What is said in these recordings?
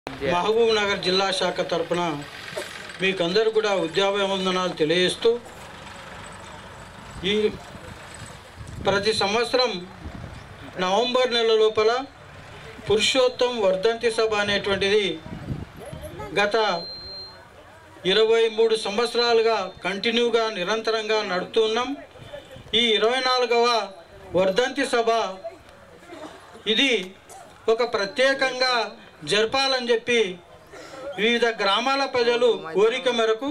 మహబూబ్ నగర్ జిల్లా శాఖ తరపున మీకందరూ కూడా ఉద్యాభివందనాలు తెలియజేస్తూ ఈ ప్రతి సంవత్సరం నవంబర్ నెల లోపల పురుషోత్తం వర్ధంతి సభ అనేటువంటిది గత ఇరవై మూడు సంవత్సరాలుగా కంటిన్యూగా నిరంతరంగా నడుపుతున్నాం ఈ ఇరవై నాలుగవ వర్ధంతి సభ ఇది ఒక ప్రత్యేకంగా జరపాలని చెప్పి వివిధ గ్రామాల ప్రజలు కోరిక మేరకు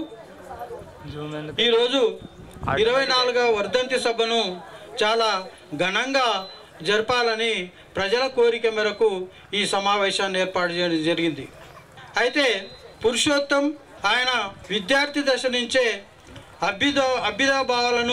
ఈరోజు ఇరవై నాలుగవ వర్ధంతి సభను చాలా ఘనంగా జరపాలని ప్రజల కోరిక మేరకు ఈ సమావేశాన్ని ఏర్పాటు చేయడం జరిగింది అయితే పురుషోత్తం ఆయన విద్యార్థి దశ నుంచే అభ్యుద అభ్యుదాభావాలను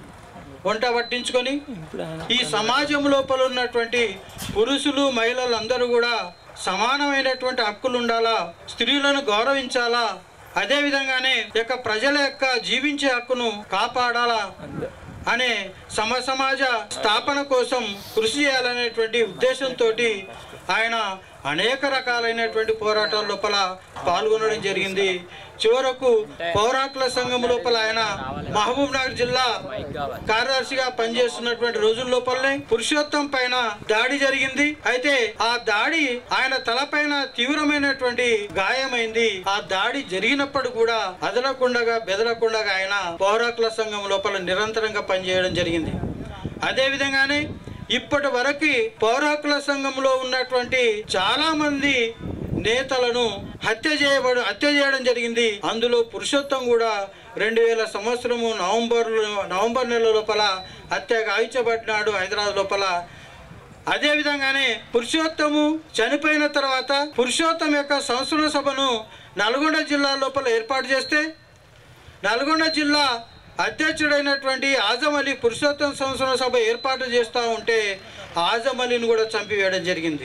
వంట పట్టించుకొని ఈ సమాజం లోపల ఉన్నటువంటి పురుషులు మహిళలు అందరూ కూడా సమానమైనటువంటి హక్కులు ఉండాలా స్త్రీలను గౌరవించాలా అదే విధంగానే ఈ యొక్క ప్రజల యొక్క జీవించే హక్కును కాపాడాలా అనే సమ సమాజ స్థాపన కోసం కృషి చేయాలనేటువంటి ఉద్దేశంతో ఆయన అనేక రకాలైనటువంటి పోరాటాల లోపల పాల్గొనడం జరిగింది చివరకు పౌరాకుల సంఘం లోపల ఆయన మహబూబ్ నగర్ జిల్లా కార్యదర్శిగా పనిచేస్తున్నటువంటి రోజుల లోపలనే పురుషోత్తం పైన దాడి జరిగింది అయితే ఆ దాడి ఆయన తలపైన తీవ్రమైనటువంటి గాయమైంది ఆ దాడి జరిగినప్పుడు కూడా అదలకుండగా బెదలకుండగా ఆయన పౌరాకుల సంఘం లోపల నిరంతరంగా పనిచేయడం జరిగింది అదే విధంగానే ఇప్పటి వరకు పౌరాకుల సంఘంలో ఉన్నటువంటి చాలా మంది నేతలను హత్య చేయబడు హత్య చేయడం జరిగింది అందులో పురుషోత్తం కూడా రెండు వేల సంవత్సరము నవంబర్ నవంబర్ నెల లోపల హత్య గావించబడినాడు హైదరాబాద్ లోపల అదే విధంగానే పురుషోత్తము చనిపోయిన తర్వాత పురుషోత్తం యొక్క సంస్కరణ సభను నల్గొండ జిల్లా లోపల ఏర్పాటు చేస్తే నల్గొండ జిల్లా అధ్యక్షుడైనటువంటి ఆజం అలీ పురుషోత్తం సంస్కరణ సభ ఏర్పాటు చేస్తూ ఉంటే ఆజం అలీని కూడా చంపివేయడం జరిగింది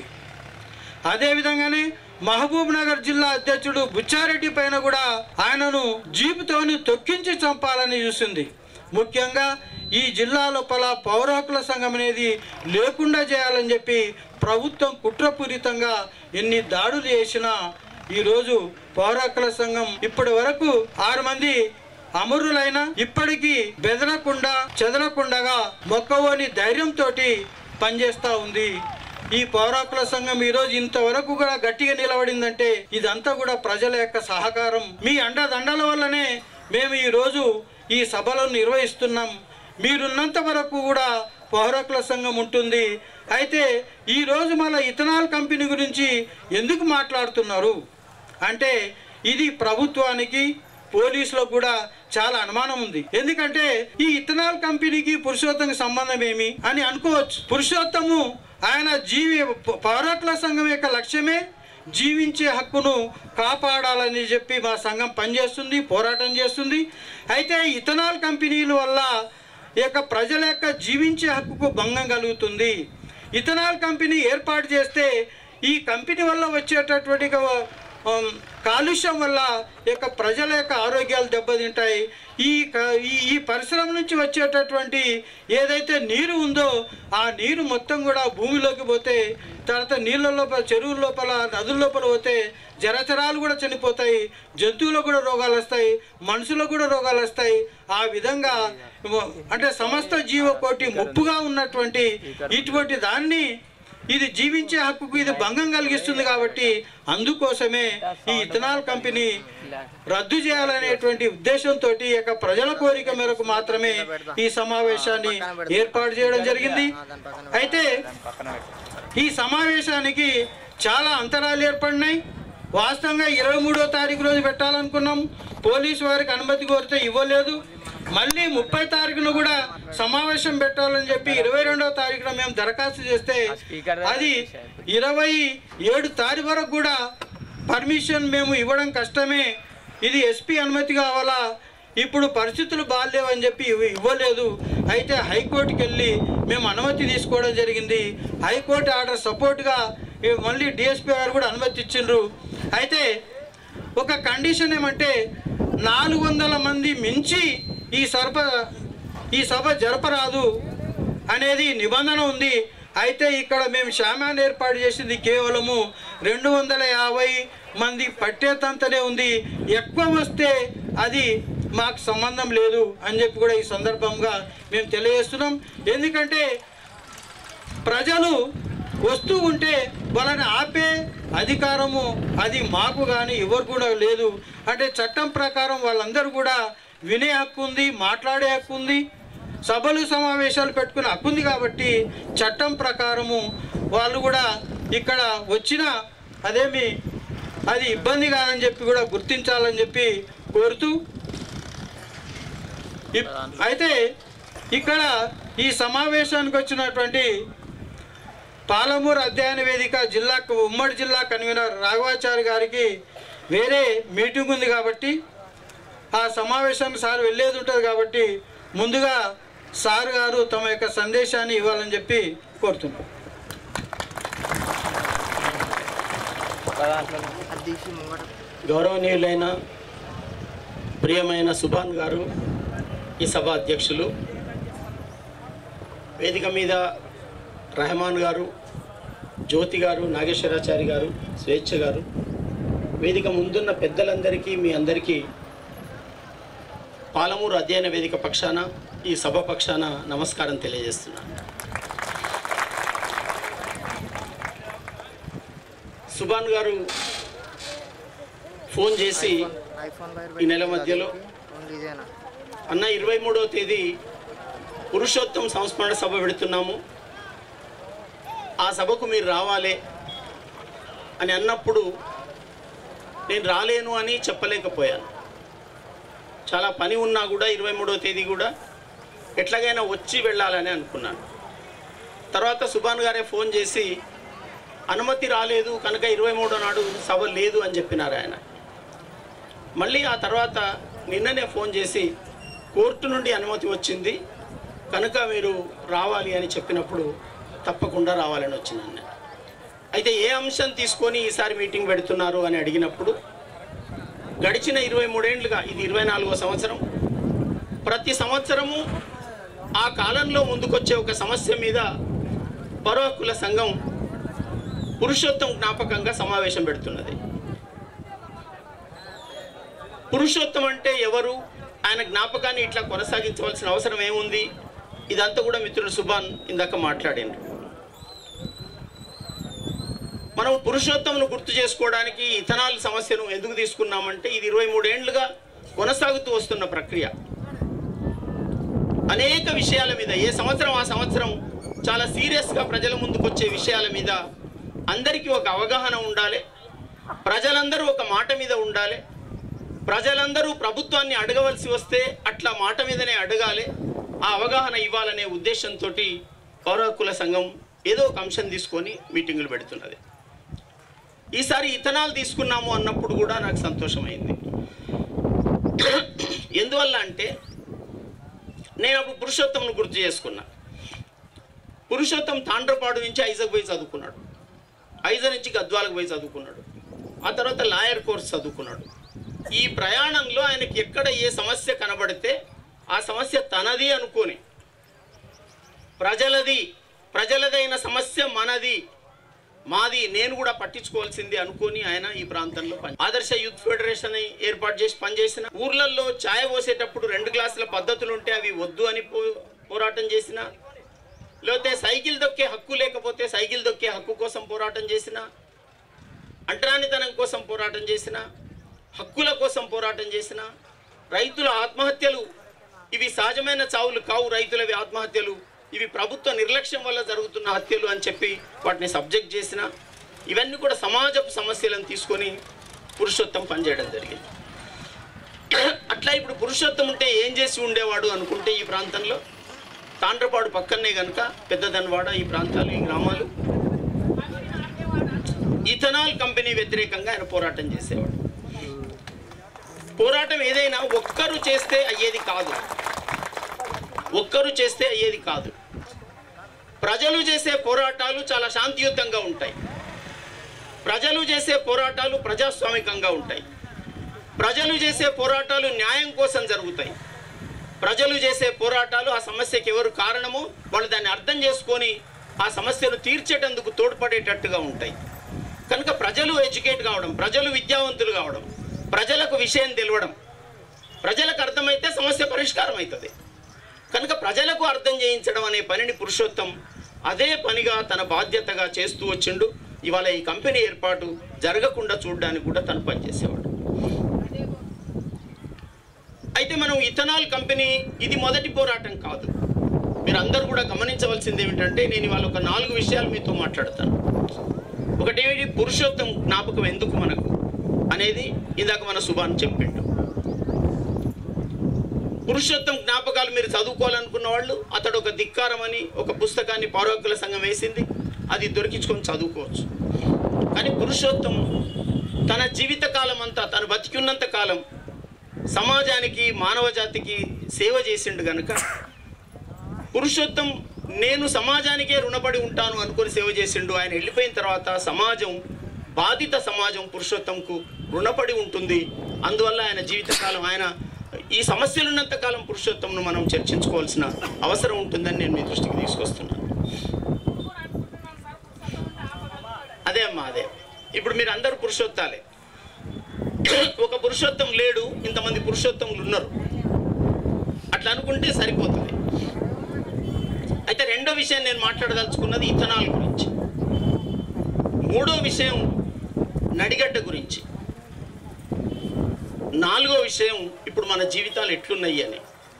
అదేవిధంగానే మహబూబ్ నగర్ జిల్లా అధ్యక్షుడు బుచ్చారెడ్డి పైన కూడా ఆయనను జీపుతోని తొక్కించి చంపాలని చూసింది ముఖ్యంగా ఈ జిల్లా లోపల పౌర హక్కుల సంఘం అనేది లేకుండా చేయాలని చెప్పి ప్రభుత్వం కుట్రపూరితంగా ఎన్ని దాడులు చేసినా ఈరోజు పౌర హక్కుల సంఘం ఇప్పటి వరకు ఆరు మంది అమరులైన ఇప్పటికీ బెదరకుండా చెదరకుండగా మొక్కవోని ధైర్యంతో పనిచేస్తూ ఉంది ఈ పౌరాకుల సంఘం ఈరోజు ఇంతవరకు కూడా గట్టిగా నిలబడిందంటే ఇదంతా కూడా ప్రజల యొక్క సహకారం మీ అండదండల వల్లనే మేము ఈరోజు ఈ సభలను నిర్వహిస్తున్నాం మీరున్నంత వరకు కూడా పౌరాకుల సంఘం ఉంటుంది అయితే ఈరోజు మళ్ళీ ఇథనాల్ కంపెనీ గురించి ఎందుకు మాట్లాడుతున్నారు అంటే ఇది ప్రభుత్వానికి పోలీసులకు కూడా చాలా అనుమానం ఉంది ఎందుకంటే ఈ ఇథనాల్ కంపెనీకి పురుషోత్తంకి సంబంధం ఏమి అని అనుకోవచ్చు పురుషోత్తము ఆయన జీవి పౌరట్ల సంఘం యొక్క లక్ష్యమే జీవించే హక్కును కాపాడాలని చెప్పి మా సంఘం పనిచేస్తుంది పోరాటం చేస్తుంది అయితే ఇథనాల్ కంపెనీల వల్ల ఈ యొక్క ప్రజల యొక్క జీవించే హక్కుకు భంగం కలుగుతుంది ఇథనాల్ కంపెనీ ఏర్పాటు చేస్తే ఈ కంపెనీ వల్ల వచ్చేటటువంటి ఒక, ఉమ్, కాలుష్యం వల్ల ఈ యొక్క ప్రజల యొక్క ఆరోగ్యాలు దెబ్బతింటాయి ఈ క- ఈ ఈ పరిశ్రమ నుంచి వచ్చేటటువంటి ఏదైతే నీరు ఉందో ఆ నీరు మొత్తం కూడా భూమిలోకి పోతే తర్వాత నీళ్ళ లోపల చెరువుల లోపల నదుల లోపల పోతే జలచరాలు కూడా చనిపోతాయి జంతువులకు కూడా రోగాలు వస్తాయి మనుషులకు కూడా రోగాలు వస్తాయి ఆ విధంగా మ- అంటే సమస్త జీవకోటి ముప్పుగా ఉన్నటువంటి ఇటువంటి దాన్ని ఇది జీవించే హక్కుకు ఇది భంగం కలిగిస్తుంది కాబట్టి అందుకోసమే ఈ ఇథనాల్ కంపెనీ రద్దు చేయాలనేటువంటి ఉద్దేశంతో ఈ యొక్క ప్రజల కోరిక మేరకు మాత్రమే ఈ సమావేశాన్ని ఏర్పాటు చేయడం జరిగింది అయితే ఈ సమావేశానికి చాలా అంతరాలు ఏర్పడినాయి వాస్తవంగా ఇరవై మూడో తారీఖు రోజు పెట్టాలనుకున్నాం పోలీసు వారికి అనుమతి కోరితే ఇవ్వలేదు మళ్ళీ ముప్పై తారీఖున కూడా సమావేశం పెట్టాలని చెప్పి ఇరవై రెండవ తారీఖున మేము దరఖాస్తు చేస్తే అది ఇరవై ఏడు తారీఖు వరకు కూడా పర్మిషన్ మేము ఇవ్వడం కష్టమే ఇది ఎస్పీ అనుమతి కావాలా ఇప్పుడు పరిస్థితులు బాగాలేవని చెప్పి ఇవ్వ- ఇవ్వలేదు అయితే హైకోర్టుకి వెళ్ళి మేము అనుమతి తీసుకోవడం జరిగింది హైకోర్టు ఆర్డర్ సపోర్ట్గా ఇవి మళ్ళీ డిఎస్పీ గారు కూడా అనుమతి ఇచ్చిండ్రు అయితే ఒక కండిషన్ ఏమంటే నాలుగు వందల మంది మించి ఈ సర్ప ఈ సభ జరపరాదు అనేది నిబంధన ఉంది అయితే ఇక్కడ మేము శామాన్ ఏర్పాటు చేసింది కేవలము రెండు వందల యాభై మంది పట్టేతంతనే ఉంది ఎక్కువ వస్తే అది మాకు సంబంధం లేదు అని చెప్పి కూడా ఈ సందర్భంగా మేము తెలియజేస్తున్నాం ఎందుకంటే ప్రజలు వస్తూ ఉంటే వాళ్ళని ఆపే అధికారము అది మాకు కానీ ఎవరు కూడా లేదు అంటే చట్టం ప్రకారం వాళ్ళందరూ కూడా వినే హక్కు ఉంది మాట్లాడే హక్కు ఉంది సభలు సమావేశాలు పెట్టుకునే హక్కు ఉంది కాబట్టి చట్టం ప్రకారము వాళ్ళు కూడా ఇక్కడ వచ్చిన అదేమి అది ఇబ్బంది కాదని చెప్పి కూడా గుర్తించాలని చెప్పి కోరుతూ ఇప్- అయితే ఇక్కడ ఈ సమావేశానికి వచ్చినటువంటి పాలమూరు అధ్యయన వేదిక జిల్లా ఉమ్మడి జిల్లా కన్వీనర్ రాఘవాచారి గారికి వేరే మీటింగ్ ఉంది కాబట్టి ఆ సమావేశానికి సార్ వెళ్ళేది ఉంటుంది కాబట్టి ముందుగా సార్ గారు తమ యొక్క సందేశాన్ని ఇవ్వాలని చెప్పి కోరుతున్నాం గౌరవనీయులైన ప్రియమైన సుభాన్ గారు ఈ సభ అధ్యక్షులు వేదిక మీద రెహమాన్ గారు జ్యోతి గారు నాగేశ్వరాచారి గారు స్వేచ్ఛ గారు వేదిక ముందున్న పెద్దలందరికీ మీ అందరికీ పాలమూరు అధ్యయన వేదిక పక్షాన ఈ సభ పక్షాన నమస్కారం తెలియజేస్తున్నాను సుభాన్ గారు ఫోన్ చేసి ఈ నెల మధ్యలో అన్న ఇరవై మూడవ తేదీ పురుషోత్తం సంస్మరణ సభ పెడుతున్నాము ఆ సభకు మీరు రావాలి అని అన్నప్పుడు నేను రాలేను అని చెప్పలేకపోయాను చాలా పని ఉన్నా కూడా ఇరవై మూడవ తేదీ కూడా ఎట్లాగైనా వచ్చి వెళ్ళాలని అనుకున్నాను తర్వాత సుభాన్ గారే ఫోన్ చేసి అనుమతి రాలేదు కనుక ఇరవై మూడో నాడు సభ లేదు అని చెప్పినారు ఆయన మళ్ళీ ఆ తర్వాత నిన్ననే ఫోన్ చేసి కోర్టు నుండి అనుమతి వచ్చింది కనుక మీరు రావాలి అని చెప్పినప్పుడు తప్పకుండా రావాలని వచ్చింది నేను అయితే ఏ అంశం తీసుకొని ఈసారి మీటింగ్ పెడుతున్నారు అని అడిగినప్పుడు గడిచిన ఇరవై మూడేండ్లుగా ఇది ఇరవై నాలుగో సంవత్సరం ప్రతి సంవత్సరము ఆ కాలంలో ముందుకొచ్చే ఒక సమస్య మీద పౌర హక్కుల సంఘం పురుషోత్తం జ్ఞాపకంగా సమావేశం పెడుతున్నది పురుషోత్తం అంటే ఎవరు ఆయన జ్ఞాపకాన్ని ఇట్లా కొనసాగించవలసిన అవసరం ఏముంది ఇదంతా కూడా మిత్రుడు సుభాన్ ఇందాక మాట్లాడిండ్రు మనం పురుషోత్తమును గుర్తు చేసుకోవడానికి ఇథనాల్ సమస్యను ఎందుకు తీసుకున్నామంటే ఇది ఇరవై మూడేండ్లుగా కొనసాగుతూ వస్తున్న ప్రక్రియ అనేక విషయాల మీద ఏ సంవత్సరం ఆ సంవత్సరం చాలా సీరియస్గా ప్రజల ముందుకు వచ్చే విషయాల మీద అందరికీ ఒక అవగాహన ఉండాలి ప్రజలందరూ ఒక మాట మీద ఉండాలి ప్రజలందరూ ప్రభుత్వాన్ని అడగవలసి వస్తే అట్లా మాట మీదనే అడగాలి ఆ అవగాహన ఇవ్వాలనే ఉద్దేశంతో పౌర హక్కుల సంఘం ఏదో ఒక అంశం తీసుకొని మీటింగులు పెడుతున్నది ఈసారి ఇథనాల్ తీసుకున్నాము అన్నప్పుడు కూడా నాకు సంతోషమైంది ఎందువల్ల అంటే నేను అప్పుడు పురుషోత్తంను గుర్తు చేసుకున్నా పురుషోత్తం తాండ్రపాడు నుంచి ఐజకు పోయి చదువుకున్నాడు ఐజ నుంచి గద్వాలకు పోయి చదువుకున్నాడు ఆ తర్వాత లాయర్ కోర్స్ చదువుకున్నాడు ఈ ప్రయాణంలో ఆయనకి ఎక్కడ ఏ సమస్య కనబడితే ఆ సమస్య తనది అనుకోని ప్రజలది ప్రజలదైన సమస్య మనది మాది నేను కూడా పట్టించుకోవాల్సింది అనుకొని ఆయన ఈ ప్రాంతంలో పని ఆదర్శ యూత్ ఫెడరేషన్ అని ఏర్పాటు చేసి పనిచేసిన ఊర్లలో ఛాయ్ పోసేటప్పుడు రెండు గ్లాసుల పద్ధతులు ఉంటే అవి వద్దు అని పో- పోరాటం చేసిన లేకపోతే సైకిల్ దొక్కే హక్కు లేకపోతే సైకిల్ దొక్కే హక్కు కోసం పోరాటం చేసిన అంటరానితనం కోసం పోరాటం చేసిన హక్కుల కోసం పోరాటం చేసిన రైతుల ఆత్మహత్యలు ఇవి సహజమైన చావులు కావు రైతులవి ఆత్మహత్యలు ఇవి ప్రభుత్వ నిర్లక్ష్యం వల్ల జరుగుతున్న హత్యలు అని చెప్పి వాటిని సబ్జెక్ట్ చేసిన ఇవన్నీ కూడా సమాజపు సమస్యలను తీసుకొని పురుషోత్తం పనిచేయడం జరిగింది అట్లా ఇప్పుడు పురుషోత్తం ఉంటే ఏం చేసి ఉండేవాడు అనుకుంటే ఈ ప్రాంతంలో తాండ్రపాడు పక్కనే కనుక పెద్దదన్వాడ ఈ ప్రాంతాలు ఈ గ్రామాలు ఇథనాల్ కంపెనీ వ్యతిరేకంగా ఆయన పోరాటం చేసేవాడు పోరాటం ఏదైనా ఒక్కరు చేస్తే అయ్యేది కాదు ఒక్కరు చేస్తే అయ్యేది కాదు ప్రజలు చేసే పోరాటాలు చాలా శాంతియుతంగా ఉంటాయి ప్రజలు చేసే పోరాటాలు ప్రజాస్వామికంగా ఉంటాయి ప్రజలు చేసే పోరాటాలు న్యాయం కోసం జరుగుతాయి ప్రజలు చేసే పోరాటాలు ఆ సమస్యకి ఎవరు కారణమో వాళ్ళు దాన్ని అర్థం చేసుకొని ఆ సమస్యను తీర్చేటందుకు తోడ్పడేటట్టుగా ఉంటాయి కనుక ప్రజలు ఎడ్యుకేట్ కావడం ప్రజలు విద్యావంతులు కావడం ప్రజలకు విషయం తెలియడం ప్రజలకు అర్థమైతే సమస్య పరిష్కారం అవుతుంది కనుక ప్రజలకు అర్థం చేయించడం అనే పనిని పురుషోత్తం అదే పనిగా తన బాధ్యతగా చేస్తూ వచ్చిండు ఇవాళ ఈ కంపెనీ ఏర్పాటు జరగకుండా చూడడానికి కూడా తను పనిచేసేవాడు అయితే మనం ఇథనాల్ కంపెనీ ఇది మొదటి పోరాటం కాదు మీరు అందరూ కూడా గమనించవలసింది ఏమిటంటే నేను ఇవాళ ఒక నాలుగు విషయాలు మీతో మాట్లాడతాను ఒకటేమిటి పురుషోత్తం జ్ఞాపకం ఎందుకు మనకు అనేది ఇందాక మన సుభాన్ చెప్పిండు పురుషోత్తం జ్ఞాపకాలు మీరు చదువుకోవాలనుకున్న వాళ్ళు అతడు ఒక ధిక్కారం అని ఒక పుస్తకాన్ని పౌరకుల సంఘం వేసింది అది దొరికించుకొని చదువుకోవచ్చు కానీ పురుషోత్తం తన జీవిత కాలం అంతా తను బతికి ఉన్నంత కాలం సమాజానికి మానవ జాతికి సేవ చేసిండు గనుక పురుషోత్తం నేను సమాజానికే రుణపడి ఉంటాను అనుకొని సేవ చేసిండు ఆయన వెళ్ళిపోయిన తర్వాత సమాజం బాధిత సమాజం పురుషోత్తంకు రుణపడి ఉంటుంది అందువల్ల ఆయన జీవితకాలం ఆయన ఈ సమస్యలు ఉన్నంత కాలం పురుషోత్తంను మనం చర్చించుకోవాల్సిన అవసరం ఉంటుందని నేను మీ దృష్టికి తీసుకొస్తున్నాను అదే అమ్మా అదే ఇప్పుడు మీరు అందరూ పురుషోత్తాలే ఒక పురుషోత్తం లేడు ఇంతమంది పురుషోత్తములు ఉన్నారు అట్లా అనుకుంటే సరిపోతుంది అయితే రెండో విషయం నేను మాట్లాడదలుచుకున్నది ఇథనాల్ గురించి మూడో విషయం నడిగడ్డ గురించి నాలుగో విషయం ఇప్పుడు మన జీవితాలు ఎట్లున్నాయి అని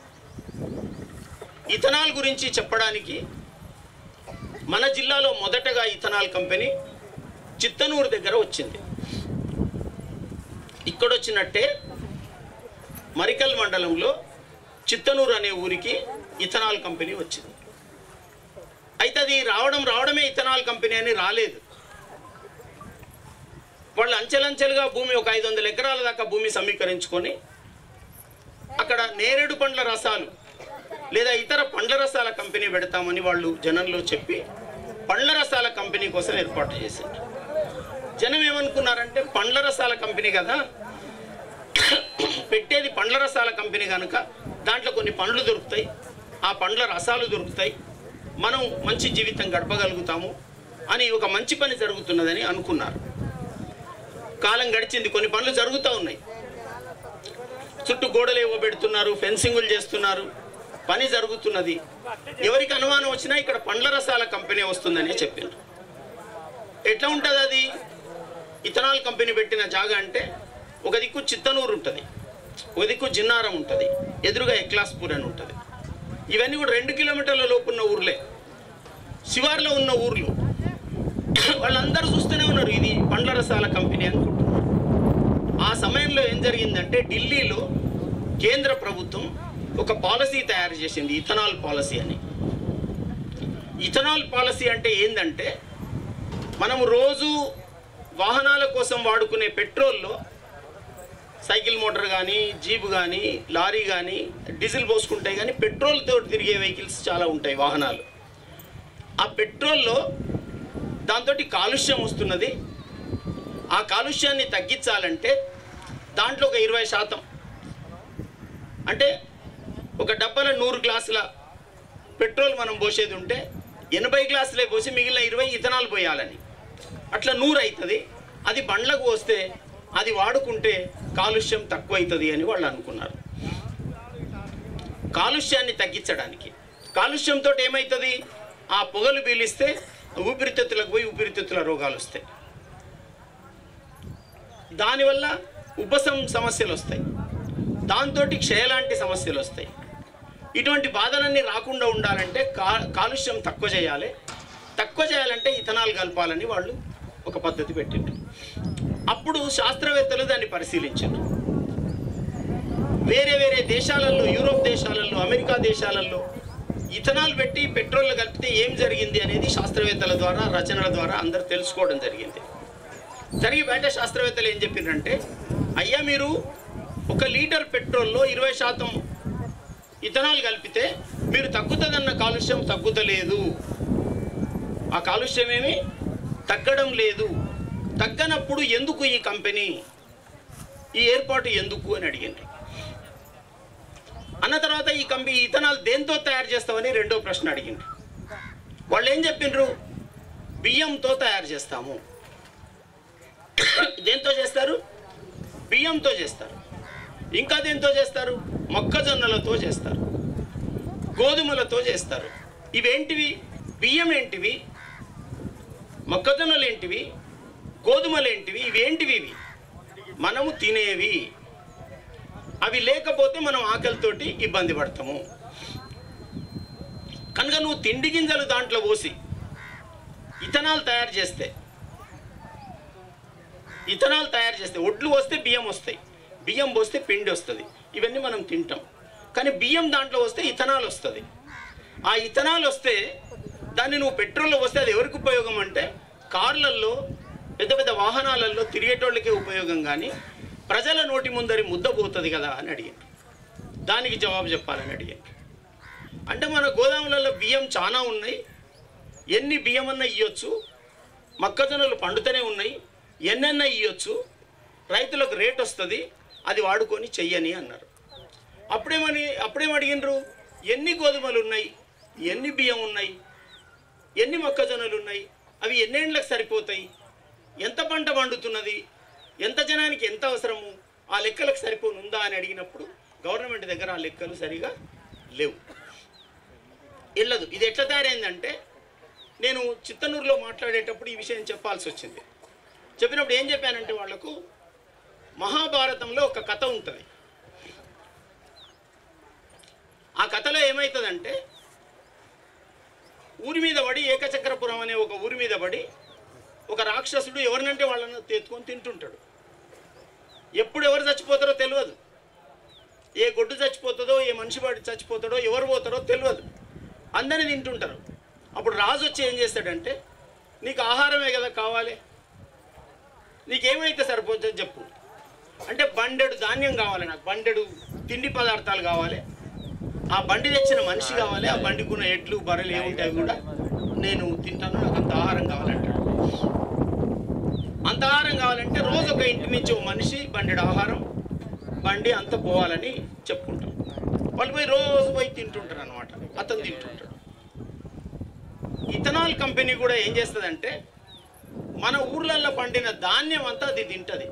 ఇథనాల్ గురించి చెప్పడానికి మన జిల్లాలో మొదటగా ఇథనాల్ కంపెనీ చిత్తనూరు దగ్గర వచ్చింది ఇక్కడ వచ్చినట్టే మరికల్ మండలంలో చిత్తనూరు అనే ఊరికి ఇథనాల్ కంపెనీ వచ్చింది అయితే అది రావడం రావడమే ఇథనాల్ కంపెనీ అని రాలేదు వాళ్ళు అంచెలంచెలుగా భూమి ఒక ఐదు వందల ఎకరాల దాకా భూమి సమీకరించుకొని అక్కడ నేరేడు పండ్ల రసాలు లేదా ఇతర పండ్ల రసాల కంపెనీ పెడతామని వాళ్ళు జనంలో చెప్పి పండ్ల రసాల కంపెనీ కోసం ఏర్పాటు చేశారు జనం ఏమనుకున్నారంటే పండ్ల రసాల కంపెనీ కదా పెట్టేది పండ్ల రసాల కంపెనీ కనుక దాంట్లో కొన్ని పండ్లు దొరుకుతాయి ఆ పండ్ల రసాలు దొరుకుతాయి మనం మంచి జీవితం గడపగలుగుతాము అని ఒక మంచి పని జరుగుతున్నదని అనుకున్నారు కాలం గడిచింది కొన్ని పనులు జరుగుతూ ఉన్నాయి చుట్టూ గోడలు ఏవో పెడుతున్నారు ఫెన్సింగులు చేస్తున్నారు పని జరుగుతున్నది ఎవరికి అనుమానం వచ్చినా ఇక్కడ పండ్ల రసాల కంపెనీ వస్తుందని చెప్పిండ్రు ఎట్లా ఉంటుంది అది ఇథనాల్ కంపెనీ పెట్టిన జాగా అంటే ఒక దిక్కు చిత్తనూరు ఉంటుంది ఒక దిక్కు జిన్నారం ఉంటుంది ఎదురుగా ఎక్లాస్పూర్ అని ఉంటుంది ఇవన్నీ కూడా రెండు కిలోమీటర్ల లోపు ఉన్న ఊర్లే శివార్లో ఉన్న ఊర్లు వాళ్ళందరూ చూస్తూనే ఉన్నారు ఇది పండ్ల రసాల కంపెనీ అనుకుంటున్నారు ఆ సమయంలో ఏం జరిగిందంటే ఢిల్లీలో కేంద్ర ప్రభుత్వం ఒక పాలసీ తయారు చేసింది ఇథనాల్ పాలసీ అని ఇథనాల్ పాలసీ అంటే ఏంటంటే మనం రోజు వాహనాల కోసం వాడుకునే పెట్రోల్లో సైకిల్ మోటార్ కానీ జీప్ కానీ లారీ కానీ డీజిల్ పోసుకుంటాయి కానీ పెట్రోల్తో తిరిగే వెహికల్స్ చాలా ఉంటాయి వాహనాలు ఆ పెట్రోల్లో దాంతో కాలుష్యం వస్తున్నది ఆ కాలుష్యాన్ని తగ్గించాలంటే దాంట్లో ఒక ఇరవై శాతం అంటే ఒక డబ్బాల నూరు గ్లాసుల పెట్రోల్ మనం పోసేది ఉంటే ఎనభై గ్లాసులే పోసి మిగిలిన ఇరవై ఇథనాల్ పోయాలని అట్లా నూరు అవుతుంది అది బండ్లకు వస్తే అది వాడుకుంటే కాలుష్యం తక్కువ అవుతుంది అని వాళ్ళు అనుకున్నారు కాలుష్యాన్ని తగ్గించడానికి కాలుష్యంతో ఏమవుతుంది ఆ పొగలు పీలిస్తే ఊపిరితిత్తులకు పోయి ఊపిరితిత్తుల రోగాలు వస్తాయి దానివల్ల ఉపశం సమస్యలు వస్తాయి దాంతో క్షయ లాంటి సమస్యలు వస్తాయి ఇటువంటి బాధలన్నీ రాకుండా ఉండాలంటే కా కాలుష్యం తక్కువ చేయాలి తక్కువ చేయాలంటే ఇథనాల్ కలపాలని వాళ్ళు ఒక పద్ధతి పెట్టిండ్రు అప్పుడు శాస్త్రవేత్తలు దాన్ని పరిశీలించారు వేరే వేరే దేశాలలో యూరోప్ దేశాలలో అమెరికా దేశాలలో ఇథనాల్ పెట్టి పెట్రోల్ కలిపితే ఏం జరిగింది అనేది శాస్త్రవేత్తల ద్వారా రచనల ద్వారా అందరు తెలుసుకోవడం జరిగింది జరిగి బయట శాస్త్రవేత్తలు ఏం చెప్పిండ్రంటే అయ్యా మీరు ఒక లీటర్ పెట్రోల్లో ఇరవై శాతం ఇథనాల్ కలిపితే మీరు తగ్గుతుందన్న కాలుష్యం తగ్గుతలేదు ఆ కాలుష్యం ఏమి తగ్గడం లేదు తగ్గనప్పుడు ఎందుకు ఈ కంపెనీ ఈ ఏర్పాటు ఎందుకు అని అడిగిండ్రు అన్న తర్వాత ఈ కంపెనీ ఇథనాల్ దేంతో తయారు చేస్తామని రెండో ప్రశ్న అడిగిండ్రు వాళ్ళు ఏం చెప్పిండ్రు బియ్యంతో తయారు చేస్తాము దేంతో చేస్తారు బియ్యంతో చేస్తారు ఇంకా దేంతో చేస్తారు మొక్కజొన్నలతో చేస్తారు గోధుమలతో చేస్తారు ఇవేంటివి బియ్యం ఏంటివి మొక్కజొన్నలు ఏంటివి గోధుమలు ఏంటివి ఇవేంటివి ఇవి మనము తినేవి అవి లేకపోతే మనం ఆకలితోటి ఇబ్బంది పడతాము కనుక నువ్వు తిండి గింజలు దాంట్లో పోసి ఇథనాల్ తయారు చేస్తే ఇథనాల్ తయారు చేస్తే ఒడ్లు వస్తే బియ్యం వస్తాయి బియ్యం పోస్తే పిండి వస్తుంది ఇవన్నీ మనం తింటాం కానీ బియ్యం దాంట్లో వస్తే ఇథనాల్ వస్తుంది ఆ ఇథనాల్ వస్తే దాన్ని నువ్వు పెట్రోల్లో వస్తే అది ఎవరికి ఉపయోగం అంటే కార్లల్లో పెద్ద పెద్ద వాహనాలలో తిరిగేటోళ్ళకే ఉపయోగం కానీ ప్రజల నోటి ముందరి ముద్ద పోతుంది కదా అని అడిగాను దానికి జవాబు చెప్పాలని అడిగాను అంటే మన గోదాములలో బియ్యం చాలా ఉన్నాయి ఎన్ని బియ్యం అన్నా ఇవ్వచ్చు మొక్కజొన్నలు పండుతూనే ఉన్నాయి ఎన్నెన్న ఇవ్వచ్చు రైతులకు రేట్ వస్తుంది అది వాడుకొని చెయ్యని అన్నారు అప్పుడేమని అప్పుడేం అడిగినరు ఎన్ని గోధుమలు ఉన్నాయి ఎన్ని బియ్యం ఉన్నాయి ఎన్ని మొక్కజొన్నలు ఉన్నాయి అవి ఎన్నేళ్ళకి సరిపోతాయి ఎంత పంట పండుతున్నది ఎంత జనానికి ఎంత అవసరము ఆ లెక్కలకు సరిపోనుందా అని అడిగినప్పుడు గవర్నమెంట్ దగ్గర ఆ లెక్కలు సరిగా లేవు వెళ్ళదు ఇది ఎట్లా తయారైందంటే నేను చిత్తనూరులో మాట్లాడేటప్పుడు ఈ విషయం చెప్పాల్సి వచ్చింది చెప్పినప్పుడు ఏం చెప్పానంటే వాళ్లకు మహాభారతంలో ఒక కథ ఉంటుంది ఆ కథలో ఏమవుతుందంటే ఊరి మీద పడి ఏకచక్రపురం అనే ఒక ఊరి మీద పడి ఒక రాక్షసుడు ఎవరినంటే వాళ్ళని తెచ్చుకొని తింటుంటాడు ఎప్పుడు ఎవరు చచ్చిపోతారో తెలియదు ఏ గొడ్డు చచ్చిపోతుందో ఏ మనిషి పడి చచ్చిపోతాడో ఎవరు పోతారో తెలియదు అందరిని తింటుంటారు అప్పుడు రాజు వచ్చి ఏం చేస్తాడంటే నీకు ఆహారమే కదా కావాలి నీకేమైతే సరిపోతుందో చెప్పు అంటే బండెడు ధాన్యం కావాలి నాకు బండెడు తిండి పదార్థాలు కావాలి ఆ బండి తెచ్చిన మనిషి కావాలి ఆ బండికున్న ఎడ్లు బర్రెలు ఏముంటాయి కూడా నేను తింటాను నాకు అంత ఆహారం కావాలంటాడు అంత ఆహారం కావాలంటే రోజు ఒక ఇంటి నుంచి ఒక మనిషి బండెడు ఆహారం బండి అంత పోవాలని చెప్పుకుంటాం వాళ్ళు పోయి రోజు పోయి తింటుంటారు అనమాట అతను తింటుంటాడు ఇథనాల్ కంపెనీ కూడా ఏం చేస్తుందంటే మన ఊర్లలో పండిన ధాన్యం అంతా అది తింటది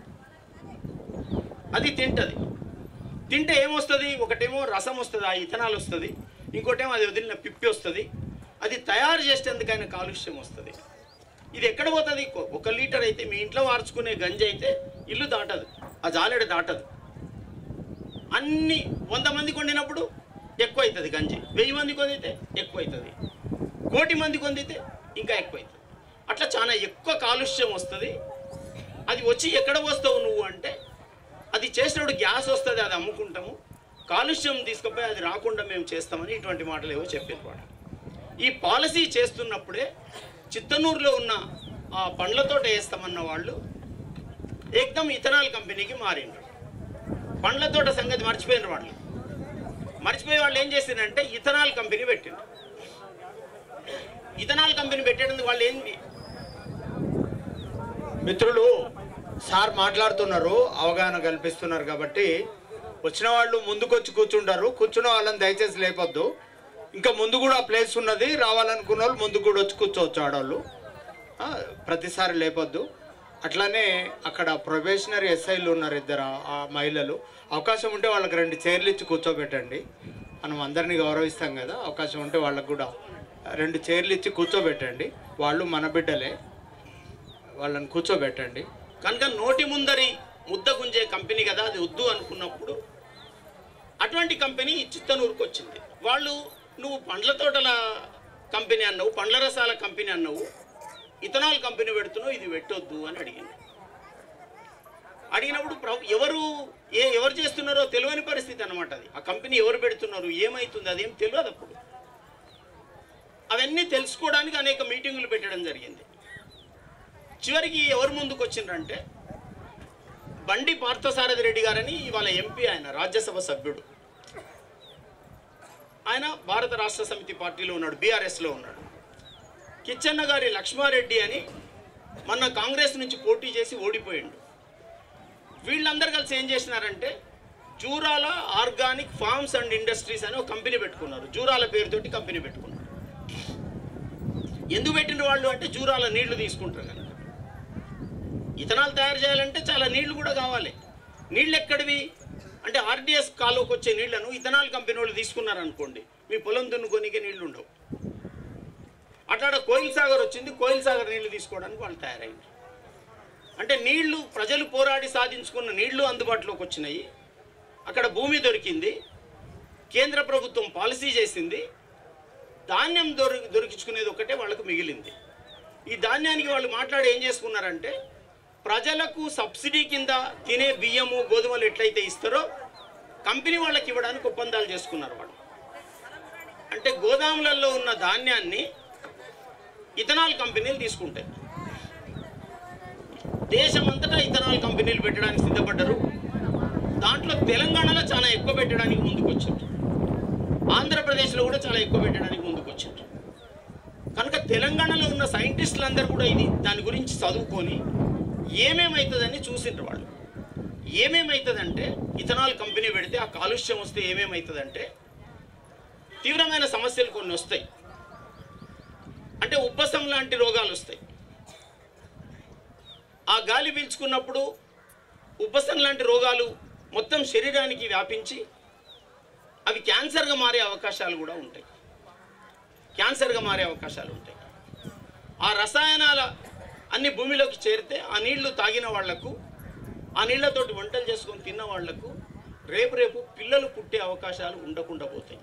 అది తింటది తింటే ఏమొస్తుంది ఒకటేమో రసం వస్తుంది ఆ ఇథనాల్ వస్తుంది ఇంకోటేమో అది వదిలిన పిప్పి వస్తుంది అది తయారు చేసేందుకైనా కాలుష్యం వస్తుంది ఇది ఎక్కడ పోతుంది కొ- ఒక లీటర్ అయితే మీ ఇంట్లో వార్చుకునే గంజి అయితే ఇల్లు దాటదు ఆ జాలెడ దాటదు అన్ని వంద మంది కొండినప్పుడు ఎక్కువ అవుతుంది గంజి వెయ్యి మంది కొందితే ఎక్కువ అవుతుంది కోటి మంది కొందితే ఇంకా ఎక్కువ అవుతుంది అట్లా చాలా ఎక్కువ కాలుష్యం వస్తుంది అది వచ్చి ఎక్కడ వస్తావు నువ్వు అంటే అది చేసినప్పుడు గ్యాస్ వస్తుంది అది అమ్ముకుంటాము కాలుష్యం తీసుకుపోయి అది రాకుండా మేము చేస్తామని ఇటువంటి మాటలు ఏవో చెప్పారు వాడు ఈ పాలసీ చేస్తున్నప్పుడే చిత్తనూరులో ఉన్న ఆ పండ్ల తోట వేస్తామన్న వాళ్ళు ఏకదం ఇథనాల్ కంపెనీకి మారిండ్రు పండ్ల తోట సంగతి మర్చిపోయినారు వాళ్ళు మర్చిపోయి వాళ్ళు ఏం చేసిందంటే ఇథనాల్ కంపెనీ పెట్టిండ్రు ఇథనాల్ కంపెనీ పెట్టేందుకు వాళ్ళు ఏంది మిత్రులు సార్ మాట్లాడుతున్నారు అవగాహన కల్పిస్తున్నారు కాబట్టి వచ్చిన వాళ్ళు ముందుకొచ్చి కూర్చుంటారు కూర్చున్న వాళ్ళని దయచేసి లేపొద్దు ఇంకా ముందు కూడా ప్లేస్ ఉన్నది రావాలనుకున్న వాళ్ళు ముందు కూడా వచ్చి కూర్చోవచ్చు ఆడవాళ్ళు ఆ, ప్రతిసారి లేపొద్దు అట్లానే అక్కడ ప్రొబేషనరీ ఎస్ఐలు ఉన్నారు ఇద్దరు ఆ మహిళలు అవకాశం ఉంటే వాళ్ళకి రెండు చైర్లు ఇచ్చి కూర్చోబెట్టండి మనం అందరినీ గౌరవిస్తాం కదా అవకాశం ఉంటే వాళ్ళకు కూడా రెండు చైర్లు ఇచ్చి కూర్చోబెట్టండి వాళ్ళు మన బిడ్డలే వాళ్ళని కూర్చోబెట్టండి కనుక నోటి ముందరి ముద్ద గుంజే కంపెనీ కదా అది వద్దు అనుకున్నప్పుడు అటువంటి కంపెనీ చిత్తనూరుకు వచ్చింది వాళ్ళు నువ్వు పండ్ల తోటల కంపెనీ అన్నావు పండ్ల రసాల కంపెనీ అన్నావు ఇథనాల్ కంపెనీ పెడుతున్నావు ఇది పెట్టొద్దు అని అడిగింది అడిగినప్పుడు ప్రభు ఎవరు ఏ ఎవరు చేస్తున్నారో తెలియని పరిస్థితి అనమాట అది ఆ కంపెనీ ఎవరు పెడుతున్నారు ఏమవుతుంది అదేం తెలియదు అప్పుడు అవన్నీ తెలుసుకోవడానికి అనేక మీటింగులు పెట్టడం జరిగింది చివరికి ఎవరు ముందుకు వచ్చిండ్రంటే బండి పార్థసారథి రెడ్డి గారని ఇవాళ ఎంపీ ఆయన రాజ్యసభ సభ్యుడు ఆయన భారత రాష్ట్ర సమితి పార్టీలో ఉన్నాడు బీఆర్ఎస్లో ఉన్నాడు కిచ్చన్న గారి లక్ష్మారెడ్డి అని మొన్న కాంగ్రెస్ నుంచి పోటీ చేసి ఓడిపోయిండు వీళ్ళందరూ కలిసి ఏం చేసినారంటే Jurala organic farms and industries అని ఒక కంపెనీ పెట్టుకున్నారు జూరాల పేరుతోటి కంపెనీ పెట్టుకున్నారు ఎందుకు పెట్టిన వాళ్ళు అంటే జూరాల నీళ్లు తీసుకుంటారు కనుక ఇథనాల్ తయారు చేయాలంటే చాలా నీళ్లు కూడా కావాలి నీళ్ళు ఎక్కడివి అంటే ఆర్డిఎస్ కాలువకి వచ్చే నీళ్లను ఇథనాల్ కంపెనీ వాళ్ళు తీసుకున్నారనుకోండి మీ పొలం దున్నుకోనికే నీళ్లు ఉండవు అట్లా కోయిల్ సాగర్ వచ్చింది కోయిల్ సాగర్ నీళ్లు తీసుకోవడానికి వాళ్ళు తయారైంది అంటే నీళ్లు ప్రజలు పోరాడి సాధించుకున్న నీళ్లు అందుబాటులోకి వచ్చినాయి అక్కడ భూమి దొరికింది కేంద్ర ప్రభుత్వం పాలసీ చేసింది ధాన్యం దొరి దొరికించుకునేది ఒకటే వాళ్ళకు మిగిలింది ఈ ధాన్యానికి వాళ్ళు మాట్లాడి ఏం చేసుకున్నారంటే ప్రజలకు సబ్సిడీ కింద తినే బియ్యము గోధుమలు ఎట్లయితే ఇస్తారో కంపెనీ వాళ్ళకి ఇవ్వడానికి ఒప్పందాలు చేసుకున్నారు వాళ్ళు అంటే గోదాములలో ఉన్న ధాన్యాన్ని ఇథనాల్ కంపెనీలు తీసుకుంటాయి దేశమంతటా ఇథనాల్ కంపెనీలు పెట్టడానికి సిద్ధపడ్డారు దాంట్లో తెలంగాణలో చాలా ఎక్కువ పెట్టడానికి ముందుకు వచ్చారు ఆంధ్రప్రదేశ్లో కూడా చాలా ఎక్కువ పెట్టడానికి ముందుకు వచ్చారు కనుక తెలంగాణలో ఉన్న సైంటిస్టులందరూ కూడా ఇది దాని గురించి చదువుకొని ఏమేమవుతుందని చూసిండ్రు వాళ్ళు ఏమేమవుతుందంటే ఇథనాల్ కంపెనీ పెడితే ఆ కాలుష్యం వస్తే ఏమేమవుతుందంటే తీవ్రమైన సమస్యలు కొన్ని వస్తాయి అంటే ఉబ్బసం లాంటి రోగాలు వస్తాయి ఆ గాలి పీల్చుకున్నప్పుడు ఉబ్బసం లాంటి రోగాలు మొత్తం శరీరానికి వ్యాపించి అవి క్యాన్సర్గా మారే అవకాశాలు కూడా ఉంటాయి క్యాన్సర్గా మారే అవకాశాలు ఉంటాయి ఆ రసాయనాల అన్ని భూమిలోకి చేరితే ఆ నీళ్లు తాగిన వాళ్లకు ఆ నీళ్లతోటి వంటలు చేసుకొని తిన్న వాళ్లకు రేపు రేపు పిల్లలు పుట్టే అవకాశాలు ఉండకుండా పోతాయి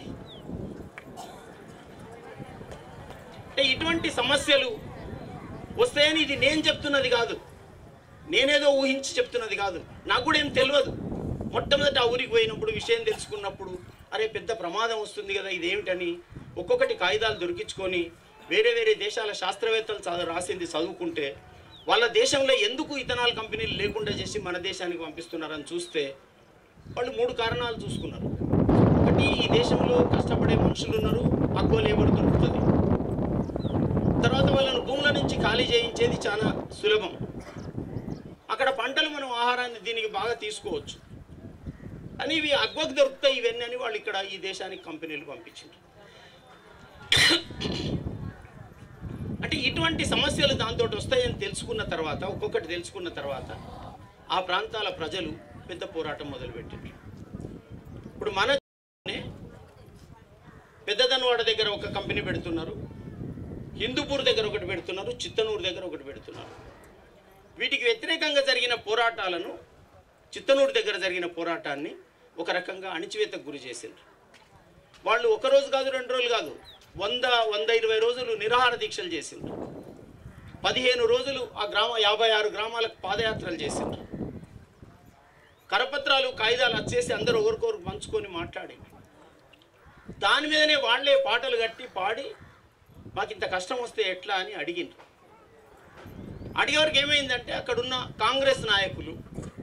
అంటే ఇటువంటి సమస్యలు వస్తాయని ఇది నేను చెప్తున్నది కాదు నేనేదో ఊహించి చెప్తున్నది కాదు నాకు కూడా ఏం తెలియదు మొట్టమొదట ఆ ఊరికి పోయినప్పుడు విషయం తెలుసుకున్నప్పుడు అరే పెద్ద ప్రమాదం వస్తుంది కదా ఇదేమిటని ఒక్కొక్కటి కాగితాలు దొరికించుకొని వేరే వేరే దేశాల శాస్త్రవేత్తలు చదువు రాసింది చదువుకుంటే వాళ్ళ దేశంలో ఎందుకు ఇథనాల్ కంపెనీలు లేకుండా చేసి మన దేశానికి పంపిస్తున్నారని చూస్తే వాళ్ళు మూడు కారణాలు చూసుకున్నారు ఒకటి ఈ దేశంలో కష్టపడే మనుషులు ఉన్నారు తక్కువ లేబర్ దొరుకుతుంది తర్వాత వాళ్ళను భూముల నుంచి ఖాళీ చేయించేది చాలా సులభం అక్కడ పంటలు మనం ఆహారాన్ని దీనికి బాగా తీసుకోవచ్చు అని ఇవి అగ్వకు దొరుకుతాయి ఇవన్నీ అని వాళ్ళు ఇక్కడ ఈ దేశానికి కంపెనీలు పంపించారు అంటే ఇటువంటి సమస్యలు దాంతో వస్తాయని తెలుసుకున్న తర్వాత ఒక్కొక్కటి తెలుసుకున్న తర్వాత ఆ ప్రాంతాల ప్రజలు పెద్ద పోరాటం మొదలుపెట్టారు ఇప్పుడు మన పెద్దదనవాడ దగ్గర ఒక కంపెనీ పెడుతున్నారు హిందూపూర్ దగ్గర ఒకటి పెడుతున్నారు చిత్తనూరు దగ్గర ఒకటి పెడుతున్నారు వీటికి వ్యతిరేకంగా జరిగిన పోరాటాలను చిత్తనూరు దగ్గర జరిగిన పోరాటాన్ని ఒక రకంగా అణిచివేతకు గురి చేసిండ్రు వాళ్ళు ఒక రోజు కాదు రెండు రోజులు కాదు వంద వంద ఇరవై రోజులు నిరాహార దీక్షలు చేసిండ్రు పదిహేను రోజులు ఆ గ్రామ యాభై ఆరు గ్రామాలకు పాదయాత్రలు చేసిండ్రు కరపత్రాలు కాగితాలు వచ్చేసి అందరూ ఒకరికొకరు పంచుకొని మాట్లాడి దాని మీదనే వాళ్ళే పాటలు కట్టి పాడి మాకు ఇంత కష్టం వస్తే ఎట్లా అని అడిగిండ్రు అడిగేవరకు ఏమైందంటే అక్కడున్న కాంగ్రెస్ నాయకులు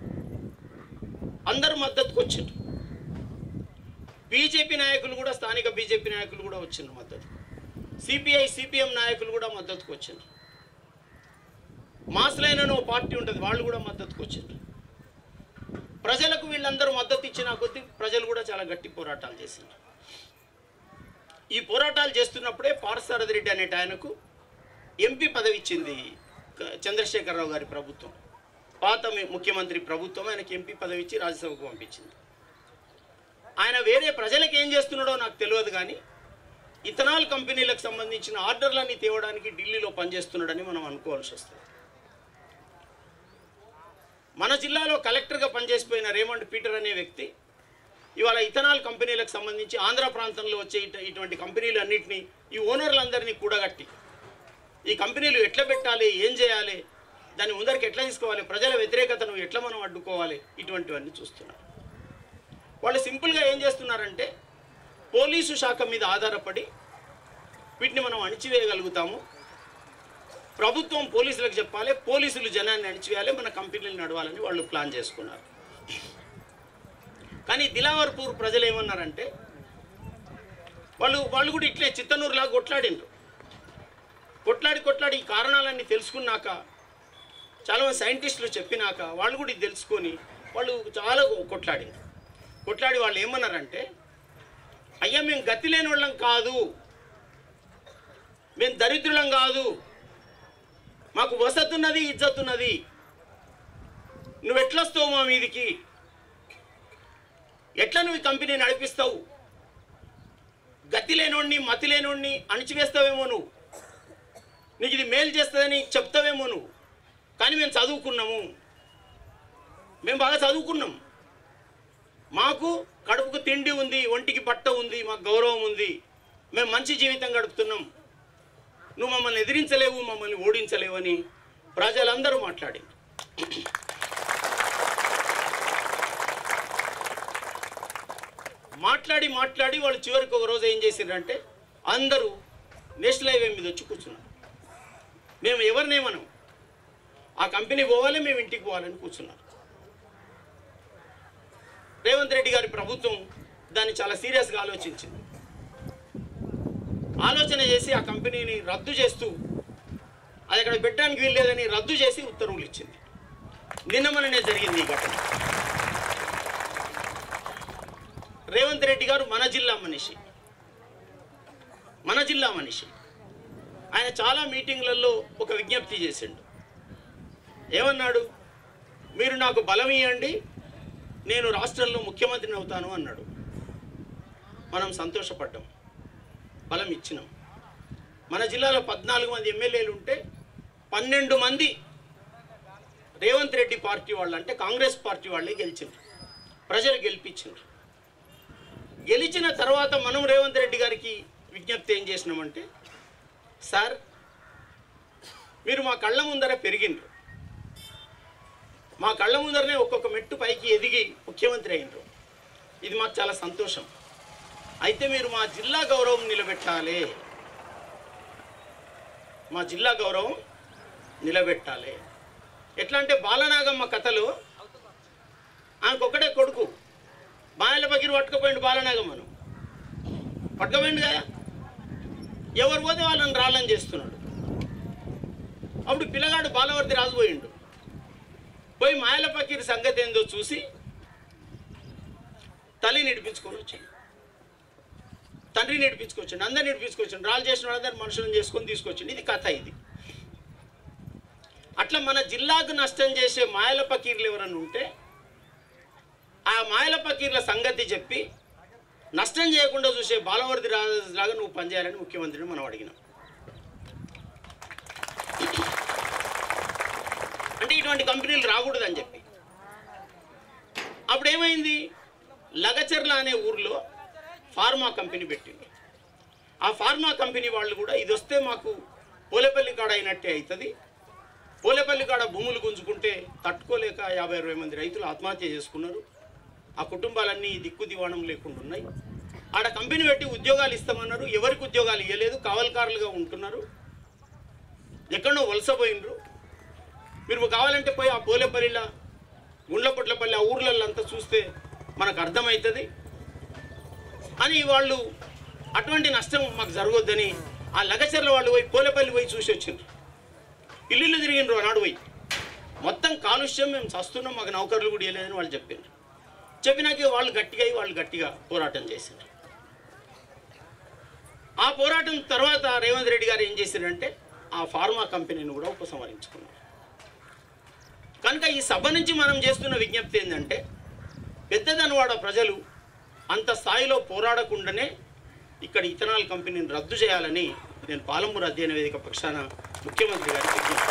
అందరూ మద్దతుకు వచ్చిండ్రు బీజేపీ నాయకులు కూడా స్థానిక బీజేపీ నాయకులు కూడా వచ్చిండ్రు మద్దతు సిపిఐ సిపిఎం నాయకులు కూడా మద్దతుకు వచ్చిండ్రు మాస్లైన ఓ పార్టీ ఉంటుంది వాళ్ళు కూడా మద్దతుకు వచ్చిండ్రు ప్రజలకు వీళ్ళందరూ మద్దతు ఇచ్చిన కొద్దీ ప్రజలు కూడా చాలా గట్టి పోరాటాలు చేసిండ్రు ఈ పోరాటాలు చేస్తున్నప్పుడే పార్సారథి రెడ్డి అనేట ఆయనకు ఎంపీ పదవి ఇచ్చింది క- చంద్రశేఖరరావు గారి ప్రభుత్వం పాత మి- ముఖ్యమంత్రి ప్రభుత్వం ఆయనకి ఎంపీ పదవి ఇచ్చి రాజ్యసభకు పంపించింది ఆయన వేరే ప్రజలకు ఏం చేస్తున్నాడో నాకు తెలియదు కానీ ఇథనాల్ కంపెనీలకు సంబంధించిన ఆర్డర్లన్నీ తేవడానికి ఢిల్లీలో పనిచేస్తున్నాడని మనం అనుకోవాల్సి వస్తుంది మన జిల్లాలో కలెక్టర్గా పనిచేసిపోయిన రేమండ్ పీటర్ అనే వ్యక్తి ఇవాళ ఇథనాల్ కంపెనీలకు సంబంధించి ఆంధ్ర ప్రాంతంలో వచ్చే ఇట- ఇటువంటి కంపెనీలు అన్నింటినీ ఈ ఓనర్లందరినీ కూడగట్టి ఈ కంపెనీలు ఎట్లా పెట్టాలి ఏం చేయాలి దాన్ని ముందరికి ఎట్లా తీసుకోవాలి ప్రజల వ్యతిరేకతను ఎట్లా మనం అడ్డుకోవాలి ఇటువంటివన్నీ చూస్తున్నారు వాళ్ళు సింపుల్గా ఏం చేస్తున్నారంటే పోలీసు శాఖ మీద ఆధారపడి వీటిని మనం అణిచివేయగలుగుతాము ప్రభుత్వం పోలీసులకు చెప్పాలి పోలీసులు జనాన్ని అణిచివేయాలి మన కంపెనీలు నడవాలని వాళ్ళు ప్లాన్ చేసుకున్నారు కానీ దిలావర్పూర్ ప్రజలు ఏమన్నారంటే వాళ్ళు వాళ్ళు కూడా ఇట్లే చిత్తనూరులా కొట్లాడిండ్రు కొట్లాడి కొట్లాడి ఈ కారణాలన్నీ తెలుసుకున్నాక చాలామంది సైంటిస్టులు చెప్పినాక వాళ్ళు కూడా ఇది తెలుసుకొని వాళ్ళు చాలా కొట్లాడిండ్రు కొట్లాడి వాళ్ళు ఏమన్నారంటే అయ్యా మేము గతి లేని వాళ్ళం కాదు మేము దరిద్రులం కాదు మాకు వసతి ఉన్నది ఇజ్జత్ ఉన్నది నువ్వు ఎట్లొస్తావు మా మీదికి ఎట్లా నువ్వు ఈ కంపెనీ నడిపిస్తావు గతి లేనోడిని మతి లేనోడిని అణిచివేస్తావేమో నువ్వు నీకు ఇది మేలు చేస్తుందని చెప్తావేమో నువ్వు కానీ మేము చదువుకున్నాము మేము బాగా చదువుకున్నాం మాకు కడుపుకు తిండి ఉంది ఒంటికి బట్ట ఉంది మాకు గౌరవం ఉంది మేము మంచి జీవితం గడుపుతున్నాం నువ్వు మమ్మల్ని ఎదిరించలేవు మమ్మల్ని ఓడించలేవు అని ప్రజలందరూ మాట్లాడి మాట్లాడి మాట్లాడి వాళ్ళు చివరికి ఒక రోజు ఏం చేసిండ్రంటే అందరూ నేషనల్ హైవే మీద వచ్చి కూర్చున్నారు మేము ఎవరినేమనం ఆ కంపెనీ పోవాలి మేము ఇంటికి పోవాలని కూర్చున్నారు రేవంత్ రెడ్డి గారి ప్రభుత్వం దాన్ని చాలా సీరియస్గా ఆలోచించింది ఆలోచన చేసి ఆ కంపెనీని రద్దు చేస్తూ అది అక్కడ పెట్టడానికి వీల్లేదని రద్దు చేసి ఉత్తర్వులు ఇచ్చింది నిన్న మననే జరిగింది ఈ ఘటన రేవంత్ రెడ్డి గారు మన జిల్లా మనిషి మన జిల్లా మనిషి ఆయన చాలా మీటింగ్లలో ఒక విజ్ఞప్తి చేసిండు ఏమన్నాడు మీరు నాకు బలం ఇవ్వండి నేను రాష్ట్రంలో ముఖ్యమంత్రిని అవుతాను అన్నాడు మనం సంతోషపడ్డాం బలం ఇచ్చినాం మన జిల్లాలో పద్నాలుగు మంది ఎమ్మెల్యేలు ఉంటే పన్నెండు మంది రేవంత్ రెడ్డి పార్టీ వాళ్ళు అంటే కాంగ్రెస్ పార్టీ వాళ్ళే గెలిచిండ్రు ప్రజలు గెలిపించిండ్రు గెలిచిన తర్వాత మనం రేవంత్ రెడ్డి గారికి విజ్ఞప్తి ఏం చేసినామంటే సార్ మీరు మా కళ్ళ ముందర పెరిగిండ్రు మా కళ్ళ ముందరనే ఒక్కొక్క మెట్టు పైకి ఎదిగి ముఖ్యమంత్రి అయినరు ఇది మాకు చాలా సంతోషం అయితే మీరు మా జిల్లా గౌరవం నిలబెట్టాలి మా జిల్లా గౌరవం నిలబెట్టాలి ఎట్లా అంటే బాలనాగమ్మ కథలు ఆమెకొక్కడే కొడుకు బాయల పగిరి పట్టుకుపోయిండు బాలనాగమ్మను పట్టుకుపోయిండు కదా ఎవరు పోతే వాళ్ళని రాళ్ళని చేస్తున్నాడు అప్పుడు పిల్లగాడు బాలవర్తి రాజుపోయిండు పోయి మాయల పకీర్ సంగతి ఏందో చూసి తల్లి నడిపించుకొని వచ్చాడు తండ్రి నడిపించుకొచ్చాడు అందరు నడిపించుకొచ్చాడు రాళ్ళు చేసిన వాళ్ళందరూ మనుషులను చేసుకొని తీసుకొచ్చిండు ఇది కథ ఇది అట్లా మన జిల్లాకు నష్టం చేసే మాయల పకీర్లు ఎవరన్నా ఉంటే ఆ మాయల పకీర్ల సంగతి చెప్పి నష్టం చేయకుండా చూసే బాలవర్తి రాజులాగా నువ్వు పనిచేయాలని ముఖ్యమంత్రిని మనం అడిగినాం అంటే ఇటువంటి కంపెనీలు రాకూడదని చెప్పి అప్పుడు ఏమైంది లగచర్ల అనే ఊర్లో ఫార్మా కంపెనీ పెట్టింది ఆ ఫార్మా కంపెనీ వాళ్ళు కూడా ఇది వస్తే మాకు పోలేపల్లి కాడ అయినట్టే అవుతుంది పోలేపల్లి కాడ భూములు గుంజుకుంటే తట్టుకోలేక యాభై అరవై మంది రైతులు ఆత్మహత్య చేసుకున్నారు ఆ కుటుంబాలన్నీ దిక్కు దివాణం లేకుండా ఉన్నాయి ఆడ కంపెనీ పెట్టి ఉద్యోగాలు ఇస్తామన్నారు ఎవరికి ఉద్యోగాలు ఇవ్వలేదు కావలకారులుగా ఉంటున్నారు ఎక్కడో వలసపోయినరు మీరు కావాలంటే పోయి ఆ పోలేపల్లిలో గుండ్లపొట్లపల్లి ఆ ఊర్లలో అంతా చూస్తే మనకు అర్థమవుతుంది అని వాళ్ళు అటువంటి నష్టం మాకు జరగొద్దని ఆ లగచర్ల వాళ్ళు పోయి పోలేపల్లి పోయి చూసి వచ్చిండ్రు ఇల్లు తిరిగిండ్రు ఆనాడు పోయి మొత్తం కాలుష్యం మేము చస్తున్నాం మాకు నౌకర్లు కూడా ఇవ్వలేదని వాళ్ళు చెప్పిండ్రు చెప్పినాక వాళ్ళు గట్టిగా అయి వాళ్ళు గట్టిగా పోరాటం చేసిండ్రు ఆ పోరాటం తర్వాత రేవంత్ రెడ్డి గారు ఏం చేశారంటే ఆ ఫార్మా కంపెనీని కూడా ఉపసంహరించుకున్నారు కనుక ఈ సభ నుంచి మనం చేస్తున్న విజ్ఞప్తి ఏంటంటే పెద్దదనవాడ ప్రజలు అంత స్థాయిలో పోరాడకుండానే ఇక్కడ ఇథనాల్ కంపెనీని రద్దు చేయాలని నేను పాలమూరు అధ్యయన వేదిక పక్షాన ముఖ్యమంత్రి గారికి విజ్ఞప్తి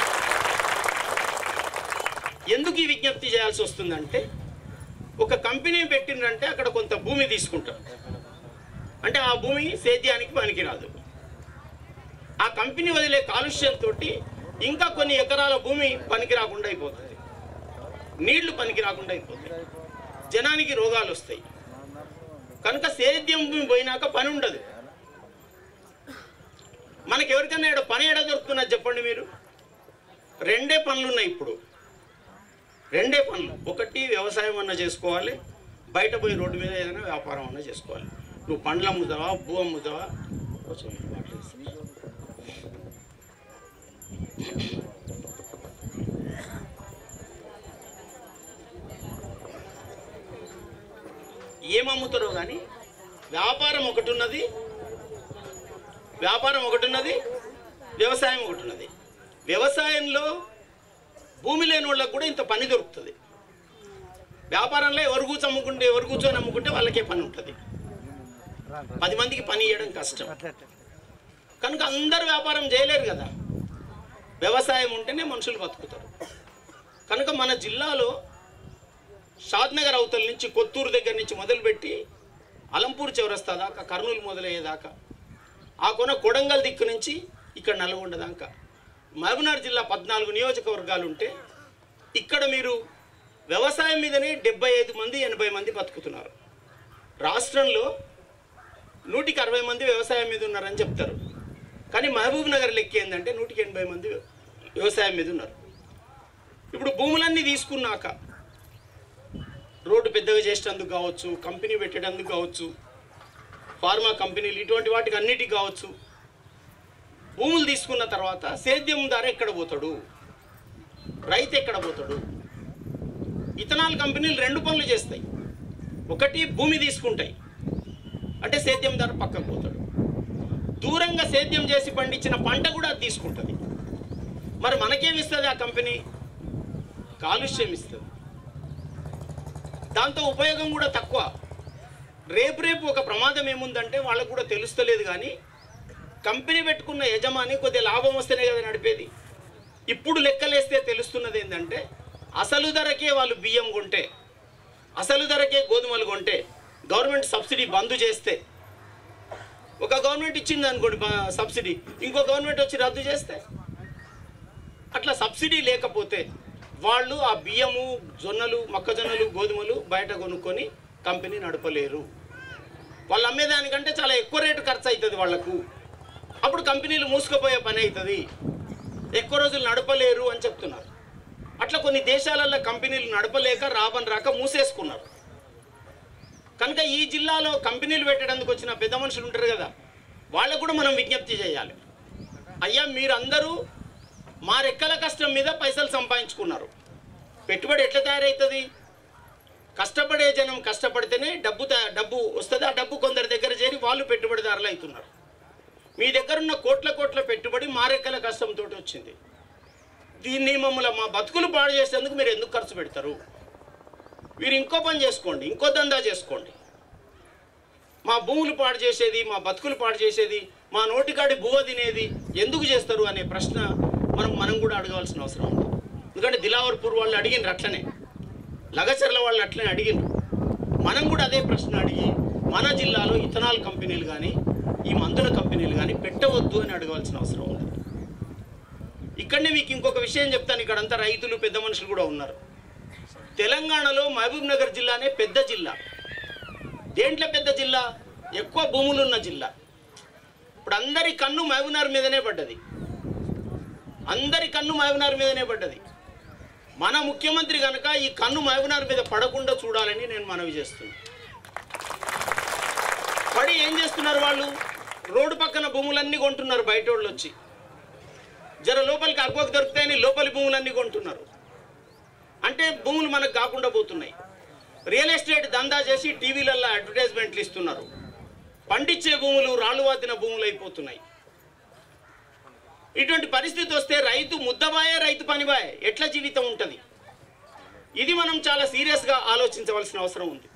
ఎందుకు ఈ విజ్ఞప్తి చేయాల్సి వస్తుందంటే ఒక కంపెనీ పెట్టిండ్రంటే అక్కడ కొంత భూమి తీసుకుంటారు అంటే ఆ భూమి సేద్యానికి పనికిరాదు ఆ కంపెనీ వదిలే కాలుష్యంతో ఇంకా కొన్ని ఎకరాల భూమి పనికి రాకుండా అయిపోతుంది నీళ్లు పనికి రాకుండా అయిపోతాయి జనానికి రోగాలు వస్తాయి కనుక సేద్యం భూమి పోయినాక పని ఉండదు మనకి ఎవరికైనా ఇక్కడ పని ఎడ దొరుకుతున్నది చెప్పండి మీరు రెండే పనులు ఉన్నాయి ఇప్పుడు రెండే పనులు ఒకటి వ్యవసాయం అన్నా చేసుకోవాలి బయట పోయి రోడ్డు మీద ఏదైనా వ్యాపారం అన్నా చేసుకోవాలి నువ్వు పండ్లు అమ్ముతావా భూ అమ్ముతావా కొంచెం వాటర్ ఇస్తావా? ఏమమ్ముతారో కానీ వ్యాపారం ఒకటి ఉన్నది వ్యాపారం ఒకటి ఉన్నది వ్యవసాయం ఒకటి ఉన్నది వ్యవసాయంలో భూమి లేని వాళ్ళకు కూడా ఇంత పని దొరుకుతుంది వ్యాపారంలో ఎవరు కూర్చొని అమ్ముకుంటే ఎవరు కూర్చొని అమ్ముకుంటే వాళ్ళకే పని ఉంటుంది పది మందికి పని ఇవ్వడం కష్టం కనుక అందరు వ్యాపారం చేయలేరు కదా వ్యవసాయం ఉంటేనే మనుషులు బతుకుతారు కనుక మన జిల్లాలో షాద్నగర్ అవతల నుంచి కొత్తూరు దగ్గర నుంచి మొదలుపెట్టి అలంపూర్ చౌరస్తా దాకా కర్నూలు మొదలయ్యేదాకా ఆ కొన కొడంగల్ దిక్కు నుంచి ఇక్కడ నల్గొండ దాకా మహబూబ్నగర్ జిల్లా పద్నాలుగు నియోజకవర్గాలు ఉంటే ఇక్కడ మీరు వ్యవసాయం మీదనే డెబ్బై ఐదు మంది ఎనభై మంది బతుకుతున్నారు రాష్ట్రంలో నూటికి అరవై మంది వ్యవసాయం మీద ఉన్నారని చెప్తారు కానీ మహబూబ్ నగర్ లెక్క ఏంటంటే నూటికి ఎనభై మంది వ్యవసాయం మీద ఉన్నారు ఇప్పుడు భూములన్నీ తీసుకున్నాక రోడ్డు పెద్దగా చేసేటందుకు కావచ్చు కంపెనీ పెట్టేటందుకు కావచ్చు ఫార్మా కంపెనీలు ఇటువంటి వాటికి అన్నిటికి కావచ్చు భూములు తీసుకున్న తర్వాత సేద్యం ధర ఎక్కడ పోతాడు రైతు ఎక్కడ పోతాడు ఇథనాల్ కంపెనీలు రెండు పనులు చేస్తాయి ఒకటి భూమి తీసుకుంటాయి అంటే సేద్యం ధర పక్కకు పోతాడు దూరంగా సేద్యం చేసి పండించిన పంట కూడా అది తీసుకుంటుంది మరి మనకేమిస్తుంది ఆ కంపెనీ కాలుష్యం ఇస్తుంది దాంతో ఉపయోగం కూడా తక్కువ రేపు రేపు ఒక ప్రమాదం ఏముందంటే వాళ్ళకు కూడా తెలుస్తలేదు కానీ కంపెనీ పెట్టుకున్న యజమాని కొద్దిగా లాభం వస్తేనే కదా నడిపేది ఇప్పుడు లెక్కలేస్తే తెలుస్తున్నది ఏంటంటే అసలు ధరకే వాళ్ళు బియ్యం కొంటే అసలు ధరకే గోధుమలు కొంటే గవర్నమెంట్ సబ్సిడీ బంద్ చేస్తే ఒక గవర్నమెంట్ ఇచ్చింది అనుకోండి బ- సబ్సిడీ ఇంకో గవర్నమెంట్ వచ్చి రద్దు చేస్తే అట్లా సబ్సిడీ లేకపోతే వాళ్ళు ఆ బియ్యము జొన్నలు మొక్కజొన్నలు గోధుమలు బయట కొనుక్కొని కంపెనీ నడపలేరు వాళ్ళు అమ్మేదానికంటే చాలా ఎక్కువ రేటు ఖర్చు అవుతుంది వాళ్ళకు అప్పుడు కంపెనీలు మూసుకుపోయే పని అవుతుంది ఎక్కువ రోజులు నడపలేరు అని చెప్తున్నారు అట్లా కొన్ని దేశాలలో కంపెనీలు నడపలేక రాబని రాక మూసేసుకున్నారు కనుక ఈ జిల్లాలో కంపెనీలు పెట్టడానికి వచ్చిన పెద్ద మనుషులు ఉంటారు కదా వాళ్ళకు కూడా మనం విజ్ఞప్తి చేయాలి అయ్యా మీరందరూ మా రెక్కల కష్టం మీద పైసలు సంపాదించుకున్నారు పెట్టుబడి ఎట్లా తయారవుతుంది కష్టపడే జనం కష్టపడితేనే డబ్బు తయా- డబ్బు వస్తుంది ఆ డబ్బు కొందరి దగ్గర చేరి వాళ్ళు పెట్టుబడిదారులు అవుతున్నారు మీ దగ్గర ఉన్న కోట్ల కోట్ల పెట్టుబడి మా రెక్కల కష్టంతో వచ్చింది దీన్ని మమ్మల్ని మా బతుకులు పాడు చేసేందుకు మీరు ఎందుకు ఖర్చు పెడతారు మీరు ఇంకో పని చేసుకోండి ఇంకో దందా చేసుకోండి మా భూములు పాడు చేసేది మా బతుకులు పాడు చేసేది మా నోటికాడి బువ్వ తినేది ఎందుకు చేస్తారు అనే ప్రశ్న మనం మనం కూడా అడగవలసిన అవసరం ఉంది ఎందుకంటే దిలావర్పూర్ వాళ్ళు అడిగినారు అట్లనే లగచర్ల వాళ్ళు అట్లనే అడిగినారు మనం కూడా అదే ప్రశ్న అడిగి మన జిల్లాలో ఇథనాల్ కంపెనీలు కానీ ఈ మందుల కంపెనీలు కానీ పెట్టవద్దు అని అడగవలసిన అవసరం ఉంది ఇక్కడనే మీకు ఇంకొక విషయం చెప్తాను ఇక్కడంతా రైతులు పెద్ద మనుషులు కూడా ఉన్నారు తెలంగాణలో మహబూబ్ నగర్ జిల్లానే పెద్ద జిల్లా దేంట్లో పెద్ద జిల్లా ఎక్కువ భూములు ఉన్న జిల్లా ఇప్పుడు అందరి కన్ను మహబూబ్నగర్ మీదనే పడ్డది అందరి కన్ను మహబూబ్నగర్ మీదనే పడ్డది మన ముఖ్యమంత్రి కనుక ఈ కన్ను మహబూబ్నగర్ మీద పడకుండా చూడాలని నేను మనవి చేస్తున్నాను పడి ఏం చేస్తున్నారు వాళ్ళు రోడ్డు పక్కన భూములన్నీ కొంటున్నారు బయట వాళ్ళు వచ్చి జర లోపలికి అగ్వకు దొరుకుతాయని లోపలి భూములన్నీ కొంటున్నారు అంటే భూములు మనకు కాకుండా పోతున్నాయి రియల్ ఎస్టేట్ దందా చేసి టీవీలలో అడ్వర్టైజ్మెంట్లు ఇస్తున్నారు పండించే భూములు రాళ్ళు వాతిన భూములు అయిపోతున్నాయి ఇటువంటి పరిస్థితి వస్తే రైతు ముద్దబాయే రైతు పనిబాయే ఎట్లా జీవితం ఉంటుంది ఇది మనం చాలా సీరియస్గా ఆలోచించవలసిన అవసరం ఉంది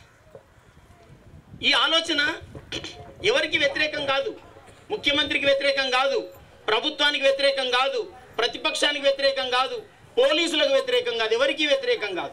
ఈ ఆలోచన ఎవరికి వ్యతిరేకం కాదు ముఖ్యమంత్రికి వ్యతిరేకం కాదు ప్రభుత్వానికి వ్యతిరేకం కాదు ప్రతిపక్షానికి వ్యతిరేకం కాదు పోలీసులకు వ్యతిరేకం కాదు ఎవరికి వ్యతిరేకం కాదు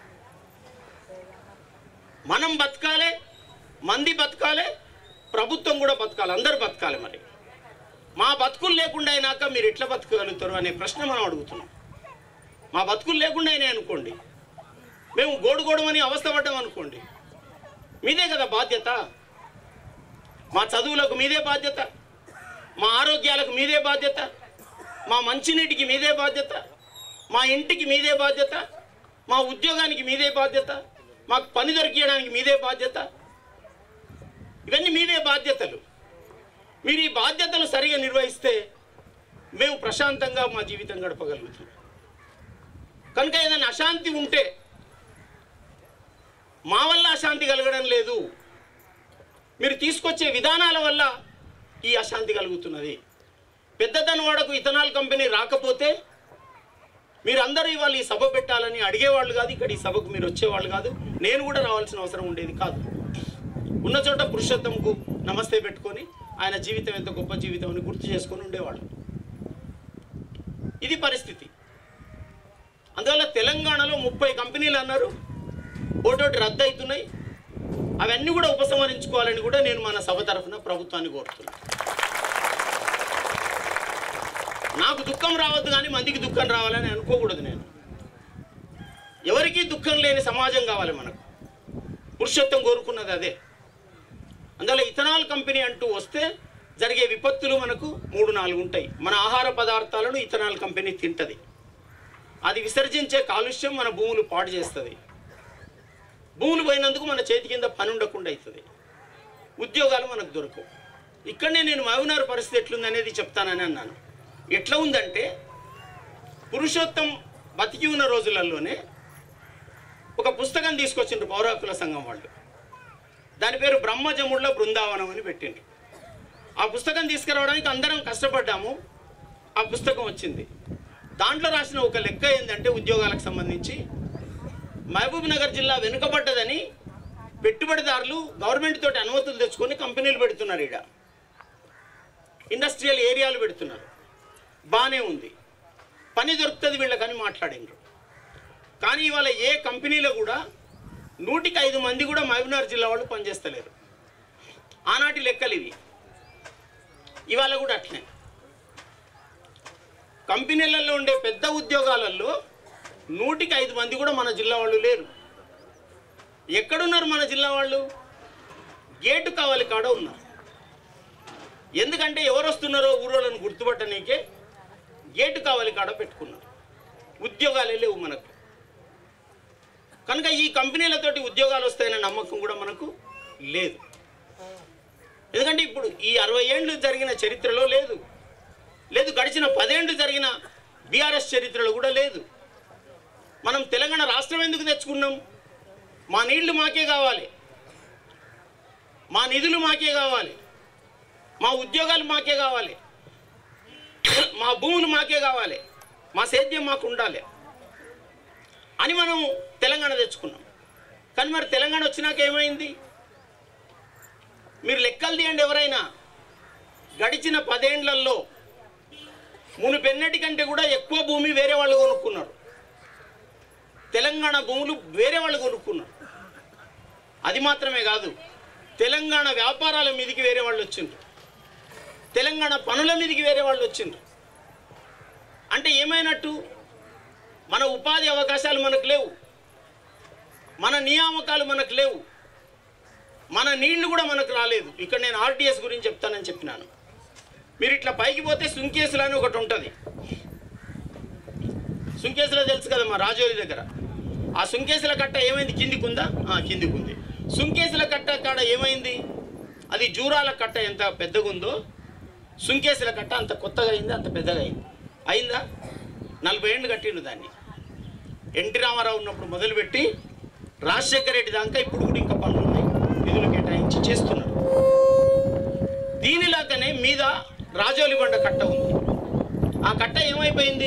మనం బతకాలే మంది బతకాలే ప్రభుత్వం కూడా బతకాలి అందరూ బతకాలి మరి మా బతుకులు లేకుండా అయినాక మీరు ఎట్లా బతకగలుగుతారు అనే ప్రశ్న మనం అడుగుతున్నాం మా బతుకులు లేకుండా అయినాయి అనుకోండి మేము గోడు గోడమని అవస్థపడ్డాం అనుకోండి మీదే కదా బాధ్యత మా చదువులకు మీదే బాధ్యత మా ఆరోగ్యాలకు మీదే బాధ్యత మా మంచినీటికి మీదే బాధ్యత మా ఇంటికి మీదే బాధ్యత మా ఉద్యోగానికి మీదే బాధ్యత మాకు పని దొరికియడానికి మీదే బాధ్యత ఇవన్నీ మీవే బాధ్యతలు మీరు ఈ బాధ్యతలు సరిగా నిర్వహిస్తే మేము ప్రశాంతంగా మా జీవితం గడపగలుగుతాం కనుక ఏదైనా అశాంతి ఉంటే మా వల్ల అశాంతి కలగడం లేదు మీరు తీసుకొచ్చే విధానాల వల్ల ఈ అశాంతి కలుగుతున్నది పెద్దదనవాడకు ఇథనాల్ కంపెనీ రాకపోతే మీరందరూ ఇవాళ ఈ సభ పెట్టాలని అడిగేవాళ్ళు కాదు ఇక్కడ ఈ సభకు మీరు వచ్చేవాళ్ళు కాదు నేను కూడా రావాల్సిన అవసరం ఉండేది కాదు ఉన్న చోట పురుషోత్తంకు నమస్తే పెట్టుకొని ఆయన జీవితం ఎంత గొప్ప జీవితం అని గుర్తు చేసుకొని ఉండేవాళ్ళు ఇది పరిస్థితి అందువల్ల తెలంగాణలో ముప్పై కంపెనీలు అన్నారు ఒకటోటి రద్దు అవుతున్నాయి అవన్నీ కూడా ఉపసంహరించుకోవాలని కూడా నేను మన సభ తరఫున ప్రభుత్వాన్ని కోరుతున్నాను నాకు దుఃఖం రావద్దు కానీ మందికి దుఃఖం రావాలని అనుకోకూడదు నేను ఎవరికీ దుఃఖం లేని సమాజం కావాలి మనకు పురుషత్వం కోరుకున్నది అదే అందువల్ల ఇథనాల్ కంపెనీ అంటూ వస్తే జరిగే విపత్తులు మనకు మూడు నాలుగు ఉంటాయి మన ఆహార పదార్థాలను ఇథనాల్ కంపెనీ తింటది అది విసర్జించే కాలుష్యం మన భూములు పాడు చేస్తుంది భూములు పోయినందుకు మన చేతి కింద పని ఉండకుండా అవుతుంది ఉద్యోగాలు మనకు దొరకవు ఇక్కడనే నేను మహబూబ్నగర్ పరిస్థితి ఎట్లుంది అనేది చెప్తానని అన్నాను ఎట్లా ఉందంటే పురుషోత్తం బతికి ఉన్న రోజులలోనే ఒక పుస్తకం తీసుకొచ్చిండ్రు పౌర హక్కుల సంఘం వాళ్ళు దాని పేరు బ్రహ్మజముళ్ళ బృందావనం అని పెట్టిండ్రు ఆ పుస్తకం తీసుకురావడానికి అందరం కష్టపడ్డాము ఆ పుస్తకం వచ్చింది దాంట్లో రాసిన ఒక లెక్క ఏంటంటే ఉద్యోగాలకు సంబంధించి మహబూబ్ నగర్ జిల్లా వెనుకబడ్డదని పెట్టుబడిదారులు గవర్నమెంట్ తోటి అనుమతులు తెచ్చుకొని కంపెనీలు పెడుతున్నారు ఈడ ఇండస్ట్రియల్ ఏరియాలు పెడుతున్నారు బాగానే ఉంది పని దొరుకుతుంది వీళ్ళకని మాట్లాడినరు కానీ ఇవాళ ఏ కంపెనీలో కూడా నూటికి ఐదు మంది కూడా మహబూబ్నగర్ జిల్లా వాళ్ళు పనిచేస్తలేరు ఆనాటి లెక్కలు ఇవి ఇవాళ కూడా అట్లే కంపెనీలలో ఉండే పెద్ద ఉద్యోగాలలో నూటికి ఐదు మంది కూడా మన జిల్లా వాళ్ళు లేరు ఎక్కడున్నారు మన జిల్లా వాళ్ళు గేటు కావాలి కాడ ఉన్నారు ఎందుకంటే ఎవరు వస్తున్నారో ఊరోళ్ళని గుర్తుపట్టనీకే గేటు కావాలి కాడ పెట్టుకున్నారు ఉద్యోగాలే లేవు మనకు కనుక ఈ కంపెనీలతోటి ఉద్యోగాలు వస్తాయనే నమ్మకం కూడా మనకు లేదు ఎందుకంటే ఇప్పుడు ఈ అరవై ఏళ్ళు జరిగిన చరిత్రలో లేదు లేదు గడిచిన పదేళ్ళు జరిగిన బీఆర్ఎస్ చరిత్రలో కూడా లేదు మనం తెలంగాణ రాష్ట్రం ఎందుకు తెచ్చుకున్నాం మా నీళ్లు మాకే కావాలి మా నిధులు మాకే కావాలి మా ఉద్యోగాలు మాకే కావాలి మా భూములు మాకే కావాలి మా సేద్యం మాకు ఉండాలి అని మనం తెలంగాణ తెచ్చుకున్నాం కానీ మరి తెలంగాణ వచ్చినాక ఏమైంది మీరు లెక్కలు తీయండి ఎవరైనా గడిచిన పదేండ్లలో మునుపెన్నటి కంటే కూడా ఎక్కువ భూమి వేరే వాళ్ళు కొనుక్కున్నారు తెలంగాణ భూములు వేరే వాళ్ళు కొనుక్కున్నారు అది మాత్రమే కాదు తెలంగాణ వ్యాపారాల మీదకి వేరే వాళ్ళు వచ్చిండ్రు తెలంగాణ పనుల మీదకి వేరే వాళ్ళు వచ్చిండ్రు అంటే ఏమైనట్టు మన ఉపాధి అవకాశాలు మనకు లేవు మన నియామకాలు మనకు లేవు మన నీళ్లు కూడా మనకు రాలేదు ఇక్కడ నేను ఆర్టీఎస్ గురించి చెప్తానని చెప్పినాను మీరు ఇట్లా పైకి పోతే సుంకేసులు అని ఒకటి ఉంటుంది సుంకేసులో తెలుసు కదా మా రాజోరి దగ్గర ఆ సుంకేసుల కట్ట ఏమైంది కిందికి ఉందా ఆ, కిందికి ఉంది సుంకేసుల కట్ట కాడ ఏమైంది అది జూరాల కట్ట ఎంత పెద్దగా ఉందో సుంకేసుల కట్ట అంత కొత్తగా అయింది అంత పెద్దగా అయింది అయిందా నలభై ఏళ్ళు కట్టిండు దాన్ని ఎన్టీ రామారావు ఉన్నప్పుడు మొదలుపెట్టి రాజశేఖర రెడ్డి దాకా ఇప్పుడు కూడా ఇంకా పనులు ఉన్నాయి నిధులు కేటాయించి చేస్తున్నారు దీనిలాగానే మీద రాజోలి బండ కట్ట ఉంది ఆ కట్ట ఏమైపోయింది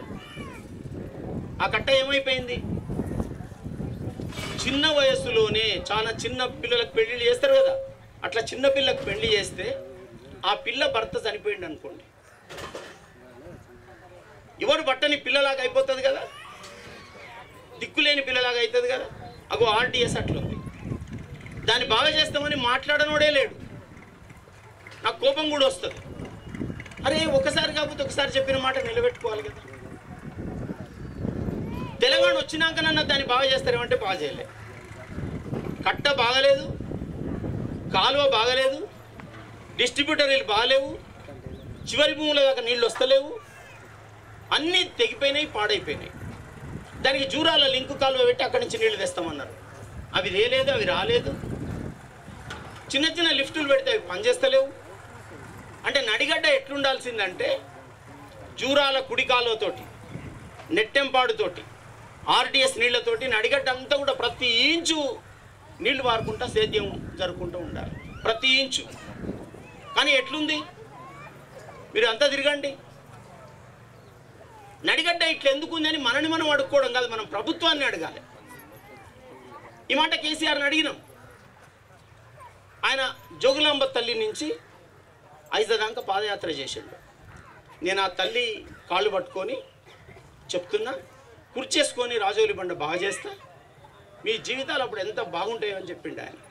ఆ కట్ట ఏమైపోయింది చిన్న వయస్సులోనే చాలా చిన్న పిల్లలకు పెళ్లి చేస్తారు కదా అట్లా చిన్న పిల్లకు పెళ్లి చేస్తే ఆ పిల్ల భర్త చనిపోయింది అనుకోండి ఎవరు బట్టని పిల్లలాగా అయిపోతుంది కదా దిక్కులేని పిల్లలాగా అవుతుంది కదా అగో ఆర్టీఎస్ అట్లుంది దాన్ని బాగా చేస్తామని మాట్లాడనోడే లేడు నాకు కోపం కూడా వస్తుంది అరే ఒకసారి కాకపోతే ఒకసారి చెప్పిన మాట నిలబెట్టుకోవాలి కదా తెలంగాణ వచ్చినాకనన్నా దాన్ని బాగా చేస్తారేమంటే బాగా చేయలే కట్ట బాగలేదు కాలువ బాగలేదు డిస్ట్రిబ్యూటరీలు బాగలేవు చివరి భూముల దాకా నీళ్ళు వస్తలేవు అన్నీ తెగిపోయినాయి పాడైపోయినాయి దానికి జూరాల లింకు కాలువ పెట్టి అక్కడి నుంచి నీళ్లు తెస్తామన్నారు అవి తేలేదు అవి రాలేదు చిన్న చిన్న లిఫ్టులు పెడితే అవి పనిచేస్తలేవు అంటే నడిగడ్డ ఎట్లుండాల్సిందంటే జూరాల కుడి కాలువతోటి నెట్టెంపాడుతోటి ఆర్డిఎస్ నీళ్లతోటి నడిగడ్డ అంతా కూడా ప్రతి ఇంచు నీళ్లు వారుకుంటా సేద్యం జరుపుకుంటూ ఉండాలి ప్రతి ఇంచు కానీ ఎట్లుంది మీరు అంతా తిరగండి నడిగడ్డ ఇట్లా ఎందుకు ఉందని మనని మనం అడుక్కోవడం కాదు మనం ప్రభుత్వాన్ని అడగాలి ఈ మాట కేసీఆర్ని అడిగినాం ఆయన జోగులాంబ తల్లి నుంచి ఐదదాకా పాదయాత్ర చేసిండు నేను ఆ తల్లి కాళ్ళు పట్టుకొని చెప్తున్నా కుర్చేసుకొని రాజోలి బండ బాగా చేస్తా మీ జీవితాలు అప్పుడు ఎంత బాగుంటాయో అని చెప్పిండు ఆయన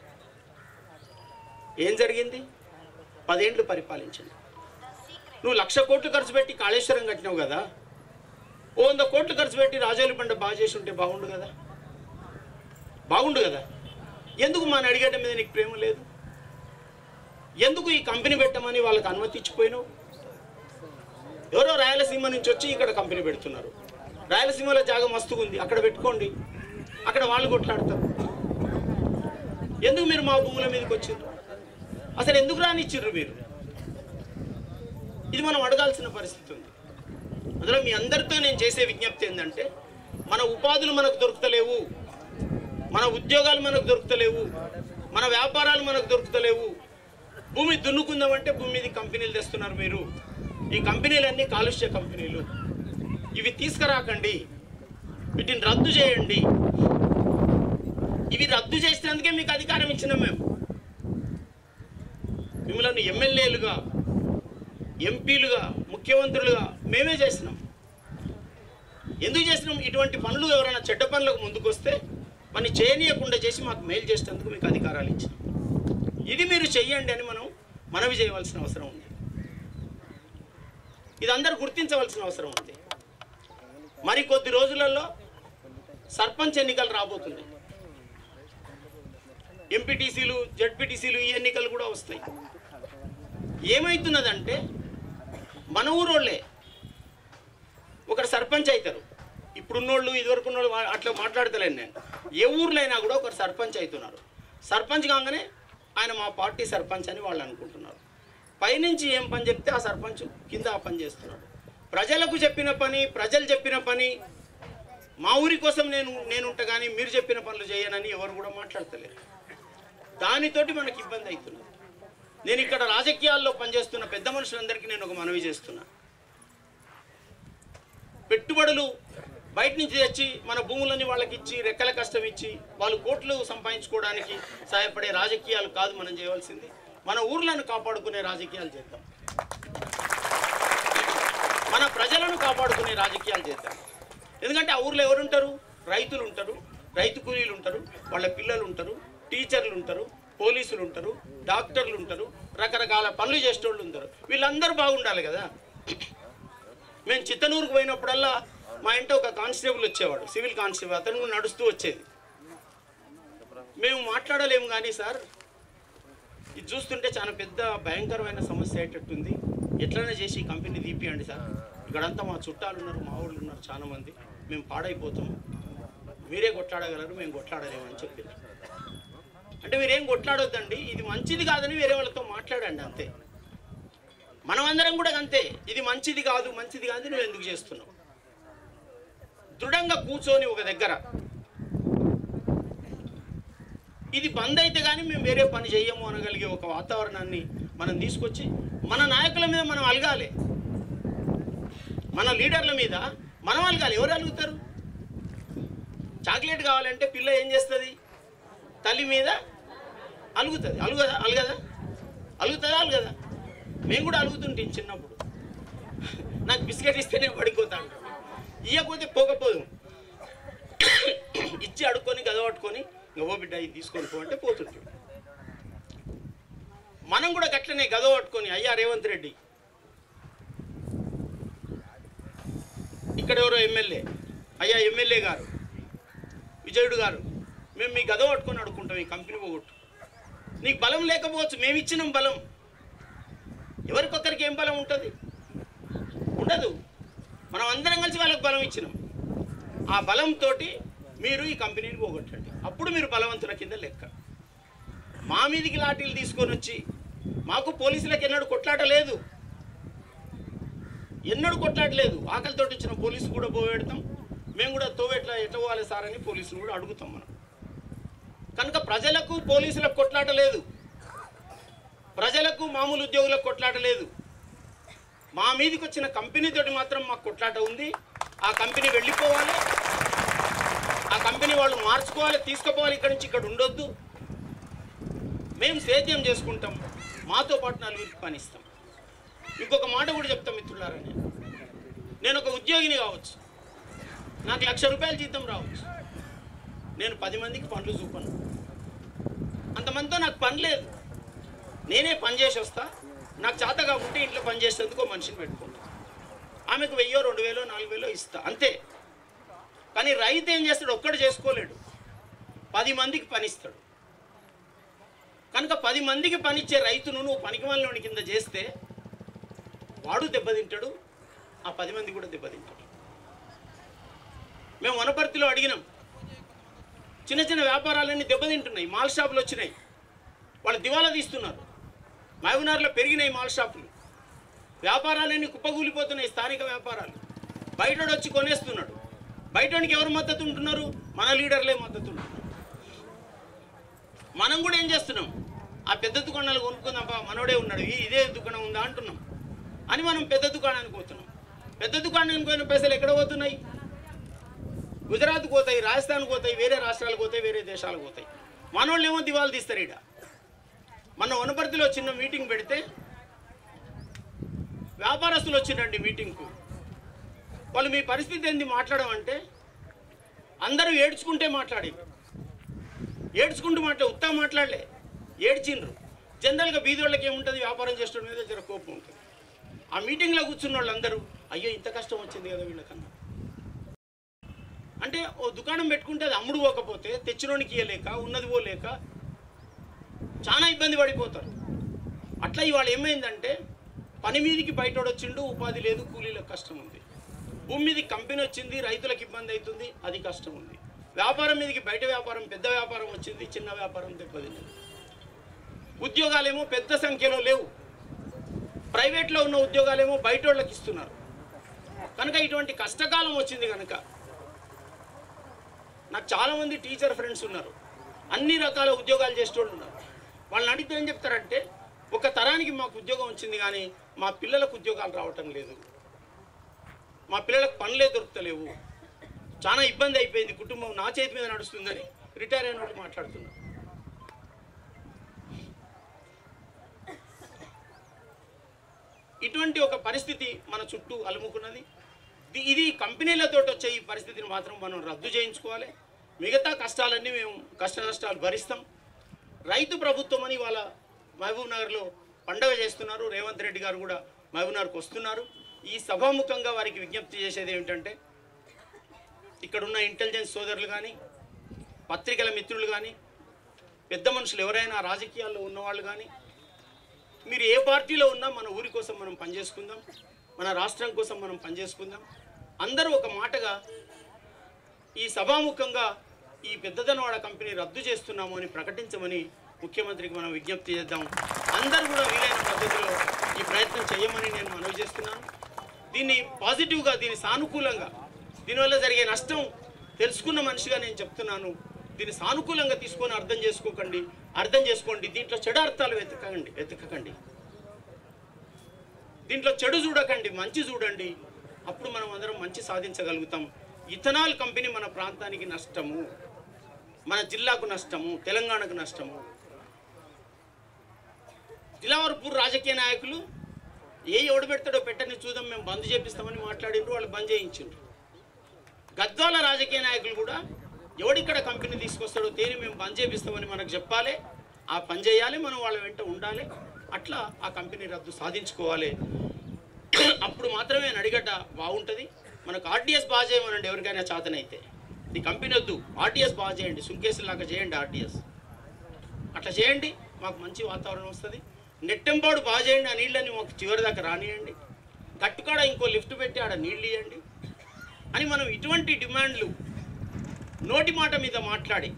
ఏం జరిగింది పదేండ్లు పరిపాలించింది నువ్వు లక్ష కోట్లు ఖర్చు పెట్టి కాళేశ్వరం కట్టినావు కదా ఓ వంద కోట్లు ఖర్చు పెట్టి రాజోలి బండ బాగా చేసి ఉంటే బాగుండు కదా బాగుండు కదా ఎందుకు మా నడిగడ్డ మీద నీకు ప్రేమ లేదు ఎందుకు ఈ కంపెనీ పెట్టమని వాళ్ళకి అనుమతి ఇచ్చిపోయినావు ఎవరో రాయలసీమ నుంచి వచ్చి ఇక్కడ కంపెనీ పెడుతున్నారు రాయలసీమలో జాగం మస్తుగా ఉంది అక్కడ పెట్టుకోండి అక్కడ వాళ్ళు కొట్లాడతారు ఎందుకు మీరు మా భూముల మీదకి వచ్చిండ్రు అసలు ఎందుకు రానిచ్చిర్రు మీరు ఇది మనం అడగాల్సిన పరిస్థితి ఉంది అందులో మీ అందరితో నేను చేసే విజ్ఞప్తి ఏంటంటే మన ఉపాధులు మనకు దొరుకుతలేవు మన ఉద్యోగాలు మనకు దొరుకుతలేవు మన వ్యాపారాలు మనకు దొరుకుతలేవు భూమి దున్నుకుందామంటే భూమి మీద కంపెనీలు తెస్తున్నారు మీరు ఈ కంపెనీలన్నీ కాలుష్య కంపెనీలు ఇవి తీసుకురాకండి వీటిని రద్దు చేయండి ఇవి రద్దు చేసినందుకే మీకు అధికారం ఇచ్చినాం మేము మిమ్మల్ని ఎమ్మెల్యేలుగా ఎంపీలుగా ముఖ్యమంత్రులుగా మేమే చేసినాం ఎందుకు చేసినాం ఇటువంటి పనులు ఎవరైనా చెడ్డ పనులకు ముందుకొస్తే పని చేయనీయకుండా చేసి మాకు మేలు చేసేందుకు మీకు అధికారాలు ఇచ్చినాం ఇది మీరు చెయ్యండి అని మనం మనవి చేయవలసిన అవసరం ఉంది ఇది అందరూ గుర్తించవలసిన అవసరం ఉంది మరి కొద్ది రోజులలో సర్పంచ్ ఎన్నికలు రాబోతుంది ఎంపీటీసీలు జడ్పీటీసీలు ఈ ఎన్నికలు కూడా వస్తాయి ఏమవుతున్నదంటే మన ఊరోళ్ళే ఒకరు సర్పంచ్ అవుతారు ఇప్పుడున్నోళ్ళు ఇదివరకు ఉన్నోళ్ళు వా- అట్లా మాట్లాడతలేను నేను ఏ ఊర్లో అయినా కూడా ఒకరు సర్పంచ్ అవుతున్నారు సర్పంచ్ కాగానే ఆయన మా పార్టీ సర్పంచ్ అని వాళ్ళు అనుకుంటున్నారు పైనుంచి ఏం పని చెప్తే ఆ సర్పంచ్ కింద ఆ పని చేస్తున్నాడు ప్రజలకు చెప్పిన పని ప్రజలు చెప్పిన పని మా ఊరి కోసం నేను నేనుంట కానీ మీరు చెప్పిన పనులు చేయనని ఎవరు కూడా మాట్లాడతలేరు దానితోటి మనకి ఇబ్బంది అవుతున్నది నేను ఇక్కడ రాజకీయాల్లో పనిచేస్తున్న పెద్ద మనుషులందరికీ నేను ఒక మనవి చేస్తున్నా పెట్టుబడులు బయట నుంచి తెచ్చి మన భూములని వాళ్ళకి ఇచ్చి రెక్కల కష్టం ఇచ్చి వాళ్ళు కోట్లు సంపాదించుకోవడానికి సహాయపడే రాజకీయాలు కాదు మనం చేయవలసింది మన ఊర్లను కాపాడుకునే రాజకీయాలు చేద్దాం మన ప్రజలను కాపాడుకునే రాజకీయాలు చేద్దాం ఎందుకంటే ఆ ఊర్లో ఎవరు ఉంటారు రైతులు ఉంటారు రైతు కూలీలు ఉంటారు వాళ్ళ పిల్లలు ఉంటారు టీచర్లు ఉంటారు పోలీసులు ఉంటారు డాక్టర్లు ఉంటారు రకరకాల పనులు చేసేటోళ్ళు ఉంటారు వీళ్ళందరూ బాగుండాలి కదా మేము చిత్తనూరుకు పోయినప్పుడల్లా మా ఇంట ఒక కానిస్టేబుల్ వచ్చేవాడు సివిల్ కానిస్టేబుల్ అతను కూడా నడుస్తూ వచ్చేది మేము మాట్లాడలేము కానీ సార్ ఇది చూస్తుంటే చాలా పెద్ద భయంకరమైన సమస్య అయ్యేటట్టుంది ఎట్లైనా చేసి ఈ కంపెనీ తీపియండి సార్ ఇక్కడంతా మా చుట్టాలు ఉన్నారు మా వాళ్ళు ఉన్నారు చాలా మంది మేము పాడైపోతాము మీరే కొట్లాడగలరు మేము కొట్లాడలేము అని చెప్పింది అంటే మీరేం కొట్లాడొద్దండి ఇది మంచిది కాదని వేరే వాళ్ళతో మాట్లాడండి అంతే మనమందరం కూడా అంతే ఇది మంచిది కాదు మంచిది కాదు నువ్వు ఎందుకు చేస్తున్నావు దృఢంగా కూర్చొని ఒక దగ్గర ఇది బంద్ అయితే కానీ మేము వేరే పని చెయ్యము అనగలిగే ఒక వాతావరణాన్ని మనం తీసుకొచ్చి మన నాయకుల మీద మనం అలగాలి మన లీడర్ల మీద మనం అలగాలి ఎవరు అలుగుతారు చాక్లెట్ కావాలంటే పిల్ల ఏం చేస్తుంది తల్లి మీద అలుగుతుంది అలుగదా అలగదా అలుగుతుందా అలగదా మేము కూడా అలుగుతుంటాం చిన్నప్పుడు నాకు బిస్కెట్ ఇస్తేనే పడిపోతాను ఇవ్వకపోతే పోకపోదు ఇచ్చి అడుక్కొని గదవట్టుకొని ఓ బిడ్డ ఇది తీసుకొని పో అంటే పోతుంటాడు మనం కూడా గట్లనే గదవట్టుకొని అయ్యా రేవంత్ రెడ్డి ఇక్కడ ఎవరో ఎమ్మెల్యే అయ్యా ఎమ్మెల్యే గారు విజయుడు గారు మేము మీ గద పట్టుకొని అడుక్కుంటాం ఈ కంపెనీ పోగొట్టు నీకు బలం లేకపోవచ్చు మేము ఇచ్చినాం బలం ఎవరికొకరికి ఏం బలం ఉంటుంది ఉండదు మనం అందరం కలిసి వాళ్ళకి బలం ఇచ్చినాం ఆ బలంతో మీరు ఈ కంపెనీని పోగొట్టండి అప్పుడు మీరు బలవంతుల కింద లెక్క మా మీదికి లాఠీలు తీసుకొని వచ్చి మాకు పోలీసులకు ఎన్నడూ కొట్లాట లేదు ఎన్నడూ కొట్లాడలేదు ఆకలితో ఇచ్చిన పోలీసు కూడా పోగొడతాం మేము కూడా తోవెట్లా ఎట్లా పోవాలి సార్ అని పోలీసులు కూడా అడుగుతాం మనం కనుక ప్రజలకు పోలీసులకు కొట్లాట లేదు ప్రజలకు మామూలు ఉద్యోగులకు కొట్లాట లేదు మా మీదకి వచ్చిన కంపెనీతోటి మాత్రం మాకు కొట్లాట ఉంది ఆ కంపెనీ వెళ్ళిపోవాలి ఆ కంపెనీ వాళ్ళు మార్చుకోవాలి తీసుకుపోవాలి ఇక్కడి నుంచి ఇక్కడ ఉండొద్దు మేము సేద్యం చేసుకుంటాం మాతో పాటు నలుగురికి పని ఇస్తాం ఇంకొక మాట కూడా చెప్తాం మిత్రులారా నేను నేను ఒక ఉద్యోగిని కావచ్చు నాకు లక్ష రూపాయల జీతం రావచ్చు నేను పది మందికి పనులు చూపను అంతమందితో నాకు పని లేదు నేనే పని చేసి వస్తా నాకు చేత కాకుంటే ఇంట్లో పని చేసేందుకు ఒక మనిషిని పెట్టుకుంటా ఆమెకు వెయ్యో రెండు వేలో నాలుగు వేలో ఇస్తా అంతే కానీ రైతు ఏం చేస్తాడు ఒక్కడు చేసుకోలేడు పది మందికి పని ఇస్తాడు కనుక పది మందికి పనిచ్చే రైతును నువ్వు పనికిమాలినోని కింద చేస్తే వాడు దెబ్బతింటాడు ఆ పది మంది కూడా దెబ్బతింటాడు మేము వనపర్తిలో అడిగినాం చిన్న చిన్న వ్యాపారాలన్నీ దెబ్బతింటున్నాయి మాల్ షాపులు వచ్చినాయి వాళ్ళు దివాలా తీస్తున్నారు మహబూబ్నగర్లో పెరిగినాయి మాల్ షాపులు వ్యాపారాలన్నీ కుప్పగూలిపోతున్నాయి స్థానిక వ్యాపారాలు బయటోడు వచ్చి కొనేస్తున్నాడు బయటోనికి ఎవరు మద్దతు ఉంటున్నారు మన లీడర్లే మద్దతు ఉంటున్నారు మనం కూడా ఏం చేస్తున్నాం ఆ పెద్ద దుకాణాలు కొనుక్కుందాం మనోడే ఉన్నాడు ఈ ఇదే దుకాణం ఉందా అంటున్నాం అని మనం పెద్ద దుకాణానికి పోతున్నాం పెద్ద దుకాణానికి పోయిన పైసలు ఎక్కడ పోతున్నాయి గుజరాత్ పోతాయి రాజస్థాన్ పోతాయి వేరే రాష్ట్రాలకు పోతాయి వేరే దేశాలకు పోతాయి మనోళ్ళు ఏమో దివాలు తీస్తారు ఈడ మన వనపర్తిలో చిన్న మీటింగ్ పెడితే వ్యాపారస్తులు వచ్చిండండి మీటింగ్కు వాళ్ళు మీ పరిస్థితి ఏంది మాట్లాడమంటే అందరూ ఏడ్చుకుంటే మాట్లాడేది ఏడ్చుకుంటూ మాట్లా ఉత్తా మాట్లాడలే ఏడ్చిండ్రు జనరల్గా బీది వాళ్ళకి ఏముంటుంది వ్యాపారం చేసడం మీద జర కోపం ఉంటుంది ఆ మీటింగ్లో కూర్చున్న వాళ్ళందరూ అయ్యో ఇంత కష్టం వచ్చింది కదా వీళ్ళకన్నా అంటే ఓ దుకాణం పెట్టుకుంటే అది అమ్ముడు పోకపోతే తెచ్చినోనికి ఇయ్యలేక ఉన్నది పోలేక చాలా ఇబ్బంది పడిపోతారు అట్లా ఇవాళ ఏమైందంటే పని మీదకి బయటోడు వచ్చిండు ఉపాధి లేదు కూలీలకు కష్టం ఉంది భూమి మీదకి కంపెనీ వచ్చింది రైతులకు ఇబ్బంది అవుతుంది అది కష్టం ఉంది వ్యాపారం మీదకి బయట వ్యాపారం పెద్ద వ్యాపారం వచ్చింది చిన్న వ్యాపారం దెబ్బతింది ఉద్యోగాలేమో పెద్ద సంఖ్యలో లేవు ప్రైవేట్లో ఉన్న ఉద్యోగాలేమో బయట వాళ్ళకి ఇస్తున్నారు కనుక ఇటువంటి కష్టకాలం వచ్చింది కనుక నాకు చాలామంది టీచర్ ఫ్రెండ్స్ ఉన్నారు అన్ని రకాల ఉద్యోగాలు చేసేటోళ్ళు ఉన్నారు వాళ్ళని అడిగితే ఏం చెప్తారంటే ఒక తరానికి మాకు ఉద్యోగం వచ్చింది కానీ మా పిల్లలకు ఉద్యోగాలు రావటం లేదు మా పిల్లలకు పనులే దొరుకుతలేవు చాలా ఇబ్బంది అయిపోయింది కుటుంబం నా చేతి మీద నడుస్తుందని రిటైర్ అయిన వాళ్ళు మాట్లాడుతున్నారు ఇటువంటి ఒక పరిస్థితి మన చుట్టూ అలుముకున్నది ఇది- ఇది కంపెనీలతో వచ్చే ఈ పరిస్థితిని మాత్రం మనం రద్దు చేయించుకోవాలి మిగతా కష్టాలన్నీ మేము కష్ట నష్టాలు భరిస్తాం రైతు ప్రభుత్వం అని వాళ్ళ మహబూబ్ నగర్లో పండగ చేస్తున్నారు రేవంత్ రెడ్డి గారు కూడా మహబూబ్ నగర్కి వస్తున్నారు ఈ సభాముఖంగా వారికి విజ్ఞప్తి చేసేది ఏమిటంటే ఇక్కడున్న ఇంటెలిజెన్స్ సోదరులు కానీ పత్రికల మిత్రులు కానీ పెద్ద మనుషులు ఎవరైనా రాజకీయాల్లో ఉన్నవాళ్ళు కానీ మీరు ఏ పార్టీలో ఉన్నా మన ఊరి కోసం మనం పనిచేసుకుందాం మన రాష్ట్రం కోసం మనం పనిచేసుకుందాం అందరూ ఒక మాటగా ఈ సభాముఖంగా ఈ పెద్దదనవాడ కంపెనీ రద్దు చేస్తున్నాము అని ప్రకటించమని ముఖ్యమంత్రికి మనం విజ్ఞప్తి చేద్దాం అందరూ కూడా వీలైన పద్ధతిలో ఈ ప్రయత్నం చేయమని నేను మనవి చేస్తున్నాను దీన్ని పాజిటివ్గా దీన్ని సానుకూలంగా దీనివల్ల జరిగే నష్టం తెలుసుకున్న మనిషిగా నేను చెప్తున్నాను దీన్ని సానుకూలంగా తీసుకొని అర్థం చేసుకోకండి అర్థం చేసుకోండి దీంట్లో చెడు అర్థాలు వెతకండి వెతకకండి దీంట్లో చెడు చూడకండి మంచి చూడండి అప్పుడు మనం అందరం మంచి సాధించగలుగుతాం ఇథనాల్ కంపెనీ మన ప్రాంతానికి నష్టము మన జిల్లాకు నష్టము తెలంగాణకు నష్టము జిల్లావరపూర్ రాజకీయ నాయకులు ఏ ఎవడు పెడతాడో పెట్టని చూద్దాం మేము బంద్ చేపిస్తామని మాట్లాడిండ్రు వాళ్ళు బంద్ చేయించిండ్రు గద్వాల రాజకీయ నాయకులు కూడా ఎవడిక్కడ కంపెనీ తీసుకొస్తాడో తేని మేము బంద్ చేపిస్తామని మనకు చెప్పాలి ఆ పని చేయాలి మనం వాళ్ళ వెంట ఉండాలి అట్లా ఆ కంపెనీ రద్దు సాధించుకోవాలి అప్పుడు మాత్రమే నడిగడ్డ బాగుంటుంది మనకు ఆర్టీఎస్ బాగా చేయమనండి ఎవరికైనా చేతనైతే ఈ కంపెనీ వద్దు ఆర్టీఎస్ బాగా చేయండి సుంకేసులాగా చేయండి ఆర్టీఎస్ అట్లా చేయండి మాకు మంచి వాతావరణం వస్తుంది నెట్టెంపాడు బాగా చేయండి ఆ నీళ్ళని మాకు చివరి దాకా రానియండి గట్టుకాడ ఇంకో లిఫ్ట్ పెట్టి ఆడ నీళ్ళు ఇవ్వండి అని మనం ఇటువంటి డిమాండ్లు నోటి మాట మీద మాట్లాడి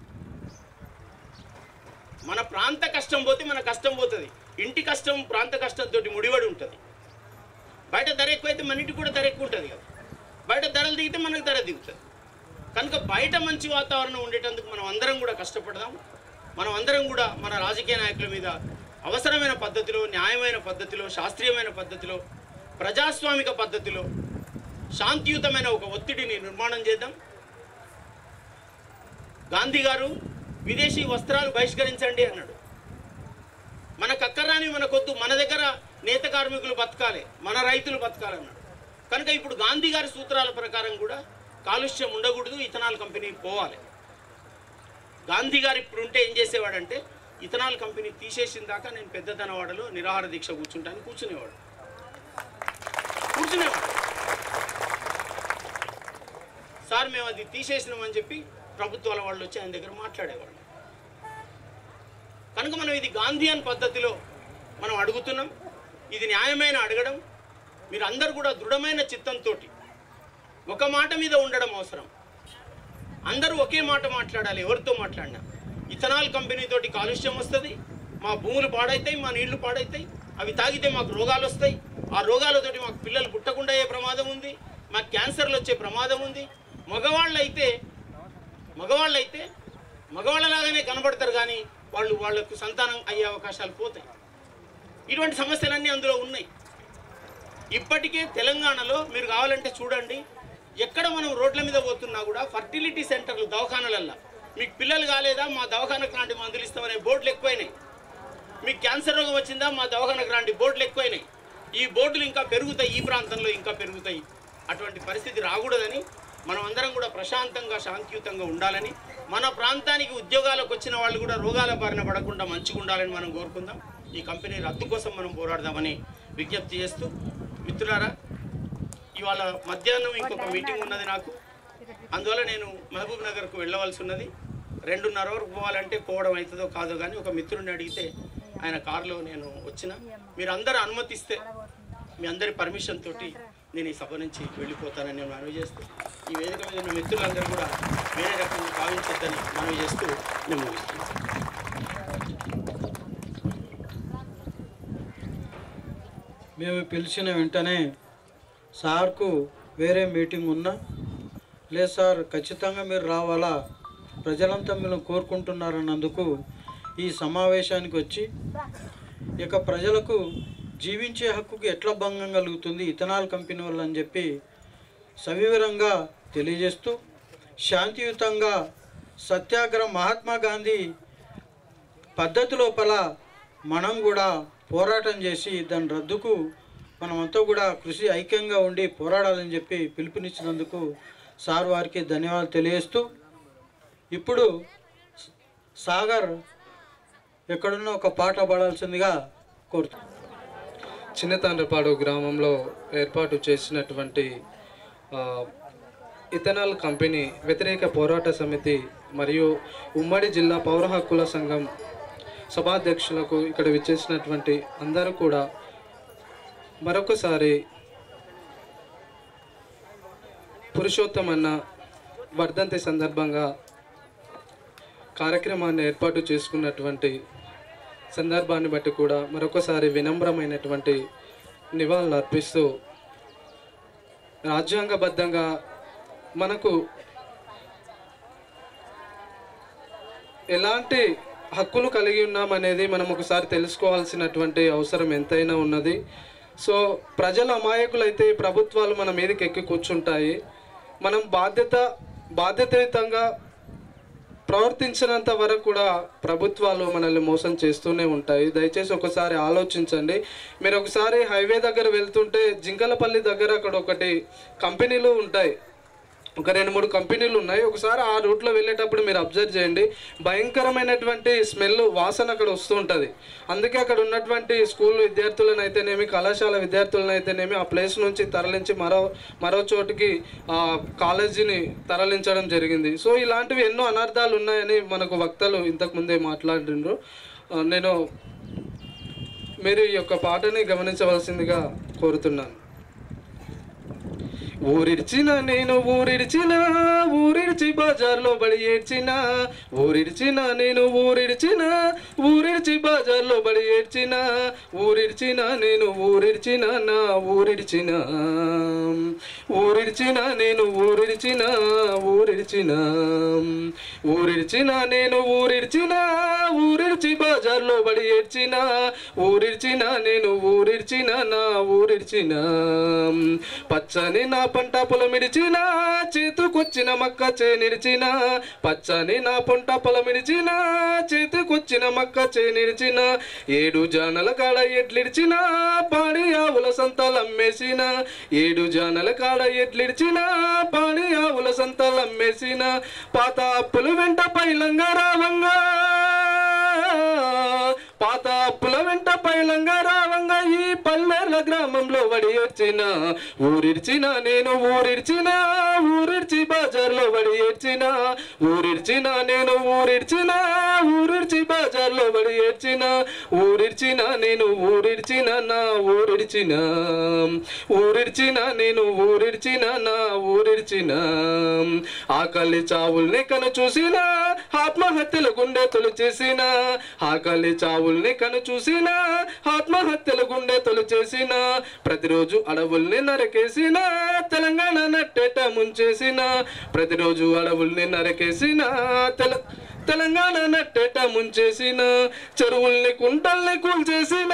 మన ప్రాంత కష్టం పోతే మన కష్టం పోతుంది ఇంటి కష్టం ప్రాంత కష్టంతో ముడిపడి ఉంటుంది బయట ధర ఎక్కువైతే మన ఇంటికి కూడా ధర ఎక్కువ ఉంటుంది కదా బయట ధరలు దిగితే మనకు ధర దిగుతుంది కనుక బయట మంచి వాతావరణం ఉండేటందుకు మనం అందరం కూడా కష్టపడదాం మనం అందరం కూడా మన రాజకీయ నాయకుల మీద అవసరమైన పద్ధతిలో న్యాయమైన పద్ధతిలో శాస్త్రీయమైన పద్ధతిలో ప్రజాస్వామిక పద్ధతిలో శాంతియుతమైన ఒక ఒత్తిడిని నిర్మాణం చేద్దాం గాంధీ గారు విదేశీ వస్త్రాలు బహిష్కరించండి అన్నాడు మనకు అక్కరాని మనకొద్దు మన దగ్గర నేత కార్మికులు బతకాలి మన రైతులు బతకాలన్నాడు కనుక ఇప్పుడు గాంధీ గారి సూత్రాల ప్రకారం కూడా కాలుష్యం ఉండకూడదు ఇథనాల్ కంపెనీ పోవాలి గాంధీ గారు ఇప్పుడు ఉంటే ఏం చేసేవాడంటే ఇథనాల్ కంపెనీ తీసేసిన దాకా నేను పెద్దతనవాడలో నిరాహార దీక్ష కూర్చుంటాను కూర్చునేవాడు కూర్చునేవాడు సార్ మేము అది తీసేసినామని చెప్పి ప్రభుత్వాల వాళ్ళు వచ్చి ఆయన దగ్గర మాట్లాడేవాళ్ళు కనుక మనం ఇది గాంధీయన్ పద్ధతిలో మనం అడుగుతున్నాం ఇది న్యాయమైన అడగడం మీరు అందరు కూడా దృఢమైన చిత్తంతో ఒక మాట మీద ఉండడం అవసరం అందరూ ఒకే మాట మాట్లాడాలి ఎవరితో మాట్లాడినా ఇథనాల్ కంపెనీ తోటి కాలుష్యం వస్తుంది మా భూములు పాడైతాయి మా నీళ్లు పాడైతాయి అవి తాగితే మాకు రోగాలు వస్తాయి ఆ రోగాలతోటి మాకు పిల్లలు పుట్టకుండా అయ్యే ప్రమాదం ఉంది మాకు క్యాన్సర్లు వచ్చే ప్రమాదం ఉంది మగవాళ్ళు అయితే మగవాళ్ళు అయితే మగవాళ్ళలాగానే కనబడతారు కానీ వాళ్ళు వాళ్ళకు సంతానం అయ్యే అవకాశాలు పోతాయి ఇటువంటి సమస్యలన్నీ అందులో ఉన్నాయి ఇప్పటికే తెలంగాణలో మీరు కావాలంటే చూడండి ఎక్కడ మనం రోడ్ల మీద పోతున్నా కూడా ఫర్టిలిటీ సెంటర్లు దవాఖానలల్లో మీకు పిల్లలు కాలేదా మా దవాఖానకు లాంటి మందులు ఇస్తామనే బోర్డులు ఎక్కువైనాయి మీకు క్యాన్సర్ రోగం వచ్చిందా మా దవాఖానకు లాంటి బోర్డులు ఎక్కువైనాయి ఈ బోర్డులు ఇంకా పెరుగుతాయి ఈ ప్రాంతంలో ఇంకా పెరుగుతాయి అటువంటి పరిస్థితి రాకూడదని మనం అందరం కూడా ప్రశాంతంగా శాంతియుతంగా ఉండాలని మన ప్రాంతానికి ఉద్యోగాలకు వచ్చిన వాళ్ళు కూడా రోగాల బారిన పడకుండా మంచిగా ఉండాలని మనం కోరుకుందాం ఈ కంపెనీ రద్దు కోసం మనం పోరాడదామని విజ్ఞప్తి చేస్తూ మిత్రులారా ఇవాళ మధ్యాహ్నం ఇంకొక మీటింగ్ ఉన్నది నాకు అందువల్ల నేను మహబూబ్ నగర్కు వెళ్ళవలసి ఉన్నది రెండున్నర వరకు పోవాలంటే పోవడం అవుతుందో కాదో కానీ ఒక మిత్రుడిని అడిగితే ఆయన కారులో నేను వచ్చిన మీరు అందరూ అనుమతిస్తే మీ అందరి పర్మిషన్ తోటి నేను ఈ సభ నుంచి వెళ్ళిపోతానని నేను మనవి చేస్తూ ఈ వేదిక మీద ఉన్న మిత్రులందరూ కూడా వేరే రకంగా భావించొద్దని మనవి చేస్తూ నేను ముగిస్తున్నాను మేము పిలిచిన వెంటనే సార్కు వేరే మీటింగ్ ఉన్నా లేదు సార్ ఖచ్చితంగా మీరు రావాలా ప్రజలంతా మీరు కోరుకుంటున్నారన్నందుకు ఈ సమావేశానికి వచ్చి ఇక ప్రజలకు జీవించే హక్కుకు ఎట్లా భంగం కలుగుతుంది ఇథనాల్ కంపెనీ వల్ల అని చెప్పి సవివరంగా తెలియజేస్తూ శాంతియుతంగా సత్యాగ్రహం మహాత్మా గాంధీ పద్ధతి లోపల మనం కూడా పోరాటం చేసి దాని రద్దుకు మనమంతా కూడా కృషి ఐక్యంగా ఉండి పోరాడాలని చెప్పి పిలుపునిచ్చినందుకు సార్ వారికి ధన్యవాదాలు తెలియజేస్తూ ఇప్పుడు సాగర్ ఎక్కడున్న ఒక పాట పాడాల్సిందిగా కోరుతున్నాను చిన్నతాండ్రపాడు గ్రామంలో ఏర్పాటు చేసినటువంటి ఆ, ఇథనాల్ కంపెనీ వ్యతిరేక పోరాట సమితి మరియు ఉమ్మడి జిల్లా పౌర హక్కుల సంఘం సభాధ్యక్షులకు ఇక్కడ విచ్చేసినటువంటి అందరూ కూడా మరొకసారి పురుషోత్తమన్న వర్ధంతి సందర్భంగా కార్యక్రమాన్ని ఏర్పాటు చేసుకున్నటువంటి సందర్భాన్ని బట్టి కూడా మరొకసారి వినమ్రమైనటువంటి నివాళులు అర్పిస్తూ రాజ్యాంగబద్ధంగా మనకు ఎలాంటి హక్కులు కలిగి ఉన్నామనేది మనం ఒకసారి తెలుసుకోవాల్సినటువంటి అవసరం ఎంతైనా ఉన్నది సో ప్రజల అమాయకులైతే ప్రభుత్వాలు మన మీదకి ఎక్కి కూర్చుంటాయి మనం బాధ్యత బాధ్యతాయుతంగా ప్రవర్తించినంత వరకు కూడా ప్రభుత్వాలు మనల్ని మోసం చేస్తూనే ఉంటాయి దయచేసి ఒకసారి ఆలోచించండి మీరు ఒకసారి హైవే దగ్గర వెళ్తుంటే జింకలపల్లి దగ్గర అక్కడ ఒకటి కంపెనీలు ఉంటాయి ఒక రెండు మూడు కంపెనీలు ఉన్నాయి ఒకసారి ఆ రూట్లో వెళ్ళేటప్పుడు మీరు అబ్జర్వ్ చేయండి భయంకరమైనటువంటి స్మెల్ వాసన అక్కడ వస్తూ ఉంటుంది అందుకే అక్కడ ఉన్నటువంటి స్కూల్ విద్యార్థులను అయితేనేమి కళాశాల విద్యార్థులను అయితేనేమి ఆ ప్లేస్ నుంచి తరలించి మరో మరో చోటుకి ఆ కాలేజీని తరలించడం జరిగింది సో ఇలాంటివి ఎన్నో అనర్థాలు ఉన్నాయని మనకు వక్తలు ఇంతకుముందే మాట్లాడిండ్రు ఆ, నేను మీరు ఈ యొక్క పాటని గమనించవలసిందిగా కోరుతున్నాను ఊరిడ్చిన నేను ఊరిడ్చిన ఊరిడ్చి బజార్లో బడి ఏడ్చిన ఊరిడ్చిన నేను ఊరిడ్చిన ఊరిడ్చి బజార్లో బడి ఏడ్చిన ఊరిడ్చిన నేను ఊరిడ్చిన నా ఊరిడ్చిన ఊరిడ్చిన నేను ఊరిడ్చిన ఊరిడ్చిన ఊరిడ్చిన నేను ఊరిడ్చిన ఊరిడ్చి బజార్లో బడి ఏడ్చిన ఊరిడ్చిన నేను ఊరిడ్చిన నా ఊరిడ్చిన పచ్చని నా పంట పొలమిడిచిన చేతుకొచ్చిన మక్క చేనిడిచిన పచ్చని నా పంట పొలమిడిచిన చేతికొచ్చిన మక్క చేనిడిచిన ఏడు జానల కాడ ఎడ్లిడిచిన పాడి ఆవుల సంతలమ్మేసిన ఏడు జానల కాడ ఎడ్లిడిచిన పాడి ఆవుల సంతలమ్మేసిన పాత అప్పులు వెంట పైలంగా రావంగా పాత అప్పుల వెంట పైలంగా రావంగా ఈ పల్లెర్ల గ్రామంలో వడి వచ్చిన ఊరిడ్చిన నేను ఊరిడ్చిన ఊరిడ్చి బజార్లో వడి ఏడ్చిన ఊరిడ్చిన నేను ఊరిడ్చిన ఊరిడ్చి బజార్లో వడి ఏడ్చిన ఊరిడ్చిన నేను ఊరిడ్చిన నా ఊరిడ్చిన ఊరిడ్చిన నేను ఊరిడ్చిన నా ఊరిడ్చిన ఆకలి చావుల్ని కను చూసిన ఆత్మహత్యల గుండె తొలి చేసిన ఆకలి చావుల్ని కను చూసిన ఆత్మహత్యల గుండె తొలి చేసిన ప్రతిరోజు అడవుల్ని నరకేసిన తెలంగాణ నట్టేట ముంచేసిన ప్రతిరోజు అడవుల్ని నరకేసిన తెల తెలంగాణ నట్టేట ముంచేసిన చెరువుల్ని కుంటల్ని కూల్చేసిన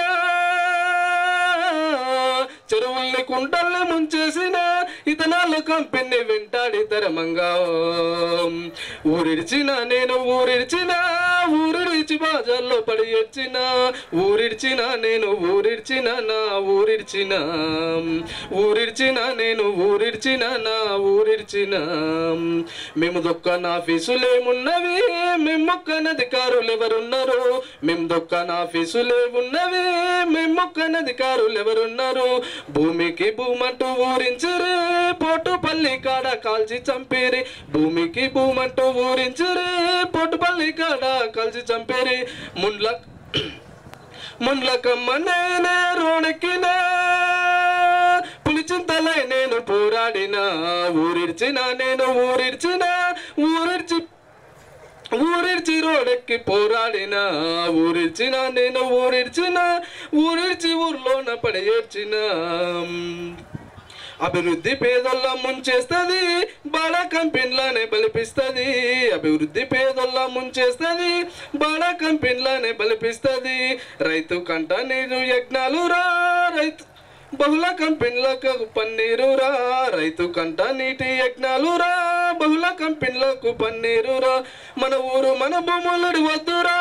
చెరువుల్ని కుంటల్ని ముంచేసిన ఇతనాలు కంపెనీ వెంటాడి తరమంగా ఊరిడిచిన నేను ఊరిడిచిన ఊరిడిచి బాజాల్లో పడి వచ్చిన ఊరిడిచిన నేను ఊరిడిచిన నా ఊరిడిచిన ఊరిడిచిన నేను ఊరిడిచిన నా ఊరిడిచిన మేము దొక్కన ఆఫీసులేమున్నవి మేము మొక్కన అధికారులు ఎవరున్నారు మేము దొక్కన ఆఫీసులేమున్నవి మేము మొక్కన అధికారులు ఎవరున్నారు భూమికి భూమంటూ ఊరించరే పోటుపల్లి కాడ కాల్చి చంపేరి భూమికి భూమంటూ ఊరించరే పోటుపల్లి కాడ కాల్చి చంపేరి ముండ్ల ముండ్లకమ్మ నేనే రోణెక్కిన పులిచింతలై నేను పోరాడిన ఊరిడ్చిన నేను ఊరిడ్చిన ఊరిడ్చి ఊరిడ్చి రోడెక్కి పోరాడిన ఊరిడ్చిన నేను ఊరిడ్చిన ఊరిడ్చి ఊర్లోన పడి ఏడ్చిన అభివృద్ధి పేదోళ్ళ ముంచేస్తుంది బడా కంపెనీలనే బలిపిస్తుంది అభివృద్ధి పేదోళ్ళ ముంచేస్తుంది బడా కంపెనీలనే బలిపిస్తుంది రైతు కంట నీరు యజ్ఞాలు రా రైతు బహుళ కంపెనీలకు పన్నీరు రా రైతు కంట నీటి యజ్ఞాలు రా బహుళ కంపెనీలకు పన్నీరు రా మన ఊరు మన భూములు వద్దురా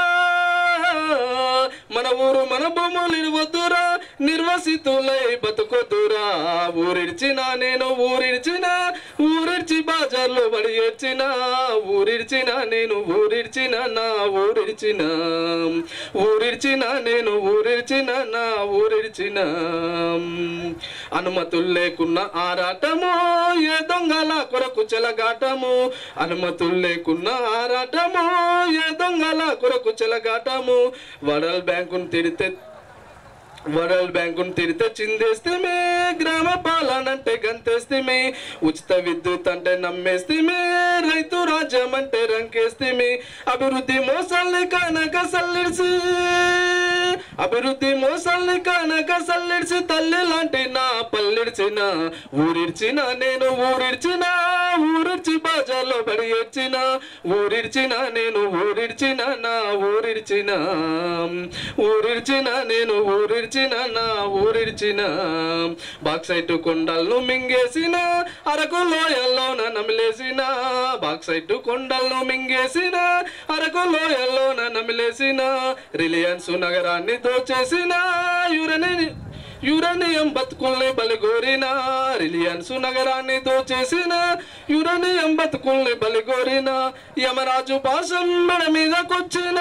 మన ఊరు మన భూములు వద్దురా నిర్వసితులై బతుకొద్దురా ఊరిడ్చిన నేను ఊరిడ్చిన ఊరిడ్చి బాజార్లో పడి ఏడ్చిన ఊరిడ్చిన నేను ఊరిడ్చిన నా ఊరిడ్చిన ఊరిడ్చిన నేను ఊరిడ్చిన నా ఊరిడ్చిన అనుమతులు లేకున్న ఆరాటము ఏ దొంగల కొరకు చెలగాటము అనుమతులు లేకున్న ఆరాటము ఏ దొంగల కొరకు చెలగాటము వరల్ బ్యాంకును తిడితే వరల్డ్ బ్యాంకును తిరితే చిందేస్తేమే గ్రామ పాలన అంటే గంతేస్తేమే ఉచిత విద్యుత్ అంటే నమ్మేస్తేమే రైతు రాజ్యం అంటే రంకేస్తేమే అభివృద్ధి మోసాల్ని కానక సల్లిడిసి అభివృద్ధి మోసాల్ని కానక సల్లిడిసి తల్లి లాంటి నా పల్లెడిచిన ఊరిడ్చిన నేను ఊరిడ్చిన ఊరిడ్చి బాజార్లో పడి ఏడ్చిన ఊరిడ్చిన నేను ఊరిడ్చిన నా ఊరిడ్చిన ఊరిడ్చిన నేను ఊరిడ్చిన నా ఊరిడ్చిన బాక్సైట్ కొండలను మింగేసిన అరకు లోయల్లోన నమిలేసిన బాక్సైట్ కొండలను మింగేసిన అరకు లోయల్లోన నమిలేసిన రిలయన్స్ నగరాన్ని దోచేసిన యురని యురేనియం బతుకుల్ని బలిగోరిన రిలియన్స్ నగరాన్ని దోచేసిన యురేనియం బతుకుల్ని బలిగోరిన యమరాజు పాశం మెడ మీదకొచ్చిన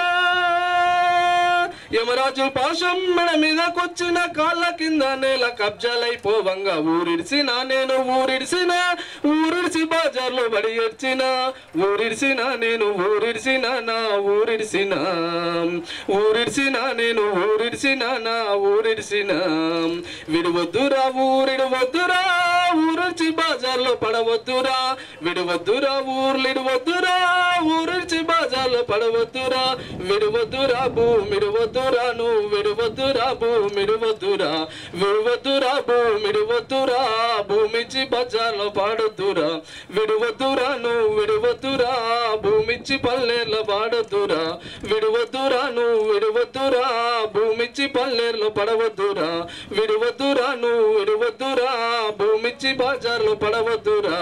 యమరాజు పాశం మెడ మీదకొచ్చిన కాళ్ళ కింద నేల కబ్జాలైపోవంగా ఊరిడిసిన నేను ఊరిడిసిన ఊరిడిసి బాజార్లో బడి ఏడ్చిన ఊరిడిసిన నేను ఊరిడిసిన నా ఊరిడిసిన ఊరిడిసిన నేను ఊరిడిసిన నా ఊరిడిసిన విడవద్దురా ఊరిడు వద్దురా ఊరిడిచి బాజార్లో పడవద్దురా విడవద్దురా ఊర్లిడు వద్దురా ఊరిడిచి బాజార్లో పడవద్దురా విడవద్దురా భూమిడవద్దురా నువ్వు విడవద్దురా భూమిడవద్దురా విడవద్దురా భూమిడవద్దురా భూమిచ్చి బజార్లో పాడొద్దురా విడవద్దురా నువ్వు విడవద్దురా భూమిచ్చి పల్లెర్లో పాడొద్దురా విడవద్దురా నువ్వు విడవద్దురా భూమిచ్చి పల్లెర్లో పడవద్దురా విడవద్దురా నువ్వు విడవద్దురా భూమిచ్చి బజార్లో పడవద్దురా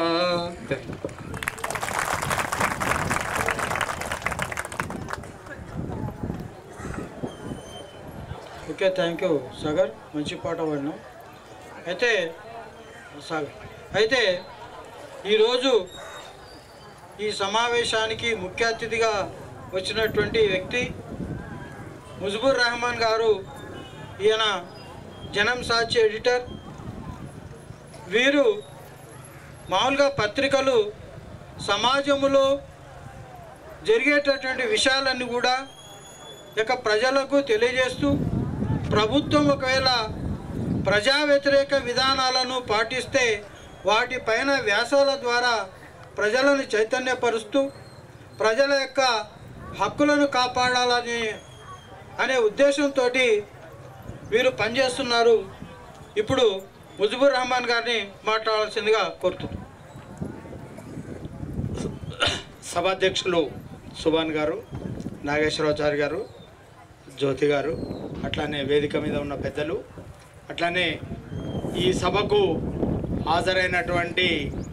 ఓకే థ్యాంక్ యూ సాగర్ మంచి పాట పాడినాం అయితే సాగర్ అయితే ఈరోజు ఈ సమావేశానికి ముఖ్య అతిథిగా వచ్చినటువంటి వ్యక్తి ముజిబుర్ రెహమాన్ గారు ఈయన జనం సాక్షి ఎడిటర్ వీరు మామూలుగా పత్రికలు సమాజంలో జరిగేటటువంటి విషయాలన్నీ కూడా ఇక ప్రజలకు తెలియజేస్తూ ప్రభుత్వం ఒకవేళ ప్రజా వ్యతిరేక విధానాలను పాటిస్తే వాటిపైన వ్యాసాల ద్వారా ప్రజలను చైతన్యపరుస్తూ ప్రజల యొక్క హక్కులను కాపాడాలని అనే ఉద్దేశంతో వీరు పనిచేస్తున్నారు ఇప్పుడు ముజిబుర్ రహమాన్ గారిని మాట్లాడాల్సిందిగా కోరుతున్నాను సభాధ్యక్షులు సుభాన్ గారు నాగేశ్వరాచారి గారు జ్యోతి గారు అట్లానే వేదిక మీద ఉన్న పెద్దలు అట్లానే ఈ సభకు హాజరైనటువంటి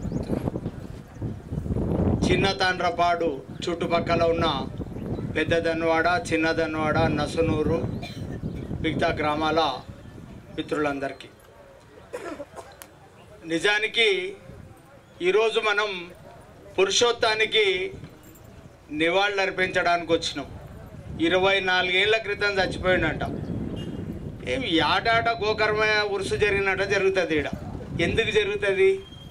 చిన్న తాండ్రపాడు చుట్టుపక్కల ఉన్న పెద్ద దన్వాడ చిన్న దన్వాడ నసునూరు మిగతా గ్రామాల మిత్రులందరికీ నిజానికి ఈరోజు మనం పురుషోత్తానికి నివాళులు అర్పించడానికి వచ్చినాం ఇరవై నాలుగేళ్ల క్రితం చచ్చిపోయిండంట ఏమి ఆటాట గోకర్మ ఉరుసు జరిగినట్ట జరుగుతుంది ఈడ ఎందుకు జరుగుతుంది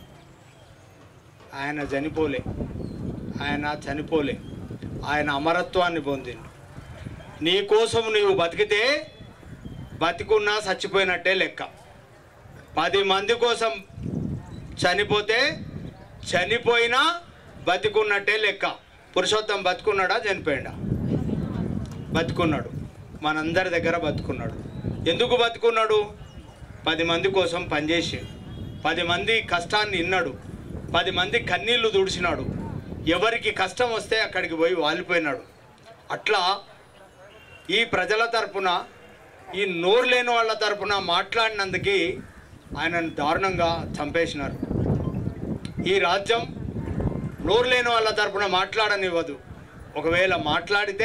ఆయన చనిపోలే ఆయన చనిపోలే ఆయన అమరత్వాన్ని పొందిండు నీ కోసం నీవు బతికితే బతికున్నా చచ్చిపోయినట్టే లెక్క పది మంది కోసం చనిపోతే చనిపోయినా బతికున్నట్టే లెక్క పురుషోత్తం బతుకున్నాడా చనిపోయాడా బతుకున్నాడు మనందరి దగ్గర బతుకున్నాడు ఎందుకు బతుకున్నాడు పది మంది కోసం పనిచేసి పది మంది కష్టాన్ని ఇన్నాడు పది మంది కన్నీళ్లు తుడిచినాడు ఎవరికి కష్టం వస్తే అక్కడికి పోయి వాలిపోయినాడు అట్లా ఈ ప్రజల తరపున ఈ నోరు లేని వాళ్ళ తరపున మాట్లాడినందుకు ఆయనను దారుణంగా చంపేసినారు ఈ రాజ్యం నోరు లేని వాళ్ళ తరపున మాట్లాడనివ్వదు ఒకవేళ మాట్లాడితే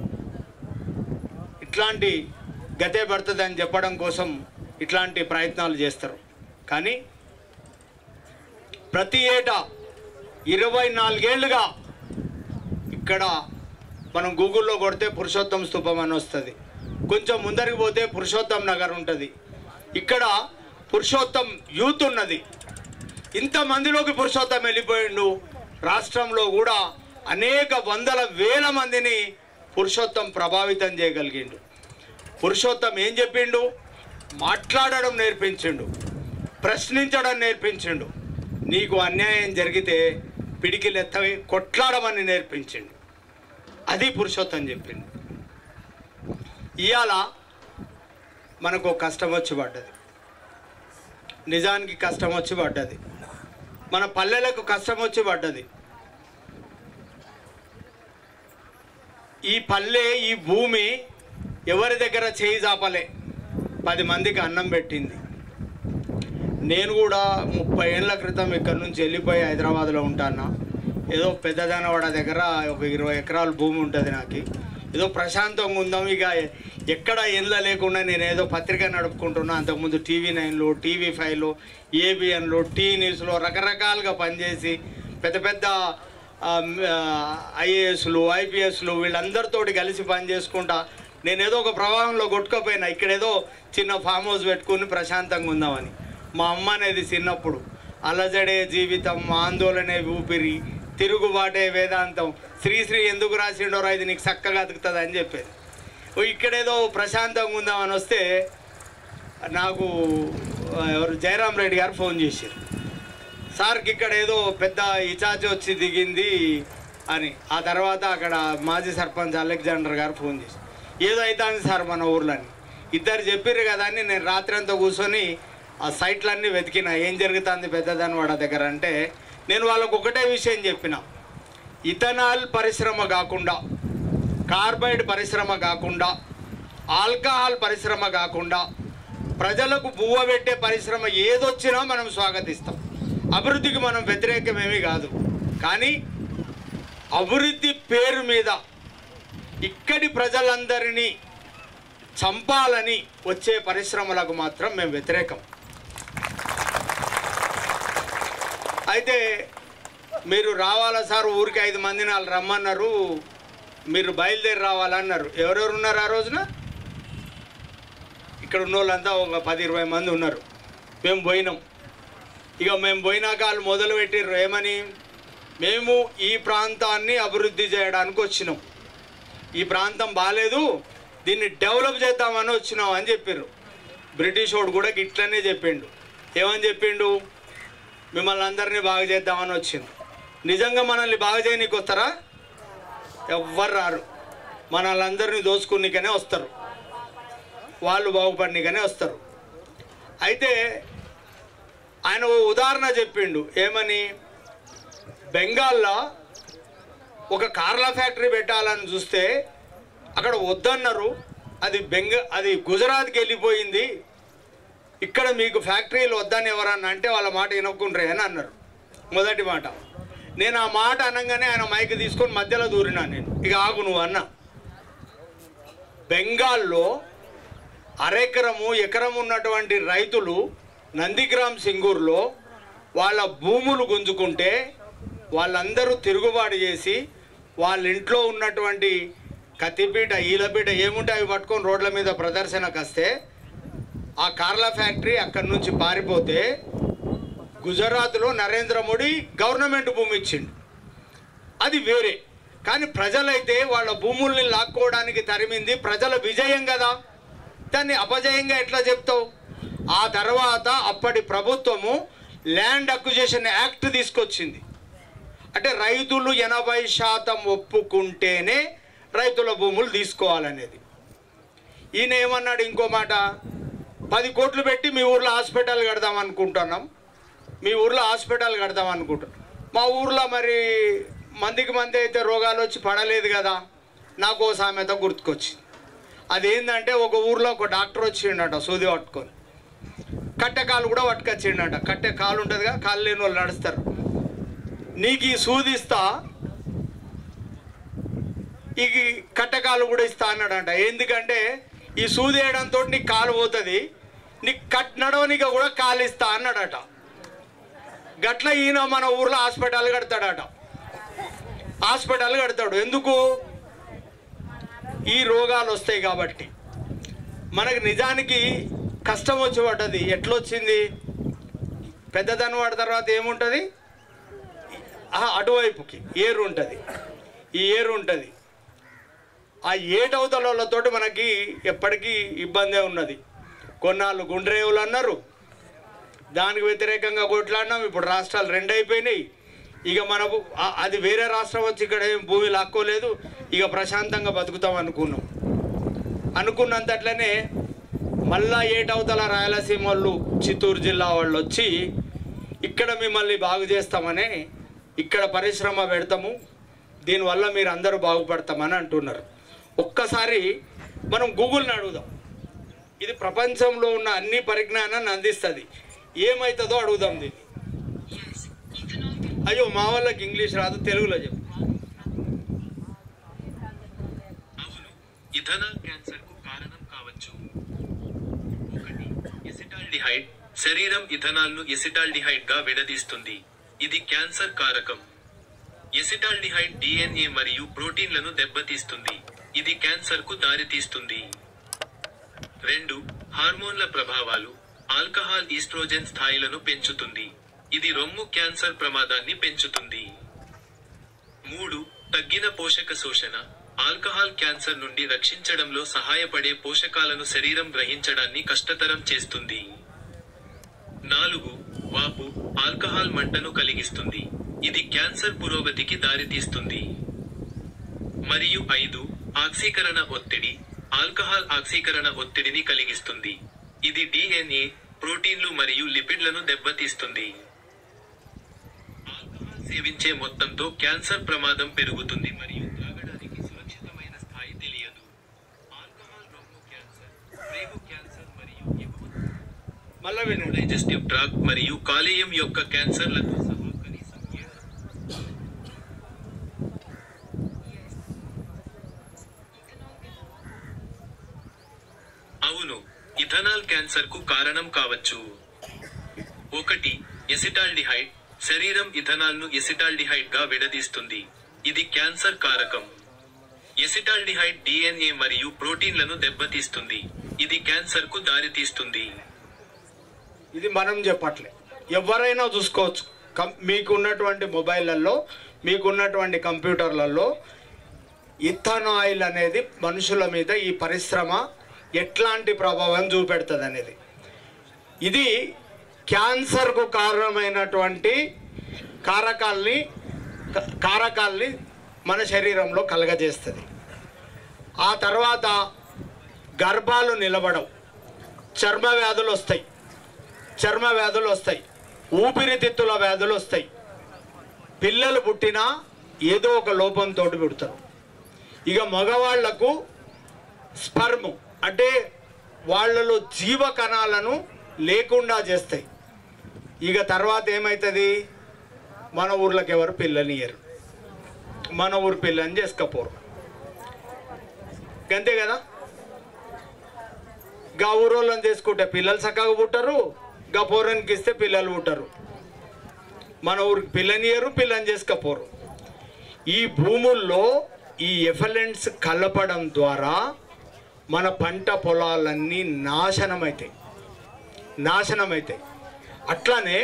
ఇట్లాంటి గతే పడుతుందని చెప్పడం కోసం ఇట్లాంటి ప్రయత్నాలు చేస్తారు కానీ ప్రతి ఏటా ఇరవై నాలుగేళ్లుగా ఇక్కడ మనం గూగుల్లో కొడితే పురుషోత్తం స్థూపం అని వస్తుంది కొంచెం ముందరికి పోతే పురుషోత్తం నగర్ ఉంటుంది ఇక్కడ పురుషోత్తం యూత్ ఉన్నది ఇంతమందిలోకి పురుషోత్తం వెళ్ళిపోయిండు రాష్ట్రంలో కూడా అనేక వందల వేల మందిని పురుషోత్తం ప్రభావితం చేయగలిగిండు పురుషోత్తం ఏం చెప్పిండు మాట్లాడడం నేర్పించిండు ప్రశ్నించడం నేర్పించిండు నీకు అన్యాయం జరిగితే పిడికిలెత్తవి కొట్లాడమని నేర్పించిండు అది పురుషోత్తం చెప్పిండు ఇవాళ మనకు ఒక కష్టం వచ్చి పడ్డది నిజానికి కష్టం వచ్చి పడ్డది మన పల్లెలకు కష్టం వచ్చి పడ్డది ఈ పల్లె ఈ భూమి ఎవరి దగ్గర చేయి చాపలే పది మందికి అన్నం పెట్టింది నేను కూడా ముప్పై ఏళ్ళ క్రితం ఇక్కడ నుంచి వెళ్ళిపోయి హైదరాబాద్లో ఉంటాను ఏదో పెద్దదనవాడ దగ్గర ఒక ఇరవై ఎకరాల భూమి ఉంటుంది నాకు ఏదో ప్రశాంతంగా ఉందాం ఇక ఎక్కడ ఎండ్ల లేకుండా నేను ఏదో పత్రిక నడుపుకుంటున్నా అంతకుముందు టీవీ నైన్లో టీవీ ఫైవ్లో ఏబిఎన్లో టీ న్యూస్లో రకరకాలుగా పనిచేసి పెద్ద పెద్ద ఐఏఎస్లు ఐపీఎస్లు వీళ్ళందరితోటి కలిసి పని చేసుకుంటా నేను ఏదో ఒక ప్రవాహంలో కొట్టుకపోయినా ఇక్కడ ఏదో చిన్న ఫామ్ హౌస్ పెట్టుకుని ప్రశాంతంగా ఉందామని మా అమ్మ అనేది చిన్నప్పుడు అలజడే జీవితం ఆందోళనే ఊపిరి తిరుగుబాటే వేదాంతం శ్రీశ్రీ ఎందుకు రాసిండోరా ఇది నీకు చక్కగా అతుకుతుంది అని చెప్పేది ఓ ఇక్కడేదో ప్రశాంతంగా ఉందామని వస్తే నాకు ఆ, ఎవరు జయరాం రెడ్డి గారు ఫోన్ చేశారు సార్కి ఇక్కడ ఏదో పెద్ద ఇచాచి వచ్చి దిగింది అని ఆ తర్వాత అక్కడ మాజీ సర్పంచ్ అలెగ్జాండర్ గారు ఫోన్ చేసి ఏదో అవుతుంది సార్ మన ఊర్లోని ఇద్దరు చెప్పిర్రు కదా అని నేను రాత్రి అంతా కూర్చొని ఆ సైట్లన్నీ వెతికిన ఏం జరుగుతుంది పెద్దదాని వాడ దగ్గర అంటే నేను వాళ్ళకు ఒకటే విషయం చెప్పిన ఇథనాల్ పరిశ్రమ కాకుండా కార్బైడ్ పరిశ్రమ కాకుండా ఆల్కహాల్ పరిశ్రమ కాకుండా ప్రజలకు బువ్వ పెట్టే పరిశ్రమ ఏదొచ్చినా మనం స్వాగతిస్తాం అభివృద్ధికి మనం వ్యతిరేకమేమీ కాదు కానీ అభివృద్ధి పేరు మీద ఇక్కడి ప్రజలందరినీ చంపాలని వచ్చే పరిశ్రమలకు మాత్రం మేము వ్యతిరేకం అయితే మీరు రావాలా సార్ ఊరికి ఐదు మందిని వాళ్ళు రమ్మన్నారు మీరు బయలుదేరి రావాలన్నారు ఎవరెవరు ఉన్నారు ఆ రోజున ఇక్కడ ఉన్న వాళ్ళంతా ఒక పది ఇరవై మంది ఉన్నారు మేము పోయినాం ఇక మేము పోయినాక వాళ్ళు మొదలు పెట్టిర్రు ఏమని మేము ఈ ప్రాంతాన్ని అభివృద్ధి చేయడానికి వచ్చినాం ఈ ప్రాంతం బాగాలేదు దీన్ని డెవలప్ చేద్దామని వచ్చినాం అని చెప్పారు బ్రిటిష్ వాడు కూడా ఇట్లనే చెప్పిండు ఏమని చెప్పిండు మిమ్మల్ని అందరినీ బాగా చేద్దామని వచ్చింది నిజంగా మనల్ని బాగా చేయనీకి వస్తారా ఎవ్వరు రారు మనల్ని దోసుకునికనే వస్తారు వాళ్ళు బాగుపడినికనే వస్తారు అయితే ఆయన ఓ ఉదాహరణ చెప్పిండు ఏమని బెంగాల్లో ఒక కార్ల ఫ్యాక్టరీ పెట్టాలని చూస్తే అక్కడ వద్దన్నారు అది బెంగ అది గుజరాత్కి వెళ్ళిపోయింది ఇక్కడ మీకు ఫ్యాక్టరీలు వద్దని ఎవరన్నా అంటే వాళ్ళ మాట వినకుండ్రే అని అన్నారు మొదటి మాట నేను ఆ మాట అనగానే ఆయన మైక్ తీసుకొని మధ్యలో దూరినా నేను ఇక ఆగు నువ్వు అన్న బెంగాల్లో అరెకరము ఎకరం ఉన్నటువంటి రైతులు నందిగ్రామ్ సింగూర్లో వాళ్ళ భూములు గుంజుకుంటే వాళ్ళందరూ తిరుగుబాటు చేసి వాళ్ళ ఇంట్లో ఉన్నటువంటి కత్తిపీట ఈలపీట ఏముంటే అవి పట్టుకొని రోడ్ల మీద ప్రదర్శనకు వస్తే ఆ కార్ల ఫ్యాక్టరీ అక్కడి నుంచి పారిపోతే గుజరాత్లో నరేంద్ర మోడీ గవర్నమెంట్ భూమి ఇచ్చిండు అది వేరే కానీ ప్రజలైతే వాళ్ళ భూముల్ని లాక్కోవడానికి తరిమింది ప్రజల విజయం కదా దాన్ని అపజయంగా ఎట్లా చెప్తావు ఆ తర్వాత అప్పటి ప్రభుత్వము ల్యాండ్ అక్విజేషన్ యాక్ట్ తీసుకొచ్చింది అంటే రైతులు ఎనభై శాతం ఒప్పుకుంటేనే రైతుల భూములు తీసుకోవాలనేది ఈయన ఏమన్నాడు ఇంకో మాట పది కోట్లు పెట్టి మీ ఊర్లో హాస్పిటల్ కడదాం అనుకుంటున్నాం మీ ఊర్లో హాస్పిటల్ కడదాం అనుకుంటున్నాం మా ఊర్లో మరి మందికి మంది అయితే రోగాలు వచ్చి పడలేదు కదా నాకు ఓ సామెత గుర్తుకొచ్చింది అదేంటంటే ఒక ఊర్లో ఒక డాక్టర్ వచ్చిండట సూది పట్టుకొని కట్టె కాలు కూడా పట్టుకొచ్చిండట కట్టె కాలు ఉంటుందిగా కాలు లేని వాళ్ళు నడుస్తారు నీకు ఈ సూది ఇస్తా ఈ కట్టెకాలు కూడా ఇస్తా అన్నాడంట ఎందుకంటే ఈ సూది వేయడంతో నీకు కాలు పోతుంది నీకు కట్ నడవనిక కూడా కాలు ఇస్తా అన్నాడట గట్ల ఈయన మన ఊర్లో హాస్పిటల్ కడతాడట హాస్పిటల్ కడతాడు ఎందుకు ఈ రోగాలు వస్తాయి కాబట్టి మనకు నిజానికి కష్టం వచ్చి పడ్డది ఎట్లొచ్చింది పెద్దదనం వాడి తర్వాత ఏముంటుంది ఆహా, అటువైపుకి ఏరు ఉంటుంది ఈ ఏరు ఉంటుంది ఆ ఏటవతలతోటి మనకి ఎప్పటికీ ఇబ్బందే ఉన్నది కొన్నాళ్ళు గుండ్రేవులు అన్నారు దానికి వ్యతిరేకంగా కొట్లాడినాం ఇప్పుడు రాష్ట్రాలు రెండు అయిపోయినాయి ఇక మనకు ఆ- అది వేరే రాష్ట్రం వచ్చి ఇక్కడ ఏం భూమి లాక్కోలేదు ఇక ప్రశాంతంగా బతుకుతాం అనుకున్నాం అనుకున్నంతట్లనే మళ్ళా ఏటవతల రాయలసీమ వాళ్ళు చిత్తూరు జిల్లా వాళ్ళు వచ్చి ఇక్కడ మిమ్మల్ని బాగు చేస్తామని ఇక్కడ పరిశ్రమ పెడతాము దీనివల్ల మీరు అందరూ బాగుపడతామని అంటున్నారు ఒక్కసారి మనం గూగుల్ని అడుగుదాం ఇది ప్రపంచంలో ఉన్న అన్ని పరిజ్ఞానాన్ని అందిస్తుంది ఏమవుతుందో అడుగుదాం దీన్ని అయ్యో మా వాళ్ళకి ఇంగ్లీష్ రాదు తెలుగులో చెప్పు అవును ఇథనాల్ క్యాన్సర్ కు కారణం కావచ్చు ఒకటి ఎసిటాల్డిహైడ్ శరీరం ఇథనాల్ ను ఎసిటాల్డిహైడ్ గా విడదీస్తుంది ఇది క్యాన్సర్ కారకం ఎసిటాల్డిహైడ్ డిఎన్ఏ మరియు ప్రోటీన్లను దెబ్బతీస్తుంది ఇది క్యాన్సర్ కు దారితీస్తుంది రెండు హార్మోన్ల ప్రభావాలు ఆల్కహాల్ ఈస్ట్రోజెన్ స్థాయిలను పెంచుతుంది ఇది రొమ్ము క్యాన్సర్ ప్రమాదాన్ని పెంచుతుంది మూడు తగ్గిన పోషక శోషణ ఆల్కహాల్ క్యాన్సర్ నుండి రక్షించడంలో సహాయపడే పోషకాలను శరీరం గ్రహించడాన్ని కష్టతరం చేస్తుంది నాలుగు వాపు ఆల్కహాల్ మంటను కలిగిస్తుంది ఇది క్యాన్సర్ పురోగతికి దారితీస్తుంది మరియు ఐదు ఆక్సీకరణ ఒత్తిడి ఆల్కహాల్ ఆక్సీకరణ ఒత్తిడిని కలిగిస్తుంది ఇది డిఎన్ఏ ప్రోటీన్లు మరియు లిపిడ్లను దెబ్బతీస్తుంది ఆల్కహాల్ సేవించే మొత్తంతో క్యాన్సర్ ప్రమాదం పెరుగుతుంది మరియు త్రాగడానికి సురక్షితమైన స్థాయి తెలియదు ఆల్కహాల్ రొమ్ము క్యాన్సర్ ప్రేగు క్యాన్సర్ మరియు ఎగువ మళ్ళా వినండి డైజెస్టివ్ ట్రాక్ మరియు కాలేయం యొక్క క్యాన్సర్లతో సహా కనీసం ఏడు అవును ఇథనాల్ క్యాన్సర్ కు కారణం కావచ్చు ఒకటి ఎసిటాల్డిహైడ్ శరీరం ఇథనాల్ ను ఎసిటాల్డిహైడ్ గా విడదీస్తుంది ఇది క్యాన్సర్ కారకం ఎసిటాల్డిహైడ్ డిఎన్ఏ మరియు ప్రోటీన్లను దెబ్బతీస్తుంది ఇది క్యాన్సర్ కు దారితీస్తుంది ఇది మనం చెప్పట్లే ఎవరైనా చూసుకోవచ్చు కం మీకు ఉన్నటువంటి మొబైల్లలో మీకు ఉన్నటువంటి కంప్యూటర్లలో ఇథనాయిల్ అనేది మనుషుల మీద ఈ పరిశ్రమ ఎట్లాంటి ప్రభావం చూపెడుతుంది అనేది ఇది క్యాన్సర్కు కారణమైనటువంటి కారకాల్ని క- కారకాల్ని మన శరీరంలో కలగజేస్తుంది ఆ తర్వాత గర్భాలు నిలబడవు చర్మ వ్యాధులు వస్తాయి చర్మ వ్యాధులు వస్తాయి ఊపిరితిత్తుల వ్యాధులు వస్తాయి పిల్లలు పుట్టినా ఏదో ఒక లోపంతో పుడతారు ఇక మగవాళ్లకు స్పర్మ్ అంటే వాళ్ళలో జీవ కణాలను లేకుండా చేస్తాయి ఇక తర్వాత ఏమవుతుంది మన ఊర్లోకి ఎవరు పిల్లనియరు మన ఊరు పిల్లని చేసుకపోరు అంతే కదా గా ఊరోళ్ళని చేసుకుంటే పిల్లలు చక్కగా పుట్టరు గా పోరానికి ఇస్తే పిల్లలు పుట్టరు మన ఊరికి పిల్లనియరు పిల్లని చేసుకపోరు ఈ భూముల్లో ఈ ఎఫలెంట్స్ కలపడం ద్వారా మన పంట పొలాలన్నీ నాశనమవుతాయి నాశనమవుతాయి అట్లానే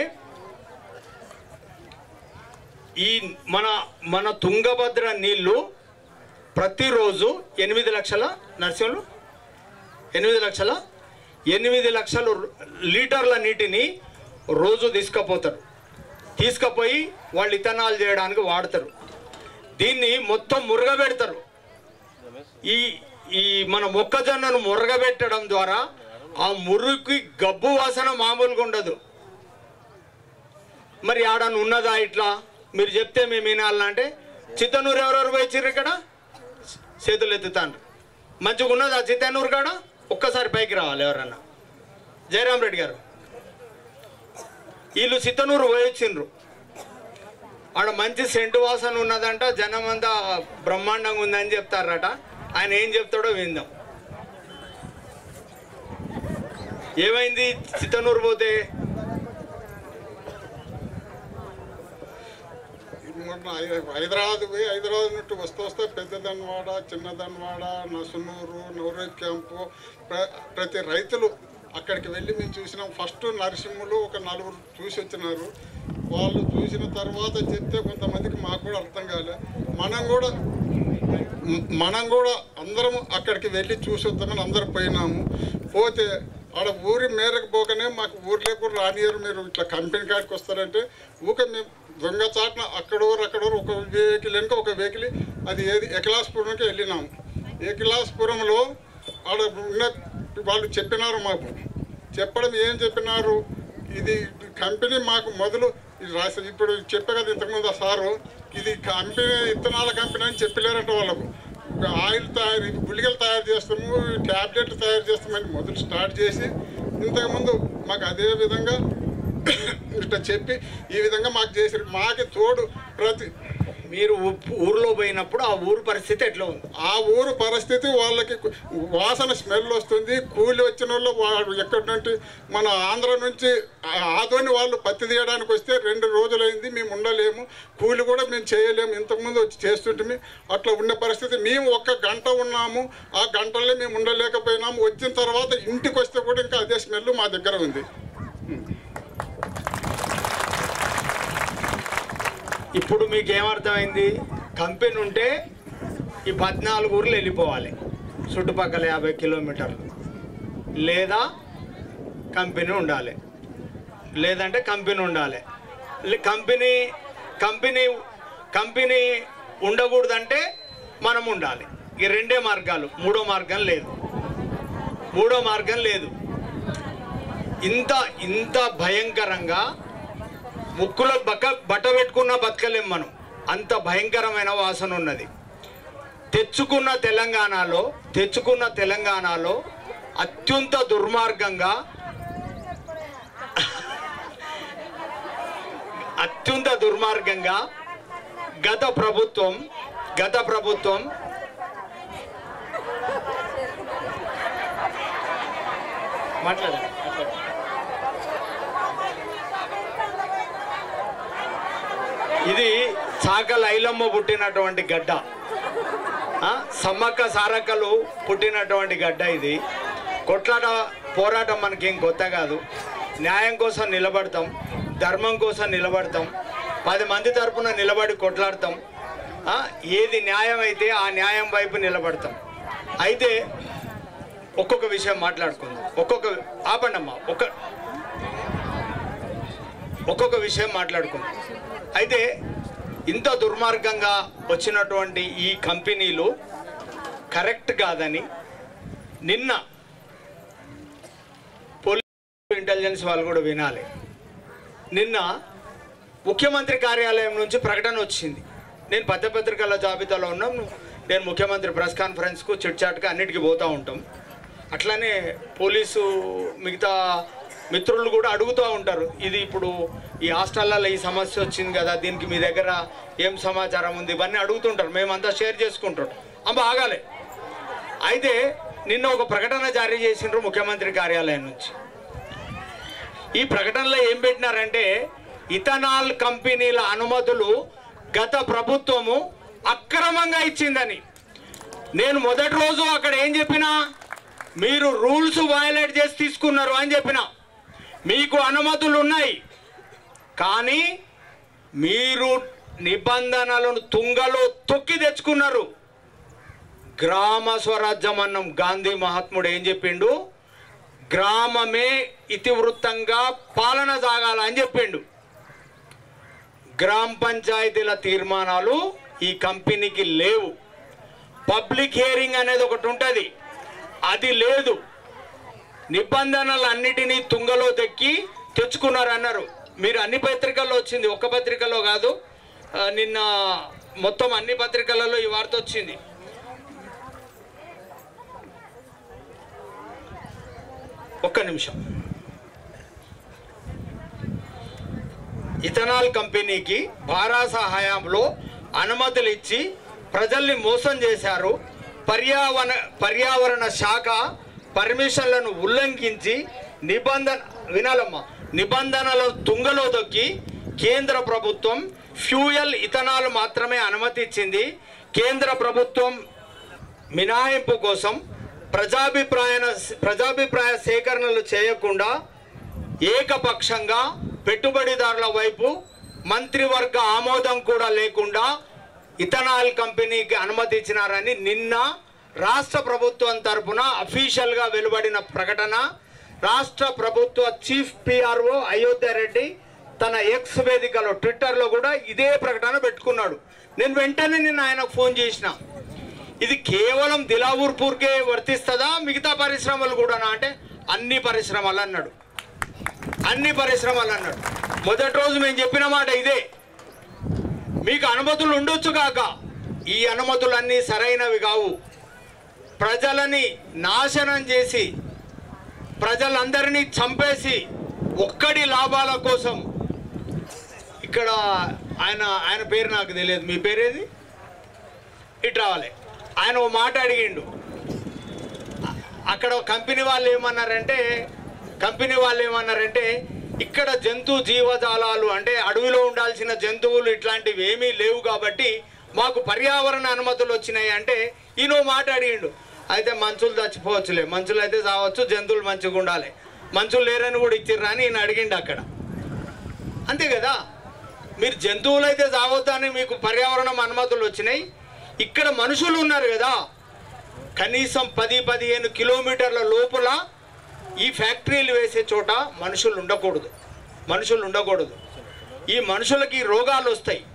ఈ మన మన తుంగభద్ర నీళ్ళు ప్రతిరోజు ఎనిమిది లక్షల నర్సింహులు ఎనిమిది లక్షల ఎనిమిది లక్షలు లీటర్ల నీటిని రోజు తీసుకుపోతారు తీసుకుపోయి వాళ్ళు ఇథనాల్ చేయడానికి వాడతారు దీన్ని మొత్తం మురగబెడతారు ఈ ఈ మన మొక్కజొన్నను మురగబెట్టడం ద్వారా ఆ మురుగుకి గబ్బు వాసన మామూలుగా ఉండదు మరి ఆడని ఉన్నదా ఇట్లా మీరు చెప్తే మేము వినాలంటే చిత్తనూరు ఎవరెవరు పోయిచ్చిర్రు ఇక్కడ చేతులు ఎత్తుతాను మంచిగా ఉన్నదా చిత్తనూరు కాడ ఒక్కసారి పైకి రావాలి ఎవరన్నా జయరాం రెడ్డి గారు వీళ్ళు చిత్తనూరు పోయొచ్చిండ్రు ఆడ మంచి సెంటు వాసన ఉన్నదంట జనం అంతా బ్రహ్మాండంగా ఉందని చెప్తారట ఆయన ఏం చెప్తాడో విందాం ఏమైంది చిత్తనూరు పోతే మొన్న హై- హైదరాబాద్ పోయి హైదరాబాద్ నుండి వస్తూ వస్తే పెద్దదన్వాడ చిన్నదన్వాడ నసునూరు నవరేజ్ క్యాంపు ప్ర- ప్రతి రైతులు అక్కడికి వెళ్ళి మేము చూసినాం ఫస్ట్ నరసింహులు ఒక నలుగురు చూసి వచ్చినారు వాళ్ళు చూసిన తర్వాత చెప్తే కొంతమందికి మాకు కూడా అర్థం కాలే మనం కూడా మ్- మనం కూడా అందరం అక్కడికి వెళ్ళి చూసి వద్దామని అందరం పోయినాము పోతే ఆడ ఊరి మేరకు పోకనే మాకు ఊర్లోకి కూడా రానియరు మీరు ఇట్లా కంపెనీ కాడికి వస్తారంటే ఊక మేము దొంగ చాటున అక్కడోరు అక్కడోరు ఒక వెహికల్ వెనుక ఒక వెహికల్ అది ఏది ఎకలాస్పురంకి వెళ్ళినాము ఎకలాస్పురంలో ఆడ ఉన్న వాళ్ళు చెప్పినారు మాకు చెప్పడం ఏం చెప్పినారు ఇది కంపెనీ మాకు మొదలు ఇది రాసి ఇప్పుడు చెప్పే కదా ఇంతకుముందు ఆ సారు ఇది కంపెనీ ఇత్తనాల కంపెనీ అని చెప్పలేరంట వాళ్ళకు ఆయిల్ తయారు ఇది గుళికలు తయారు చేస్తాము ట్యాబ్లెట్లు తయారు చేస్తామని మొదలు స్టార్ట్ చేసి ఇంతకుముందు మాకు అదే విధంగా ఇట్లా చెప్పి ఈ విధంగా మాకు చేసారు మాకి తోడు ప్రతి మీరు ఊ- ఊర్లో పోయినప్పుడు ఆ ఊరు పరిస్థితి ఎట్లా ఉంది ఆ ఊరు పరిస్థితి వాళ్ళకి వాసన స్మెల్ వస్తుంది కూలి వచ్చిన వాళ్ళు వాడు ఎక్కడి నుండి మన ఆంధ్ర నుంచి ఆ- ఆదోని వాళ్ళు పత్తి తీయడానికి వస్తే రెండు రోజులైంది మేము ఉండలేము కూలి కూడా మేము చేయలేము ఇంతకుముందు వచ్చి చేస్తుంటే అట్లా ఉన్న పరిస్థితి మేము ఒక్క గంట ఉన్నాము ఆ గంటలో మేము ఉండలేకపోయినాము వచ్చిన తర్వాత ఇంటికి వస్తే కూడా ఇంకా అదే స్మెల్ మా దగ్గర ఉంది ఇప్పుడు మీకు ఏమర్థమైంది కంపెనీ ఉంటే ఈ పద్నాలుగు ఊర్లు వెళ్ళిపోవాలి చుట్టుపక్కల యాభై కిలోమీటర్లు లేదా కంపెనీ ఉండాలి లేదంటే కంపెనీ ఉండాలి లే- కంపెనీ కంపెనీ కంపెనీ ఉండకూడదంటే మనం ఉండాలి ఈ రెండే మార్గాలు మూడో మార్గం లేదు మూడో మార్గం లేదు ఇంత ఇంత భయంకరంగా ముక్కులో బక్క బట్ట పెట్టుకున్న బతకలేం మనం అంత భయంకరమైన వాసన ఉన్నది తెచ్చుకున్న తెలంగాణలో తెచ్చుకున్న తెలంగాణలో అత్యంత దుర్మార్గంగా అత్యంత దుర్మార్గంగా గత ప్రభుత్వం గత ప్రభుత్వం మాట్లాడండి మాట్లాడండి. ఇది చాకల ఐలమ్మ పుట్టినటువంటి గడ్డ ఆ, సమ్మక్క సారక్కలు పుట్టినటువంటి గడ్డ ఇది కొట్లాట పోరాటం మనకేం కొత్త కాదు న్యాయం కోసం నిలబడతాం ధర్మం కోసం నిలబడతాం పది మంది తరపున నిలబడి కొట్లాడతాం ఆ, ఏది న్యాయం అయితే ఆ న్యాయం వైపు నిలబడతాం అయితే ఒక్కొక్క విషయం మాట్లాడుకుందాం ఒక్కొక్క ఆపండమ్మా ఒక్క ఒక్కొక్క విషయం మాట్లాడుకుందాం అయితే ఇంత దుర్మార్గంగా వచ్చినటువంటి ఈ కంపెనీలు కరెక్ట్ కాదని నిన్న పోలీస్ ఇంటెలిజెన్స్ వాళ్ళు కూడా వినాలి నిన్న ముఖ్యమంత్రి కార్యాలయం నుంచి ప్రకటన వచ్చింది నేను పత్రపత్రికల జాబితాలో ఉన్నాం నేను ముఖ్యమంత్రి ప్రెస్ కాన్ఫరెన్స్కు చిట్చాట్గా అన్నిటికీ పోతూ ఉంటాం అట్లానే పోలీసు మిగతా మిత్రులు కూడా అడుగుతూ ఉంటారు ఇది ఇప్పుడు ఈ హాస్టల్లో ఈ సమస్య వచ్చింది కదా దీనికి మీ దగ్గర ఏం సమాచారం ఉంది ఇవన్నీ అడుగుతుంటారు మేమంతా షేర్ చేసుకుంటాం అమ్మ ఆగాలి అయితే నిన్న ఒక ప్రకటన జారీ చేసిండ్రు ముఖ్యమంత్రి కార్యాలయం నుంచి ఈ ప్రకటనలో ఏం పెట్టినారంటే ఇథనాల్ కంపెనీల అనుమతులు గత ప్రభుత్వము అక్రమంగా ఇచ్చిందని నేను మొదటి రోజు అక్కడ ఏం చెప్పినా మీరు రూల్స్ వయలేట్ చేసి తీసుకున్నారు అని చెప్పిన మీకు అనుమతులు ఉన్నాయి కానీ మీరు నిబంధనలను తుంగలో తొక్కి తెచ్చుకున్నారు గ్రామ స్వరాజ్యం అన్నం గాంధీ మహాత్ముడు ఏం చెప్పిండు గ్రామమే ఇతివృత్తంగా పాలన సాగాల అని చెప్పిండు గ్రామ పంచాయతీల తీర్మానాలు ఈ కంపెనీకి లేవు పబ్లిక్ హియరింగ్ అనేది ఒకటి ఉంటుంది అది లేదు నిబంధనలన్నిటినీ తుంగలో దక్కి తెచ్చుకున్నారు అన్నారు మీరు అన్ని పత్రికల్లో వచ్చింది ఒక్క పత్రికలో కాదు ఆ, నిన్న మొత్తం అన్ని పత్రికలలో ఈ వార్త వచ్చింది ఒక్క నిమిషం ఇథనాల్ కంపెనీకి భారాస హయాంలో అనుమతులు ఇచ్చి ప్రజల్ని మోసం చేశారు పర్యావరణ పర్యావరణ శాఖ పర్మిషన్లను ఉల్లంఘించి నిబంధన వినాలమ్మా నిబంధనల తుంగలో దొక్కి కేంద్ర ప్రభుత్వం ఫ్యూయల్ ఇథనాల్ మాత్రమే అనుమతి ఇచ్చింది కేంద్ర ప్రభుత్వం మినహాయింపు కోసం ప్రజాభిప్రాయ ప్రజాభిప్రాయ సేకరణలు చేయకుండా ఏకపక్షంగా పెట్టుబడిదారుల వైపు మంత్రివర్గ ఆమోదం కూడా లేకుండా ఇథనాల్ కంపెనీకి అనుమతి ఇచ్చినారని నిన్న రాష్ట్ర ప్రభుత్వం తరపున అఫీషియల్గా వెలువడిన ప్రకటన రాష్ట్ర ప్రభుత్వ చీఫ్ పిఆర్ఓ అయోధ్య రెడ్డి తన ఎక్స్ వేదికలో ట్విట్టర్లో కూడా ఇదే ప్రకటన పెట్టుకున్నాడు నేను వెంటనే నిన్న ఆయనకు ఫోన్ చేసిన ఇది కేవలం దిలావూర్పూర్కే వర్తిస్తుందా మిగతా పరిశ్రమలు కూడానా అంటే అన్ని పరిశ్రమలు అన్నాడు అన్ని పరిశ్రమలు అన్నాడు మొదటి రోజు మేము చెప్పిన మాట ఇదే మీకు అనుమతులు ఉండొచ్చు కాక ఈ అనుమతులన్నీ సరైనవి కావు ప్రజలని నాశనం చేసి ప్రజలందరినీ చంపేసి ఒక్కడి లాభాల కోసం ఇక్కడ ఆయన ఆయన పేరు నాకు తెలియదు మీ పేరేది ఇటు రావాలి ఆయన ఓ మాట అడిగిండు అ- అక్కడ కంపెనీ వాళ్ళు ఏమన్నారంటే కంపెనీ వాళ్ళు ఏమన్నారంటే ఇక్కడ జంతు జీవజాలాలు అంటే అడవిలో ఉండాల్సిన జంతువులు ఇట్లాంటివి ఏమీ లేవు కాబట్టి మాకు పర్యావరణ అనుమతులు వచ్చినాయి అంటే ఈయన ఓ మాట అడిగిండు అయితే మంచులు చచ్చిపోవచ్చులే మంచులు అయితే చావచ్చు జంతువులు మంచిగా ఉండాలి మంచులు లేరని కూడా ఇచ్చిర్రా అని ఈయన అడిగిండు అక్కడ అంతే కదా మీరు జంతువులు అయితే చావద్దని మీకు పర్యావరణం అనుమతులు వచ్చినాయి ఇక్కడ మనుషులు ఉన్నారు కదా కనీసం పది పదిహేను కిలోమీటర్ల లోపల ఈ ఫ్యాక్టరీలు వేసే చోట మనుషులు ఉండకూడదు మనుషులు ఉండకూడదు ఈ మనుషులకి రోగాలు వస్తాయి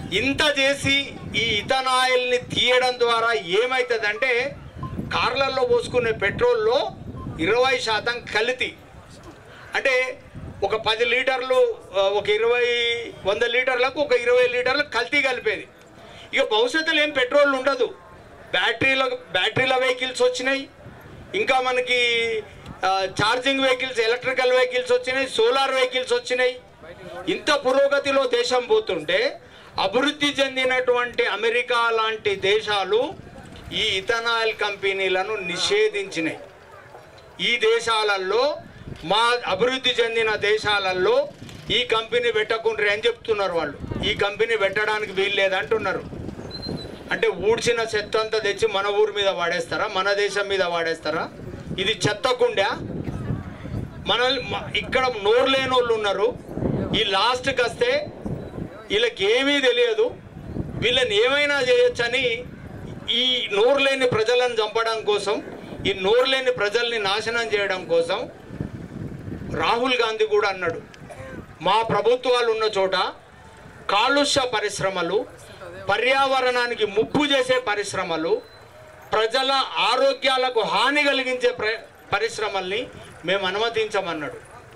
ఇంత చేసి ఈ ఇథనాయిల్ని తీయడం ద్వారా ఏమవుతుందంటే కార్లలో పోసుకునే పెట్రోల్లో ఇరవై శాతం కల్తీ అంటే ఒక పది లీటర్లు ఆ, ఒక ఇరవై వంద లీటర్లకు ఒక ఇరవై లీటర్లు కల్తీ కలిపేది ఇక భవిష్యత్తులో ఏం పెట్రోల్ ఉండదు బ్యాటరీల బ్యాటరీల వెహికల్స్ వచ్చినాయి ఇంకా మనకి ఆ, ఛార్జింగ్ వెహికల్స్ ఎలక్ట్రికల్ వెహికల్స్ వచ్చినాయి సోలార్ వెహికల్స్ వచ్చినాయి ఇంత పురోగతిలో దేశం పోతుంటే అభివృద్ధి చెందినటువంటి అమెరికా లాంటి దేశాలు ఈ ఇథనాయిల్ కంపెనీలను నిషేధించినాయి ఈ దేశాలలో మా అభివృద్ధి చెందిన దేశాలలో ఈ కంపెనీ పెట్టకుండ్రి అని చెప్తున్నారు వాళ్ళు ఈ కంపెనీ పెట్టడానికి వీలు లేదంటున్నారు అంటే ఊడ్చిన చెత్త అంతా తెచ్చి మన ఊరి మీద వాడేస్తారా మన దేశం మీద వాడేస్తారా ఇది చెత్త కుండా మన మ- ఇక్కడ నోరు లేని వాళ్ళు ఉన్నారు ఈ లాస్ట్కి వస్తే వీళ్ళకి ఏమీ తెలియదు వీళ్ళని ఏమైనా చేయొచ్చని ఈ నోరు లేని ప్రజలను చంపడం కోసం ఈ నోరు లేని ప్రజల్ని నాశనం చేయడం కోసం రాహుల్ గాంధీ కూడా అన్నాడు మా ప్రభుత్వాలు ఉన్న చోట కాలుష్య పరిశ్రమలు పర్యావరణానికి ముప్పు చేసే పరిశ్రమలు ప్రజల ఆరోగ్యాలకు హాని కలిగించే ప్ర పరిశ్రమల్ని మేము అనుమతించమన్నాడు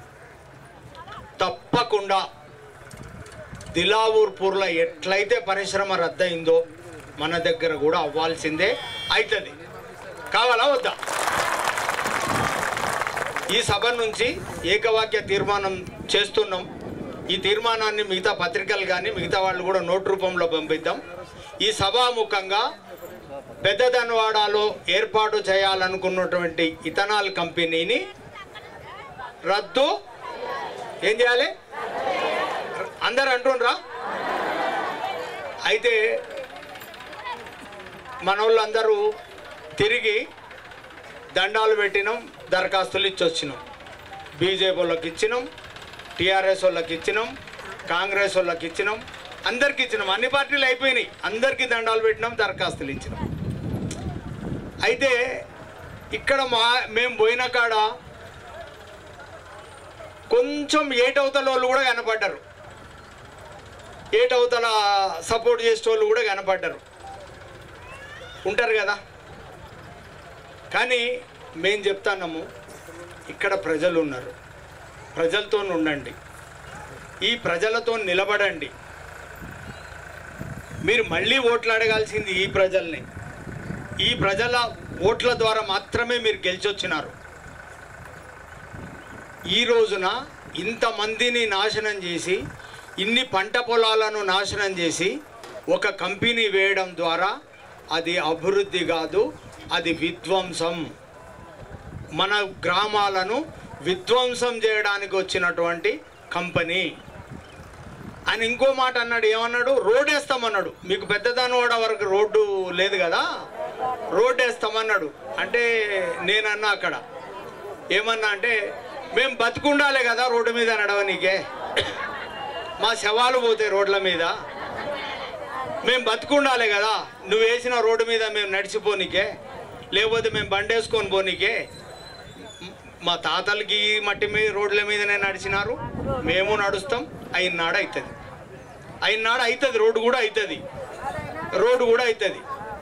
తప్పకుండా దిలావూర్పూర్లో ఎట్లయితే పరిశ్రమ రద్దయిందో మన దగ్గర కూడా అవ్వాల్సిందే అవుతుంది కావాలా వద్దా ఈ సభ నుంచి ఏకవాక్య తీర్మానం చేస్తున్నాం ఈ తీర్మానాన్ని మిగతా పత్రికలు కానీ మిగతా వాళ్ళు కూడా నోట్ రూపంలో పంపిద్దాం ఈ సభాముఖంగా పెద్దదనవాడలో ఏర్పాటు చేయాలనుకున్నటువంటి ఇథనాల్ కంపెనీని రద్దు ఏం చేయాలి అందరు అంటుండ్రా అయితే మనోళ్ళందరూ తిరిగి దండాలు పెట్టినాం దరఖాస్తులు ఇచ్చి వచ్చినాం బీజేపీ వాళ్ళకి ఇచ్చినాం టీఆర్ఎస్ వాళ్ళకి ఇచ్చినాం కాంగ్రెస్ వాళ్ళకి ఇచ్చినాం అందరికి ఇచ్చినాం అన్ని పార్టీలు అయిపోయినాయి అందరికీ దండాలు పెట్టినాం దరఖాస్తులు ఇచ్చినాం అయితే ఇక్కడ మా మేము పోయిన కాడ కొంచెం ఏటవతల వాళ్ళు కూడా కనపడ్డారు ఏటవతల సపోర్ట్ చేసే వాళ్ళు కూడా కనపడ్డారు ఉంటారు కదా కానీ మేము చెప్తాన్నాము ఇక్కడ ప్రజలు ఉన్నారు ప్రజలతో ఉండండి ఈ ప్రజలతో నిలబడండి మీరు మళ్ళీ ఓట్లు అడగాల్సింది ఈ ప్రజల్ని ఈ ప్రజల ఓట్ల ద్వారా మాత్రమే మీరు గెలిచొచ్చినారు ఈ రోజున ఇంతమందిని నాశనం చేసి ఇన్ని పంట పొలాలను నాశనం చేసి ఒక కంపెనీ వేయడం ద్వారా అది అభివృద్ధి కాదు అది విధ్వంసం మన గ్రామాలను విధ్వంసం చేయడానికి వచ్చినటువంటి కంపెనీ ఆయన ఇంకో మాట అన్నాడు ఏమన్నాడు రోడ్ వేస్తామన్నాడు మీకు పెద్దదానివాడ వరకు రోడ్డు లేదు కదా రోడ్ వేస్తామన్నాడు అంటే నేనన్నా అక్కడ ఏమన్నా అంటే మేము బతుకుండాలే కదా రోడ్డు మీద నడవనీకే మా శవాలు పోతాయి రోడ్ల మీద మేము బతుకుండాలే కదా నువ్వు వేసిన రోడ్డు మీద మేము నడిచిపోనీకే లేకపోతే మేము బండి వేసుకొని పోనీకే మా తాతలకి ఈ మట్టి మీద రోడ్ల మీదనే నడిచినారు మేము నడుస్తాం అయినాడు అవుతుంది అయినాడు అవుతుంది రోడ్డు కూడా అవుతుంది రోడ్డు కూడా అవుతుంది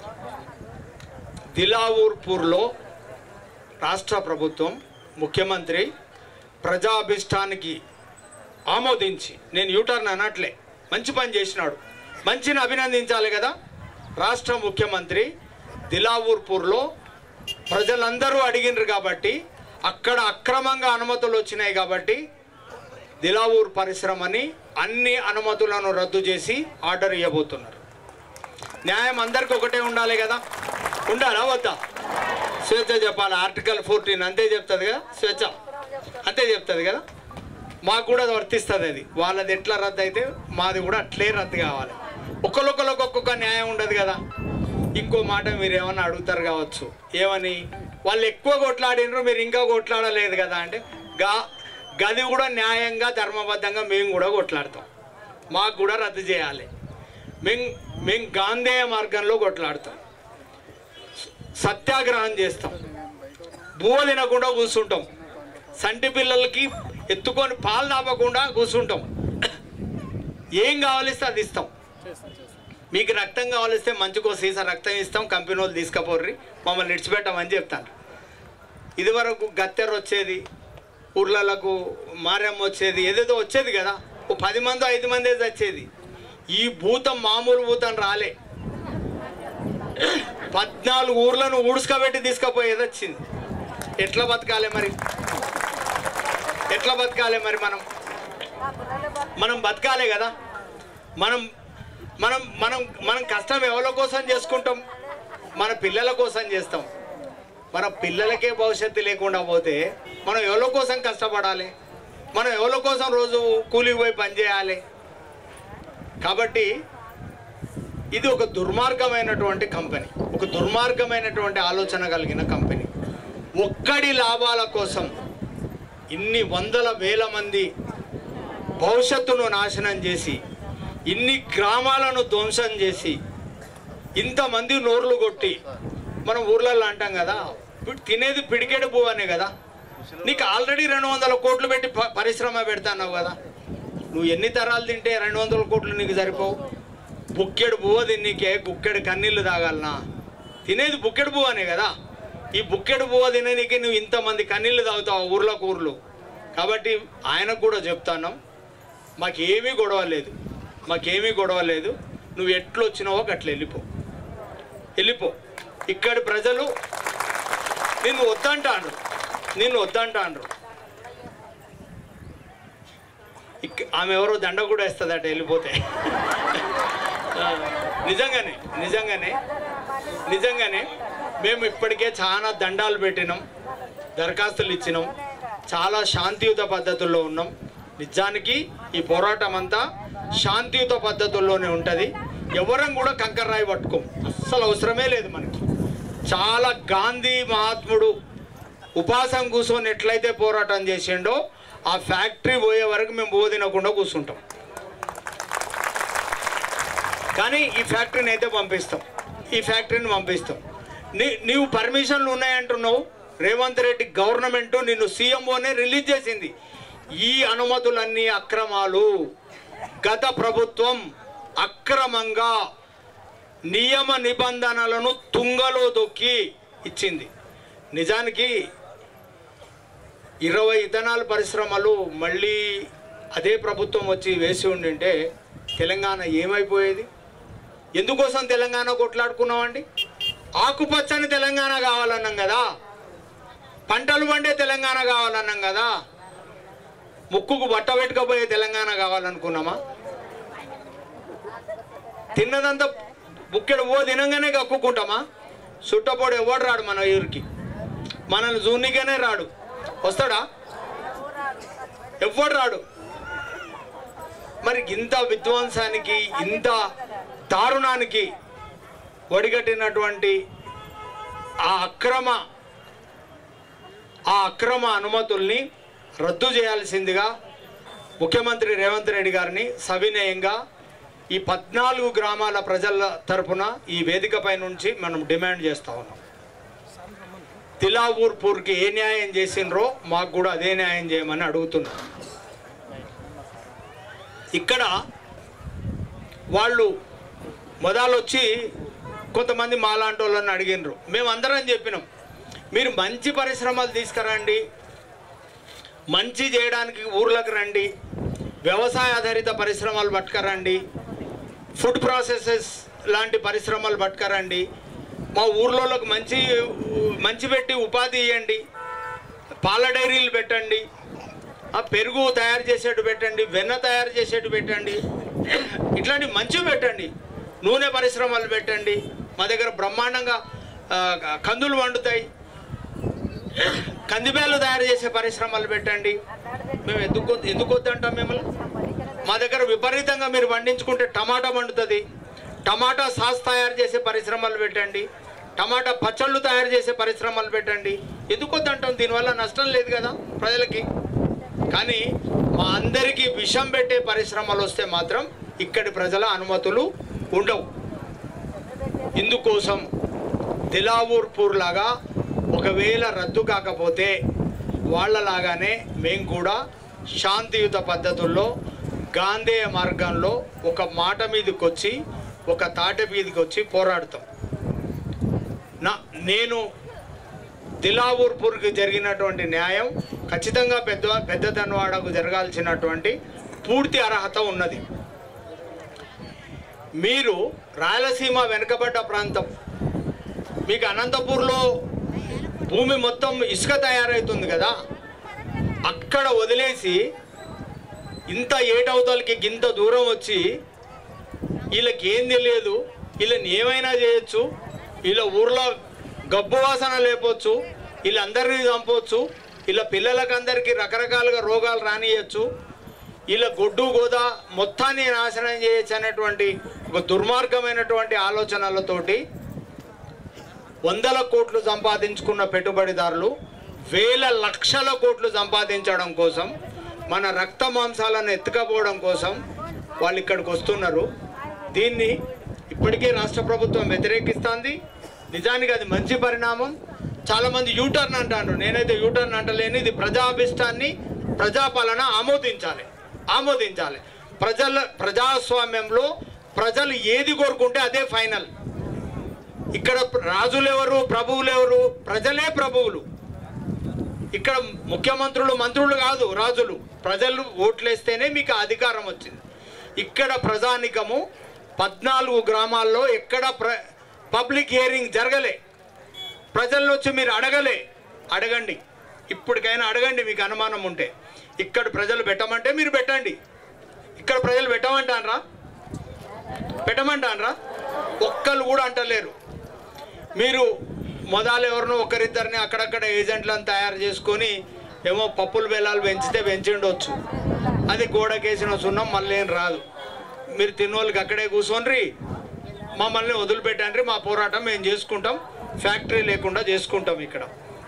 దిలావూర్పూర్లో రాష్ట్ర ప్రభుత్వం ముఖ్యమంత్రి ప్రజాభిష్టానికి ఆమోదించి నేను యూటర్న్ అనట్లే మంచి పని చేసినాడు మంచిని అభినందించాలి కదా రాష్ట్ర ముఖ్యమంత్రి దిలావూర్పూర్లో ప్రజలందరూ అడిగినారు కాబట్టి అక్కడ అక్రమంగా అనుమతులు వచ్చినాయి కాబట్టి దిలావూర్ పరిశ్రమని అన్ని అనుమతులను రద్దు చేసి ఆర్డర్ ఇవ్వబోతున్నారు న్యాయం అందరికి ఒకటే ఉండాలి కదా ఉండాలా వద్దా స్వేచ్ఛ చెప్పాలి ఆర్టికల్ ఫోర్టీన్ అంతే చెప్తుంది కదా స్వేచ్ఛ అంతే చెప్తుంది కదా మాకు కూడా అది వర్తిస్తుంది అది వాళ్ళది ఎట్లా రద్దు అయితే మాది కూడా అట్లే రద్దు కావాలి ఒకరికొకరికి ఒక్కొక్క న్యాయం ఉండదు కదా ఇంకో మాట మీరు ఏమన్నా అడుగుతారు కావచ్చు ఏమని వాళ్ళు ఎక్కువ కొట్లాడినరు మీరు ఇంకా కొట్లాడలేదు కదా అంటే గా గది కూడా న్యాయంగా ధర్మబద్ధంగా మేము కూడా కొట్లాడతాం మాకు కూడా రద్దు చేయాలి మేము మేము గాంధేయ మార్గంలో కొట్లాడతాం సత్యాగ్రహం చేస్తాం బువ్వ తినకుండా కూర్చుంటాం సంటి పిల్లలకి ఎత్తుకొని పాలు తాపకుండా కూర్చుంటాం ఏం కావాలిస్తే అది ఇస్తాం మీకు రక్తం కావాలిస్తే మంచుకో సీసా రక్తం ఇస్తాం కంపెనీ వాళ్ళు తీసుకుపోర్రి మమ్మల్ని ఇడిచిపెట్టామని చెప్తాను ఇదివరకు గత్తెర వచ్చేది ఊర్లలకు మారమ్మ వచ్చేది ఏదేదో వచ్చేది కదా ఓ పది మంది ఐదు మంది వచ్చేది ఈ భూతం మామూలు భూతం రాలే పద్నాలుగు ఊర్లను ఊడ్చుకబెట్టి తీసుకుపోయేది వచ్చింది ఎట్లా బతకాలి మరి ఎట్లా బతకాలి మరి మనం మనం బతకాలే కదా మనం మనం మనం మనం కష్టం ఎవరి కోసం చేసుకుంటాం మన పిల్లల కోసం చేస్తాం మన పిల్లలకే భవిష్యత్తు లేకుండా పోతే మనం ఎవరి కోసం కష్టపడాలి మనం ఎవరి కోసం రోజు కూలికి పోయి పని చేయాలి కాబట్టి ఇది ఒక దుర్మార్గమైనటువంటి కంపెనీ ఒక దుర్మార్గమైనటువంటి ఆలోచన కలిగిన కంపెనీ ఒక్కడి లాభాల కోసం ఇన్ని వందల వేల మంది భవిష్యత్తును నాశనం చేసి ఇన్ని గ్రామాలను ధ్వంసం చేసి ఇంతమంది నోర్లు కొట్టి మనం ఊర్లలో అంటాం కదా ఇప్పుడు తినేది పిడికెడు పువ్వు అనే కదా నీకు ఆల్రెడీ రెండు వందల కోట్లు పెట్టి ప- పరిశ్రమ పెడతాన్నావు కదా నువ్వు ఎన్ని తరాలు తింటే రెండు వందల కోట్లు నీకు సరిపోవు బుక్కెడు పువ్వు తిన్నీకే గుక్కెడు కన్నీళ్ళు తాగాలనా తినేది బుక్కెడు పువ్వు అనే కదా ఈ బుక్కెడు పువ్వు తిననీకి నువ్వు ఇంతమంది కన్నీళ్ళు తాగుతావు ఊర్లకు ఊర్లు కాబట్టి ఆయనకు కూడా చెప్తాను మాకేమీ గొడవ లేదు మాకేమీ గొడవ లేదు నువ్వు ఎట్లు వచ్చినావో అట్లా వెళ్ళిపో వెళ్ళిపో ఇక్కడి ప్రజలు నిన్ను వద్దంటాను నిన్ను వద్దంటాను ఇక్ ఆమె ఎవరో దండ కూడా వేస్తుందట వెళ్ళిపోతే ఆ, నిజంగానే నిజంగానే నిజంగానే మేము ఇప్పటికే చాలా దండాలు పెట్టినాం దరఖాస్తులు ఇచ్చినాం చాలా శాంతియుత పద్ధతుల్లో ఉన్నాం నిజానికి ఈ పోరాటం అంతా శాంతియుత పద్ధతుల్లోనే ఉంటుంది ఎవరం కూడా కంకర్రాయి పట్టుకోం అస్సలు అవసరమే లేదు మనకి చాలా గాంధీ మహాత్ముడు ఉపాసం కూర్చొని ఎట్లయితే పోరాటం చేసిండో ఆ ఫ్యాక్టరీ పోయే వరకు మేము బోధినకుండా కూర్చుంటాం కానీ ఈ ఫ్యాక్టరీని అయితే పంపిస్తాం ఈ ఫ్యాక్టరీని పంపిస్తాం నీ నీవు పర్మిషన్లు ఉన్నాయంటున్నావు రేవంత్ రెడ్డి గవర్నమెంట్ నిన్ను సీఎంఓనే రిలీజ్ చేసింది ఈ అనుమతులన్నీ అక్రమాలు గత ప్రభుత్వం అక్రమంగా నియమ నిబంధనలను తుంగలో దొక్కి ఇచ్చింది నిజానికి ఇరవై ఇథనాల్ పరిశ్రమలు మళ్ళీ అదే ప్రభుత్వం వచ్చి వేసి ఉండింటే తెలంగాణ ఏమైపోయేది ఎందుకోసం తెలంగాణ కొట్లాడుకున్నామండి ఆకుపచ్చని తెలంగాణ కావాలన్నాం కదా పంటలు పండే తెలంగాణ కావాలన్నాం కదా ముక్కుకు బట్ట పెట్టుకపోయే తెలంగాణ కావాలనుకున్నామా తిన్నదంతా బుక్కెడు ఓ తినంగానే కక్కుకుంటామా చుట్టపోడు ఎవడు రాడు మన ఊరికి మనల్ని జూనిగానే రాడు వస్తాడా ఎవ్వడు రాడు మరి ఇంత విధ్వంసానికి ఇంత దారుణానికి ఒడిగట్టినటువంటి ఆ అక్రమ ఆ అక్రమ అనుమతుల్ని రద్దు చేయాల్సిందిగా ముఖ్యమంత్రి రేవంత్ రెడ్డి గారిని సవినయంగా ఈ పద్నాలుగు గ్రామాల ప్రజల తరపున ఈ వేదికపై నుంచి మనం డిమాండ్ చేస్తా ఉన్నాం తిలావూర్ పూర్కి ఏ న్యాయం చేసిండ్రో మాకు కూడా అదే న్యాయం చేయమని అడుగుతున్నాం ఇక్కడ వాళ్ళు మొదలొచ్చి కొంతమంది మాలాంటి వాళ్ళని అడిగినరు మేము అందరం చెప్పినాం మీరు మంచి పరిశ్రమలు తీసుకురండి మంచి చేయడానికి ఊర్లకు రండి వ్యవసాయ ఆధారిత పరిశ్రమలు పట్టుకరండి ఫుడ్ ప్రాసెసెస్ లాంటి పరిశ్రమలు పట్టుకరండి మా ఊర్లోకి మంచి మంచి పెట్టి ఉపాధి ఇవ్వండి పాల డైరీలు పెట్టండి ఆ పెరుగు తయారు చేసేట్టు పెట్టండి వెన్న తయారు చేసేట్టు పెట్టండి ఇట్లాంటి మంచివి పెట్టండి నూనె పరిశ్రమలు పెట్టండి మా దగ్గర బ్రహ్మాండంగా ఆ, కందులు వండుతాయి కందిబేలు తయారు చేసే పరిశ్రమలు పెట్టండి మేము ఎందుకు ఎందుకు వద్దంటాం మిమ్మల్ని మా దగ్గర విపరీతంగా మీరు పండించుకుంటే టమాటా వండుతుంది టమాటా సాస్ తయారు చేసే పరిశ్రమలు పెట్టండి టమాటా పచ్చళ్ళు తయారు చేసే పరిశ్రమలు పెట్టండి ఎందుకు వద్దంటాం దీనివల్ల నష్టం లేదు కదా ప్రజలకి కానీ మా అందరికీ విషం పెట్టే పరిశ్రమలు వస్తే మాత్రం ఇక్కడి ప్రజల అనుమతులు ఉండవు ఇందుకోసం దిలావూర్ పూర్ లాగా ఒకవేళ రద్దు కాకపోతే వాళ్ళలాగానే మేము కూడా శాంతియుత పద్ధతుల్లో గాంధేయ మార్గంలో ఒక మాట మీదకి వచ్చి ఒక తాట మీదకి వచ్చి పోరాడతాం నా నేను దిలావూర్పూర్కి జరిగినటువంటి న్యాయం ఖచ్చితంగా పెద్ద పెద్ద ధన్వాడకు జరగాల్సినటువంటి పూర్తి అర్హత ఉన్నది మీరు రాయలసీమ వెనుకబడ్డ ప్రాంతం మీకు అనంతపూర్లో భూమి మొత్తం ఇసుక తయారవుతుంది కదా అక్కడ వదిలేసి ఇంత ఏటవతలకి ఇంత దూరం వచ్చి వీళ్ళకి ఏం తెలియదు వీళ్ళని ఏమైనా చేయొచ్చు వీళ్ళ ఊర్లో గబ్బు వాసన లేపొచ్చు వీళ్ళందరినీ చంపొచ్చు వీళ్ళ పిల్లలకి అందరికీ రకరకాలుగా రోగాలు రానియచ్చు వీళ్ళ గొడ్డు గోదా మొత్తాన్ని నాశనం చేయొచ్చు అనేటువంటి ఒక దుర్మార్గమైనటువంటి ఆలోచనలతోటి వందల కోట్లు సంపాదించుకున్న పెట్టుబడిదారులు వేల లక్షల కోట్లు సంపాదించడం కోసం మన రక్త మాంసాలను ఎత్తుకపోవడం కోసం వాళ్ళు ఇక్కడికి వస్తున్నారు దీన్ని ఇప్పటికే రాష్ట్ర ప్రభుత్వం వ్యతిరేకిస్తుంది నిజానికి అది మంచి పరిణామం చాలామంది యూటర్న్ అంటారు నేనైతే యూటర్న్ అంటలేని ఇది ప్రజాభిష్టాన్ని ప్రజాపాలన ఆమోదించాలి ఆమోదించాలి ప్రజల ప్రజాస్వామ్యంలో ప్రజలు ఏది కోరుకుంటే అదే ఫైనల్ ఇక్కడ రాజులు ఎవరు ప్రభువులు ఎవరు ప్రజలే ప్రభువులు ఇక్కడ ముఖ్యమంత్రులు మంత్రులు కాదు రాజులు ప్రజలు ఓట్లేస్తేనే మీకు ఆ అధికారం వచ్చింది ఇక్కడ ప్రజానికము పద్నాలుగు గ్రామాల్లో ఎక్కడ ప్ర పబ్లిక్ హియరింగ్ జరగలే ప్రజల వచ్చి మీరు అడగలే అడగండి ఇప్పటికైనా అడగండి మీకు అనుమానం ఉంటే ఇక్కడ ప్రజలు పెట్టమంటే మీరు పెట్టండి ఇక్కడ ప్రజలు పెట్టమంటానరా పెట్టమంటానరా ఒక్కళ్ళు కూడా అంటలేరు మీరు మొదలు ఎవరినో ఒకరిద్దరిని అక్కడక్కడ ఏజెంట్లను తయారు చేసుకొని ఏమో పప్పులు బెల్లాలు పెంచితే పెంచిండొచ్చు అది గోడకేసిన సున్నం మళ్ళీ ఏం రాదు మీరు తిన్నోళ్ళకి అక్కడే కూర్చోండి మమ్మల్ని వదిలిపెట్టండి మా పోరాటం మేము చేసుకుంటాం ఫ్యాక్టరీ లేకుండా చేసుకుంటాం ఇక్కడ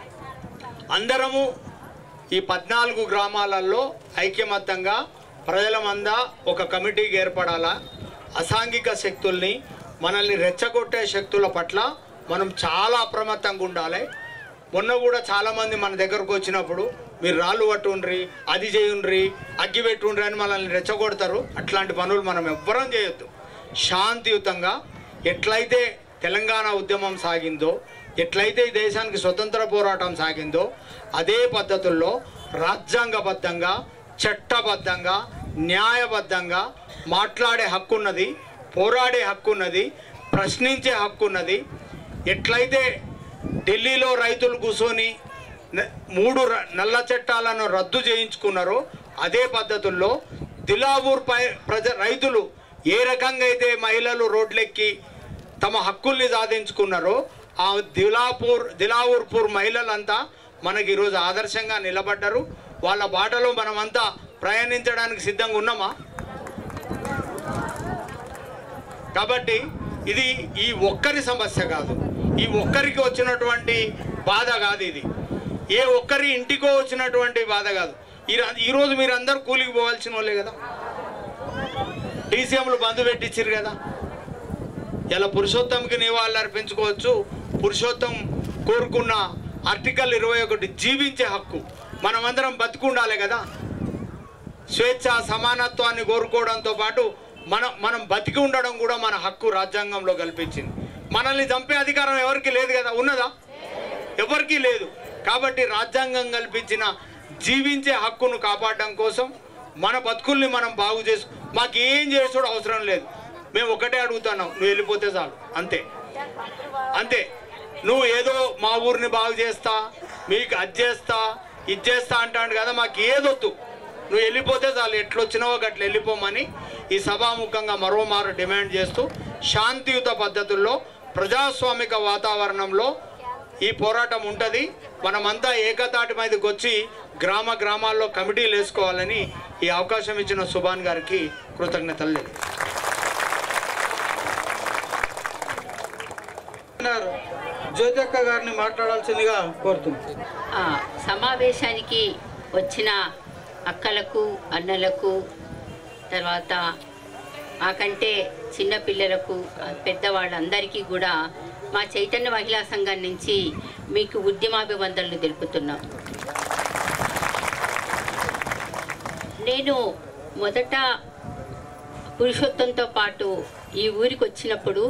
అందరము ఈ పద్నాలుగు గ్రామాలలో ఐక్యమత్యంగా ప్రజల మంద ఒక కమిటీకి ఏర్పడాలా అసాంఘిక శక్తుల్ని మనల్ని రెచ్చగొట్టే శక్తుల పట్ల మనం చాలా అప్రమత్తంగా ఉండాలి మొన్న కూడా చాలామంది మన దగ్గరకు వచ్చినప్పుడు మీరు రాళ్ళు పట్టుండ్రి అది చేయుండ్రి అగ్గి పెట్టుండ్రి అని మనల్ని రెచ్చగొడతారు అట్లాంటి పనులు మనం ఎవ్వరం చేయొద్దు శాంతియుతంగా ఎట్లయితే తెలంగాణ ఉద్యమం సాగిందో ఎట్లయితే ఈ దేశానికి స్వతంత్ర పోరాటం సాగిందో అదే పద్ధతుల్లో రాజ్యాంగబద్ధంగా చట్టబద్ధంగా న్యాయబద్ధంగా మాట్లాడే హక్కు ఉన్నది పోరాడే హక్కు ఉన్నది ప్రశ్నించే హక్కు ఉన్నది ఎట్లయితే ఢిల్లీలో రైతులు కూర్చొని న- మూడు ర- నల్ల చట్టాలను రద్దు చేయించుకున్నారో అదే పద్ధతుల్లో దిలావూర్ పై ప్రజ రైతులు ఏ రకంగా అయితే మహిళలు రోడ్లెక్కి తమ హక్కుల్ని సాధించుకున్నారో ఆ దిలాపూర్ దిలావూర్పూర్ మహిళలంతా మనకి ఈరోజు ఆదర్శంగా నిలబడ్డారు వాళ్ళ బాటలో మనమంతా ప్రయాణించడానికి సిద్ధంగా ఉన్నామా కాబట్టి ఇది ఈ ఒక్కరి సమస్య కాదు ఈ ఒక్కరికి వచ్చినటువంటి బాధ కాదు ఇది ఏ ఒక్కరి ఇంటికో వచ్చినటువంటి బాధ కాదు ఈ ర- ఈరోజు మీరు అందరు కూలికి పోవాల్సిన వాళ్ళే కదా డీసీఎంలు బంద్ పెట్టించారు కదా ఇలా పురుషోత్తంకి నివాళులు అర్పించుకోవచ్చు పురుషోత్తం కోరుకున్న ఆర్టికల్ ఇరవై ఒకటి జీవించే హక్కు మనమందరం బతుకుండాలి కదా స్వేచ్ఛ సమానత్వాన్ని కోరుకోవడంతో పాటు మనం మనం బతికి ఉండడం కూడా మన హక్కు రాజ్యాంగంలో కల్పించింది మనల్ని చంపే అధికారం ఎవరికి లేదు కదా ఉన్నదా ఎవరికీ లేదు కాబట్టి రాజ్యాంగం కల్పించిన జీవించే హక్కును కాపాడడం కోసం మన బతుకుల్ని మనం బాగు చేసు మాకు ఏం చేసుడు అవసరం లేదు మేము ఒకటే అడుగుతున్నాం నువ్వు వెళ్ళిపోతే చాలు అంతే అంతే నువ్వు ఏదో మా ఊరిని బాగు చేస్తా మీకు అది చేస్తా ఇది చేస్తా అంటాడు కదా మాకు ఏదొద్దు నువ్వు వెళ్ళిపోతే చాలు ఎట్లొచ్చినావో గట్ల వెళ్ళిపోమని ఈ సభాముఖంగా మరోమారు డిమాండ్ చేస్తూ శాంతియుత పద్ధతుల్లో ప్రజాస్వామిక వాతావరణంలో ఈ పోరాటం ఉంటుంది మనమంతా ఏకతాటి మీదకి వచ్చి గ్రామ గ్రామాల్లో కమిటీలు వేసుకోవాలని ఈ అవకాశం ఇచ్చిన సుభాన్ గారికి కృతజ్ఞతలు తెలియదు జ్యోతక్క గారిని మాట్లాడాల్సిందిగా కోరుతుంది ఆ, సమావేశానికి వచ్చిన అక్కలకు అన్నలకు తర్వాత మాకంటే చిన్నపిల్లలకు ఆ, పెద్దవాళ్ళందరికీ కూడా మా చైతన్య మహిళా సంఘం నుంచి మీకు ఉద్యమాభివందనలు తెలుపుతున్నాం నేను మొదట పురుషోత్తంతో పాటు ఈ ఊరికి వచ్చినప్పుడు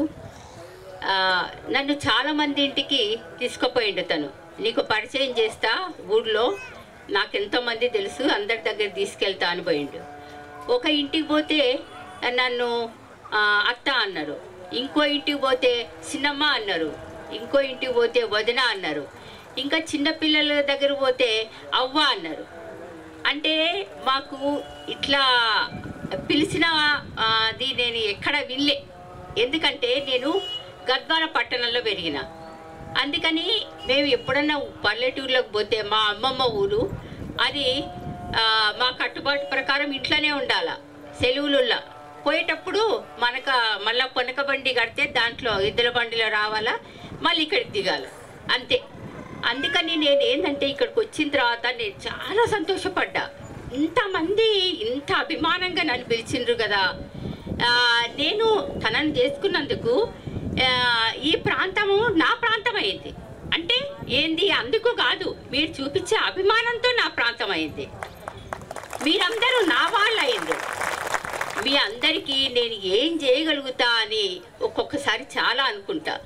ఆ, నన్ను చాలామంది ఇంటికి తీసుకుపోయిండు తను నీకు పరిచయం చేస్తా ఊళ్ళో నాకు ఎంతోమంది తెలుసు అందరి దగ్గర తీసుకెళ్తా అని పోయిండు ఒక ఇంటికి పోతే నన్ను ఆ, అత్త అన్నారు ఇంకో ఇంటికి పోతే చిన్నమ్మ అన్నారు ఇంకో ఇంటికి పోతే వదిన అన్నారు ఇంకా చిన్నపిల్లల దగ్గర పోతే అవ్వ అన్నారు అంటే మాకు ఇట్లా పిలిచిన ఆ, అది నేను ఎక్కడ వినలే ఎందుకంటే నేను గద్వాల పట్టణంలో పెరిగిన అందుకని మేము ఎప్పుడన్నా పల్లెటూరులోకి పోతే మా అమ్మమ్మ ఊరు అది ఆ, మా కట్టుబాటు ప్రకారం ఇంట్లోనే ఉండాల సెలవులుల్లా పోయేటప్పుడు మనక మళ్ళా కొనక బండి కడితే దాంట్లో ఇద్దరు బండిలో రావాలా మళ్ళీ ఇక్కడికి దిగాల అంతే అందుకని నేను ఏంటంటే ఇక్కడికి వచ్చిన తర్వాత నేను చాలా సంతోషపడ్డా ఇంతమంది ఇంత అభిమానంగా నన్ను పిలిచిండ్రు కదా ఆ, నేను తనని చేసుకున్నందుకు ఆ, ఈ ప్రాంతము నా ప్రాంతం అయింది అంటే ఏంది అందుకు కాదు మీరు చూపించే అభిమానంతో నా ప్రాంతం అయింది మీరందరూ నా వాళ్ళు అయింది మీ అందరికీ నేను ఏం చేయగలుగుతా అని ఒక్కొక్కసారి చాలా అనుకుంటా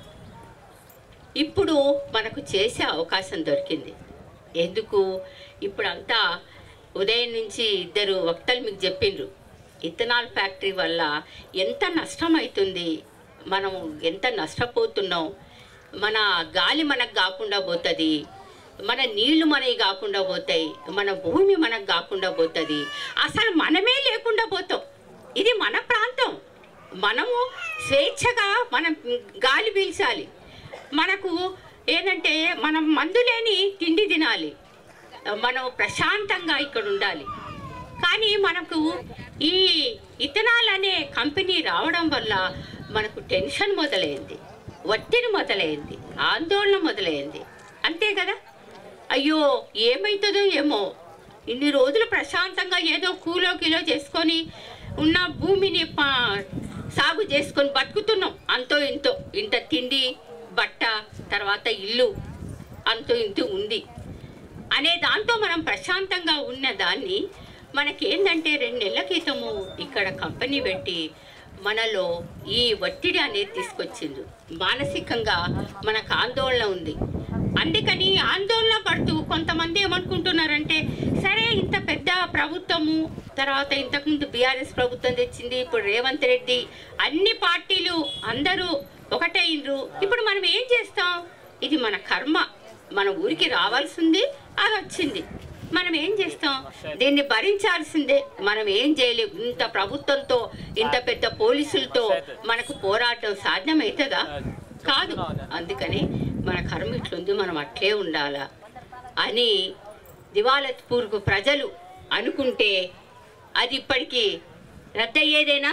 ఇప్పుడు మనకు చేసే అవకాశం దొరికింది ఎందుకు ఇప్పుడంతా ఉదయం నుంచి ఇద్దరు వక్తలు మీకు చెప్పిండ్రు ఇథనాల్ ఫ్యాక్టరీ వల్ల ఎంత నష్టం అవుతుంది మనం ఎంత నష్టపోతున్నాం మన గాలి మనకు కాకుండా పోతుంది మన నీళ్లు మనవి కాకుండా పోతాయి మన భూమి మనకు కాకుండా పోతుంది అసలు మనమే లేకుండా పోతాం ఇది మన ప్రాంతం మనము స్వేచ్ఛగా మనం గాలి పీల్చాలి మనకు ఏంటంటే మనం మందు లేని తిండి తినాలి మనం ప్రశాంతంగా ఇక్కడ ఉండాలి కానీ మనకు ఈ ఇథనాల్ అనే కంపెనీ రావడం వల్ల మనకు టెన్షన్ మొదలైంది ఒత్తిడి మొదలైంది ఆందోళన మొదలైంది అంతే కదా అయ్యో ఏమవుతుందో ఏమో ఇన్ని రోజులు ప్రశాంతంగా ఏదో కూలో కిలో చేసుకొని ఉన్న భూమిని పా- సాగు చేసుకొని బతుకుతున్నాం అంతో ఇంతో ఇంత తిండి బట్ట తర్వాత ఇల్లు అంతో ఇంతో ఉంది అనే దాంతో మనం ప్రశాంతంగా ఉన్న దాన్ని మనకేందంటే రెండు నెలల క్రితము ఇక్కడ కంపెనీ పెట్టి మనలో ఈ ఒత్తిడి అనేది తీసుకొచ్చింది మానసికంగా మనకు ఆందోళన ఉంది అందుకని ఆందోళన పడుతూ కొంతమంది ఏమనుకుంటున్నారంటే సరే ఇంత పెద్ద ప్రభుత్వము తర్వాత ఇంతకుముందు బీఆర్ఎస్ ప్రభుత్వం తెచ్చింది ఇప్పుడు రేవంత్ రెడ్డి అన్ని పార్టీలు అందరూ ఒకటైండ్రు ఇప్పుడు మనం ఏం చేస్తాం ఇది మన కర్మ మన ఊరికి రావాల్సింది అది వచ్చింది మనం ఏం చేస్తాం దీన్ని భరించాల్సిందే మనం ఏం చేయలేము ఇంత ప్రభుత్వంతో ఇంత పెద్ద పోలీసులతో మనకు పోరాటం సాధ్యమవుతుందా కాదు అందుకని మన కర్మ ఇట్లుంది మనం అట్లే ఉండాలా అని దివాలత్పూర్కు ప్రజలు అనుకుంటే అది ఇప్పటికీ రద్దయ్యేదేనా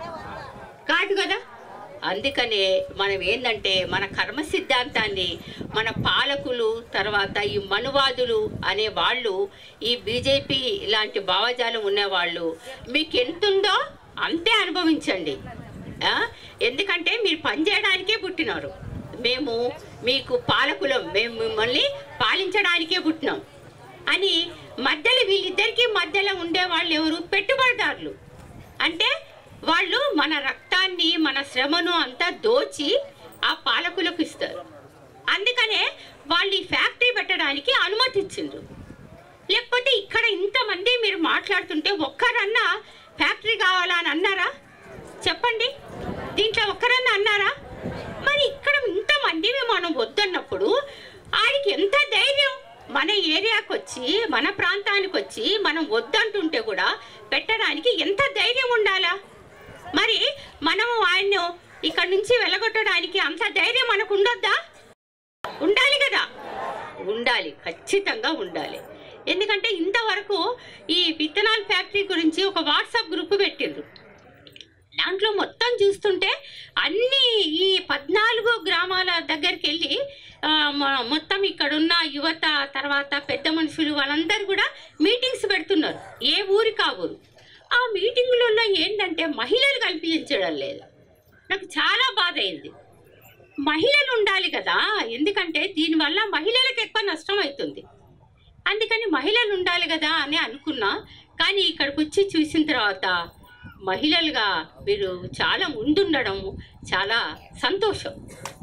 కాదు కదా అందుకనే మనం ఏంటంటే మన కర్మ సిద్ధాంతాన్ని మన పాలకులు తర్వాత ఈ మనువాదులు అనే వాళ్ళు ఈ బీజేపీ ఇలాంటి భావజాలం ఉన్నవాళ్ళు మీకు ఎంతుందో అంతే అనుభవించండి ఆ? ఎందుకంటే మీరు పనిచేయడానికే పుట్టినారు మేము మీకు పాలకులం మేము మిమ్మల్ని పాలించడానికే పుట్టినాం అని మధ్యలో వీళ్ళిద్దరికీ మధ్యలో ఉండే వాళ్ళు ఎవరు పెట్టుబడిదారులు అంటే వాళ్ళు మన రక్తాన్ని మన శ్రమను అంతా దోచి ఆ పాలకులకు ఇస్తారు అందుకనే వాళ్ళు ఈ ఫ్యాక్టరీ పెట్టడానికి అనుమతి ఇచ్చిండ్రు లేకపోతే ఇక్కడ ఇంతమంది మీరు మాట్లాడుతుంటే ఒక్కరన్నా ఫ్యాక్టరీ కావాలా అని అన్నారా చెప్పండి దీంట్లో ఒక్కరన్నా అన్నారా మరి ఇక్కడ ఇంతమంది మనం వద్దన్నప్పుడు ఆడికి ఎంత ధైర్యం మన ఏరియాకి వచ్చి మన ప్రాంతానికి వచ్చి మనం వద్దంటుంటే కూడా పెట్టడానికి ఎంత ధైర్యం ఉండాలా మరి మనము ఆయన్ను ఇక్కడ నుంచి వెళ్ళగొట్టడానికి అంత ధైర్యం మనకు ఉండొద్దా ఉండాలి కదా ఉండాలి ఖచ్చితంగా ఉండాలి ఎందుకంటే ఇంతవరకు ఈ విత్తనాల ఫ్యాక్టరీ గురించి ఒక వాట్సాప్ గ్రూప్ పెట్టిండ్రు దాంట్లో మొత్తం చూస్తుంటే అన్ని ఈ పద్నాలుగు గ్రామాల దగ్గరికి వెళ్ళి ఆ, మొ- మొత్తం ఇక్కడున్న యువత తర్వాత పెద్ద మనుషులు వాళ్ళందరూ కూడా మీటింగ్స్ పెడుతున్నారు ఏ ఊరి కా ఊరు ఆ మీటింగులలో ఏంటంటే మహిళలు కల్పించడం లేదు నాకు చాలా బాధ అయింది మహిళలు ఉండాలి కదా ఎందుకంటే దీనివల్ల మహిళలకు ఎక్కువ నష్టం అవుతుంది అందుకని మహిళలు ఉండాలి కదా అని అనుకున్నా కానీ ఇక్కడికి వచ్చి చూసిన తర్వాత మహిళలుగా మీరు చాలా ముందుండడం చాలా సంతోషం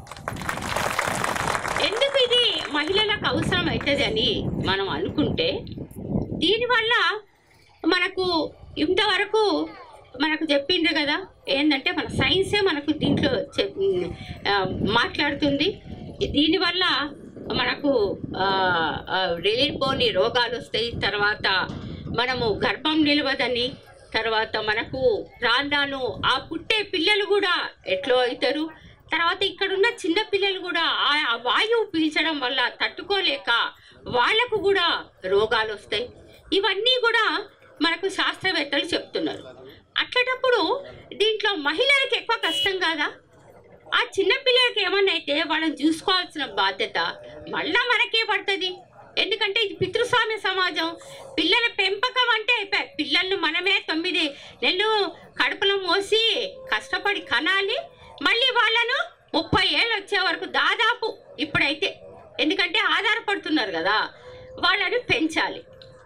ఎందుకు ఇది మహిళలకు అవసరం అవుతుంది అని మనం అనుకుంటే దీనివల్ల మనకు ఇంతవరకు మనకు చెప్పిండ్రు కదా ఏంటంటే మన సైన్సే మనకు దీంట్లో చెప్ ఆ, మాట్లాడుతుంది దీనివల్ల మనకు ఆ, ఆ, లేనిపోని రోగాలు వస్తాయి తర్వాత మనము గర్భం నిలవదని తర్వాత మనకు రాను ఆ పుట్టే పిల్లలు కూడా ఎట్లో అవుతారు తర్వాత ఇక్కడున్న చిన్న పిల్లలు కూడా ఆ ఆ వాయువు పీల్చడం వల్ల తట్టుకోలేక వాళ్ళకు కూడా రోగాలు వస్తాయి ఇవన్నీ కూడా మనకు శాస్త్రవేత్తలు చెప్తున్నారు అట్లాంటప్పుడు దీంట్లో మహిళలకు ఎక్కువ కష్టం కాదా ఆ చిన్న పిల్లలకి ఏమన్నా అయితే వాళ్ళని చూసుకోవాల్సిన బాధ్యత మళ్ళా మనకే పడుతుంది ఎందుకంటే ఇది పితృస్వామ్య సమాజం పిల్లల పెంపకం అంటే అయిపోయి పిల్లలను మనమే తొమ్మిది నెలలు కడుపులో మోసి కష్టపడి కనాలి మళ్ళీ వాళ్ళను ముప్పై ఏళ్ళు వచ్చే వరకు దాదాపు ఇప్పుడైతే ఎందుకంటే ఆధారపడుతున్నారు కదా వాళ్ళని పెంచాలి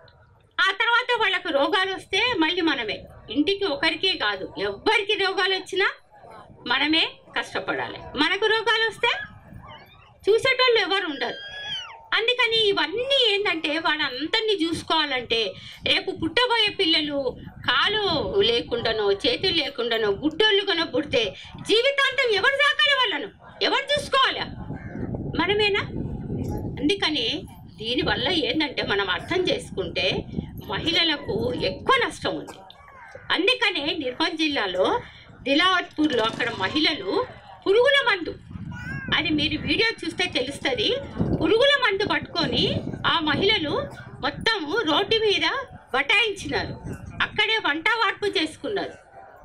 ఆ తర్వాత వాళ్ళకు రోగాలు వస్తే మళ్ళీ మనమే ఇంటికి ఒకరికే కాదు ఎవ్వరికి రోగాలు వచ్చినా మనమే కష్టపడాలి మనకు రోగాలు వస్తే చూసేటోళ్ళు ఎవరు ఉండరు అందుకని ఇవన్నీ ఏంటంటే వాళ్ళందరినీ చూసుకోవాలంటే రేపు పుట్టబోయే పిల్లలు కాలు లేకుండానో చేతులు లేకుండానో గుడ్డోళ్ళుగానో పుడితే జీవితాంతం ఎవరు సాకాలి వాళ్ళను ఎవరు చూసుకోవాలి మనమేనా అందుకని దీనివల్ల ఏంటంటే మనం అర్థం చేసుకుంటే మహిళలకు ఎక్కువ నష్టం ఉంది అందుకనే నిర్మల్ జిల్లాలో దిలావత్పూర్లో అక్కడ మహిళలు పురుగుల మందు అది మీరు వీడియో చూస్తే తెలుస్తుంది పురుగుల మందు పట్టుకొని ఆ మహిళలు మొత్తం రోడ్డు మీద బటాయించినారు అక్కడే వంట వార్పు చేసుకున్నారు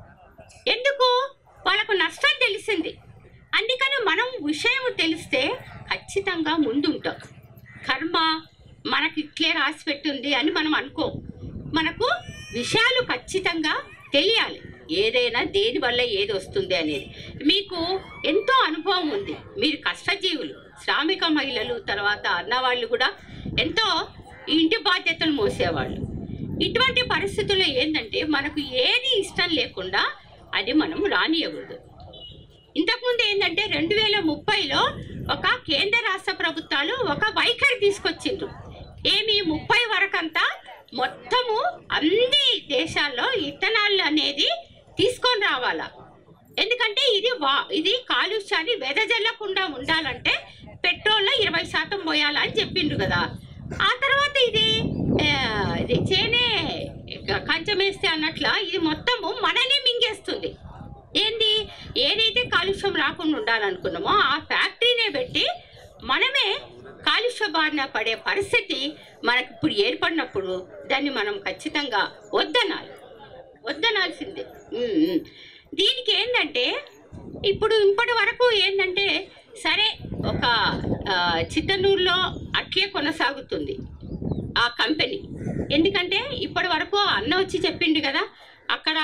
ఎందుకు వాళ్ళకు నష్టం తెలిసింది అందుకని మనం విషయం తెలిస్తే ఖచ్చితంగా ముందుంటాం కర్మ మనకి ఇట్లే రాసి పెట్టింది అని మనం అనుకో మనకు విషయాలు ఖచ్చితంగా తెలియాలి ఏదైనా దేని వల్ల ఏది వస్తుంది అనేది మీకు ఎంతో అనుభవం ఉంది మీరు కష్టజీవులు శ్రామిక మహిళలు తర్వాత అన్నవాళ్ళు కూడా ఎంతో ఈ ఇంటి బాధ్యతలు మోసేవాళ్ళు ఇటువంటి పరిస్థితుల్లో ఏంటంటే మనకు ఏది ఇష్టం లేకుండా అది మనం రానియకూడదు ఇంతకుముందు ఏంటంటే రెండు వేల ముప్పైలో ఒక కేంద్ర రాష్ట్ర ప్రభుత్వాలు ఒక వైఖరి తీసుకొచ్చిండ్రు ఏమి ముప్పై వరకంతా మొత్తము అన్ని దేశాల్లో ఇథనాల్ అనేది తీసుకొని రావాలా ఎందుకంటే ఇది వా ఇది కాలుష్యాన్ని వెదజల్లకుండా ఉండాలంటే పెట్రోల్లో ఇరవై శాతం పోయాలా అని చెప్పిండ్రు కదా ఆ తర్వాత ఇది ఆ, ఇది చేనే ఇక కంచెం వేస్తే అన్నట్ల ఇది మొత్తము మననే మింగేస్తుంది ఏంది ఏదైతే కాలుష్యం రాకుండా ఉండాలనుకున్నామో ఆ ఫ్యాక్టరీనే పెట్టి మనమే కాలుష్య బారిన పడే పరిస్థితి మనకు ఇప్పుడు ఏర్పడినప్పుడు దాన్ని మనం ఖచ్చితంగా వద్దనాలి వద్దనాల్సిందే ఉమ్, ఉమ్. దీనికి ఏంటంటే ఇప్పుడు ఇప్పటి వరకు ఏంటంటే సరే ఒక ఆ, చిత్తనూరులో అట్లే కొనసాగుతుంది ఆ కంపెనీ ఎందుకంటే ఇప్పటి వరకు అన్న వచ్చి చెప్పిండు కదా అక్కడ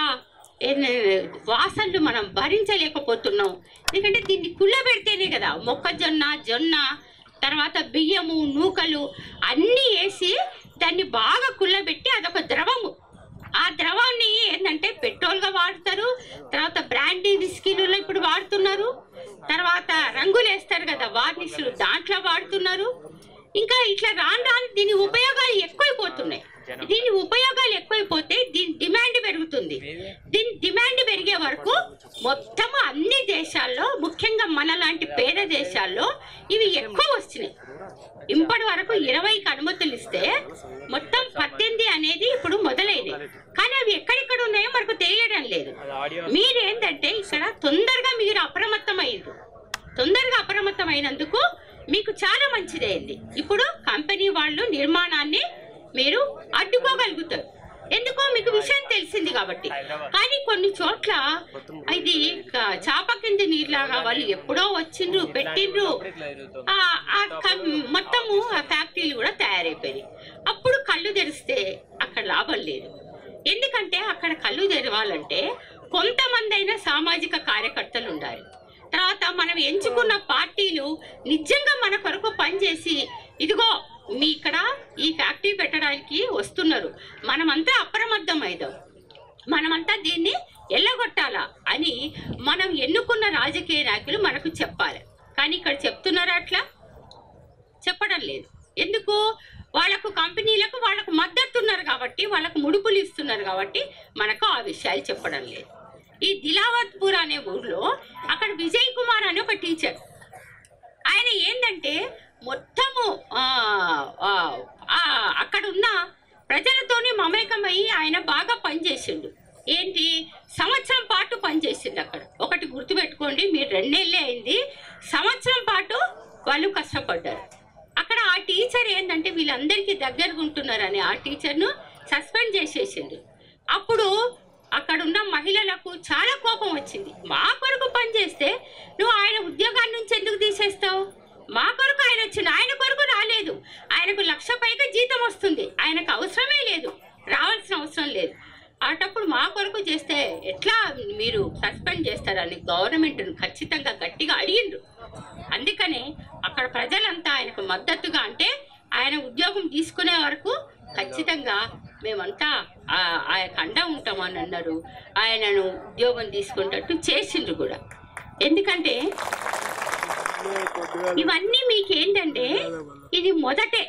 ఏ- వాసనలు మనం భరించలేకపోతున్నాం ఎందుకంటే దీన్ని కుళ్ళబెడితేనే కదా మొక్కజొన్న జొన్న తర్వాత బియ్యము నూకలు అన్నీ వేసి దాన్ని బాగా కుళ్ళబెట్టి అదొక ద్రవము ఆ ద్రవాన్ని ఏంటంటే పెట్రోల్గా వాడతారు తర్వాత బ్రాండీ విస్కీలలో ఇప్పుడు వాడుతున్నారు తర్వాత రంగులు వేస్తారు కదా వార్నిష్లు దాంట్లో వాడుతున్నారు ఇంకా ఇట్లా రాను రాను దీని ఉపయోగాలు ఎక్కువైపోతున్నాయి దీని ఉపయోగాలు ఎక్కువైపోతే దీని డిమాండ్ పెరుగుతుంది దీని డిమాండ్ పెరిగే వరకు మొత్తం అన్ని దేశాల్లో ముఖ్యంగా మన లాంటి పేద దేశాల్లో ఇవి ఎక్కువ వస్తున్నాయి ఇప్పటి వరకు ఇరవైకి అనుమతులు ఇస్తే మొత్తం పద్దెనిమిది అనేది ఇప్పుడు మొదలైనవి కానీ అవి ఎక్కడెక్కడ ఉన్నాయో మనకు తెలియడం లేదు మీరేంటంటే ఇక్కడ తొందరగా మీరు అప్రమత్తమైంది తొందరగా అప్రమత్తమైనందుకు మీకు చాలా మంచిదైంది ఇప్పుడు కంపెనీ వాళ్ళు నిర్మాణాన్ని మీరు అడ్డుకోగలుగుతారు ఎందుకో మీకు విషయం తెలిసింది కాబట్టి కానీ కొన్ని చోట్ల ఇది క- చాప కింద నీళ్ళలాగా వాళ్ళు ఎప్పుడో వచ్చిండ్రు పెట్టిండ్రు ఆ ఆ కం- మొత్తము ఆ ఫ్యాక్టరీలు కూడా తయారైపోయినాయి అప్పుడు కళ్ళు తెరిస్తే అక్కడ లాభం లేదు ఎందుకంటే అక్కడ కళ్ళు తెరవాలంటే కొంతమంది అయినా సామాజిక కార్యకర్తలు ఉండాలి తర్వాత మనం ఎంచుకున్న పార్టీలు నిజంగా మన కొరకు పనిచేసి ఇదిగో మీ ఇక్కడ ఈ ఫ్యాక్టరీ పెట్టడానికి వస్తున్నారు మనమంతా అప్రమత్తం అవుదాం మనమంతా దీన్ని ఎల్లగొట్టాలా అని మనం ఎన్నుకున్న రాజకీయ నాయకులు మనకు చెప్పాలి కానీ ఇక్కడ చెప్తున్నారా అట్లా చెప్పడం లేదు ఎందుకు వాళ్ళకు కంపెనీలకు వాళ్ళకు మద్దతు ఉన్నారు కాబట్టి వాళ్ళకు ముడుపులు ఇస్తున్నారు కాబట్టి మనకు ఆ విషయాలు చెప్పడం లేదు ఈ దిలావత్పూర్ అనే ఊర్లో అక్కడ విజయ్ కుమార్ అనే ఒక టీచర్ ఆయన ఏంటంటే మొత్తము ఆ, ఆ, ఆ, అక్కడ ఉన్న ప్రజలతోనే మమేకమయ్యి ఆయన బాగా పనిచేసిండు ఏంటి సంవత్సరం పాటు పనిచేసిండు అక్కడ ఒకటి గుర్తుపెట్టుకోండి మీరు రెండేళ్ళే అయింది సంవత్సరం పాటు వాళ్ళు కష్టపడ్డారు అక్కడ ఆ టీచర్ ఏంటంటే వీళ్ళందరికీ దగ్గరగా ఉంటున్నారని ఆ టీచర్ను సస్పెండ్ చేసేసిండు అప్పుడు అక్కడ ఉన్న మహిళలకు చాలా కోపం వచ్చింది మా కొరకు పనిచేస్తే నువ్వు ఆయన ఉద్యోగాన్ని నుంచి ఎందుకు తీసేస్తావు మా కొరకు ఆయన వచ్చింది ఆయన కొరకు రాలేదు ఆయనకు లక్ష పైగా జీతం వస్తుంది ఆయనకు అవసరమే లేదు రావాల్సిన అవసరం లేదు అటప్పుడు మా కొరకు చేస్తే ఎట్లా మీరు సస్పెండ్ చేస్తారని గవర్నమెంట్ను ఖచ్చితంగా గట్టిగా అడిగిండ్రు అందుకనే అక్కడ ప్రజలంతా ఆయనకు మద్దతుగా అంటే ఆయన ఉద్యోగం తీసుకునే వరకు ఖచ్చితంగా మేమంతా ఆ- ఆయనకు అండా ఉంటామని అన్నారు ఆయనను ఉద్యోగం తీసుకునేటట్టు చేసిండ్రు కూడా ఎందుకంటే ఇవన్నీ మీకేంటంటే ఇది మొదటే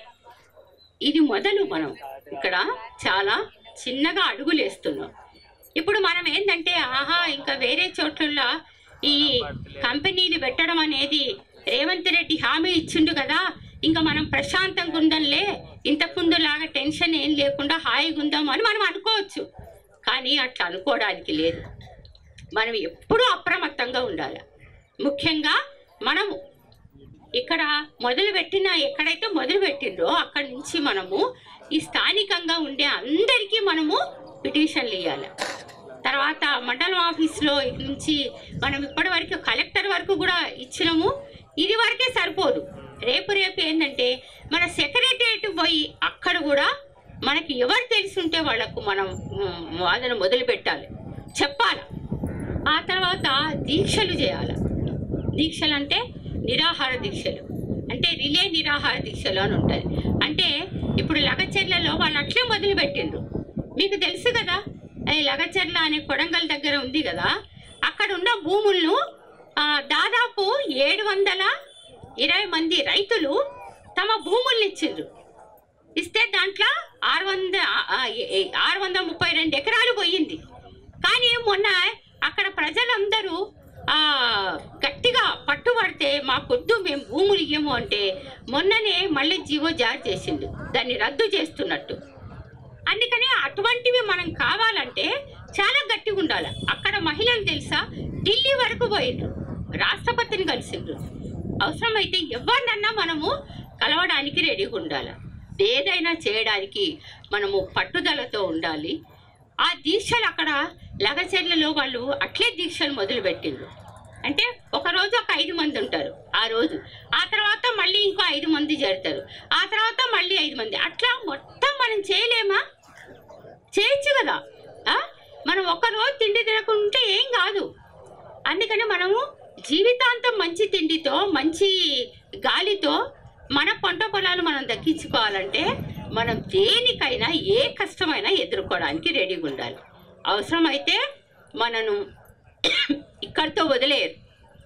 ఇది మొదలు మనం ఇక్కడ చాలా చిన్నగా అడుగులేస్తున్నాం ఇప్పుడు మనం ఏంటంటే ఆహా ఇంకా వేరే చోట్ల ఈ కంపెనీలు పెట్టడం అనేది రేవంత్ రెడ్డి హామీ ఇచ్చిండు కదా ఇంకా మనం ప్రశాంతంగా ఉండంలే ఇంతకుముందు లాగా టెన్షన్ ఏం లేకుండా హాయిగా ఉందాం అని మనం అనుకోవచ్చు కానీ అట్లా అనుకోవడానికి లేదు మనం ఎప్పుడూ అప్రమత్తంగా ఉండాలి ముఖ్యంగా మనము ఇక్కడ మొదలు పెట్టిన ఎక్కడైతే మొదలు పెట్టిండ్రో అక్కడి నుంచి మనము ఈ స్థానికంగా ఉండే అందరికీ మనము పిటిషన్లు ఇవ్వాలి తర్వాత మండలం ఆఫీస్లో నుంచి మనం ఇప్పటి వరకు కలెక్టర్ వరకు కూడా ఇచ్చినాము ఇది వరకే సరిపోదు రేపు రేపు ఏంటంటే మన సెక్రటరియట్ పోయి అక్కడ కూడా మనకి ఎవరు తెలిసి ఉంటే వాళ్ళకు మనం మ్, వాదన మొదలు పెట్టాలి చెప్పాలి ఆ తర్వాత దీక్షలు చేయాలి దీక్షలు అంటే నిరాహార దీక్షలు అంటే రిలే నిరాహార దీక్షలు అని ఉంటుంది అంటే ఇప్పుడు లగచెర్లలో వాళ్ళు అట్లే మొదలు పెట్టిండ్రు మీకు తెలుసు కదా ఈ లగచెర్ల అనే కొడంగల్ దగ్గర ఉంది కదా అక్కడ ఉన్న భూములను ఆ, దాదాపు ఏడు వందల ఇరవై మంది రైతులు తమ భూముల్ని ఇచ్చిండ్రు ఇస్తే దాంట్లో ఆరు వంద ఆ, ఏ- ఏ- ఆరు వందల ముప్పై రెండు ఎకరాలు పోయింది కానీ మొన్న అక్కడ ప్రజలందరూ ఆ గట్టిగా పట్టుబడితే మాకొద్దు మేము భూములు ఇయ్యము అంటే మొన్ననే మళ్ళీ జీవో జారీ చేసిండు దాన్ని రద్దు చేస్తున్నట్టు అందుకని అటువంటివి మనం కావాలంటే చాలా గట్టిగా ఉండాలి అక్కడ మహిళలు తెలుసా ఢిల్లీ వరకు పోయిండ్రు రాష్ట్రపతిని కలిసిండ్రు అవసరమైతే ఎవరినన్నా మనము కలవడానికి రెడీగా ఉండాలి ఏదైనా చేయడానికి మనము పట్టుదలతో ఉండాలి ఆ దీక్షలు అక్కడ లగచెర్లలో వాళ్ళు అట్లే దీక్షలు మొదలు పెట్టిండ్రు అంటే ఒక రోజు ఒక ఐదు మంది ఉంటారు ఆ రోజు ఆ తర్వాత మళ్ళీ ఇంకో ఐదు మంది చేరుతారు ఆ తర్వాత మళ్ళీ ఐదు మంది అట్లా మొత్తం మనం చేయలేమా చేయొచ్చు కదా ఆ? మనం ఒక్క రోజు తిండి తినకుంటే ఏం కాదు అందుకని మనము జీవితాంతం మంచి తిండితో మంచి గాలితో మన పంట పొలాలు మనం దక్కించుకోవాలంటే మనం దేనికైనా ఏ కష్టమైనా ఎదుర్కోవడానికి రెడీగా ఉండాలి అవసరమైతే మనను ఇక్కడితో వదిలేయరు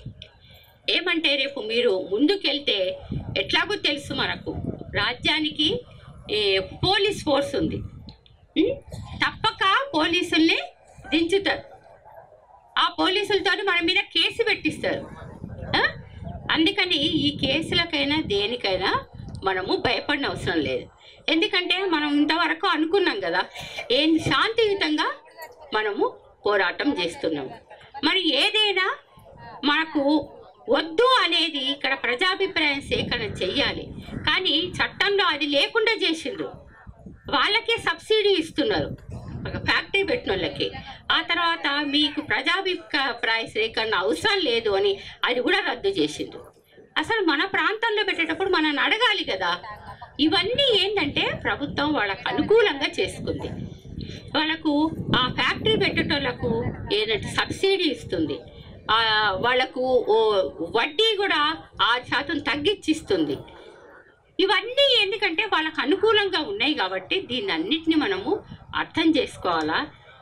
ఏమంటే రేపు మీరు ముందుకెళ్తే ఎట్లాగో తెలుసు మనకు రాజ్యానికి ఏ, పోలీస్ ఫోర్స్ ఉంది ఉం? తప్పక పోలీసుల్ని దించుతారు ఆ పోలీసులతో మన మీద కేసు పెట్టిస్తారు ఆ? అందుకని ఈ కేసులకైనా దేనికైనా మనము భయపడిన అవసరం లేదు ఎందుకంటే మనం ఇంతవరకు అనుకున్నాం కదా ఏం శాంతియుతంగా మనము పోరాటం చేస్తున్నాము మరి ఏదైనా మనకు వద్దు అనేది ఇక్కడ ప్రజాభిప్రాయం సేకరణ చెయ్యాలి కానీ చట్టంలో అది లేకుండా చేసిండ్రు వాళ్ళకే సబ్సిడీ ఇస్తున్నారు ఒక ఫ్యాక్టరీ పెట్టిన వాళ్ళకి ఆ తర్వాత మీకు ప్రజాభిప్రాయ సేకరణ అవసరం లేదు అని అది కూడా రద్దు చేసిండ్రు అసలు మన ప్రాంతంలో పెట్టేటప్పుడు మనం అడగాలి కదా ఇవన్నీ ఏంటంటే ప్రభుత్వం వాళ్ళకు అనుకూలంగా చేసుకుంది వాళ్ళకు ఆ ఫ్యాక్టరీ పెట్టేటోళ్ళకు ఏదంటే సబ్సిడీ ఇస్తుంది ఆ, వాళ్ళకు ఓ వడ్డీ కూడా ఆరు శాతం తగ్గించిస్తుంది ఇవన్నీ ఎందుకంటే వాళ్ళకు అనుకూలంగా ఉన్నాయి కాబట్టి దీన్ని అన్నిటిని మనము అర్థం చేసుకోవాలా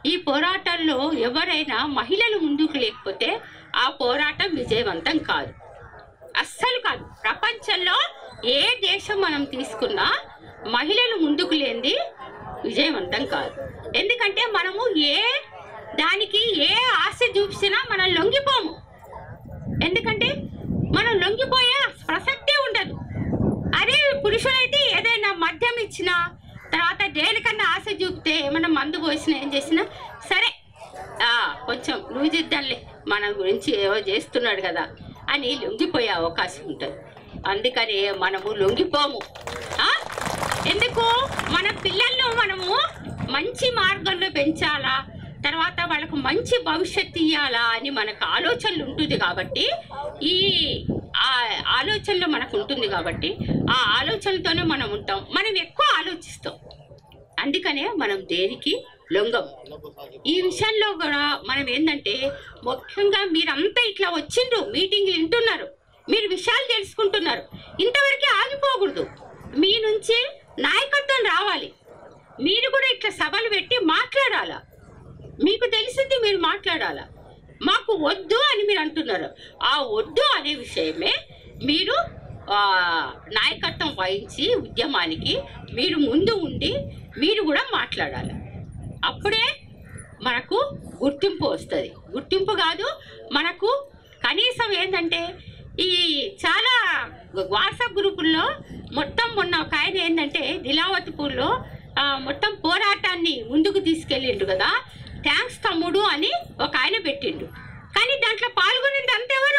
ఈ పోరాటంలో ఎవరైనా మహిళలు ముందుకు లేకపోతే ఆ పోరాటం విజయవంతం కాదు అస్సలు కాదు ప్రపంచంలో ఏ దేశం మనం తీసుకున్నా మహిళలు ముందుకు లేనిది విజయవంతం కాదు ఎందుకంటే మనము ఏ దానికి ఏ ఆశ చూపినా మనం లొంగిపోము ఎందుకంటే మనం లొంగిపోయే ప్రసక్తే ఉండదు అదే పురుషులైతే ఏదైనా మద్యం ఇచ్చినా తర్వాత దేనికన్నా ఆశ చూపితే ఏమన్నా మందు పోసినా ఏం చేసినా సరే ఆ, కొంచెం లూజిద్దాంలే మన గురించి ఏవో చేస్తున్నాడు కదా అని లొంగిపోయే అవకాశం ఉంటుంది అందుకని మనము లొంగిపోము ఆ? ఎందుకు మన పిల్లలను మనము మంచి మార్గంలో పెంచాలా తర్వాత వాళ్ళకు మంచి భవిష్యత్తు ఇవ్వాలా అని మనకు ఆలోచనలు ఉంటుంది కాబట్టి ఈ ఆ ఆలోచనలో మనకు ఉంటుంది కాబట్టి ఆ ఆలోచనలతోనే మనం ఉంటాం మనం ఎక్కువ ఆలోచిస్తాం అందుకనే మనం దేనికి లొంగం ఈ విషయంలో కూడా మనం ఏంటంటే ముఖ్యంగా మీరంతా ఇట్లా వచ్చిండ్రు మీటింగ్లు వింటున్నారు మీరు విషయాలు తెలుసుకుంటున్నారు ఇంతవరకే ఆగిపోకూడదు మీ నుంచి నాయకత్వం రావాలి మీరు కూడా ఇట్లా సభలు పెట్టి మాట్లాడాలా మీకు తెలిసింది మీరు మాట్లాడాలా మాకు వద్దు అని మీరు అంటున్నారు ఆ వద్దు అనే విషయమే మీరు ఆ, నాయకత్వం వహించి ఉద్యమానికి మీరు ముందు ఉండి మీరు కూడా మాట్లాడాలి అప్పుడే మనకు గుర్తింపు వస్తుంది గుర్తింపు కాదు మనకు కనీసం ఏంటంటే ఈ చాలా వాట్సాప్ గ్రూపుల్లో మొత్తం మొన్న ఒక ఆయన ఏంటంటే దిలావతిపూర్లో ఆ, మొత్తం పోరాటాన్ని ముందుకు తీసుకెళ్ళిండు కదా థ్యాంక్స్ తమ్ముడు అని ఒక ఆయన పెట్టిండు కానీ దాంట్లో పాల్గొనింది అంతెవరు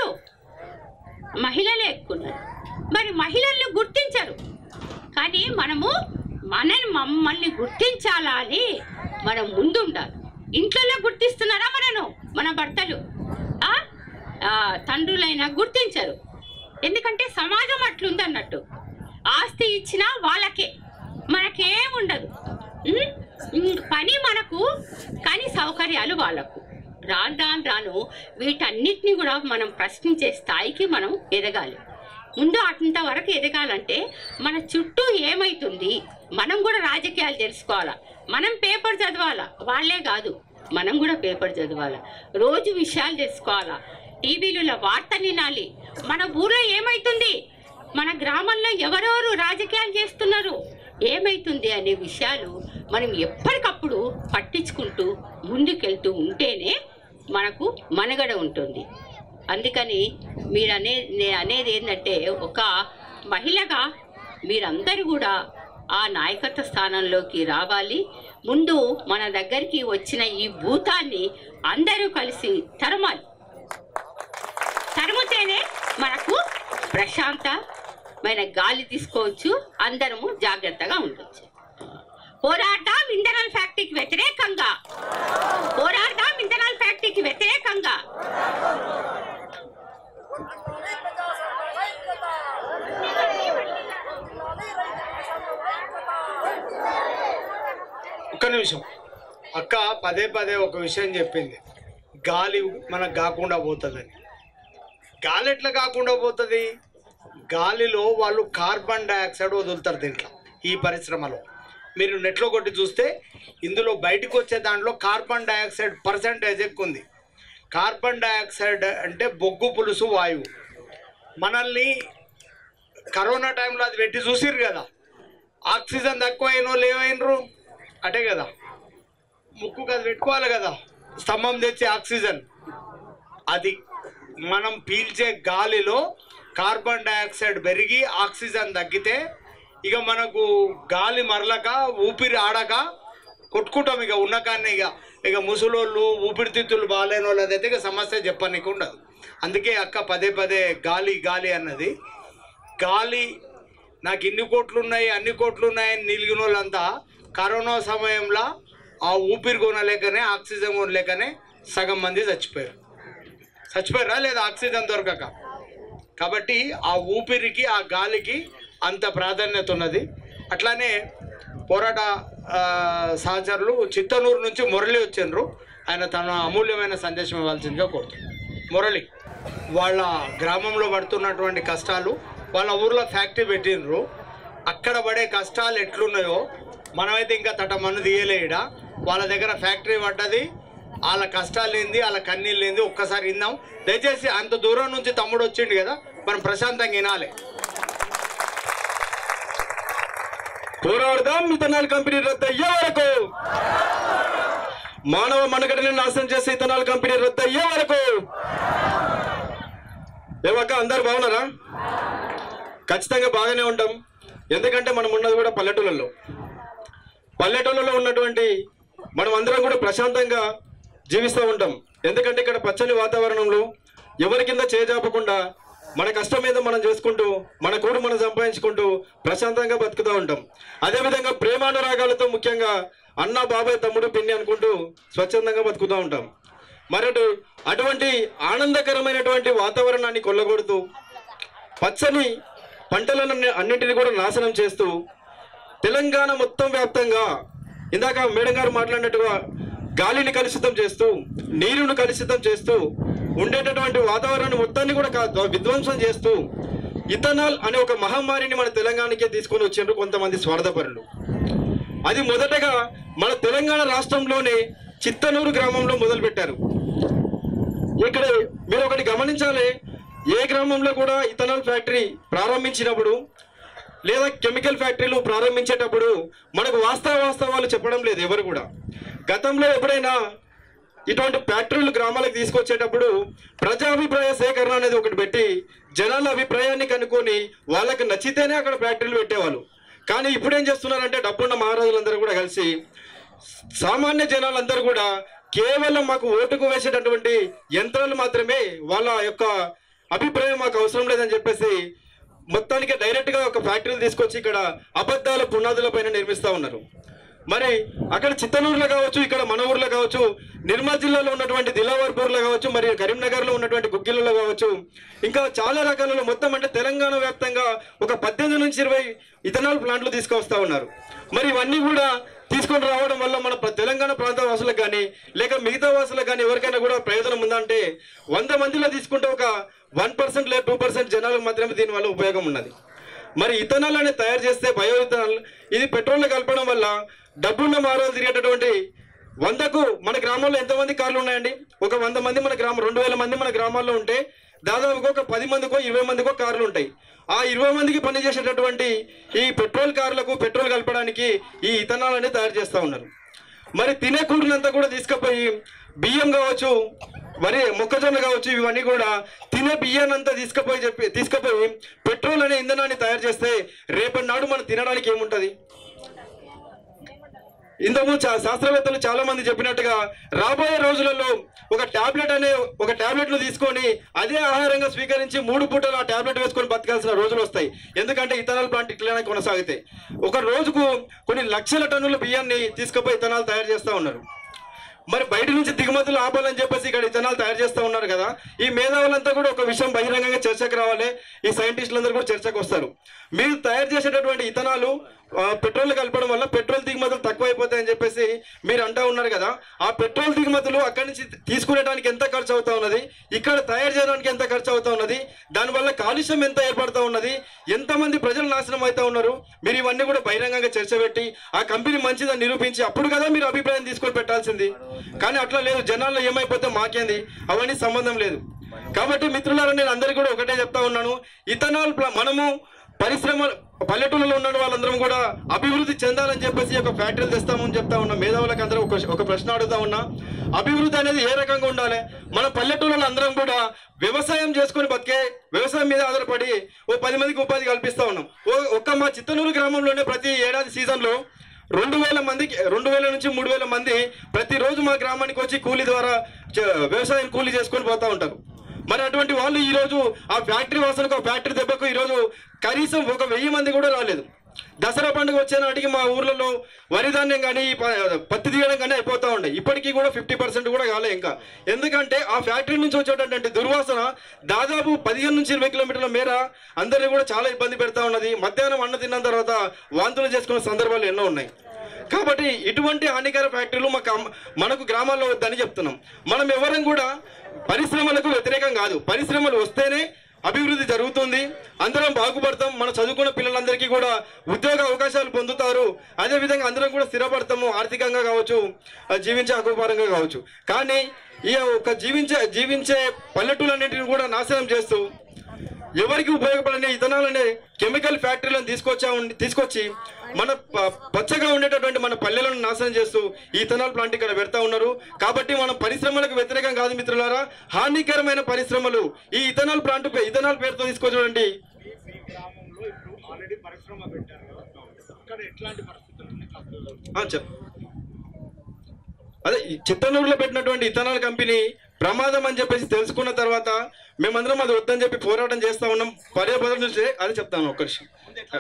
మహిళలే ఎక్కున్నారు మరి మహిళలను గుర్తించరు కానీ మనము మనని మమ్మల్ని గుర్తించాలా అని మనం ముందుండాలి ఇంట్లో గుర్తిస్తున్నారా మనను మన భర్తలు ఆ? ఆ, తండ్రులైనా గుర్తించరు ఎందుకంటే సమాజం అట్లుంది అన్నట్టు ఆస్తి ఇచ్చినా వాళ్ళకే మనకేం ఉండదు ఉమ్, ఉమ్, పని మనకు కానీ సౌకర్యాలు వాళ్ళకు రాను రాను రాను వీటన్నిటిని కూడా మనం ప్రశ్నించే స్థాయికి మనం ఎదగాలి ముందు అంత వరకు ఎదగాలంటే మన చుట్టూ ఏమైతుంది మనం కూడా రాజకీయాలు తెలుసుకోవాలా మనం పేపర్ చదవాలా వాళ్ళే కాదు మనం కూడా పేపర్ చదవాలా రోజు విషయాలు తెలుసుకోవాలా టీవీలలో వార్తలు వినాలి మన ఊర్లో ఏమైతుంది మన గ్రామంలో ఎవరెవరు రాజకీయాలు చేస్తున్నారు ఏమైతుంది అనే విషయాలు మనం ఎప్పటికప్పుడు పట్టించుకుంటూ ముందుకెళ్తూ ఉంటేనే మనకు మనుగడ ఉంటుంది అందుకని మీరు అనే నేను అనేది ఏంటంటే ఒక మహిళగా మీరందరూ కూడా ఆ నాయకత్వ స్థానంలోకి రావాలి ముందు మన దగ్గరికి వచ్చిన ఈ భూతాన్ని అందరూ కలిసి తరమాలి తరిమితేనే మనకు ప్రశాంతమైన గాలి తీసుకోవచ్చు అందరము జాగ్రత్తగా ఉండొచ్చు పోరాటం ఇంధనాల ఫ్యాక్టరీకి వ్యతిరేకంగా పోరాటం ఇంధనాల ఫ్యాక్టరీకి వ్యతిరేకంగా ఒక్క నిమిషం అక్క పదే పదే ఒక విషయం చెప్పింది గాలి మనకు కాకుండా పోతుందని గాలి ఎట్లా కాకుండా పోతుంది గాలిలో వాళ్ళు కార్బన్ డైఆక్సైడ్ వదులుతారు దీంట్లో ఈ పరిశ్రమలో మీరు నెట్లో కొట్టి చూస్తే ఇందులో బయటకు వచ్చే దాంట్లో కార్బన్ డైఆక్సైడ్ పర్సంటేజ్ ఎక్కువ ఉంది కార్బన్ డైఆక్సైడ్ అంటే బొగ్గు పులుసు వాయువు మనల్ని కరోనా టైంలో అది పెట్టి చూసిర్రు కదా ఆక్సిజన్ తక్కువ అయిన వాళ్ళు ఏమైనరు అటే కదా ముక్కుకు అది పెట్టుకోవాలి కదా స్తంభం తెచ్చే ఆక్సిజన్ అది మనం పీల్చే గాలిలో కార్బన్ డైఆక్సైడ్ పెరిగి ఆక్సిజన్ తగ్గితే ఇక మనకు గాలి మరలక ఊపిరి ఆడక కొట్టుకుంటాం ఇక ఉన్నకాన్నే ఇక ఇక ముసలోళ్ళు ఊపిరితిత్తులు బాగాలేని వాళ్ళు అదైతే ఇక సమస్య చెప్పనీకి ఉండదు అందుకే అక్క పదే పదే గాలి గాలి అన్నది గాలి నాకు ఇన్ని కోట్లు ఉన్నాయి అన్ని కోట్లు ఉన్నాయని నిలిగిన వాళ్ళంతా కరోనా సమయంలో ఆ ఊపిరి కొనలేకనే ఆక్సిజన్ కొనలేకనే సగం మంది చచ్చిపోయారు చచ్చిపోయారా లేదా ఆక్సిజన్ దొరకక కాబట్టి ఆ ఊపిరికి ఆ గాలికి అంత ప్రాధాన్యత ఉన్నది అట్లానే పోరాట ఆ, సహచరులు చిత్తనూరు నుంచి మురళి వచ్చిండ్రు ఆయన తన అమూల్యమైన సందేశం ఇవ్వాల్సిందిగా కోరుతున్నాను మురళి వాళ్ళ గ్రామంలో పడుతున్నటువంటి కష్టాలు వాళ్ళ ఊర్లో ఫ్యాక్టరీ పెట్టిండ్రు అక్కడ పడే కష్టాలు ఎట్లున్నాయో మనమైతే ఇంకా తట మన్ను తీయలేడా వాళ్ళ దగ్గర ఫ్యాక్టరీ పడ్డది వాళ్ళ కష్టాలు ఏంది వాళ్ళ కన్నీళ్ళు ఏంది ఒక్కసారి విందాం దయచేసి అంత దూరం నుంచి తమ్ముడు వచ్చిండు కదా మనం ప్రశాంతంగా వినాలి పోరాడదాం ఇథనాల్ కంపెనీ రద్దు అయ్యే వరకు మానవ మనుగడని నాశనం చేసే ఇథనాల్ కంపెనీ రద్దు అయ్యే వరకు ఏమక్క అందరు బాగున్నారా ఖచ్చితంగా బాగానే ఉంటాం ఎందుకంటే మనం ఉన్నది కూడా పల్లెటూళ్ళలో పల్లెటూళ్ళలో ఉన్నటువంటి మనం అందరం కూడా ప్రశాంతంగా జీవిస్తూ ఉంటాం ఎందుకంటే ఇక్కడ పచ్చని వాతావరణంలో ఎవరి కింద చేజాపకుండా మన కష్టం మీద మనం చేసుకుంటూ మన కూడు మనం సంపాదించుకుంటూ ప్రశాంతంగా బతుకుతూ ఉంటాం అదేవిధంగా ప్రేమానురాగాలతో ముఖ్యంగా అన్న బాబాయ్ తమ్ముడు పిన్ని అనుకుంటూ స్వచ్ఛందంగా బతుకుతూ ఉంటాం మరటు అటువంటి ఆనందకరమైనటువంటి వాతావరణాన్ని కొల్లగొడుతూ పచ్చని పంటలను అన్నింటినీ కూడా నాశనం చేస్తూ తెలంగాణ మొత్తం వ్యాప్తంగా ఇందాక మేడం గారు మాట్లాడినట్టుగా గాలిని కలుషితం చేస్తూ నీరును కలుషితం చేస్తూ ఉండేటటువంటి వాతావరణాన్ని మొత్తాన్ని కూడా కా- విధ్వంసం చేస్తూ ఇథనాల్ అనే ఒక మహమ్మారిని మన తెలంగాణకే తీసుకొని వచ్చిండ్రు కొంతమంది స్వార్థపరులు అది మొదటగా మన తెలంగాణ రాష్ట్రంలోనే చిత్తనూరు గ్రామంలో మొదలుపెట్టారు ఇక్కడ మీరు ఒకటి గమనించాలి ఏ గ్రామంలో కూడా ఇథనాల్ ఫ్యాక్టరీ ప్రారంభించినప్పుడు లేదా కెమికల్ ఫ్యాక్టరీలు ప్రారంభించేటప్పుడు మనకు వాస్తవ వాస్తవాలు చెప్పడం లేదు ఎవరు కూడా గతంలో ఎప్పుడైనా ఇటువంటి ఫ్యాక్టరీలు గ్రామాలకు తీసుకొచ్చేటప్పుడు ప్రజాభిప్రాయ సేకరణ అనేది ఒకటి పెట్టి జనాల అభిప్రాయాన్ని కనుక్కొని వాళ్ళకి నచ్చితేనే అక్కడ ఫ్యాక్టరీలు పెట్టేవాళ్ళు కానీ ఇప్పుడు ఏం చేస్తున్నారంటే డబ్బున్న మహారాజులందరూ కూడా కలిసి సామాన్య జనాలందరూ కూడా కేవలం మాకు ఓటుకు వేసేటటువంటి యంత్రాలు మాత్రమే వాళ్ళ యొక్క అభిప్రాయం మాకు అవసరం లేదని చెప్పేసి మొత్తానికి డైరెక్ట్ గా ఒక ఫ్యాక్టరీలు తీసుకొచ్చి ఇక్కడ అబద్ధాల పునాదుల పైన నిర్మిస్తా ఉన్నారు మరి అక్కడ చిత్తనూరులో కావచ్చు ఇక్కడ మన ఊర్లో కావచ్చు నిర్మల్ జిల్లాలో ఉన్నటువంటి దిలావర్పూర్లో కావచ్చు మరియు కరీంనగర్లో ఉన్నటువంటి గుగ్గిలలో కావచ్చు ఇంకా చాలా రకాలలో మొత్తం అంటే తెలంగాణ వ్యాప్తంగా ఒక పద్దెనిమిది నుంచి ఇరవై ఇథనాల్ ప్లాంట్లు తీసుకొస్తా ఉన్నారు మరి ఇవన్నీ కూడా తీసుకొని రావడం వల్ల మన ప్ర- తెలంగాణ ప్రాంత వాసులకు కానీ లేక మిగతా వాసులకు కానీ ఎవరికైనా కూడా ప్రయోజనం ఉందంటే వంద మందిలో తీసుకుంటే ఒక వన్ పర్సెంట్ లేదా టూ పర్సెంట్ జనాలకు మాత్రమే దీనివల్ల ఉపయోగం ఉన్నది మరి ఇథనాల్ అనేది తయారు చేస్తే బయో ఇథనాల్ ఇది పెట్రోల్ కలపడం వల్ల డబ్బున్న మారాలు తిరిగేటటువంటి వందకు మన గ్రామంలో ఎంతమంది కార్లు ఉన్నాయండి ఒక వంద మంది మన గ్రామం రెండు వేల మంది మన గ్రామాల్లో ఉంటే దాదాపుగా ఒక పది మందికో ఇరవై మందికో కార్లు ఉంటాయి ఆ ఇరవై మందికి పనిచేసేటటువంటి ఈ పెట్రోల్ కార్లకు పెట్రోల్ కలపడానికి ఈ ఇథనాల్ అనేది తయారు చేస్తూ ఉన్నారు మరి తినే కూడినంతా కూడా తీసుకుపోయి బియ్యం కావచ్చు మరి మొక్కజొన్న కావచ్చు ఇవన్నీ కూడా తినే బియ్యాన్ని అంతా తీసుకుపోయి చెప్పి తీసుకుపోయి పెట్రోల్ అనే ఇంధనాన్ని తయారు చేస్తే రేపటి నాడు మనం తినడానికి ఏముంటది ఇంతకు చా- శాస్త్రవేత్తలు చాలా మంది చెప్పినట్టుగా రాబోయే రోజులలో ఒక టాబ్లెట్ అనే ఒక టాబ్లెట్ ను తీసుకొని అదే ఆహారంగా స్వీకరించి మూడు పూటలు ఆ టాబ్లెట్ వేసుకొని బతకాల్సిన రోజులు వస్తాయి ఎందుకంటే ఇథనాల్ ప్లాంట్ ఇట్లనే కొనసాగుతాయి ఒక రోజుకు కొన్ని లక్షల టన్నుల బియ్యాన్ని తీసుకుపోయి ఇథనాల్ తయారు చేస్తా ఉన్నారు మరి బయట నుంచి దిగుమతులు ఆపాలని చెప్పేసి ఇక్కడ ఇథనాల్ తయారు చేస్తూ ఉన్నారు కదా ఈ మేధావులంతా కూడా ఒక విషయం బహిరంగంగా చర్చకు రావాలి ఈ సైంటిస్టులందరూ కూడా చర్చకు వస్తారు మీరు తయారు చేసేటటువంటి ఇథనాలు ఆ, పెట్రోల్ కలపడం వల్ల పెట్రోల్ దిగుమతులు తక్కువ అయిపోతాయని చెప్పేసి మీరు అంటా ఉన్నారు కదా ఆ పెట్రోల్ దిగుమతులు అక్కడి నుంచి తీసుకునేటానికి ఎంత ఖర్చు అవుతా ఉన్నది ఇక్కడ తయారు చేయడానికి ఎంత ఖర్చు అవుతా ఉన్నది దానివల్ల కాలుష్యం ఎంత ఏర్పడుతూ ఉన్నది ఎంతమంది ప్రజలు నాశనం అవుతా ఉన్నారు మీరు ఇవన్నీ కూడా బహిరంగంగా చర్చ పెట్టి ఆ కంపెనీ మంచిదని నిరూపించి అప్పుడు కదా మీరు అభిప్రాయం తీసుకొని పెట్టాల్సింది కానీ అట్లా లేదు జనాల్లో ఏమైపోతే మాకేంది అవన్నీ సంబంధం లేదు కాబట్టి మిత్రులారా నేను అందరికీ కూడా ఒకటే చెప్తా ఉన్నాను ఇథనాల్ ప్ల- మనము పరిశ్రమ పల్లెటూళ్ళలో ఉన్న వాళ్ళందరం కూడా అభివృద్ధి చెందాలని చెప్పేసి ఒక ఫ్యాక్టరీలు తెస్తామని చెప్తా ఉన్నా మేధావులకు అందరూ ఒక ఒక ప్రశ్న అడుగుతా ఉన్నా అభివృద్ధి అనేది ఏ రకంగా ఉండాలి మన పల్లెటూళ్ళలో అందరం కూడా వ్యవసాయం చేసుకొని బతికే వ్యవసాయం మీద ఆధారపడి ఓ పది మందికి ఉపాధి కల్పిస్తా ఉన్నాం ఓ ఒక్క మా చిత్తనూరు గ్రామంలోనే ప్రతి ఏడాది సీజన్లో రెండు వేల మందికి రెండు వేల నుంచి మూడు వేల మంది ప్రతిరోజు మా గ్రామానికి వచ్చి కూలీ ద్వారా చ- వ్యవసాయం కూలీ చేసుకొని పోతా ఉంటారు మరి అటువంటి వాళ్ళు ఈ రోజు ఆ ఫ్యాక్టరీ వాసనకు ఆ ఫ్యాక్టరీ దెబ్బకు ఈ రోజు కనీసం ఒక వెయ్యి మంది కూడా రాలేదు దసరా పండుగ వచ్చే నాటికి మా ఊర్లలో వరి ధాన్యం కానీ ప- పత్తి తీయడం కానీ అయిపోతా ఉండే ఇప్పటికీ కూడా ఫిఫ్టీ పర్సెంట్ కూడా కాలే ఇంకా ఎందుకంటే ఆ ఫ్యాక్టరీ నుంచి వచ్చేటటువంటి దుర్వాసన దాదాపు పదిహేను నుంచి ఇరవై కిలోమీటర్ల మేర అందరినీ కూడా చాలా ఇబ్బంది పెడతా ఉన్నది మధ్యాహ్నం అన్న తిన్న తర్వాత వాంతులు చేసుకునే సందర్భాలు ఎన్నో ఉన్నాయి కాబట్టి ఇటువంటి హానికర ఫ్యాక్టరీలు మాకు అమ్మ- మనకు గ్రామాల్లో వద్దని చెప్తున్నాం మనం ఎవరం కూడా పరిశ్రమలకు వ్యతిరేకం కాదు పరిశ్రమలు వస్తేనే అభివృద్ధి జరుగుతుంది అందరం బాగుపడతాం మన చదువుకున్న పిల్లలందరికీ కూడా ఉద్యోగ అవకాశాలు పొందుతారు అదేవిధంగా అందరం కూడా స్థిరపడతాము ఆర్థికంగా కావచ్చు ఆ, జీవించే హక్కుపరంగా కావచ్చు కానీ ఈ ఒక జీవించే జీవించే పల్లెటూళ్ళన్నింటిని కూడా నాశనం చేస్తూ ఎవరికి ఉపయోగపడని ఇథనాలనే కెమికల్ ఫ్యాక్టరీలను తీసుకొచ్చా ఉండి- తీసుకొచ్చి మన ప- పచ్చగా ఉండేటటువంటి మన పల్లెలను నాశనం చేస్తూ ఈ ఇథనాల్ ప్లాంట్ ఇక్కడ పెడతా ఉన్నారు కాబట్టి మనం పరిశ్రమలకు వ్యతిరేకం కాదు మిత్రులారా హానికరమైన పరిశ్రమలు ఈ ఇథనాల్ ప్లాంట్ పే- ఇథనాల్ పేరుతో తీసుకొచ్చాడండి ఆ, చెప్పు అదే ఈ చిత్తనూరులో పెట్టినటువంటి ఇథనాల్ కంపెనీ ప్రమాదం అని చెప్పేసి తెలుసుకున్న తర్వాత మేమందరం అది వద్దని చెప్పి పోరాటం చేస్తా ఉన్నాం పర్యాపదం చూస్తే అది చెప్తాను ఒక్క నిమిషం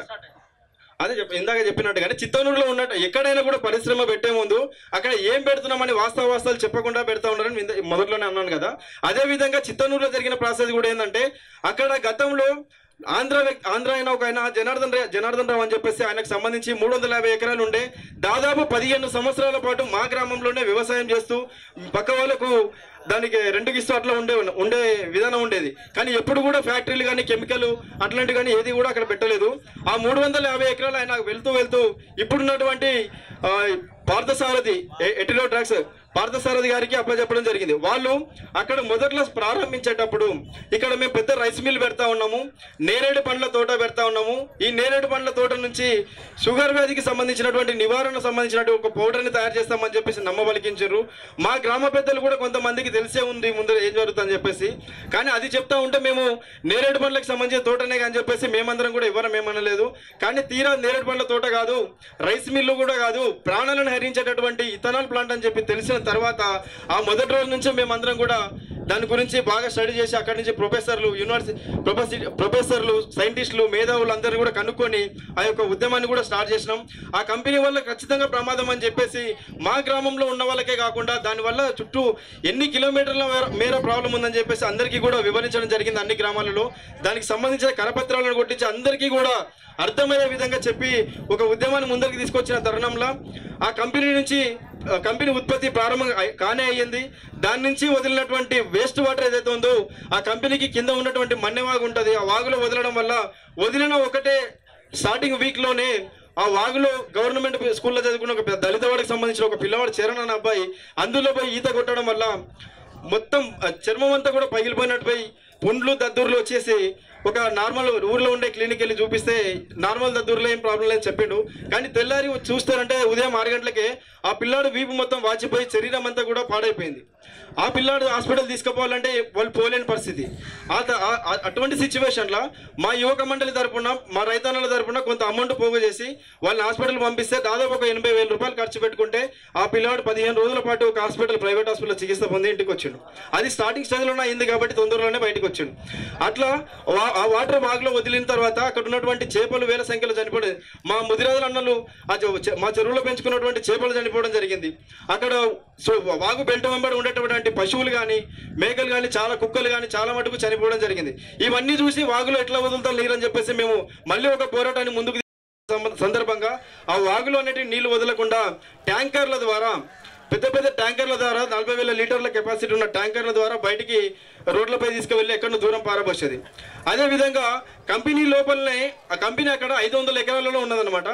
అదే చెప్ప ఇందాక చెప్పినట్టుగానే చిత్తనూరులో ఉన్నట్టు ఎక్కడైనా కూడా పరిశ్రమ పెట్టే ముందు అక్కడ ఏం పెడుతున్నామని వాస్తవ వాస్తవాలు చెప్పకుండా పెడతా ఉన్నారని ఇంద- మొదట్లోనే అన్నాను కదా అదే విధంగా చిత్తనూరులో జరిగిన ప్రాసెస్ కూడా ఏంటంటే అక్కడ గతంలో ఆంధ్ర వ్యక్తి ఆంధ్ర అయిన ఒక ఆయన జనార్దన్ రా- జనార్దన్ రావు అని చెప్పేసి ఆయనకు సంబంధించి మూడు వందల యాభై ఎకరాలు ఉండే దాదాపు పదిహేను సంవత్సరాల పాటు మా గ్రామంలోనే వ్యవసాయం చేస్తూ పక్క వాళ్ళకు దానికి రెండుకి ఇస్తూ అట్లా ఉండే ఉండే విధానం ఉండేది కానీ ఎప్పుడు కూడా ఫ్యాక్టరీలు కానీ కెమికల్ అట్లాంటివి కానీ ఏది కూడా అక్కడ పెట్టలేదు ఆ మూడు వందల యాభై ఎకరాలు ఆయన వెళ్తూ వెళ్తూ ఇప్పుడున్నటువంటి ఆ, పార్థసారథి ఎ- ఎటిలో డ్రగ్స్ పార్థసారథి గారికి అప్పచెప్పడం జరిగింది వాళ్ళు అక్కడ మొదట్లో ప్రారంభించేటప్పుడు ఇక్కడ మేము పెద్ద రైస్ మిల్ పెడతా ఉన్నాము నేరేడు పండ్ల తోట పెడతా ఉన్నాము ఈ నేరేడు పండ్ల తోట నుంచి షుగర్ వ్యాధికి సంబంధించినటువంటి నివారణ సంబంధించినటువంటి ఒక పౌడర్ని తయారు చేస్తామని చెప్పేసి నమ్మబలికించారు మా గ్రామ పెద్దలు కూడా కొంతమందికి తెలిసే ఉంది ముందు ఏం జరుగుతుందని చెప్పేసి కానీ అది చెప్తా ఉంటే మేము నేరేడు పండ్లకు సంబంధించిన తోటనే అని చెప్పేసి మేమందరం కూడా ఇవ్వరం ఏమనలేదు కానీ తీరా నేరేడు పండ్ల తోట కాదు రైస్ మిల్లు కూడా కాదు ప్రాణాలను హరించేటటువంటి ఇథనాల్ ప్లాంట్ అని చెప్పి తెలిసిన తర్వాత ఆ మొదటి రోజు నుంచి మేమందరం కూడా దాని గురించి బాగా స్టడీ చేసి అక్కడి నుంచి ప్రొఫెసర్లు యూనివర్సిటీ ప్రొఫెసర్ ప్రొఫెసర్లు సైంటిస్టులు మేధావులు అందరూ కూడా కనుక్కొని ఆ యొక్క ఉద్యమాన్ని కూడా స్టార్ట్ చేసినాం ఆ కంపెనీ వల్ల ఖచ్చితంగా ప్రమాదం అని చెప్పేసి మా గ్రామంలో ఉన్న వాళ్ళకే కాకుండా దానివల్ల చుట్టూ ఎన్ని కిలోమీటర్ల మేర- మేర ప్రాబ్లం ఉందని చెప్పేసి అందరికీ కూడా వివరించడం జరిగింది అన్ని గ్రామాలలో దానికి సంబంధించిన కరపత్రాలను కొట్టించి అందరికీ కూడా అర్థమయ్యే విధంగా చెప్పి ఒక ఉద్యమాన్ని ముందరికి తీసుకొచ్చిన తరుణంలో ఆ కంపెనీ నుంచి ఆ కంపెనీ ఉత్పత్తి ప్రారంభం అయ్- కానే అయ్యింది దాని నుంచి వదిలినటువంటి వేస్ట్ వాటర్ ఏదైతే ఉందో ఆ కంపెనీకి కింద ఉన్నటువంటి మన్నెవాగు ఉంటుంది ఆ వాగులో వదలడం వల్ల వదిలిన ఒకటే స్టార్టింగ్ వీక్లోనే ఆ వాగులో గవర్నమెంట్ స్కూల్లో చదువుకున్న ఒక పెద్ద దళిత వాడికి సంబంధించిన ఒక పిల్లవాడు చరణ్ అనే అబ్బాయి అందులో పోయి ఈత కొట్టడం వల్ల మొత్తం ఆ చర్మం అంతా కూడా పగిలిపోయినట్టు పోయి పుండ్లు దద్దుర్లు వచ్చేసి ఒక నార్మల్ ఊర్లో ఉండే క్లినిక్ వెళ్ళి చూపిస్తే నార్మల్ దద్దుర్లో ఏం ప్రాబ్లం లేదని చెప్పిండు కానీ తెల్లారి చూస్తారంటే ఉదయం ఆరు గంటలకే ఆ పిల్లాడు వీపు మొత్తం వాచిపోయి శరీరం అంతా కూడా పాడైపోయింది ఆ పిల్లాడు హాస్పిటల్ తీసుకుపోవాలంటే వాళ్ళు పోలేని పరిస్థితి ఆ త- ఆ- ఆ- అటువంటి సిచ్యువేషన్లో మా యువక మండలి తరపున మా రైతన్నల తరపున కొంత అమౌంట్ పోగు చేసి వాళ్ళని హాస్పిటల్ పంపిస్తే దాదాపు ఒక ఎనభై వేల రూపాయలు ఖర్చు పెట్టుకుంటే ఆ పిల్లాడు పదిహేను రోజుల పాటు ఒక హాస్పిటల్ ప్రైవేట్ హాస్పిటల్ చికిత్స పొంది ఇంటికి వచ్చిండు అది స్టార్టింగ్ స్టేజ్లోనే అయింది కాబట్టి తొందరలోనే బయటకు వచ్చిండు అట్లా వా- ఆ వాటర్ బాగ్లో వదిలిన తర్వాత అక్కడ ఉన్నటువంటి చేపలు వేల సంఖ్యలో చనిపోయి మా ముదిరాజుల అన్నలు ఆ చె- చె- మా చెరువులో పెంచుకున్నటువంటి చేపలు చనిపోవడం జరిగింది అక్కడ సో వాగు బెల్ట్ వెంబడి ఉండేటటువంటి పశువులు కానీ మేకలు కానీ చాలా కుక్కలు కానీ చాలా మటుకు చనిపోవడం జరిగింది ఇవన్నీ చూసి వాగులో ఎట్లా వదులుతాం నీరని చెప్పేసి మేము మళ్ళీ ఒక పోరాటాన్ని ముందుకు సంబ- సందర్భంగా ఆ వాగులో అనేటి నీళ్లు వదలకుండా ట్యాంకర్ల ద్వారా పెద్ద పెద్ద ట్యాంకర్ల ద్వారా నలభై వేల లీటర్ల కెపాసిటీ ఉన్న ట్యాంకర్ల ద్వారా బయటికి రోడ్లపై తీసుకువెళ్ళి ఎక్కడో దూరం పారబోసేది అదేవిధంగా కంపెనీ లోపలనే ఆ కంపెనీ అక్కడ ఐదు వందల ఎకరాలలో ఉన్నదన్నమాట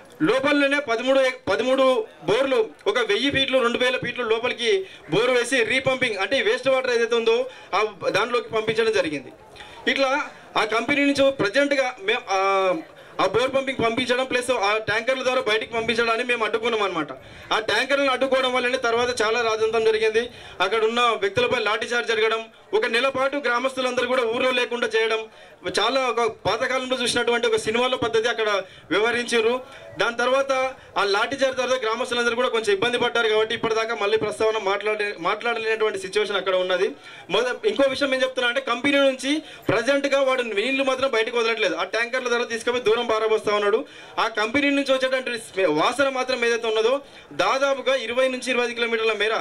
లోపలనే పదమూడు ఎక్- పదమూడు బోర్లు ఒక వెయ్యి ఫీట్లు రెండు వేల ఫీట్లు లోపలికి బోర్ వేసి రీపంపింగ్ అంటే వేస్ట్ వాటర్ ఏదైతే ఉందో ఆ దాంట్లోకి పంపించడం జరిగింది ఇట్లా ఆ కంపెనీ నుంచి ప్రజెంట్గా మేము ఆ బోర్ పంపింగ్ పంపించడం ప్లస్ ఆ ట్యాంకర్ల ద్వారా బయటికి పంపించడాన్ని మేము అడ్డుకున్నాం అనమాట ఆ ట్యాంకర్లను అడ్డుకోవడం వల్లనే తర్వాత చాలా రాజంతం జరిగింది అక్కడ ఉన్న వ్యక్తులపై లాఠీ చార్జ్ జరగడం ఒక నెల పాటు గ్రామస్తులందరూ కూడా ఊర్లో లేకుండా చేయడం చాలా ఒక పాతకాలంలో చూసినటువంటి ఒక సినిమాల పద్ధతి అక్కడ వ్యవహరించారు దాని తర్వాత ఆ లాఠీ చార్జ్ తర్వాత గ్రామస్తులందరూ కూడా కొంచెం ఇబ్బంది పడ్డారు కాబట్టి ఇప్పటిదాకా మళ్ళీ ప్రస్తావన మాట్లాడే మాట్లాడలేనటువంటి సిచ్యువేషన్ అక్కడ ఉన్నది మొద ఇంకో విషయం ఏం చెప్తున్నా అంటే కంపెనీ నుంచి ప్రజెంట్గా వాడు నీళ్లు మాత్రం బయటకు వదలట్లేదు ఆ ట్యాంకర్ల ద్వారా తీసుకుపోయి దూరం పారబోస్తా ఉన్నాడు ఆ కంపెనీ నుంచి వచ్చేటువంటి స్మె- వాసన మాత్రం ఏదైతే ఉన్నదో దాదాపుగా ఇరవై నుంచి ఇరవై ఐదు కిలోమీటర్ల మేర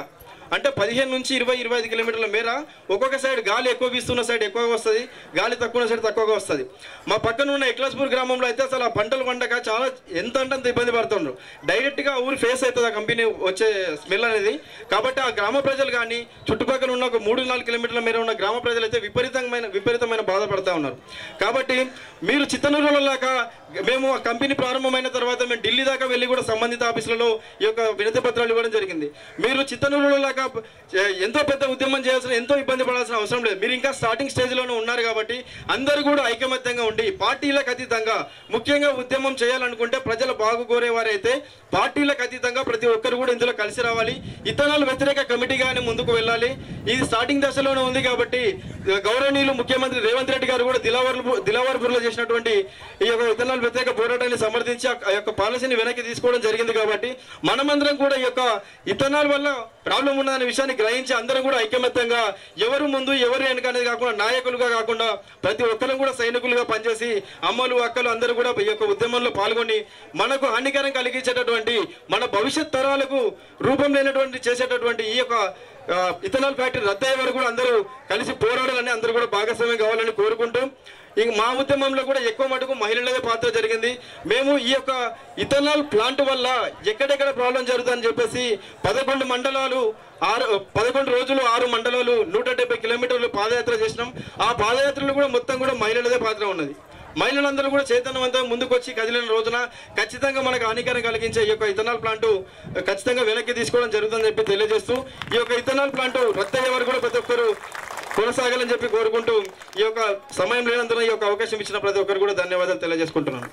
అంటే పదిహేను నుంచి ఇరవై ఇరవై ఐదు కిలోమీటర్ల మేర ఒక్కొక్క సైడ్ గాలి ఎక్కువ వీస్తున్న సైడ్ ఎక్కువగా వస్తుంది గాలి తక్కువ ఉన్న సైడ్ తక్కువగా వస్తుంది మా పక్కన ఉన్న ఎక్లాస్పూర్ గ్రామంలో అయితే అసలు ఆ పంటలు పండక చాలా ఎంత అంటే అంత ఇబ్బంది పడుతుండ్రు డైరెక్ట్గా ఆ ఊరు ఫేస్ అవుతుంది ఆ కంపెనీ వచ్చే స్మెల్ అనేది కాబట్టి ఆ గ్రామ ప్రజలు కానీ చుట్టుపక్కల ఉన్న ఒక మూడు నాలుగు కిలోమీటర్ల మేర ఉన్న గ్రామ ప్రజలు అయితే విపరీతమైన విపరీతమైన బాధపడతా ఉన్నారు కాబట్టి మీరు చిత్తనూరులో లాగా మేము ఆ కంపెనీ ప్రారంభమైన తర్వాత మేము ఢిల్లీ దాకా వెళ్ళి కూడా సంబంధిత ఆఫీసులలో ఈ యొక్క వినతి పత్రాలు ఇవ్వడం జరిగింది మీరు చిత్తనూరులో లాగా ఏ- ఎంతో పెద్ద ఉద్యమం చేయాల్సిన ఎంతో ఇబ్బంది పడాల్సిన అవసరం లేదు మీరు ఇంకా స్టార్టింగ్ స్టేజ్లోనే ఉన్నారు కాబట్టి అందరూ కూడా ఐకమత్యంగా ఉండి పార్టీలకు అతీతంగా ముఖ్యంగా ఉద్యమం చేయాలనుకుంటే ప్రజల బాగు కోరేవారైతే పార్టీలకు అతీతంగా ప్రతి ఒక్కరు కూడా ఇందులో కలిసి రావాలి ఇతరుల వ్యతిరేక కమిటీగానే ముందుకు వెళ్ళాలి ఇది స్టార్టింగ్ దశలోనే ఉంది కాబట్టి గౌరవనీయులు ముఖ్యమంత్రి రేవంత్ రెడ్డి గారు కూడా దిలావర్ దిలావర్పూర్లో చేసినటువంటి ఈ యొక్క ఇతరుల వ్యతిరేక పోరాటాన్ని సమర్థించి ఆ యొక్క పాలసీని వెనక్కి తీసుకోవడం జరిగింది కాబట్టి మనమందరం కూడా ఈ యొక్క ఇథనాల్ వల్ల ప్రాబ్లం ఉన్నదనే విషయాన్ని గ్రహించి అందరం కూడా ఐకమత్యంగా ఎవరు ముందు ఎవరు వెనక అనేది కాకుండా నాయకులుగా కాకుండా ప్రతి ఒక్కరు కూడా సైనికులుగా పనిచేసి అమ్మలు అక్కలు అందరూ కూడా ఈ యొక్క ఉద్యమంలో పాల్గొని మనకు హానికరం కలిగించేటటువంటి మన భవిష్యత్ తరాలకు రూపం లేనటువంటి చేసేటటువంటి ఈ యొక్క ఆ, ఇథనాల్ ఫ్యాక్టరీ రద్దయ్యే వరకు కూడా అందరూ కలిసి పోరాడాలని అందరూ కూడా భాగస్వామ్యం కావాలని కోరుకుంటూ ఇంక మా ఉద్యమంలో కూడా ఎక్కువ మటుకు మహిళలదే పాత్ర జరిగింది మేము ఈ యొక్క ఇథనాల్ ప్లాంట్ వల్ల ఎక్కడెక్కడ ప్రాబ్లం జరుగుతుందని చెప్పేసి పదకొండు మండలాలు ఆరు పదకొండు రోజులు ఆరు మండలాలు నూట డెబ్బై కిలోమీటర్లు పాదయాత్ర చేసినాం ఆ పాదయాత్రలో కూడా మొత్తం కూడా మహిళలదే పాత్ర ఉన్నది మహిళలందరూ కూడా చైతన్యవంతంగా ముందుకు వచ్చి కదిలిన రోజున ఖచ్చితంగా మనకు హానికరం కలిగించే ఈ యొక్క ఇథనాల్ ప్లాంట్ ఖచ్చితంగా వెనక్కి తీసుకోవడం జరుగుతుందని చెప్పి తెలియజేస్తూ ఈ యొక్క ఇథనాల్ ప్లాంట్ రద్దయ్యే వరకు కూడా ప్రతి ఒక్కరు కొనసాగాలని చెప్పి కోరుకుంటూ ఈ యొక్క సమయం లేనందున ఈ యొక్క అవకాశం ఇచ్చిన ప్రతి ఒక్కరు కూడా ధన్యవాదాలు తెలియజేసుకుంటున్నాను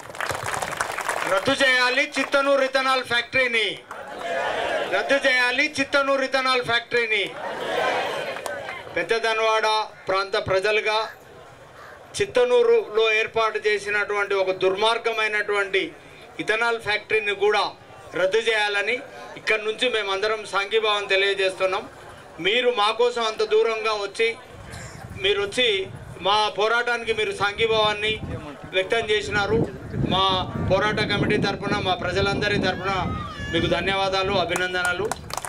రద్దు చేయాలి చిత్తనూరు ఇథనాల్ ఫ్యాక్టరీని రద్దు చేయాలి చిత్తనూరు ఇథనాల్ ఫ్యాక్టరీని పెద్దదనవాడ ప్రాంత ప్రజలుగా చిత్తనూరులో ఏర్పాటు చేసినటువంటి ఒక దుర్మార్గమైనటువంటి ఇథనాల్ ఫ్యాక్టరీని కూడా రద్దు చేయాలని ఇక్కడ నుంచి మేమందరం సాంఘీభావం తెలియజేస్తున్నాం మీరు మా కోసం అంత దూరంగా వచ్చి మీరు వచ్చి మా పోరాటానికి మీరు సాంఘీభావాన్ని వ్యక్తం చేసినారు మా పోరాట కమిటీ తరపున మా ప్రజలందరి తరపున మీకు ధన్యవాదాలు అభినందనలు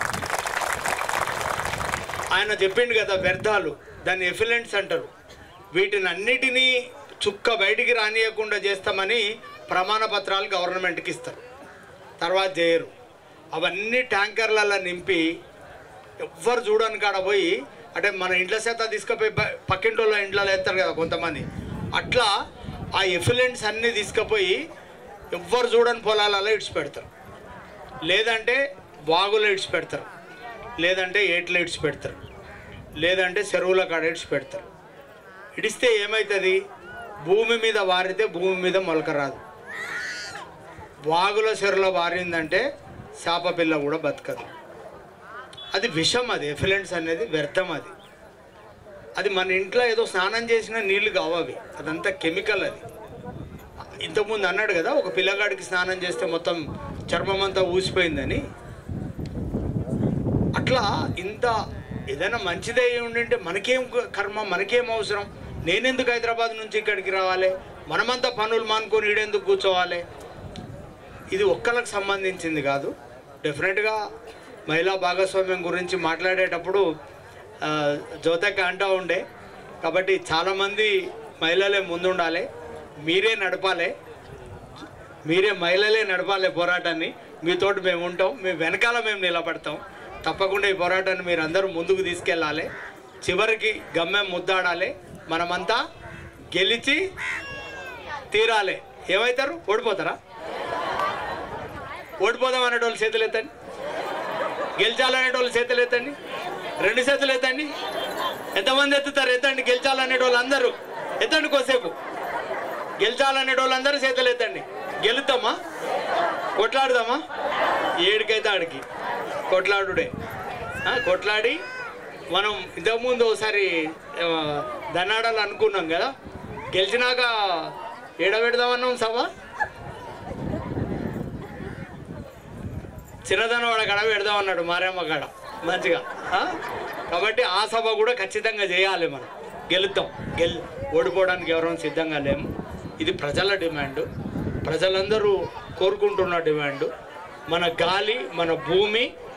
ఆయన చెప్పిండు కదా వ్యర్థాలు దాన్ని ఎఫిలెంట్స్ అంటారు వీటిని అన్నిటినీ చుక్క బయటికి రానియకుండా చేస్తామని ప్రమాణ పత్రాలు గవర్నమెంట్కి ఇస్తారు తర్వాత చేయరు అవన్నీ ట్యాంకర్లలో నింపి ఎవ్వరు చూడని కాడ పోయి అంటే మన ఇంట్లో చేత తీసుకుపోయి బ- పక్కింటి వాళ్ళ ఇంట్లో వేస్తారు కదా కొంతమంది అట్లా ఆ ఎఫిలెంట్స్ అన్నీ తీసుకుపోయి ఎవ్వరు చూడని పొలాలలో ఇడిచిపెడతారు లేదంటే వాగులో ఇడిచిపెడతారు లేదంటే ఏట్లో ఇడిచిపెడతారు లేదంటే చెరువుల కాడ ఇడిచిపెడతారు ఇడిస్తే ఏమవుతుంది భూమి మీద వారితే భూమి మీద మొలక రాదు వాగుల చెరువులో వారిందంటే చేప పిల్ల కూడా బతకదు అది విషం అది ఎఫిలెంట్స్ అనేది వ్యర్థం అది అది మన ఇంట్లో ఏదో స్నానం చేసిన నీళ్లు కావవి అదంతా కెమికల్ అది ఇంతకుముందు అన్నాడు కదా ఒక పిల్లగాడికి స్నానం చేస్తే మొత్తం చర్మం అంతా ఊసిపోయిందని అట్లా ఇంత ఏదైనా మంచిదే ఉండింటే మనకేం కర్మ మనకేం అవసరం నేనెందుకు హైదరాబాద్ నుంచి ఇక్కడికి రావాలి మనమంతా పనులు మానుకొని ఈడెందుకు కూర్చోవాలి ఇది ఒక్కరికి సంబంధించింది కాదు డెఫినెట్గా మహిళా భాగస్వామ్యం గురించి మాట్లాడేటప్పుడు ఆ, జ్యోతక్క అంటూ ఉండే కాబట్టి చాలామంది మహిళలే ముందుండాలి మీరే నడపాలి మీరే మహిళలే నడపాలి పోరాటాన్ని మీతోటి మేము ఉంటాం మీ వెనకాల మేము నిలబడతాం తప్పకుండా ఈ పోరాటాన్ని మీరు అందరూ ముందుకు తీసుకెళ్ళాలి చివరికి గమ్యం ముద్దాడాలి మనమంతా గెలిచి తీరాలి ఏమవుతారు ఓడిపోతారా ఓడిపోదాం అనేటోళ్ళు చేతులు ఎత్తండి గెలిచాలనేటోళ్ళు చేతులు ఎత్తండి రెండు చేతులు ఎత్తండి ఎంతమంది ఎత్తుతారు ఎత్తండి గెలిచాలనేటోళ్ళు అందరూ ఎత్తండి కోసేపు గెలిచాలనేటోళ్ళు అందరూ చేతులు ఎత్తండి గెలుద్దామా కొట్లాడదామా ఏడికైతే ఆడికి కొట్లాడుడే ఆ, కొట్లాడి మనం ఇంతకుముందు ఒకసారి ఆ, దన్నాడాలు అనుకున్నాం కదా గెలిచినాక ఏడబెడదామన్నాం సభ చిన్నదనవాడ కాడ పెడదాం అన్నాడు మారేమ్మ కాడ మంచిగా ఆ? కాబట్టి ఆ సభ కూడా ఖచ్చితంగా చేయాలి మనం గెలుద్దాం గెల్ ఓడిపోవడానికి ఎవరైనా సిద్ధంగా లేము ఇది ప్రజల డిమాండ్ ప్రజలందరూ కోరుకుంటున్న డిమాండ్ మన గాలి మన భూమి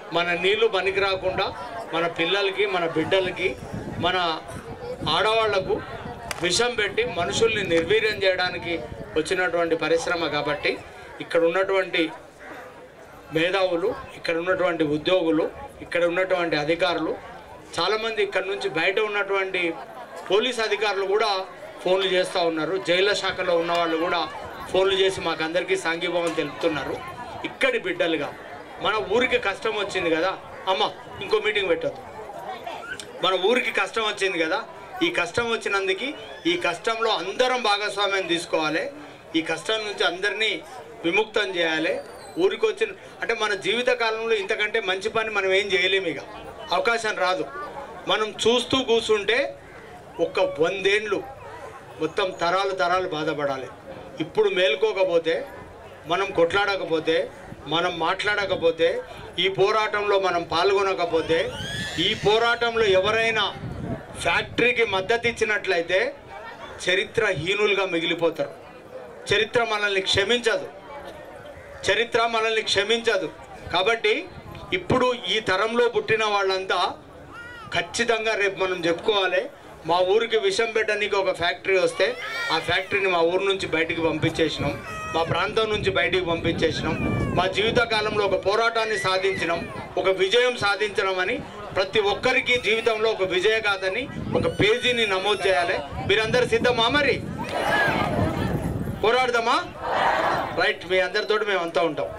మన నీళ్లు పనికి రాకుండా మన పిల్లలకి మన బిడ్డలకి మన ఆడవాళ్లకు విషం పెట్టి మనుషుల్ని నిర్వీర్యం చేయడానికి వచ్చినటువంటి పరిశ్రమ కాబట్టి ఇక్కడ ఉన్నటువంటి మేధావులు ఇక్కడ ఉన్నటువంటి ఉద్యోగులు ఇక్కడ ఉన్నటువంటి అధికారులు చాలామంది ఇక్కడ నుంచి బయట ఉన్నటువంటి పోలీస్ అధికారులు కూడా ఫోన్లు చేస్తూ ఉన్నారు జైళ్ళ శాఖలో ఉన్న వాళ్ళు కూడా ఫోన్లు చేసి మాకు అందరికీ సాంఘీభావం తెలుపుతున్నారు ఇక్కడి బిడ్డలుగా మన ఊరికి కష్టం వచ్చింది కదా అమ్మ ఇంకో మీటింగ్ పెట్టద్దు మన ఊరికి కష్టం వచ్చింది కదా ఈ కష్టం వచ్చినందుకు ఈ కష్టంలో అందరం భాగస్వామ్యం తీసుకోవాలి ఈ కష్టం నుంచి అందరినీ విముక్తం చేయాలి ఊరికి వచ్చిన అంటే మన జీవిత కాలంలో ఇంతకంటే మంచి పని మనం ఏం చేయలేము ఇక అవకాశం రాదు మనం చూస్తూ కూర్చుంటే ఒక వందేండ్లు మొత్తం తరాలు తరాలు బాధపడాలి ఇప్పుడు మేల్కోకపోతే మనం కొట్లాడకపోతే మనం మాట్లాడకపోతే ఈ పోరాటంలో మనం పాల్గొనకపోతే ఈ పోరాటంలో ఎవరైనా ఫ్యాక్టరీకి మద్దతు ఇచ్చినట్లయితే చరిత్రహీనులుగా మిగిలిపోతారు చరిత్ర మనల్ని క్షమించదు చరిత్ర మనల్ని క్షమించదు కాబట్టి ఇప్పుడు ఈ తరంలో పుట్టిన వాళ్ళంతా ఖచ్చితంగా రేపు మనం చెప్పుకోవాలి మా ఊరికి విషం పెట్టడానికి ఒక ఫ్యాక్టరీ వస్తే ఆ ఫ్యాక్టరీని మా ఊరు నుంచి బయటికి పంపించేసినాం మా ప్రాంతం నుంచి బయటికి పంపించేసినాం మా జీవిత కాలంలో ఒక పోరాటాన్ని సాధించినాం ఒక విజయం సాధించడం అని ప్రతి ఒక్కరికి జీవితంలో ఒక విజయ గాథని ఒక పేజీని నమోదు చేయాలి మీరందరు సిద్ధమా మరి పోరాడదామా రైట్ మీ అందరితో మేము అంతా ఉంటాం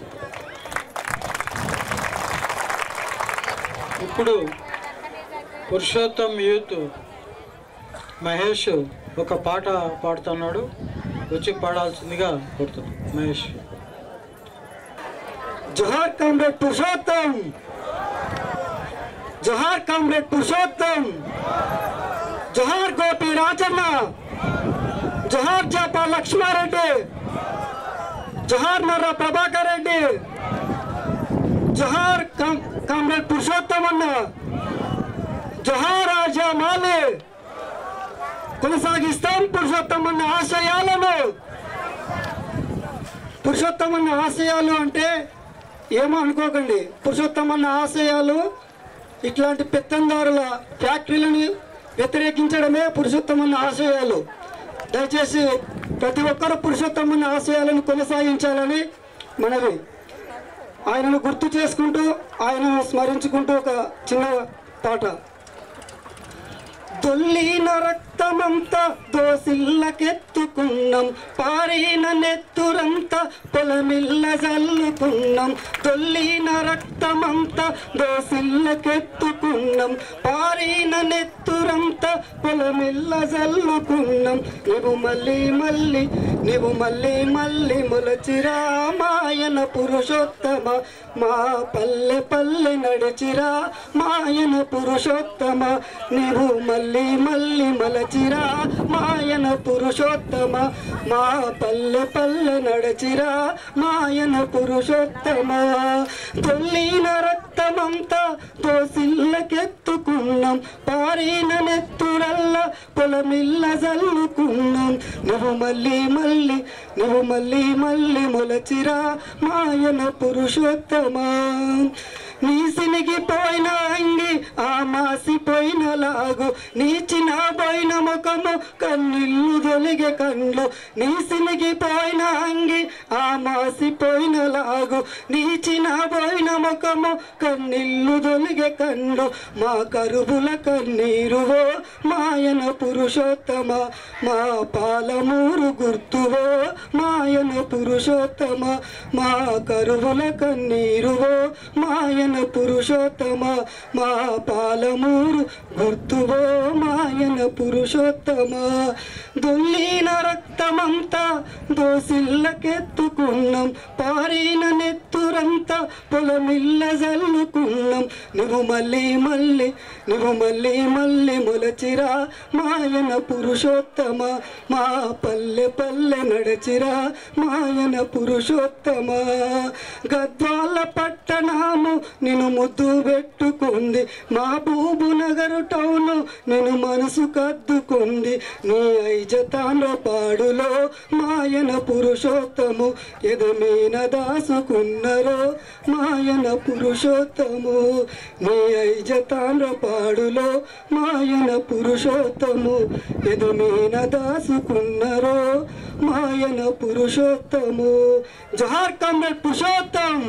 ఇప్పుడు పురుషోత్తం యూత్ మహేష్ ఒక పాట పాడుతున్నాడు వచ్చి పాడాల్సిందిగా కోరుతున్నాం మహేష్ జోహార్ కామ్రేడ్ పురుషోత్తం జోహార్ కామ్రేడ్ పురుషోత్తం జోహార్ గోపి రాజన్న జోహార్ జాపా లక్ష్మారెడ్డి జోహార్ మర్ర ప్రభాకర్ రెడ్డి జోహార్ కామ్- కామ్రేడ్ పురుషోత్తం అన్న జోహార్ రాజా మాలి కొనసాగిస్తాం పురుషోత్తం అన్న ఆశయాలను పురుషోత్తం అన్న ఆశయాలు అంటే ఏమో అనుకోకండి పురుషోత్తం అన్న ఆశయాలు ఇట్లాంటి పెత్తందారుల ఫ్యాక్టరీలని వ్యతిరేకించడమే పురుషోత్తం అన్న ఆశయాలు దయచేసి ప్రతి ఒక్కరూ పురుషోత్తం అన్న ఆశయాలను కొనసాగించాలని మనవి ఆయనను గుర్తు చేసుకుంటూ ఆయనను స్మరించుకుంటూ ఒక చిన్న పాట దొల్లిన రక్తమంతా దోసిల్లకెత్తుకున్నాం పారిన నెత్తురంతా పొలమిల్ల జల్లుకున్నాం దొల్లిన రక్తమంతా దోసిల్లకెత్తుకున్నాం పారిన నెత్తురంతా పొలమిల్ల జల్లుకున్నాం నువ్వు మళ్ళీ మళ్ళీ నువ్వు మళ్ళీ మళ్ళీ మొలచిరా మాయన పురుషోత్తమ మా పల్లె పల్లె నడిచిరా మాయన పురుషోత్తమ నీవు మళ్ళీ మళ్ళీ మలచిరా మాయన పురుషోత్తమ మా పల్లె పల్లె నడిచిరా మాయన పురుషోత్తమ తొల్లిన రక్తమంతా తోసిల్లకెత్తుకున్నాం పారిన నెత్తురల్ల పొలమిల్ల జల్లుకున్నాం నువ్వు మళ్ళీ మళ్ళీ నువ్వు మళ్ళీ మళ్ళీ మొలచిరా మాయన పురుషోత్తమా నీ సినిగిపోయిన అంగి ఆ మాసిపోయిన లాగు నీ చిన్న పోయిన ముఖము కన్నిల్లు దొలిగే కండ్లు నీ సినిగిపోయిన అంగి ఆ మాసిపోయిన లాగు నీ చిన్న పోయిన ముఖము కన్నిల్లు దొలిగే కండ్లు మా కరువుల కన్నీరువో మాయన పురుషోత్తమ మా పాలమూరు గుర్తువో మాయన పురుషోత్తమ మా కరువుల కన్నీరువో మాయన పురుషోత్తమ మా పాలమూరు గుర్తువో మాయన పురుషోత్తమ దొల్లిన రక్తమంతా దోసిల్లకెత్తుకున్నాం పారిన నెత్తురంతా పొలమిల్ల జల్లుకున్నాం నువ్వు మళ్ళీ మళ్ళీ నువ్వు మళ్ళీ మళ్ళీ మొలచిరా మాయన పురుషోత్తమ మా పల్లె పల్లె నడచిరా మాయన పురుషోత్తమ గద్వాల పట్టణము నేను ముద్దు పెట్టుకుంది మా బూబు నగరు టౌన్ నేను మనసు కద్దుకుంది నీ ఐజతాండ్ర పాడులో మాయన పురుషోత్తము ఎదమీన దాసుకున్నరో మాయన పురుషోత్తము నీ ఐజతాండ్ర పాడులో మాయన పురుషోత్తము ఎదుమీన దాసుకున్నరో మాయన పురుషోత్తము జహార్ కమ్రేడ్ పురుషోత్తం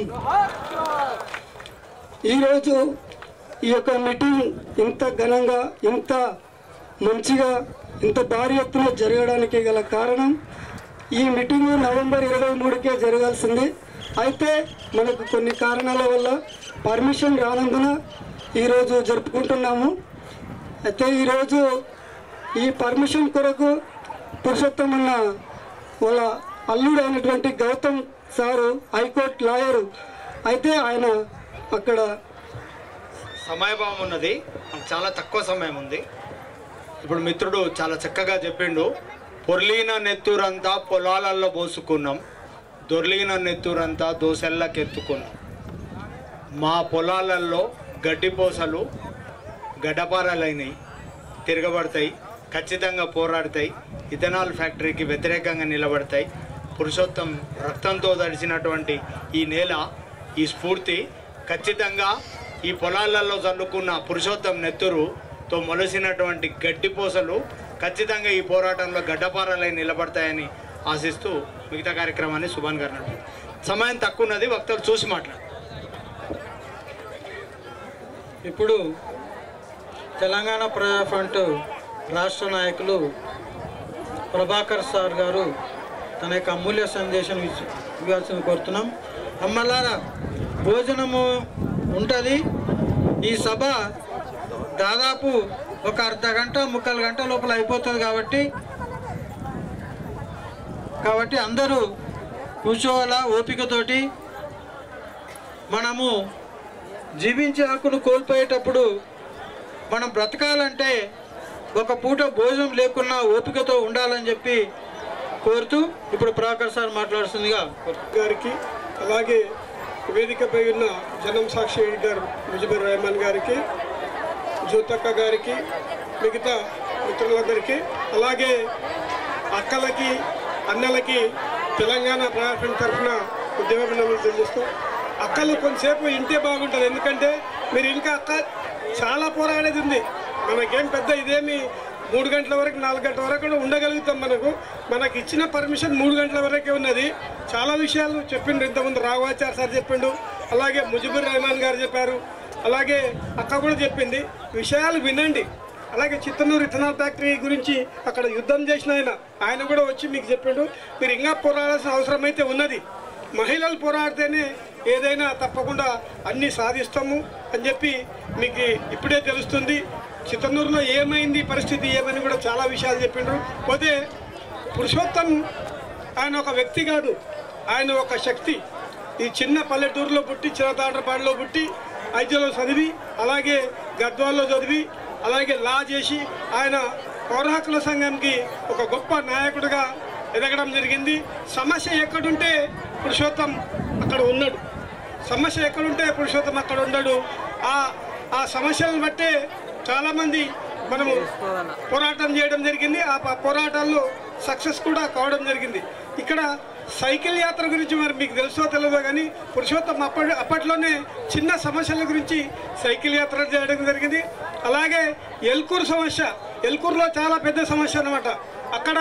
ఈరోజు ఈ యొక్క మీటింగ్ ఇంత ఘనంగా ఇంత మంచిగా ఇంత భారీ ఎత్తున జరగడానికి గల కారణం ఈ మీటింగ్ నవంబర్ ఇరవై మూడుకే జరగాల్సింది అయితే మనకు కొన్ని కారణాల వల్ల పర్మిషన్ రానందున ఈరోజు జరుపుకుంటున్నాము అయితే ఈరోజు ఈ పర్మిషన్ కొరకు పురుషోత్తం అన్న వాళ్ళ అల్లుడు అయినటువంటి గౌతమ్ సారు హైకోర్టు లాయరు అయితే ఆయన అక్కడ సమయభావం ఉన్నది మనకు చాలా తక్కువ సమయం ఉంది ఇప్పుడు మిత్రుడు చాలా చక్కగా చెప్పిండు పొర్లీన నెత్తూరంతా పొలాలల్లో పోసుకున్నాం దొర్లిన నెత్తూరంతా దోసెల్లకెత్తుకున్నాం మా పొలాలలో గడ్డిపోసలు గడ్డపారాలైనవి తిరగబడతాయి ఖచ్చితంగా పోరాడతాయి ఇథనాల్ ఫ్యాక్టరీకి వ్యతిరేకంగా నిలబడతాయి పురుషోత్తం రక్తంతో తడిచినటువంటి ఈ నేల ఈ స్ఫూర్తి ఖచ్చితంగా ఈ పొలాలలో చల్లుకున్న పురుషోత్తం నెత్తురుతో మొలసినటువంటి గడ్డిపోసలు ఖచ్చితంగా ఈ పోరాటంలో గడ్డపారాలై నిలబడతాయని ఆశిస్తూ మిగతా కార్యక్రమాన్ని సుభాన్ గారు నడుపుతారు. సమయం తక్కువ ఉన్నది వక్తలు చూసి మాట్లాడు ఇప్పుడు తెలంగాణ ప్రజా ఫ్రంట్ రాష్ట్ర నాయకులు ప్రభాకర్ సార్ గారు తన యొక్క అమూల్య సందేశం ఇచ్చి ఇవ్వాల్సింది కోరుతున్నాం అమ్మలారా భోజనము ఉంటుంది ఈ సభ దాదాపు ఒక అర్ధ గంట ముక్కలు గంట లోపల అయిపోతుంది కాబట్టి కాబట్టి అందరూ కూర్చోవాలా ఓపికతోటి మనము జీవించే హక్కును కోల్పోయేటప్పుడు మనం బ్రతకాలంటే ఒక పూట భోజనం లేకున్నా ఓపికతో ఉండాలని చెప్పి కోరుతూ ఇప్పుడు ప్రభాకర్ సార్ మాట్లాడుతుందిగా గారికి అలాగే వేదికపై ఉన్న జనం సాక్షి ఎడిటర్ ముజిబుర్ రెహమాన్ గారికి జ్యోతక్క గారికి మిగతా మిత్రులందరికీ అలాగే అక్కలకి అన్నలకి తెలంగాణ ప్రజాఫ్రంట్ తరఫున ఉద్యమాభినందనలు తెలియజేస్తూ అక్కలు కొంతసేపు ఇంటే బాగుంటుంది ఎందుకంటే మీరు ఇంకా అక్క చాలా పోరాడేది ఉంది మనకేం పెద్ద ఇదేమి మూడు గంటల వరకు నాలుగు గంటల వరకు కూడా ఉండగలుగుతాం మనకు మనకి ఇచ్చిన పర్మిషన్ మూడు గంటల వరకే ఉన్నది చాలా విషయాలు చెప్పిండు ఇంతకుముందు రాఘవాచార్ సార్ చెప్పిండు అలాగే ముజిబుర్ రెహమాన్ గారు చెప్పారు అలాగే అక్క కూడా చెప్పింది విషయాలు వినండి అలాగే చిత్తనూరు ఇథనాల్ ఫ్యాక్టరీ గురించి అక్కడ యుద్ధం చేసిన ఆయన ఆయన కూడా వచ్చి మీకు చెప్పిండు మీరు ఇంకా పోరాడాల్సిన అవసరం అయితే ఉన్నది మహిళలు పోరాడితేనే ఏదైనా తప్పకుండా అన్నీ సాధిస్తాము అని చెప్పి మీకు ఇప్పుడే తెలుస్తుంది చిత్తనూరులో ఏమైంది పరిస్థితి ఏమని కూడా చాలా విషయాలు చెప్పిండ్రు పోతే పురుషోత్తం ఆయన ఒక వ్యక్తి కాదు ఆయన ఒక శక్తి ఈ చిన్న పల్లెటూరులో పుట్టి చిన్నతాండ్రపాడులో పుట్టి ఐద్యలో చదివి అలాగే గద్వాల్లో చదివి అలాగే లా చేసి ఆయన పౌర హక్కుల సంఘంకి ఒక గొప్ప నాయకుడిగా ఎదగడం జరిగింది సమస్య ఎక్కడుంటే పురుషోత్తం అక్కడ ఉన్నాడు సమస్య ఎక్కడుంటే పురుషోత్తం అక్కడ ఉండడు ఆ ఆ సమస్యలను బట్టే చాలామంది మనము పోరాటం చేయడం జరిగింది ఆ ప- పోరాటాల్లో సక్సెస్ కూడా కావడం జరిగింది ఇక్కడ సైకిల్ యాత్ర గురించి మరి మీకు తెలుసో తెలియదో కానీ పురుషోత్తం అప్పటి అప్పట్లోనే చిన్న సమస్యల గురించి సైకిల్ యాత్ర చేయడం జరిగింది అలాగే ఎల్కూరు సమస్య ఎల్కూరులో చాలా పెద్ద సమస్య అన్నమాట అక్కడ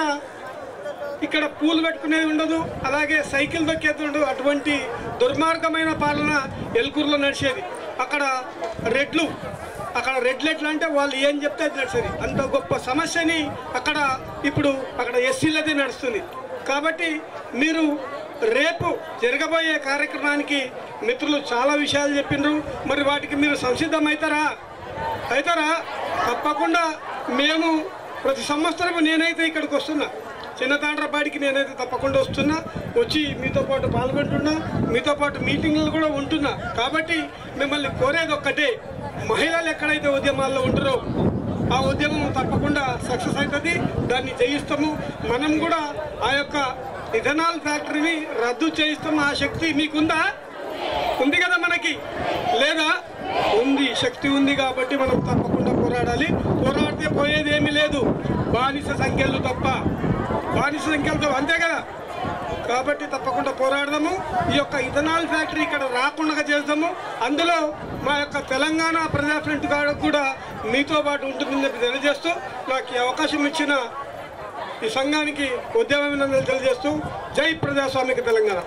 ఇక్కడ పూలు పెట్టుకునేది ఉండదు అలాగే సైకిల్ దొక్కేది ఉండదు అటువంటి దుర్మార్గమైన పాలన ఎల్కూరులో నడిచేది అక్కడ రెడ్లు అక్కడ రెడ్లు ఎట్లా అంటే వాళ్ళు ఏం చెప్తే అది నడిచేది అంత గొప్ప సమస్యని అక్కడ ఇప్పుడు అక్కడ ఎస్సీలదే నడుస్తుంది కాబట్టి మీరు రేపు జరగబోయే కార్యక్రమానికి మిత్రులు చాలా విషయాలు చెప్పిండ్రు మరి వాటికి మీరు సంసిద్ధం అవుతారా అవుతారా తప్పకుండా మేము ప్రతి సంవత్సరం నేనైతే ఇక్కడికి వస్తున్నా చిన్న తాండ్రపాడికి నేనైతే తప్పకుండా వస్తున్నా వచ్చి మీతో పాటు పాల్గొంటున్నా మీతో పాటు మీటింగ్లు కూడా ఉంటున్నా కాబట్టి మిమ్మల్ని కోరేది ఒక్కటే మహిళలు ఎక్కడైతే ఉద్యమాల్లో ఉంటారో ఆ ఉద్యమం తప్పకుండా సక్సెస్ అవుతుంది దాన్ని చేయిస్తాము మనం కూడా ఆ యొక్క ఇథనాల్ ఫ్యాక్టరీని రద్దు చేయిస్తాము ఆ శక్తి మీకుందా ఉంది కదా మనకి లేదా ఉంది శక్తి ఉంది కాబట్టి మనం తప్పకుండా పోరాడాలి పోరాడితే పోయేది ఏమీ లేదు బానిస సంఖ్యలు తప్ప బానిస సంఖ్యలతో అంతే కదా కాబట్టి తప్పకుండా పోరాడదాము ఈ యొక్క ఇథనాల్ ఫ్యాక్టరీ ఇక్కడ రాకుండా చేద్దాము అందులో మా యొక్క తెలంగాణ ప్రజా ఫ్రంట్ గారు కూడా మీతో పాటు ఉంటుందని చెప్పి తెలియజేస్తూ నాకు ఈ అవకాశం ఇచ్చిన ఈ సంఘానికి ఉద్యమం తెలియజేస్తూ జై ప్రజాస్వామిక తెలంగాణ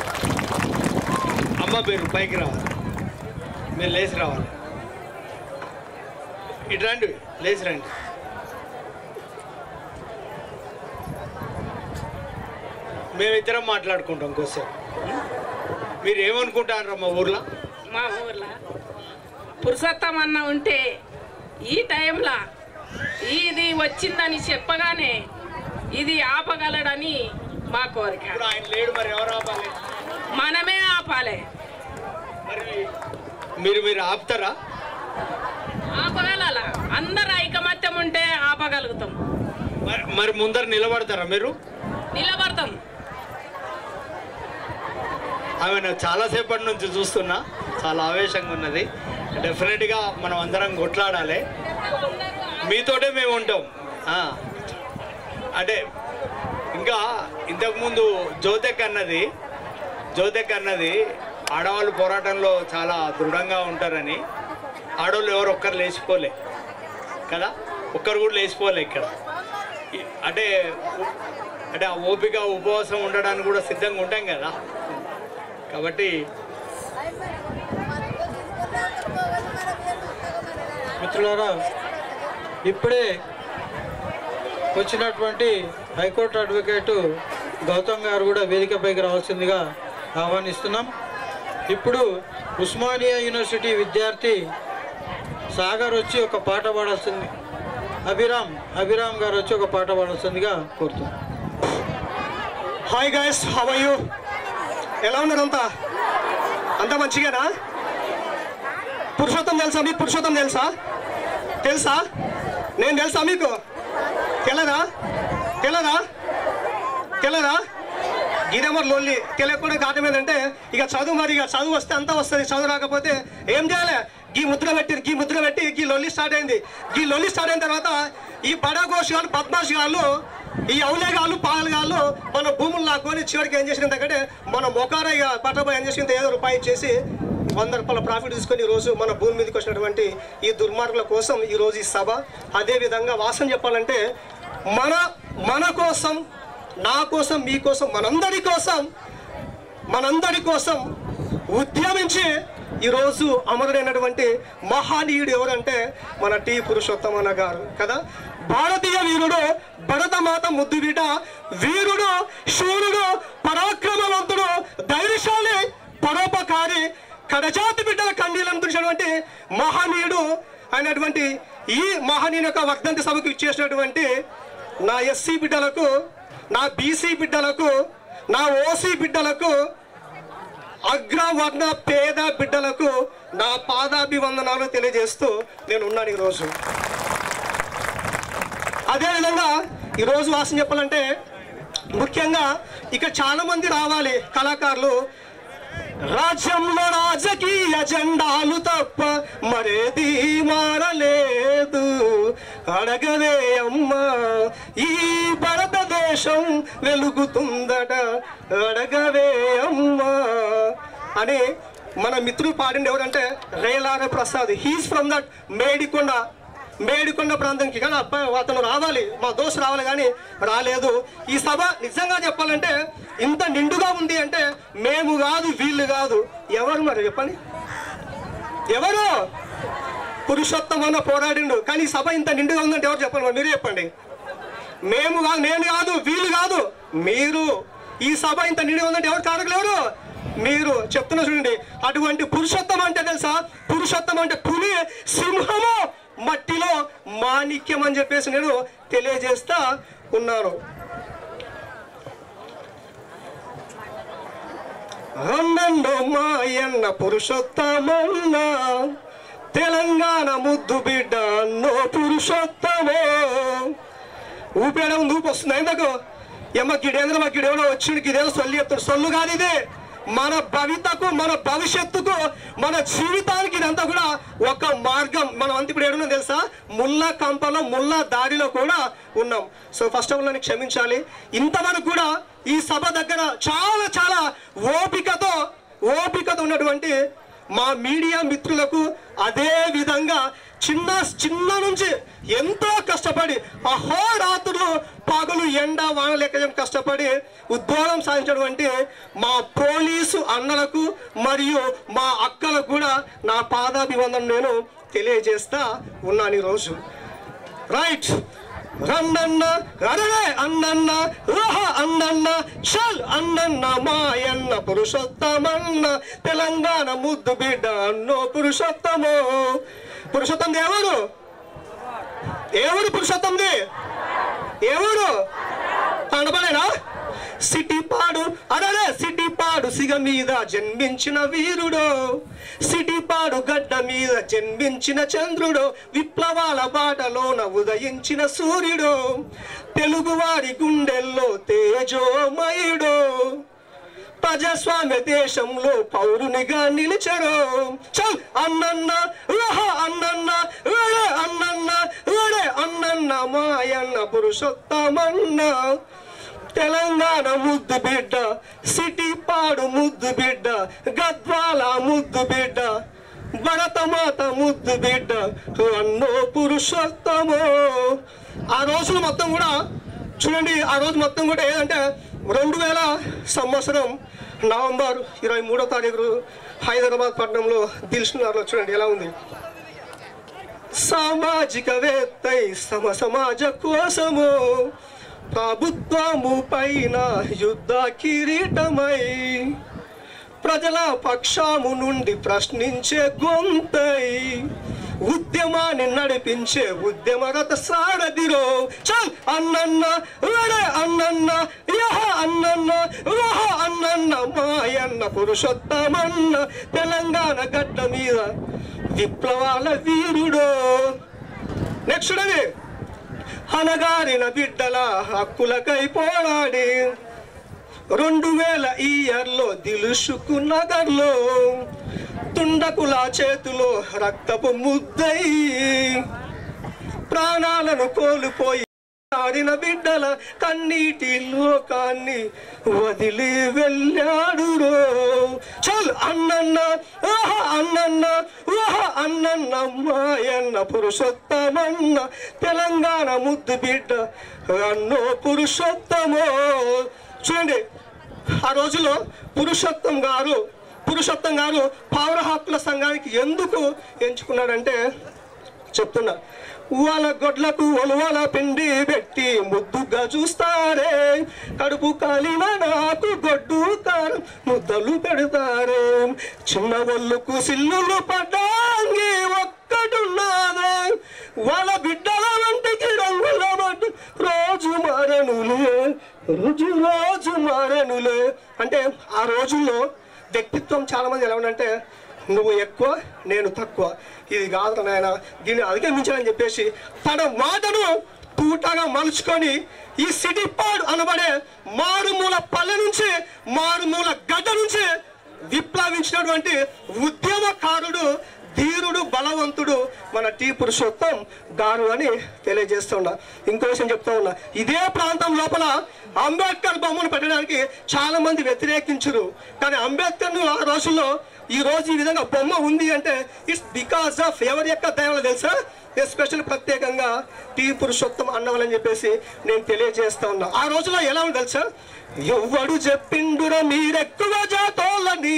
అమ్మ పేరు పైకి రావాలి మీరు లేచి రావాలి ఇటు రండి లేచి రండి మేమిద్దరం మాట్లాడుకుంటాం కోసం మీరు ఏమనుకుంటారు మా ఊర్లో మా ఊర్లో పురుషోత్తం అన్న ఉంటే ఈ టైంలో ఇది వచ్చిందని చెప్పగానే ఇది ఆపగలడని మా కోరిక ఆయన లేడు మరి ఎవరు ఆపాలి మనమే ఆపాలి మరి మీరు మీరు ఆపుతారా ఆపగల అందరు ఐకమత్యం ఉంటే ఆపగలుగుతాం మరి మరి ముందర నిలబడతారా మీరు నిలబడతాం ఆమె చాలాసేపటి నుంచి చూస్తున్నా చాలా ఆవేశంగా ఉన్నది డెఫినెట్గా మనం అందరం కొట్లాడాలి మీతోటే మేము ఉంటాం ఆ. అంటే ఇంకా ఇంతకుముందు జ్యోతెక్ అన్నది జ్యోతెక్ అన్నది ఆడవాళ్ళు పోరాటంలో చాలా దృఢంగా ఉంటారని ఆడవాళ్ళు ఎవరు ఒక్కరు లేచిపోలే కదా ఒక్కరు కూడా లేచిపోలే ఇక్కడ ఈ- అంటే ఉ- అంటే ఆ ఓపిక ఉపవాసం ఉండడానికి కూడా సిద్ధంగా ఉంటాం కదా కాబట్టి మిత్రులారా ఇప్పుడే వచ్చినటువంటి హైకోర్టు అడ్వకేటు గౌతమ్ గారు కూడా వేదికపైకి రావాల్సిందిగా ఆహ్వానిస్తున్నాం ఇప్పుడు ఉస్మానియా యూనివర్సిటీ విద్యార్థి సాగర్ వచ్చి ఒక పాట పాడాల్సింది అభిరామ్ అభిరామ్ గారు వచ్చి ఒక పాట పాడాల్సిందిగా కోరుతున్నాం హాయ్ గైస్ హవ్ యూ ఎలా ఉన్నారు అంతా అంతా మంచిగానా పురుషోత్తం తెలుసా మీకు పురుషోత్తం తెలుసా తెలుసా నేను తెలుసా మీకు తెలదా తెలదా తెలదా ఇదేమో లోన్లీ తెలియకుండా కారణం ఏంటంటే ఇక చదువు మరి ఇక చదువు వస్తే అంతా వస్తుంది చదువు రాకపోతే ఏం చేయాలి గీ ముద్ర పెట్టి గీ ముద్ర పెట్టి గీ లొల్లి స్టార్ట్ అయింది గీ లొల్లి స్టార్ట్ అయిన తర్వాత ఈ బడాఘోష్ గారు బద్మాష్ గారు ఈ అవులేగాళ్ళు పాలగాళ్ళు మన భూములు లాక్కొని చివరికి ఏం చేసిన దగ్గరే మన మొకార ఇక పట్టబోయి ఏం చేసింది ఏదో రూపాయి ఇచ్చేసి వంద రూపాయల ప్రాఫిట్ తీసుకొని ఈరోజు మన భూమి మీదకి వచ్చినటువంటి ఈ దుర్మార్గుల కోసం ఈరోజు ఈ సభ అదేవిధంగా వాసన చెప్పాలంటే మన మన కోసం నా కోసం మీ కోసం మనందరి కోసం మనందరి కోసం ఉద్యమించి ఈరోజు అమరుడైనటువంటి మహానీయుడు ఎవరంటే మన టి పురుషోత్తమన్న గారు కదా భారతీయ వీరుడు భరతమాత ముద్దు బిడ్డ వీరుడు శూరుడు పరాక్రమవంతుడు ధైర్యశాలి పరోపకారి కడజాతి బిడ్డల కండీలను తుడిచినటువంటి మహనీయుడు అయినటువంటి ఈ మహనీయుని యొక్క వర్ధంతి సభకు ఇచ్చేసినటువంటి నా ఎస్సీ బిడ్డలకు నా బీసీ బిడ్డలకు నా ఓసీ బిడ్డలకు అగ్రవర్ణ పేద బిడ్డలకు నా పాదాభివందనాలు తెలియజేస్తూ నేను ఉన్నాను ఈరోజు అదేవిధంగా ఈరోజు వాసన చెప్పాలంటే ముఖ్యంగా ఇక్కడ చాలా మంది రావాలి కళాకారులు రాజ్యంలో రాజకీయ జెండాలు తప్ప మరేది మారలేదు అడగవే అమ్మా ఈ భారతదేశం వెలుగుతుందట అడగవే అమ్మా అని మన మిత్రుడు పాడింది ఎవరంటే Relara Prasad he's from that Medikonda Medikonda ప్రాంతానికి కానీ అబ్బాయి అతను రావాలి మా దోస్తు రావాలి కానీ రాలేదు ఈ సభ నిజంగా చెప్పాలంటే ఇంత నిండుగా ఉంది అంటే మేము కాదు వీళ్ళు కాదు ఎవరు మరి చెప్పండి ఎవరు పురుషోత్తమన్న పోరాడిండు కానీ ఈ సభ ఇంత నిండుగా ఉందంటే ఎవరు చెప్పండి మరి మీరే చెప్పండి మేము కాదు నేను కాదు వీళ్ళు కాదు మీరు ఈ సభ ఇంత నిండుగా ఉందంటే ఎవరు కారకులు ఎవరు మీరు చెప్తున్నా చూడండి అటువంటి పురుషోత్తం అంటే తెలుసా పురుషోత్తం అంటే పులి సింహము మట్టిలో మాణిక్యం అని చెప్పేసి నేను తెలియజేస్తా ఉన్నాను అన్నన్ను మాయన్న పురుషోత్తమన్న తెలంగాణ ముద్దు బిడ్డ అన్నో పురుషోత్తమే ఊపేయడం ఉంది ఊపి వస్తుంది ఎందుకు ఎమ్మ గిడేంద్ర మా గిడేవడో వచ్చిండు గిదేదో సొల్లు చెప్తాడు సొల్లు కాదు ఇది మన భవితకు మన భవిష్యత్తుకు మన జీవితానికి ఇదంతా కూడా ఒక మార్గం మనం అంత ఇప్పుడు ఏడున్నాం తెలుసా ముళ్ళ కంపలో ముళ్ళ దారిలో కూడా ఉన్నాం సో ఫస్ట్ ఆఫ్ ఆల్ నన్ను క్షమించాలి ఇంతవరకు కూడా ఈ సభ దగ్గర చాలా చాలా ఓపికతో ఓపికతో ఉన్నటువంటి మా మీడియా మిత్రులకు అదే విధంగా చిన్న చిన్న నుంచి ఎంతో కష్టపడి అహోరాత్రులు పగలు ఎండ వాన లెక్క కష్టపడి ఉద్యోగం సాధించినటువంటి మా పోలీసు అన్నలకు మరియు మా అక్కలకు కూడా నా పాదాభివందన నేను తెలియజేస్తా ఉన్నాను ఈరోజు రైట్ రన్నన్న అరడే అన్నన్న ఊహ అన్నన్న చల్ అన్నన్న మాయన్న పురుషోత్తమన్న తెలంగాణ ముద్దు బిడ్డ అన్నో పురుషోత్తమో పురుషోత్తం ఎవరు ఎవరు పురుషోత్తంది ఎవరు కనబడేనా సిటీ పాడు అరే సిటీ పాడు సిగ మీద జన్మించిన వీరుడు సిటీ పాడు గడ్డ మీద జన్మించిన చంద్రుడు విప్లవాల బాటలోన ఉదయించిన సూర్యుడు తెలుగువారి గుండెల్లో తేజోమయుడు ప్రజాస్వామ్య దేశంలో పౌరునిగా నిలిచరు చల్ అన్నన్న ఊహ అన్నన్న ఊడే అన్నన్న ఊడే అన్నన్న మాయన్న పురుషోత్తమన్న తెలంగాణ ముద్దు బిడ్డ సిటీ పాడు ముద్దు బిడ్డ గద్వాల ముద్దు బిడ్డ భరతమాత ముద్దు బిడ్డ అన్నో పురుషోత్తమో ఆ రోజులు మొత్తం కూడా చూడండి ఆ రోజు మొత్తం కూడా ఏదంటే రెండు వేల సంవత్సరం నవంబర్ ఇరవై మూడో తారీఖు హైదరాబాద్ పట్టణంలో దిల్సునార్లో చూడండి ఎలా ఉంది సామాజికవేత్తై సమ సమాజ కోసము ప్రభుత్వము పైన యుద్ధ కిరీటమై ప్రజల పక్షాము నుండి ప్రశ్నించే గొంతై ఉద్యమాన్ని నడిపించే ఉద్యమరత సారథిరో చల్ అన్నన్న ఊరే అన్నన్న యహ అన్నన్న ఊహ అన్నన్న మాయన్న పురుషోత్తమన్న తెలంగాణ గడ్డ మీద విప్లవాల వీరుడో నెక్స్ట్ చూడండి అనగారిన బిడ్డల హక్కులకై పోరాడి రెండు వేల ఇయర్లో దిలుసుకు నగర్లో తుండకుల చేతిలో రక్తపు ముద్దై ప్రాణాలను కోల్పోయి ఆడిన బిడ్డల కన్నీటి లోకాన్ని వదిలి వెళ్ళాడు రో చల్ అన్నన్న ఓహ అన్నన్న ఓహ అన్నన్న మాయన్న పురుషోత్తమన్న తెలంగాణ ముద్దు బిడ్డ అన్నో పురుషోత్తమో చూడండి ఆ రోజులో పురుషోత్తం గారు పురుషోత్తం గారు పౌర హక్కుల సంఘానికి ఎందుకు ఎంచుకున్నాడంటే చెప్తున్నా వాళ్ళ గొడ్లకు ఒలువల పిండి పెట్టి ముద్దుగా చూస్తారే కడుపు కాలిన నాకు గొడ్డు కారం ముద్దలు పెడతారే చిన్న ఒళ్ళుకు సిల్లులు పడ్డాంగి ఒక్కటున్నదే వాళ్ళ బిడ్డల వంటికి రంగుల మట్టు రోజు మారనులే రోజు రోజు మారనులే అంటే ఆ రోజుల్లో వ్యక్తిత్వం చాలా మంది ఎలా ఉందంటే నువ్వు ఎక్కువ నేను తక్కువ ఇది కాదు నాయన దీన్ని అధిగమించాలని చెప్పేసి తన మాటను తూటగా మలుచుకొని ఈ సిటీ పాడు అనబడే మారుమూల పల్లె నుంచి మారుమూల గడ్డ నుంచి విప్లవించినటువంటి ఉద్యమకారుడు ధీరుడు బలవంతుడు మన టీ పురుషోత్తం గారు అని తెలియజేస్తున్నా ఇంకో విషయం చెప్తా ఉన్నా ఇదే ప్రాంతం లోపల అంబేద్కర్ బొమ్మను పెట్టడానికి చాలా మంది వ్యతిరేకించరు కానీ అంబేద్కర్ ఆ రోజుల్లో ఈ రోజు ఈ విధంగా బొమ్మ ఉంది అంటే ఇట్స్ బికాస్ ఆఫ్ ఎవరి యొక్క దయవలో తెలుసా ఎస్పెషల్ ప్రత్యేకంగా టీ పురుషోత్తం అన్నవాళ్ళని చెప్పేసి నేను తెలియజేస్తా ఉన్నా ఆ రోజుల్లో ఎలా ఉంది తెలుసా ఎవ్వడు చెప్పిండురా మీరెక్కువ జాతోళ్ళని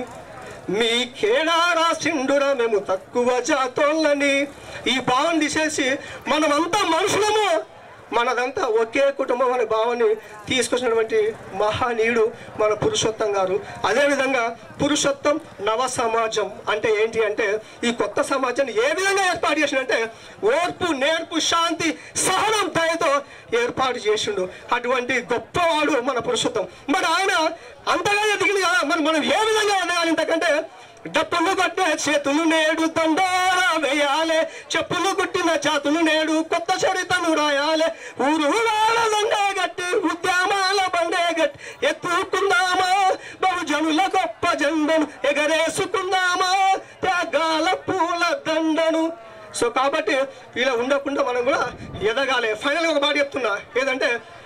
మీ కేడా రాసిండురా మేము తక్కువ జాతోళ్ళని ఈ భావం తీసేసి మనమంతా మనుషులము మనదంతా ఒకే కుటుంబం అనే భావాన్ని తీసుకొచ్చినటువంటి మహానీయుడు మన పురుషోత్తం గారు అదేవిధంగా పురుషోత్తం నవ సమాజం అంటే ఏంటి అంటే ఈ కొత్త సమాజాన్ని ఏ విధంగా ఏర్పాటు చేసిండంటే ఓర్పు నేర్పు శాంతి సహనం దయతో ఏర్పాటు చేసిండు అటువంటి గొప్పవాడు మన పురుషోత్తం మరి ఆయన అంతగా ఎదిగింది కదా మరి మనం ఏ విధంగా ఉండాలి ఇంతకంటే డప్పులు కొట్టే చేతులు నేడు దండారా వేయాలే చెప్పులు కుట్టిన చేతులు నేడు కొత్త చరితను రాయాలే ఊరు దండే గట్టి ఉద్యమాల బండే గట్టి ఎత్తుకుందామా బహుజనుల గొప్ప జెండను ఎగరేసుకుందామా త్యాగాల పూల దండను సో కాబట్టి ఇలా ఉండకుండా మనం కూడా ఎదగాలి ఫైనల్ ఒక మాట చెప్తున్నా ఏదంటే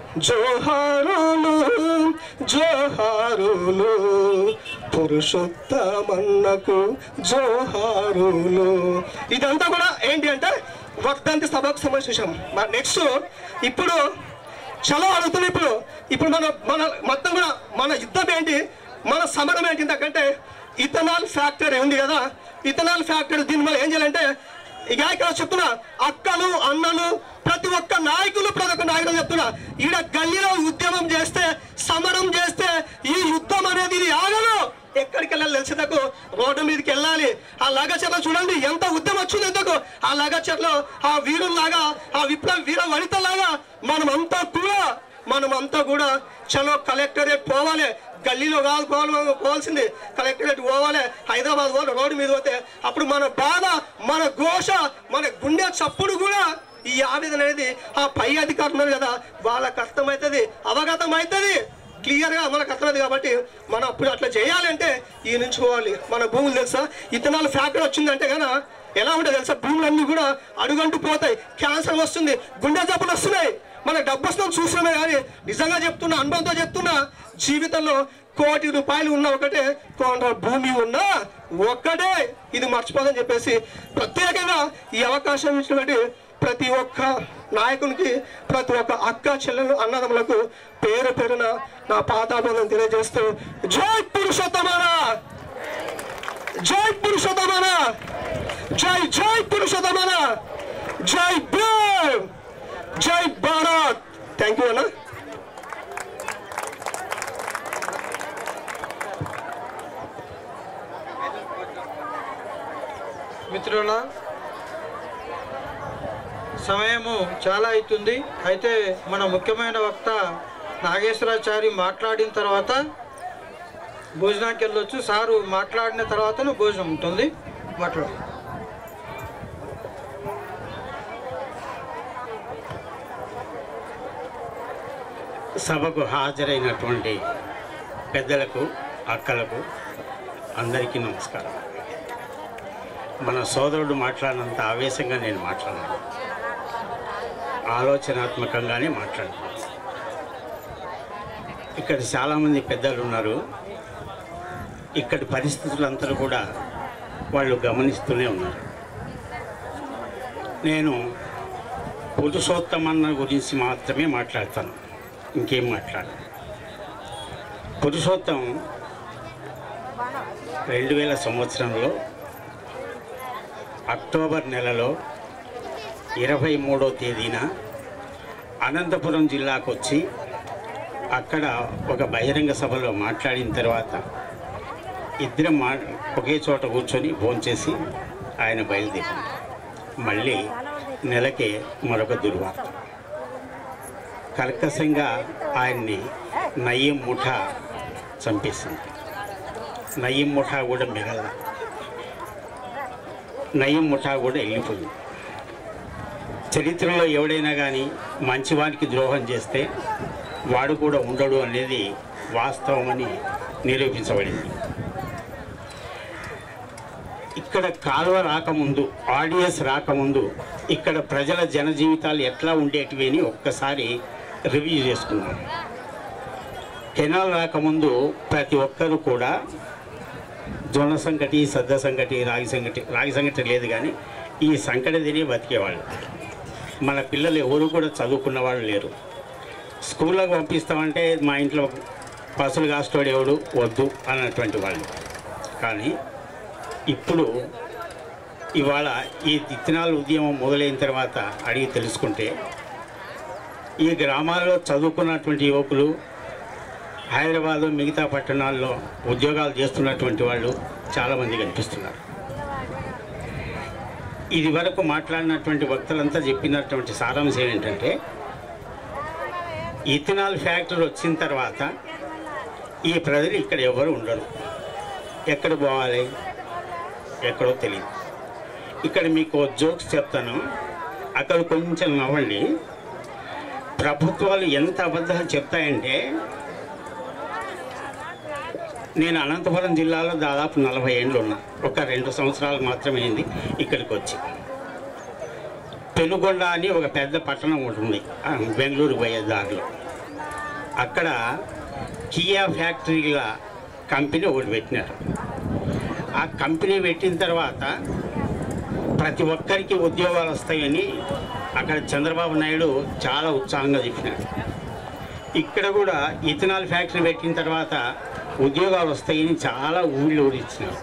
జోహారులు జోహారులు పురుషోత్తమన్నకు జోహారులు ఇదంతా కూడా ఏంటి అంటే వర్ధంతి సభకు సంబంధించిన విషయం మరి నెక్స్ట్ ఇప్పుడు చలో అడుగుతుంది ఇప్పుడు ఇప్పుడు మన మన మొత్తం కూడా మన యుద్ధం ఏంటి మన సమరం ఏంటి ఎందుకంటే ఇథనాల్ ఫ్యాక్టరీ ఉంది కదా ఇథనాల్ ఫ్యాక్టరీ దీని వల్ల ఏం చేయాలంటే ఇక ఇక్కడ చెప్తున్నా అక్కలు అన్నలు ప్రతి ఒక్క నాయకులు ప్రతి ఒక్క నాయకులు చెప్తున్నా ఈడ గల్లీలో ఉద్యమం చేస్తే సమరం చేస్తే ఈ యుద్ధం అనేది ఇది ఆగదు ఎక్కడికి వెళ్ళాలి తెలిసేందుకు రోడ్డు మీదకి వెళ్ళాలి ఆ లగచర్లో చూడండి ఎంత ఉద్యమం వచ్చింది ఎంతకు ఆ లగచర్లో ఆ వీరుల్లాగా ఆ విప్లవ వీర వనితలాగా మనం అంతా కూడా మనం అంతా కూడా చలో కలెక్టరేట్ పోవాలి గల్లీలో కాదు పోవాలి పోవాల్సింది కలెక్టరేట్ పోవాలి హైదరాబాద్ పోవాలి రోడ్డు మీద పోతే అప్పుడు మన బాధ మన ఘోష మన గుండె చప్పుడు కూడా ఈ ఆవేదన అనేది ఆ పై అధికారులు ఉన్నారు కదా వాళ్ళకి అర్థమవుతుంది అవగతం అవుతుంది క్లియర్గా మనకు అర్థమైంది కాబట్టి మనం అప్పుడు అట్లా చేయాలంటే ఈ నుంచి పోవాలి మన భూములు తెలుసా ఇతనాలు ఫ్యాక్టరీ వచ్చిందంటే కదా ఎలా ఉంటుంది తెలుసా భూములన్నీ కూడా అడుగంటూ పోతాయి క్యాన్సర్ వస్తుంది గుండె జబ్బులు వస్తున్నాయి మన డబ్బు వస్తుందని చూసినామే కానీ నిజంగా చెప్తున్నా అనుభవంతో చెప్తున్నా జీవితంలో కోటి రూపాయలు ఉన్న ఒకటే కొండ భూమి ఉన్నా ఒక్కటే ఇది మర్చిపోదని చెప్పేసి ప్రత్యేకంగా ఈ అవకాశం ఇచ్చినటువంటి ప్రతి ఒక్క నాయకునికి ప్రతి ఒక్క అక్క చెల్లెలు అన్నదమ్ములకు పేరు పేరున నా పాతాబంధం తెలియజేస్తూ జై పురుషోత్తమానా జై పురుషోత్తమానా జై జై పురుషోత్తమానా జై భీమ్ జై భారత్ థ్యాంక్ యూ అన్న మిత్రుల సమయము చాలా అవుతుంది అయితే మన ముఖ్యమైన వక్త నాగేశ్వరాచారి మాట్లాడిన తర్వాత భోజనానికి వెళ్ళొచ్చు సారు మాట్లాడిన తర్వాత భోజనం ఉంటుంది మాట్లాడు సభకు హాజరైనటువంటి పెద్దలకు అక్కలకు అందరికీ నమస్కారం మన సోదరుడు మాట్లాడినంత ఆవేశంగా నేను మాట్లాడాను ఆలోచనాత్మకంగానే మాట్లాడాను ఇక్కడ చాలామంది పెద్దలు ఉన్నారు ఇక్కడి పరిస్థితులంతా కూడా వాళ్ళు గమనిస్తూనే ఉన్నారు నేను పురుషోత్తమన్న గురించి మాత్రమే మాట్లాడతాను ఇంకేం మాట్లాడను పురుషోత్తం రెండు వేల సంవత్సరంలో అక్టోబర్ నెలలో ఇరవై మూడో తేదీన అనంతపురం జిల్లాకు వచ్చి అక్కడ ఒక బహిరంగ సభలో మాట్లాడిన తర్వాత ఇద్దరం మా ఒకే చోట కూర్చొని భోంచేసి ఆయన బయలుదేరారు మళ్ళీ నెలకే మరొక దుర్వార్త కర్కశంగా ఆయన్ని నయ్యం ముఠా చంపేసింది నయ్యం ముఠా కూడా మిగల నయ్యం ముఠా కూడా వెళ్ళిపోయింది చరిత్రలో ఎవడైనా కానీ మంచివానికి ద్రోహం చేస్తే వాడు కూడా ఉండడు అనేది వాస్తవమని నిరూపించబడింది ఇక్కడ కాలువ రాకముందు ఆడియన్స్ రాకముందు ఇక్కడ ప్రజల జన జీవితాలు ఎట్లా ఉండేటివి అని ఒక్కసారి రివ్యూ చేసుకున్నాం కెనాల్ రాకముందు ప్రతి ఒక్కరు కూడా జొన్న సంగటి సద్ద సంగటి రాగి సంగటి రాగి సంగటి లేదు కానీ ఈ సంకటి తిని బతికేవాళ్ళు మన పిల్లలు ఎవరు కూడా చదువుకున్న వాళ్ళు లేరు స్కూళ్ళకు పంపిస్తామంటే మా ఇంట్లో బస్సులు కాస్తాడు ఎవడు వద్దు అన్నటువంటి వాళ్ళు కానీ ఇప్పుడు ఇవాళ ఈ విత్తనాల ఉద్యమం మొదలైన తర్వాత అడిగి తెలుసుకుంటే ఈ గ్రామాల్లో చదువుకున్నటువంటి యువకులు హైదరాబాదు మిగతా పట్టణాల్లో ఉద్యోగాలు చేస్తున్నటువంటి వాళ్ళు చాలామంది కనిపిస్తున్నారు ఇది వరకు మాట్లాడినటువంటి వక్తలంతా చెప్పినటువంటి సారాంశం ఏంటంటే ఇథనాల్ ఫ్యాక్టరీ వచ్చిన తర్వాత ఈ ప్రజలు ఇక్కడ ఎవరు ఉండరు ఎక్కడ పోవాలి ఎక్కడో తెలియదు ఇక్కడ మీకు జోక్స్ చెప్తాను అక్కడ కొంచెం నవ్వండి ప్రభుత్వాలు ఎంత అబద్ధాలు చెప్తాయంటే నేను అనంతపురం జిల్లాలో దాదాపు నలభై ఏళ్ళు ఉన్నా ఒక రెండు సంవత్సరాలు మాత్రమే అయింది ఇక్కడికి వచ్చి పెనుగొండ అని ఒక పెద్ద పట్టణం ఉంటుంది ఆ, బెంగళూరు పోయే దారిలో అక్కడ కియా ఫ్యాక్టరీల కంపెనీ ఒకటి పెట్టినారు ఆ కంపెనీ పెట్టిన తర్వాత ప్రతి ఒక్కరికి ఉద్యోగాలు వస్తాయని అక్కడ చంద్రబాబు నాయుడు చాలా ఉత్సాహంగా చెప్పినాడు ఇక్కడ కూడా ఇథనాల్ ఫ్యాక్టరీ పెట్టిన తర్వాత ఉద్యోగాలు వస్తాయని చాలా ఊళ్ళు ఊరిచ్చినారు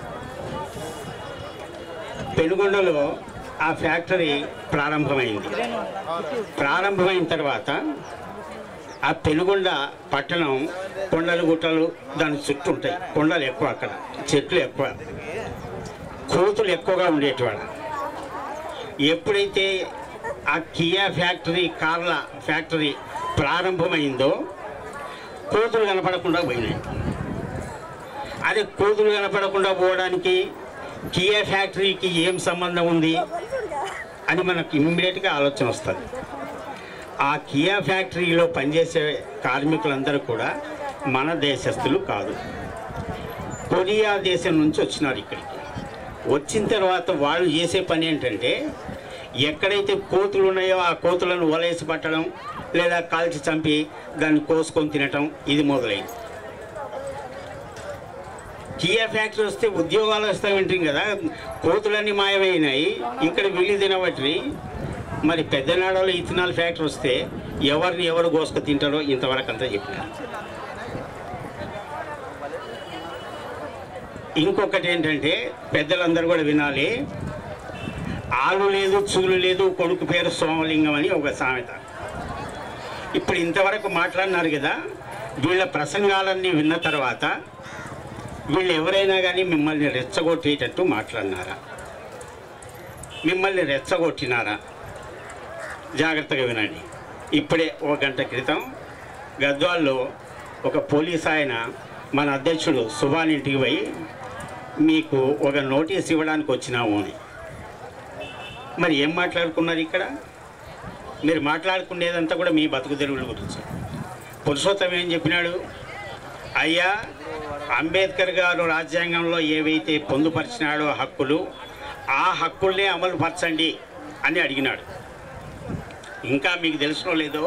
పెనుగొండలో ఆ ఫ్యాక్టరీ ప్రారంభమైంది ప్రారంభమైన తర్వాత ఆ పెనుగొండ పట్టణం కొండలు గుట్టలు దాని చుట్టూ ఉంటాయి కొండలు ఎక్కువ అక్కడ చెట్లు ఎక్కువ కోతులు ఎక్కువగా ఉండేటివాడు ఎప్పుడైతే ఆ కియా ఫ్యాక్టరీ కార్ల ఫ్యాక్టరీ ప్రారంభమైందో కోతులు కనపడకుండా పోయినాయి అదే కోతులు కనపడకుండా పోవడానికి కియా ఫ్యాక్టరీకి ఏం సంబంధం ఉంది అని మనకు ఇమ్మీడియట్గా ఆలోచన వస్తుంది ఆ కియా ఫ్యాక్టరీలో పనిచేసే కార్మికులందరూ కూడా మన దేశస్తులు కాదు కొరియా దేశం నుంచి వచ్చినారు ఇక్కడికి వచ్చిన తర్వాత వాళ్ళు చేసే పని ఏంటంటే ఎక్కడైతే కోతులు ఉన్నాయో ఆ కోతులను వలేసి పట్టడం లేదా కాల్చి చంపి దాన్ని కోసుకొని తినటం ఇది మొదలైంది కియా ఫ్యాక్టరీ వస్తే ఉద్యోగాలు వస్తాయి వింటాం కదా కోతులన్నీ మాయమైనాయి ఇక్కడ వెళ్ళి తినబట్టి మరి పెద్దనాడలో ఇథనాల్ ఫ్యాక్టరీ వస్తే ఎవరిని ఎవరు కోసుకు తింటారో ఇంతవరకు అంతా చెప్పినారు ఇంకొకటి ఏంటంటే పెద్దలందరూ కూడా వినాలి ఆలు లేదు చూలు లేదు కొడుకు పేరు సోమలింగం అని ఒక సామెత ఇప్పుడు ఇంతవరకు మాట్లాడినారు కదా వీళ్ళ ప్రసంగాలన్నీ విన్న తర్వాత వీళ్ళు ఎవరైనా కానీ మిమ్మల్ని రెచ్చగొట్టేటట్టు మాట్లాడినారా మిమ్మల్ని రెచ్చగొట్టినారా జాగ్రత్తగా వినండి ఇప్పుడే ఒక గంట క్రితం గద్వాల్లో ఒక పోలీస్ ఆయన మన అధ్యక్షుడు సుభాన్ ఇంటికి పోయి మీకు ఒక నోటీస్ ఇవ్వడానికి వచ్చినాము అని మరి ఏం మాట్లాడుకున్నారు ఇక్కడ మీరు మాట్లాడుకునేదంతా కూడా మీ బతుకు తెరువుల గురించి పురుషోత్తం ఏం చెప్పినాడు అయ్యా అంబేద్కర్ గారు రాజ్యాంగంలో ఏవైతే పొందుపరిచినాడో హక్కులు ఆ హక్కుల్నే అమలు పరచండి అని అడిగినాడు ఇంకా మీకు తెలుసునో లేదో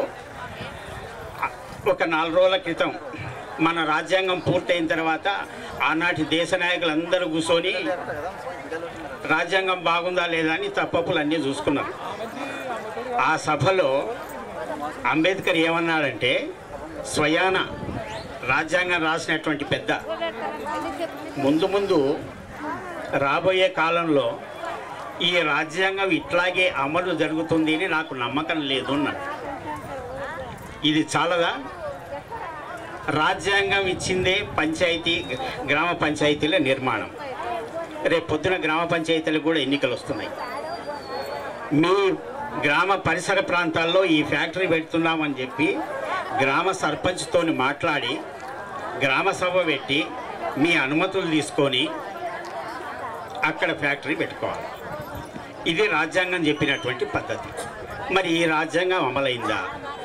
ఒక నాలుగు రోజుల క్రితం మన రాజ్యాంగం పూర్తయిన తర్వాత ఆనాటి దేశ నాయకులందరూ కూర్చొని రాజ్యాంగం బాగుందా లేదా అని తప్పప్పులు అన్నీ చూసుకున్నారు ఆ సభలో అంబేద్కర్ ఏమన్నాడంటే స్వయాన రాజ్యాంగం రాసినటువంటి పెద్ద ముందు ముందు రాబోయే కాలంలో ఈ రాజ్యాంగం ఇట్లాగే అమలు జరుగుతుంది అని నాకు నమ్మకం లేదు అన్నాడు ఇది చాలదా రాజ్యాంగం ఇచ్చిందే పంచాయతీ గ్రామ పంచాయతీల నిర్మాణం రేపు పొద్దున గ్రామ పంచాయతీలకు కూడా ఎన్నికలు వస్తున్నాయి మీ గ్రామ పరిసర ప్రాంతాల్లో ఈ ఫ్యాక్టరీ పెడుతున్నామని చెప్పి గ్రామ సర్పంచ్తోని మాట్లాడి గ్రామ సభ పెట్టి మీ అనుమతులు తీసుకొని అక్కడ ఫ్యాక్టరీ పెట్టుకోవాలి ఇది రాజ్యాంగం చెప్పినటువంటి పద్ధతి మరి ఈ రాజ్యాంగం అమలైందా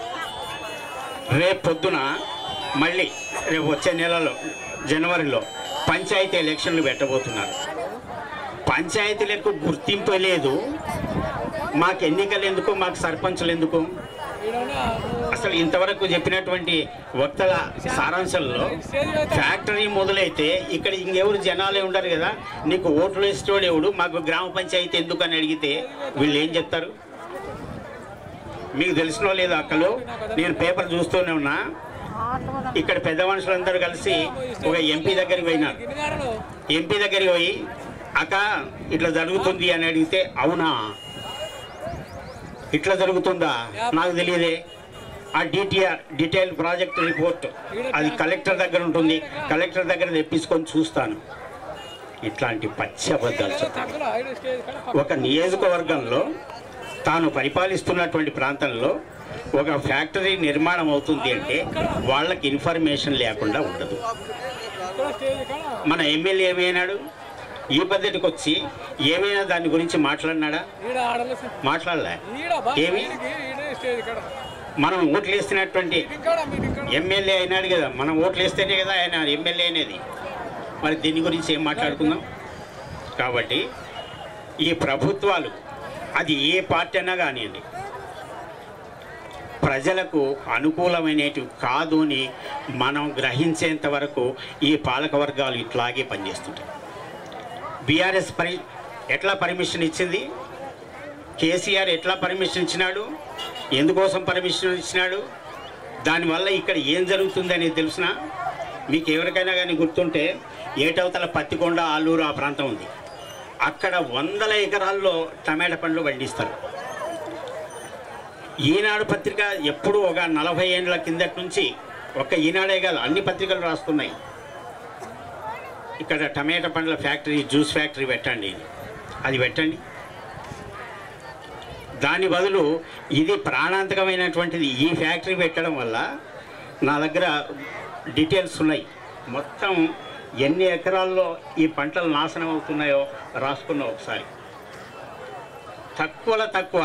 రేపు పొద్దున మళ్ళీ రేపు వచ్చే నెలలో జనవరిలో పంచాయతీ ఎలక్షన్లు పెట్టబోతున్నారు పంచాయతీలకు గుర్తింపు లేదు మాకు ఎన్నికలు ఎందుకు మాకు సర్పంచులు ఎందుకు అసలు ఇంతవరకు చెప్పినటువంటి వక్తల సారాంశంలో ఫ్యాక్టరీ మొదలైతే ఇక్కడ ఇంకెవరు జనాలే ఉండరు కదా నీకు ఓట్లు వేసేటోడు ఎవడు మాకు గ్రామ పంచాయతీ ఎందుకు అని అడిగితే వీళ్ళు ఏం చెప్తారు మీకు తెలిసినో లేదు అక్కలు నేను పేపర్ చూస్తూనే ఉన్నా ఇక్కడ పెద్ద మనుషులందరూ కలిసి ఒక ఎంపీ దగ్గరికి పోయినారు ఎంపీ దగ్గరికి పోయి అక్క ఇట్లా జరుగుతుంది అని అడిగితే అవునా ఇట్లా జరుగుతుందా నాకు తెలియదే ఆ డిటిఆర్ డీటెయిల్ ప్రాజెక్ట్ రిపోర్ట్ అది కలెక్టర్ దగ్గర ఉంటుంది కలెక్టర్ దగ్గర తెప్పించుకొని చూస్తాను ఇట్లాంటి పచ్చి అబద్ధాలు చెప్తాను ఒక నియోజకవర్గంలో తాను పరిపాలిస్తున్నటువంటి ప్రాంతంలో ఒక ఫ్యాక్టరీ నిర్మాణం అవుతుంది అంటే వాళ్ళకి ఇన్ఫర్మేషన్ లేకుండా ఉండదు మన ఎమ్మెల్యే ఏమైనాడు ఈ పద్ధతికి వచ్చి ఏమైనా దాని గురించి మాట్లాడినాడా మాట్లాడలే ఏమి మనం ఓట్లు వేస్తున్నటువంటి ఎమ్మెల్యే అయినాడు కదా మనం ఓట్లు వేస్తేనే కదా ఆయన ఎమ్మెల్యే అనేది మరి దీని గురించి ఏం మాట్లాడుకుందాం కాబట్టి ఈ ప్రభుత్వాలు అది ఏ పార్టీ అయినా కానివ్వండి ప్రజలకు అనుకూలమైనటివి కాదు అని మనం గ్రహించేంత వరకు ఈ పాలక వర్గాలు ఇట్లాగే పనిచేస్తుంటాయి బీఆర్ఎస్ పరి ఎట్లా పర్మిషన్ ఇచ్చింది కేసీఆర్ ఎట్లా పర్మిషన్ ఇచ్చినాడు ఎందుకోసం పర్మిషన్ ఇచ్చినాడు దానివల్ల ఇక్కడ ఏం జరుగుతుంది అనేది తెలిసిన మీకు ఎవరికైనా కానీ గుర్తుంటే ఏటవతల పత్తికొండ ఆలూరు ఆ ప్రాంతం ఉంది అక్కడ వందల ఎకరాల్లో టమాటా పండ్లు పండిస్తారు ఈనాడు పత్రిక ఎప్పుడు ఒక నలభై ఏళ్ళ కిందటి నుంచి ఒక ఈనాడే కాదు అన్ని పత్రికలు రాస్తున్నాయి ఇక్కడ టమాటా పండ్ల ఫ్యాక్టరీ జ్యూస్ ఫ్యాక్టరీ పెట్టండి అది పెట్టండి దాని బదులు ఇది ప్రాణాంతకమైనటువంటిది ఈ ఫ్యాక్టరీ పెట్టడం వల్ల నా దగ్గర డీటెయిల్స్ ఉన్నాయి మొత్తం ఎన్ని ఎకరాల్లో ఈ పంటలు నాశనం అవుతున్నాయో రాసుకున్నా ఒకసారి తక్కువలో తక్కువ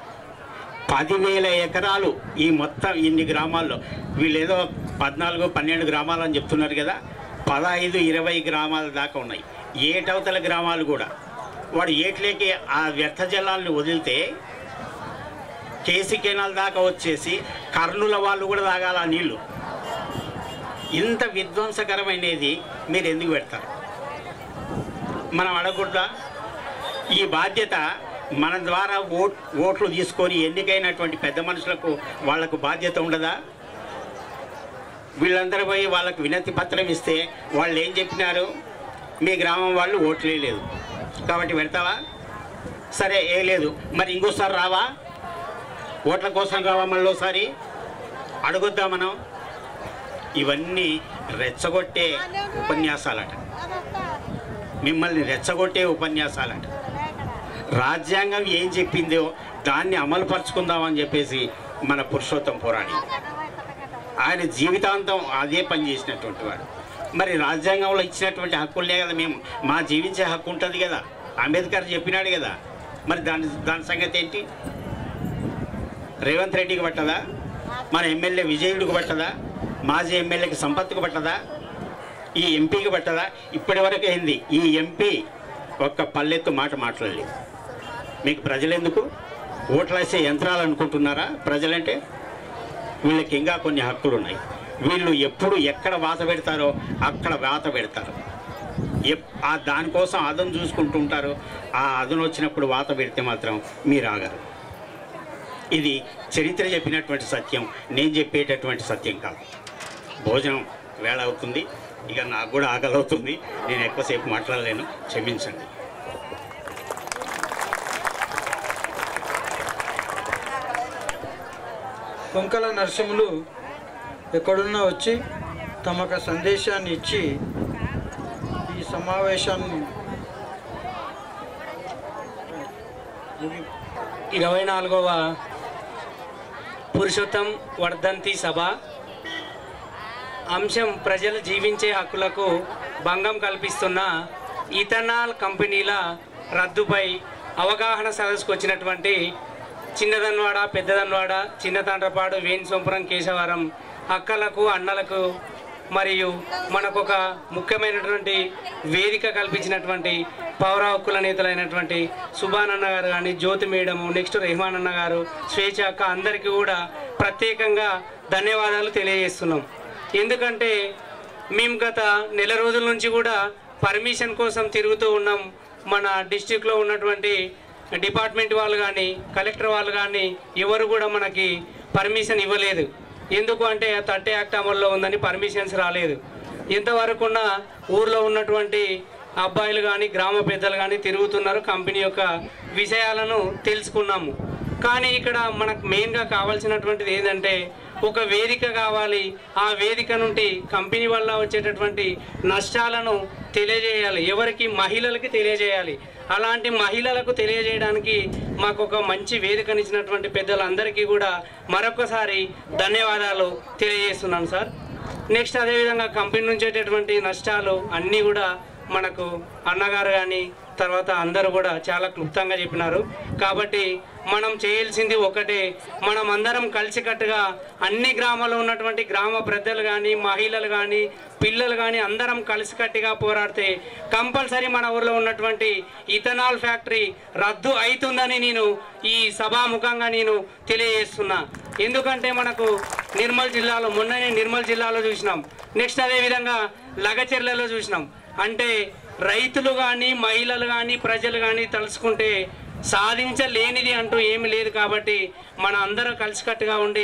పదివేల ఎకరాలు ఈ మొత్తం ఇన్ని గ్రామాల్లో వీళ్ళు ఏదో పద్నాలుగు పన్నెండు గ్రామాలు అని చెప్తున్నారు కదా పదహైదు ఇరవై గ్రామాల దాకా ఉన్నాయి ఏటవతల గ్రామాలు కూడా వాడు ఏట్లేకి ఆ వ్యర్థ జలాలను వదిలితే కేసీ కెనాల్ దాకా వచ్చేసి కర్నూల వాళ్ళు కూడా తాగాల ఆ నీళ్లు ఇంత విధ్వంసకరమైనది మీరు ఎందుకు పెడతారు మనం అడగకూడదా ఈ బాధ్యత మన ద్వారా ఓట్ ఓట్లు తీసుకొని ఎన్నికైనటువంటి పెద్ద మనుషులకు వాళ్లకు బాధ్యత ఉండదా వీళ్ళందరూ పోయి వాళ్ళకు వినతి పత్రం ఇస్తే వాళ్ళు ఏం చెప్పినారు మీ గ్రామం వాళ్ళు ఓట్లు లేదు కాబట్టి పెడతావా సరే ఏ లేదు మరి ఇంకోసారి రావా ఓట్ల కోసం రావా మళ్ళీసారి అడుగుద్దా మనం ఇవన్నీ రెచ్చగొట్టే ఉపన్యాసాలట మిమ్మల్ని రెచ్చగొట్టే ఉపన్యాసాలట రాజ్యాంగం ఏం చెప్పిందో దాన్ని అమలుపరుచుకుందామని చెప్పేసి మన పురుషోత్తం పోరాడి ఆయన జీవితాంతం అదే పని చేసినటువంటి వాడు మరి రాజ్యాంగంలో ఇచ్చినటువంటి హక్కులే కదా మేము మా జీవించే హక్కు ఉంటుంది కదా అంబేద్కర్ చెప్పినాడు కదా మరి దాని దాని సంగతి ఏంటి రేవంత్ రెడ్డికి పట్టదా మన ఎమ్మెల్యే విజయుడికి పట్టదా మాజీ ఎమ్మెల్యేకి సంపత్కు పట్టదా ఈ ఎంపీకి పట్టదా ఇప్పటి వరకు అయింది ఈ ఎంపీ ఒక్క పల్లెత్తు మాట మాట్లాడలేదు మీకు ప్రజలెందుకు ఓట్లేసే యంత్రాలు అనుకుంటున్నారా ప్రజలంటే వీళ్ళకి ఇంకా కొన్ని హక్కులు ఉన్నాయి వీళ్ళు ఎప్పుడు ఎక్కడ వాత పెడతారో అక్కడ వాత పెడతారు ఎప్- ఆ దానికోసం అదను చూసుకుంటూ ఉంటారు ఆ అదను వచ్చినప్పుడు వాత పెడితే మాత్రం మీరు ఆగరు ఇది చరిత్ర చెప్పినటువంటి సత్యం నేను చెప్పేటటువంటి సత్యం కాదు భోజనం వేళ అవుతుంది ఇక నాకు కూడా ఆకలి అవుతుంది నేను ఎక్కువసేపు మాట్లాడలేను క్షమించండి కొంకల నరసింహులు ఎక్కడున్నా వచ్చి తమకు సందేశాన్ని ఇచ్చి ఈ సమావేశాన్ని ఇరవై నాలుగవ పురుషోత్తం వర్ధంతి సభ అంశం ప్రజలు జీవించే హక్కులకు భంగం కల్పిస్తున్న ఇథనాల్ కంపెనీల రద్దుపై అవగాహన సదస్సుకు వచ్చినటువంటి చిన్నదన్వాడ పెద్దదన్వాడ చిన్నతండ్రపాడు వేణి సొంపురం కేశవరం అక్కలకు అన్నలకు మరియు మనకొక ముఖ్యమైనటువంటి వేదిక కల్పించినటువంటి పౌర హక్కుల నేతలైనటువంటి సుభాన్ అన్న గారు కానీ జ్యోతి మేడము నెక్స్ట్ రెహమాన్ అన్న గారు స్వేచ్ఛ అక్క అందరికీ కూడా ప్రత్యేకంగా ధన్యవాదాలు తెలియజేస్తున్నాం ఎందుకంటే మేము గత నెల రోజుల నుంచి కూడా పర్మిషన్ కోసం తిరుగుతూ ఉన్నాం మన డిస్టిక్లో ఉన్నటువంటి డిపార్ట్మెంట్ వాళ్ళు కానీ కలెక్టర్ వాళ్ళు కానీ ఎవరు కూడా మనకి పర్మిషన్ ఇవ్వలేదు ఎందుకు అంటే థర్టీ యాక్ట్ అమల్లో ఉందని పర్మిషన్స్ రాలేదు ఇంతవరకు ఉన్న ఊర్లో ఉన్నటువంటి అబ్బాయిలు కానీ గ్రామ పెద్దలు కానీ తిరుగుతున్నారు కంపెనీ యొక్క విషయాలను తెలుసుకున్నాము కానీ ఇక్కడ మనకు మెయిన్గా కావాల్సినటువంటిది ఏంటంటే ఒక వేదిక కావాలి ఆ వేదిక నుండి కంపెనీ వల్ల వచ్చేటటువంటి నష్టాలను తెలియజేయాలి ఎవరికి మహిళలకి తెలియజేయాలి అలాంటి మహిళలకు తెలియజేయడానికి మాకు ఒక మంచి వేదికనిచ్చినటువంటి పెద్దలందరికీ కూడా మరొకసారి ధన్యవాదాలు తెలియజేస్తున్నాను సార్ నెక్స్ట్ అదేవిధంగా కంపెనీ నుంచి వచ్చేటువంటి నష్టాలు అన్నీ కూడా మనకు అన్నగారు కానీ తర్వాత అందరూ కూడా చాలా క్లుప్తంగా చెప్పినారు కాబట్టి మనం చేయాల్సింది ఒకటే మనం అందరం కలిసికట్టుగా అన్ని గ్రామాల్లో ఉన్నటువంటి గ్రామ పెద్దలు కానీ మహిళలు కానీ పిల్లలు కానీ అందరం కలిసికట్టుగా పోరాడితే కంపల్సరీ మన ఊర్లో ఉన్నటువంటి ఇథనాల్ ఫ్యాక్టరీ రద్దు అవుతుందని నేను ఈ సభాముఖంగా నేను తెలియజేస్తున్నా ఎందుకంటే మనకు నిర్మల్ జిల్లాలో మొన్ననే నిర్మల్ జిల్లాలో చూసినాం నెక్స్ట్ అదే విధంగా లగచెర్లలో చూసినాం అంటే రైతులు కానీ మహిళలు కానీ ప్రజలు కానీ తలుచుకుంటే సాధించలేనిది అంటూ ఏమీ లేదు కాబట్టి మన అందరం కలిసికట్టుగా ఉండి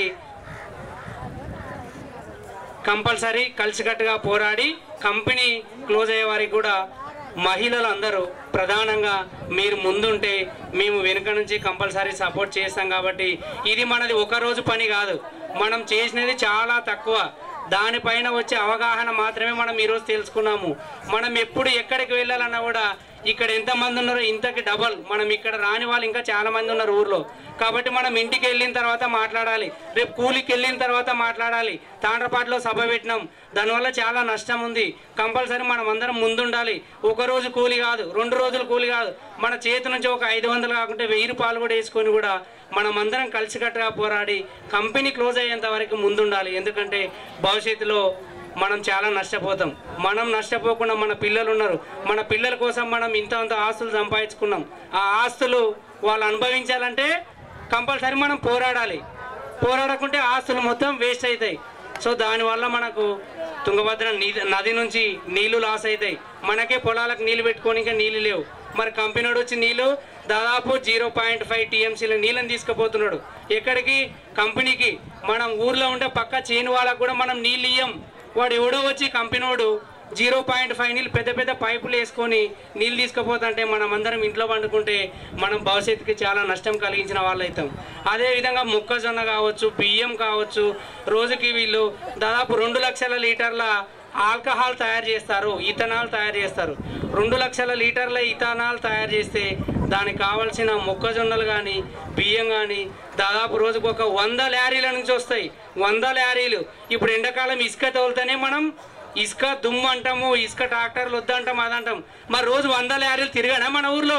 కంపల్సరీ కలిసికట్టుగా పోరాడి కంపెనీ క్లోజ్ అయ్యే వారికి కూడా మహిళలు అందరూ ప్రధానంగా మీరు ముందుంటే మేము వెనుక నుంచి కంపల్సరీ సపోర్ట్ చేస్తాం కాబట్టి ఇది మనది ఒక రోజు పని కాదు మనం చేసినది చాలా తక్కువ దానిపైన వచ్చే అవగాహన మాత్రమే మనం ఈరోజు తెలుసుకున్నాము మనం ఎప్పుడు ఎక్కడికి వెళ్ళాలన్నా కూడా ఇక్కడ ఎంతమంది ఉన్నారో ఇంతకి డబల్ మనం ఇక్కడ రాని వాళ్ళు ఇంకా చాలా మంది ఉన్నారు ఊర్లో కాబట్టి మనం ఇంటికి వెళ్ళిన తర్వాత మాట్లాడాలి రేపు కూలికి వెళ్ళిన తర్వాత మాట్లాడాలి తాండ్రపాటులో సభ పెట్టినాం దానివల్ల చాలా నష్టం ఉంది కంపల్సరీ మనం అందరం ముందుండాలి ఒక రోజు కూలి కాదు రెండు రోజులు కూలి కాదు మన చేతి నుంచి ఒక ఐదు వందలు కాకుంటే వెయ్యి రూపాయలు కూడా వేసుకొని కూడా మనం అందరం కలిసికట్టుగా పోరాడి కంపెనీ క్లోజ్ అయ్యేంత వరకు ముందుండాలి ఎందుకంటే భవిష్యత్తులో మనం చాలా నష్టపోతాం మనం నష్టపోకుండా మన పిల్లలు ఉన్నారు మన పిల్లల కోసం మనం ఇంత అంత ఆస్తులు సంపాదించుకున్నాం ఆ ఆస్తులు వాళ్ళు అనుభవించాలంటే కంపల్సరీ మనం పోరాడాలి పోరాడకుంటే ఆస్తులు మొత్తం వేస్ట్ అవుతాయి సో దానివల్ల మనకు తుంగభద్ర నీ- నది నుంచి నీళ్లు లాస్ అవుతాయి మనకే పొలాలకు నీళ్లు పెట్టుకోనికే నీళ్లు లేవు మరి కంపెనీ వాడు వచ్చి నీళ్లు దాదాపు జీరో పాయింట్ ఫైవ్ టీఎంసీల నీళ్ళని తీసుకుపోతున్నాడు ఎక్కడికి కంపెనీకి మనం ఊర్లో ఉంటే పక్క చేను వాళ్ళకు కూడా మనం నీళ్ళు ఇయ్యం వాడు ఎవడో వచ్చి కంపెనీ వాడు జీరో పాయింట్ ఫైవ్ నీళ్ళు పెద్ద పెద్ద పైపులు వేసుకొని నీళ్ళు తీసుకుపోతుంటే మనం అందరం ఇంట్లో పండుకుంటే మనం భవిష్యత్తుకి చాలా నష్టం కలిగించిన వాళ్ళు అవుతాం అదేవిధంగా మొక్కజొన్న కావచ్చు బియ్యం కావచ్చు రోజుకి వీళ్ళు దాదాపు రెండు లక్షల లీటర్ల ఆల్కహాల్ తయారు చేస్తారు ఇథనాల్ తయారు చేస్తారు రెండు లక్షల లీటర్ల ఇథనాల్ తయారు చేస్తే దానికి కావాల్సిన మొక్కజొన్నలు కానీ బియ్యం కానీ దాదాపు రోజుకు ఒక వంద లారీల నుంచి వస్తాయి వంద లారీలు ఇప్పుడు ఎండాకాలం ఇసుక తోలుతూనే మనం ఇసుక దుమ్ము అంటాము ఇసుక ట్రాక్టర్లు వద్దంటాం అదంటాం మరి రోజు వంద లారీలు తిరగానా మన ఊర్లో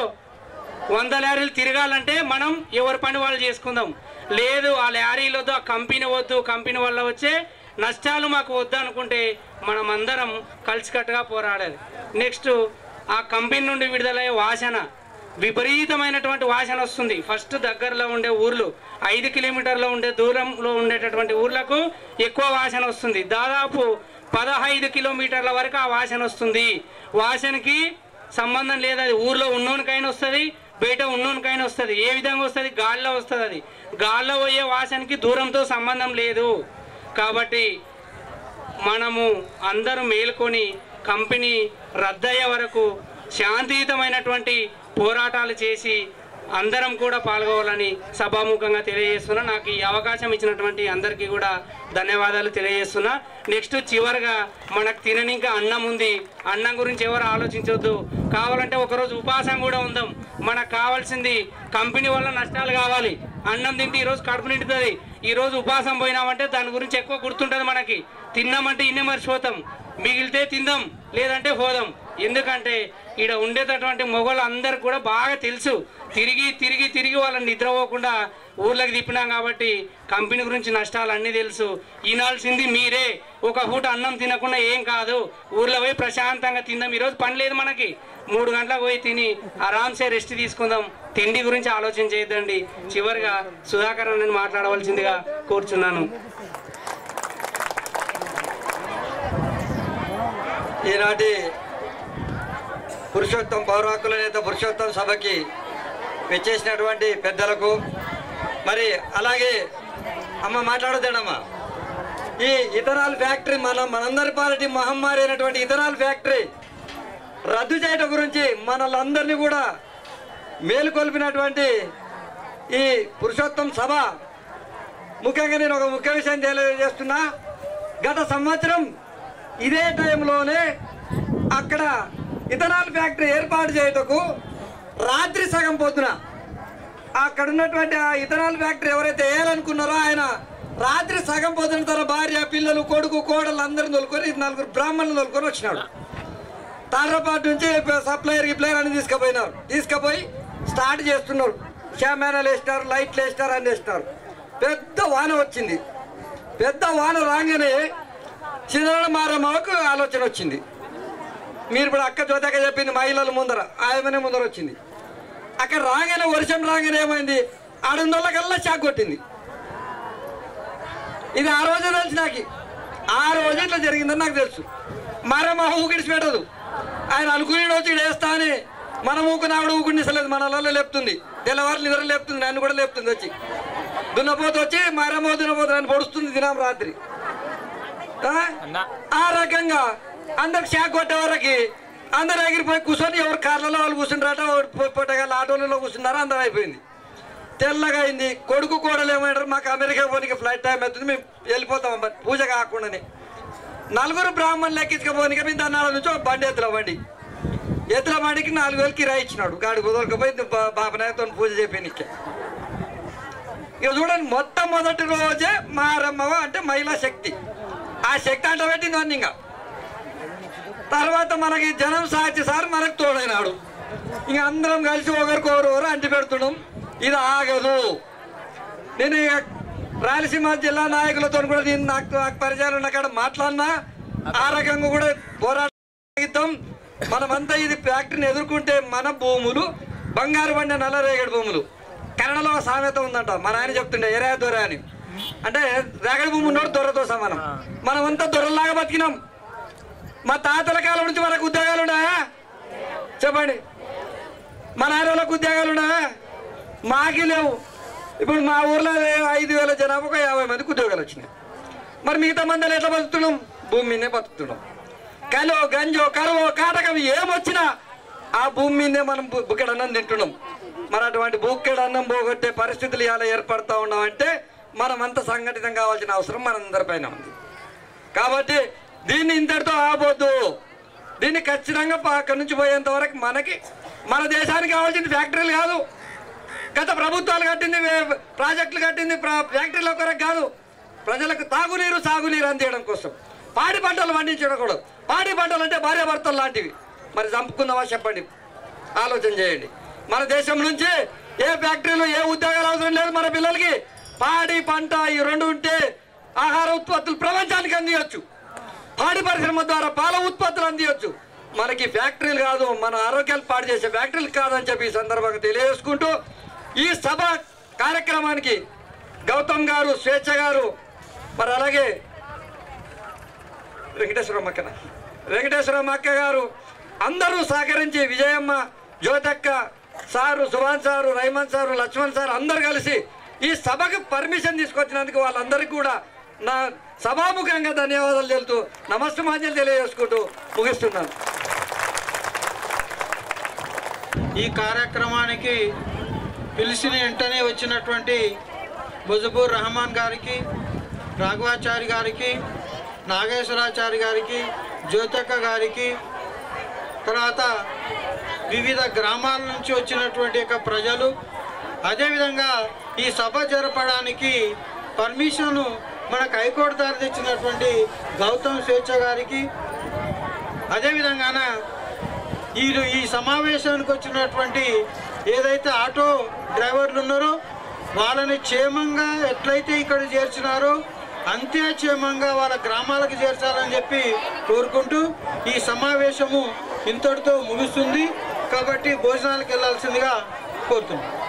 వంద లారీలు తిరగాలంటే మనం ఎవరి పని వాళ్ళు చేసుకుందాం లేదు ఆ లారీలు వద్దు ఆ కంపెనీ వద్దు కంపెనీ వల్ల వచ్చే నష్టాలు మాకు వద్దు అనుకుంటే మనం అందరం కలిసికట్టుగా పోరాడాలి నెక్స్ట్ ఆ కంపెనీ నుండి విడుదలయ్యే వాసన విపరీతమైనటువంటి వాసన వస్తుంది ఫస్ట్ దగ్గరలో ఉండే ఊర్లు ఐదు కిలోమీటర్ల ఉండే దూరంలో ఉండేటటువంటి ఊర్లకు ఎక్కువ వాసన వస్తుంది దాదాపు పదహైదు కిలోమీటర్ల వరకు ఆ వాసన వస్తుంది వాసనకి సంబంధం లేదు అది ఊర్లో ఉన్నోనికైనా వస్తుంది బయట ఉన్నోనికైనా వస్తుంది ఏ విధంగా వస్తుంది గాల్లో వస్తుంది అది గాల్లో పోయే వాసనకి దూరంతో సంబంధం లేదు కాబట్టి మనము అందరూ మేల్కొని కంపెనీ రద్దయ్యే వరకు శాంతియుతమైనటువంటి పోరాటాలు చేసి అందరం కూడా పాల్గొవాలని సభాముఖంగా తెలియజేస్తున్నా నాకు ఈ అవకాశం ఇచ్చినటువంటి అందరికీ కూడా ధన్యవాదాలు తెలియజేస్తున్నా నెక్స్ట్ చివరిగా మనకు తిననిక అన్నం ఉంది అన్నం గురించి ఎవరు ఆలోచించవద్దు కావాలంటే ఒకరోజు ఉపాసం కూడా ఉందాం మనకు కావాల్సింది కంపెనీ వల్ల నష్టాలు కావాలి అన్నం తింటే ఈరోజు కడుపు నిండుతుంది ఈరోజు ఉపాసం పోయినామంటే దాని గురించి ఎక్కువ గుర్తుంటుంది మనకి తిన్నామంటే ఇన్నే మర్చిపోతాం మిగిలితే తిందాం లేదంటే పోదాం ఎందుకంటే ఈడ ఉండేటటువంటి మొగలు అందరు కూడా బాగా తెలుసు తిరిగి తిరిగి తిరిగి వాళ్ళని నిద్రపోకుండా ఊర్లోకి తిప్పినాం కాబట్టి కంపెనీ గురించి నష్టాలు అన్నీ తెలుసు ఈనాల్సింది మీరే ఒక పూట అన్నం తినకుండా ఏం కాదు ఊర్లో పోయి ప్రశాంతంగా తిందాం ఈరోజు పని లేదు మనకి మూడు గంటలకు పోయి తిని ఆరామ్సే రెస్ట్ తీసుకుందాం తిండి గురించి ఆలోచన చేయొద్దండి చివరిగా సుధాకర్ అన్నని మాట్లాడవలసిందిగా కోరుచున్నాను ఈనాటి పురుషోత్తం పౌరాకుల నేత పురుషోత్తం సభకి వచ్చేసినటువంటి పెద్దలకు మరి అలాగే అమ్మ మాట్లాడదేనమ్మా ఈ ఇథనాల్ ఫ్యాక్టరీ మన మనందరి పాలిటీ మహమ్మారి అయినటువంటి ఇథనాల్ ఫ్యాక్టరీ రద్దు చేయడం గురించి మనలందరినీ కూడా మేలుకొల్పినటువంటి ఈ పురుషోత్తం సభ ముఖ్యంగా నేను ఒక ముఖ్య విషయం తెలియజేస్తున్నా గత సంవత్సరం ఇదే టైంలోనే అక్కడ ఇథనాల్ ఫ్యాక్టరీ ఏర్పాటు చేయటకు రాత్రి సగం పొద్దున అక్కడ ఉన్నటువంటి ఆ ఇథనాల్ ఫ్యాక్టరీ ఎవరైతే వేయాలనుకున్నారో ఆయన రాత్రి సగం పొద్దున తన భార్య పిల్లలు కొడుకు కోడలు అందరిని తోలుకొని నలుగురు బ్రాహ్మణులు తోలుకొని వచ్చినాడు తాళ్ళపాటు నుంచి సప్లయర్ గిప్లయర్ అని తీసుకుపోయినారు తీసుకుపోయి స్టార్ట్ చేస్తున్నారు షామానాలు వేసినారు లైట్లు వేసినారు అన్ని వేసినారు పెద్ద వాన వచ్చింది పెద్ద వాన రాగానే చిన్న మారమ్మకు ఆలోచన వచ్చింది మీరు ఇప్పుడు అక్క జ్యోతక చెప్పింది మహిళల ముందర ఆయమనే ముందర వచ్చింది అక్కడ రాగానే వర్షం రాగానే ఏమైంది ఆడున్నోళ్ళకల్లా షాక్ కొట్టింది ఇది ఆ రోజే తెలుసు నాకు ఆ రోజే ఇట్లా జరిగిందని నాకు తెలుసు మరే మా ఊకిడిచి పెట్టదు ఆయన అనుకుని వచ్చి ఈడ వేస్తా అని మన ఊకు నావిడ ఊకుని ఇసలేదు మన అలలో లేపుతుంది తెల్లవారు నిద్ర లేపుతుంది నన్ను కూడా లేపుతుంది వచ్చి దున్నపోతు వచ్చి మరమో దున్నపోతు అని పొడుస్తుంది దినం రాత్రి ఆ? ఆ రకంగా అందరికి షాక్ కొట్టే వరకు అందరు ఎగిరిపోయి కూర్చొని ఎవరు కార్లలో వాళ్ళు కూర్చుంటారట పొట్టగల ఆటోలలో కూర్చున్నారో అందరూ అయిపోయింది తెల్లగా అయింది కొడుకు కోడలు ఏమంటారు మాకు అమెరికా పోనీకి ఫ్లైట్ టైం అవుతుంది మేము వెళ్ళిపోతాం మరి పూజ కాకుండానే నలుగురు బ్రాహ్మణులు ఎక్కించుకపోనిక మేము దన్నాల నుంచి ఒక బండి ఎత్తుల బండి ఎత్తుల బండికి నాలుగు వేలు కిరాయి ఇచ్చినాడు గాడి కుదరకపోయి బాబనాయతో పూజ చెప్పినికే ఇక చూడండి మొత్తం మొదటి రోజే మారమ్మవ అంటే మహిళా శక్తి ఆ శక్తి అంట పెట్టింది అన్ని ఇంకా తర్వాత మనకి జనం సాక్షి సార్ మనకు తోడైనాడు ఇంక అందరం కలిసి ఒకరికొకరు అంటి పెడుతున్నాం ఇది ఆగదు నేను ఇక రాయలసీమ జిల్లా నాయకులతో కూడా దీన్ని నాకు నాకు పరిచయాలు ఉన్న కాడ మాట్లాడినా ఆ రకంగా కూడా పోరాటం మనమంతా ఇది ఫ్యాక్టరీని ఎదుర్కొంటే మన భూములు బంగారు బండి నల్లరేగడి భూములు కన్నడలో ఒక సామెత ఉందంట మన ఆయన చెప్తుండే ఎరా దొర అని అంటే రేగడి భూమి ఉన్నోడు దొరతో సమానం మనమంతా దొరలాగా బతికినాం మా తాతల కాలం నుంచి మనకు ఉద్యోగాలు ఉన్నాయా చెప్పండి మా నాయన వాళ్ళకు ఉద్యోగాలు ఉన్నాయా మాకి లేవు ఇప్పుడు మా ఊర్లో ఐదు వేల జనాభా ఒక యాభై మందికి ఉద్యోగాలు వచ్చినాయి మరి మిగతా మంది ఎట్లా బతుకుతున్నాం భూమి మీదే బతుకుతున్నాం కలో గంజో కరువో కాటకం ఏమొచ్చినా ఆ భూమి మీదే మనం బు- బుక్కెడు అన్నం తింటున్నాం మరి అటువంటి బుక్కెడు అన్నం పోగొట్టే పరిస్థితులు ఇలా ఏర్పడతా ఉన్నామంటే మనం అంత సంఘటితం కావాల్సిన అవసరం మనందరిపైన ఉంది కాబట్టి దీన్ని ఇంతటితో ఆపోద్దు దీన్ని ఖచ్చితంగా ప- అక్కడి నుంచి పోయేంత వరకు మనకి మన దేశానికి కావాల్సిన ఫ్యాక్టరీలు కాదు గత ప్రభుత్వాలు కట్టింది వే- ప్రాజెక్టులు కట్టింది ప్ర- ఫ్యాక్టరీల కొరకు కాదు ప్రజలకు తాగునీరు సాగునీరు అందించడం కోసం పాడి పంటలు పండించడం కూడా పాడి పంటలు అంటే భార్యాభర్తలు లాంటివి మరి చంపుకుందామా చెప్పండి ఆలోచన చేయండి మన దేశం నుంచి ఏ ఫ్యాక్టరీలు ఏ ఉద్యోగాలు అవసరం లేదు మన పిల్లలకి పాడి పంట ఈ రెండు ఉంటే ఆహార ఉత్పత్తులు ప్రపంచానికి అందించవచ్చు పాడి పరిశ్రమ ద్వారా పాల ఉత్పత్తులు అందించవచ్చు మనకి ఫ్యాక్టరీలు కాదు మన ఆరోగ్యాలు పాడు చేసే ఫ్యాక్టరీలు కాదని చెప్పి ఈ సందర్భంగా తెలియజేసుకుంటూ ఈ సభ కార్యక్రమానికి గౌతమ్ గారు స్వేచ్ఛ గారు మరి అలాగే వెంకటేశ్వరమ్మ అక్కన వెంకటేశ్వరమ్మ అక్క గారు అందరూ సహకరించి Vijayamma Jyothakka sir Subhan sir Raiman sir Lakshman sir అందరు కలిసి ఈ సభకు పర్మిషన్ తీసుకొచ్చినందుకు వాళ్ళందరికీ కూడా నా సభాముఖంగా ధన్యవాదాలు తెలుతూ నమస్తమాంజలు తెలియజేసుకుంటూ ముగిస్తున్నాను ఈ కార్యక్రమానికి పిలిచిన వెంటనే వచ్చినటువంటి ముజబూర్ రహమాన్ గారికి రాఘవాచారి గారికి నాగేశ్వరాచారి గారికి జ్యోతక్క గారికి తర్వాత వివిధ గ్రామాల నుంచి వచ్చినటువంటి యొక్క ప్రజలు అదేవిధంగా ఈ సభ జరపడానికి పర్మిషన్ మనకు హైకోర్టు దారి తెచ్చినటువంటి గౌతమ్ స్వేచ్ఛ గారికి అదేవిధంగాన వీళ్ళు ఈ సమావేశానికి వచ్చినటువంటి ఏదైతే ఆటో డ్రైవర్లు ఉన్నారో వాళ్ళని క్షేమంగా ఎట్లయితే ఇక్కడ చేర్చినారో అంతే క్షేమంగా వాళ్ళ గ్రామాలకు చేర్చాలని చెప్పి కోరుకుంటూ ఈ సమావేశము ఇంతటితో ముగుస్తుంది కాబట్టి భోజనాలకు వెళ్ళాల్సిందిగా కోరుతున్నాం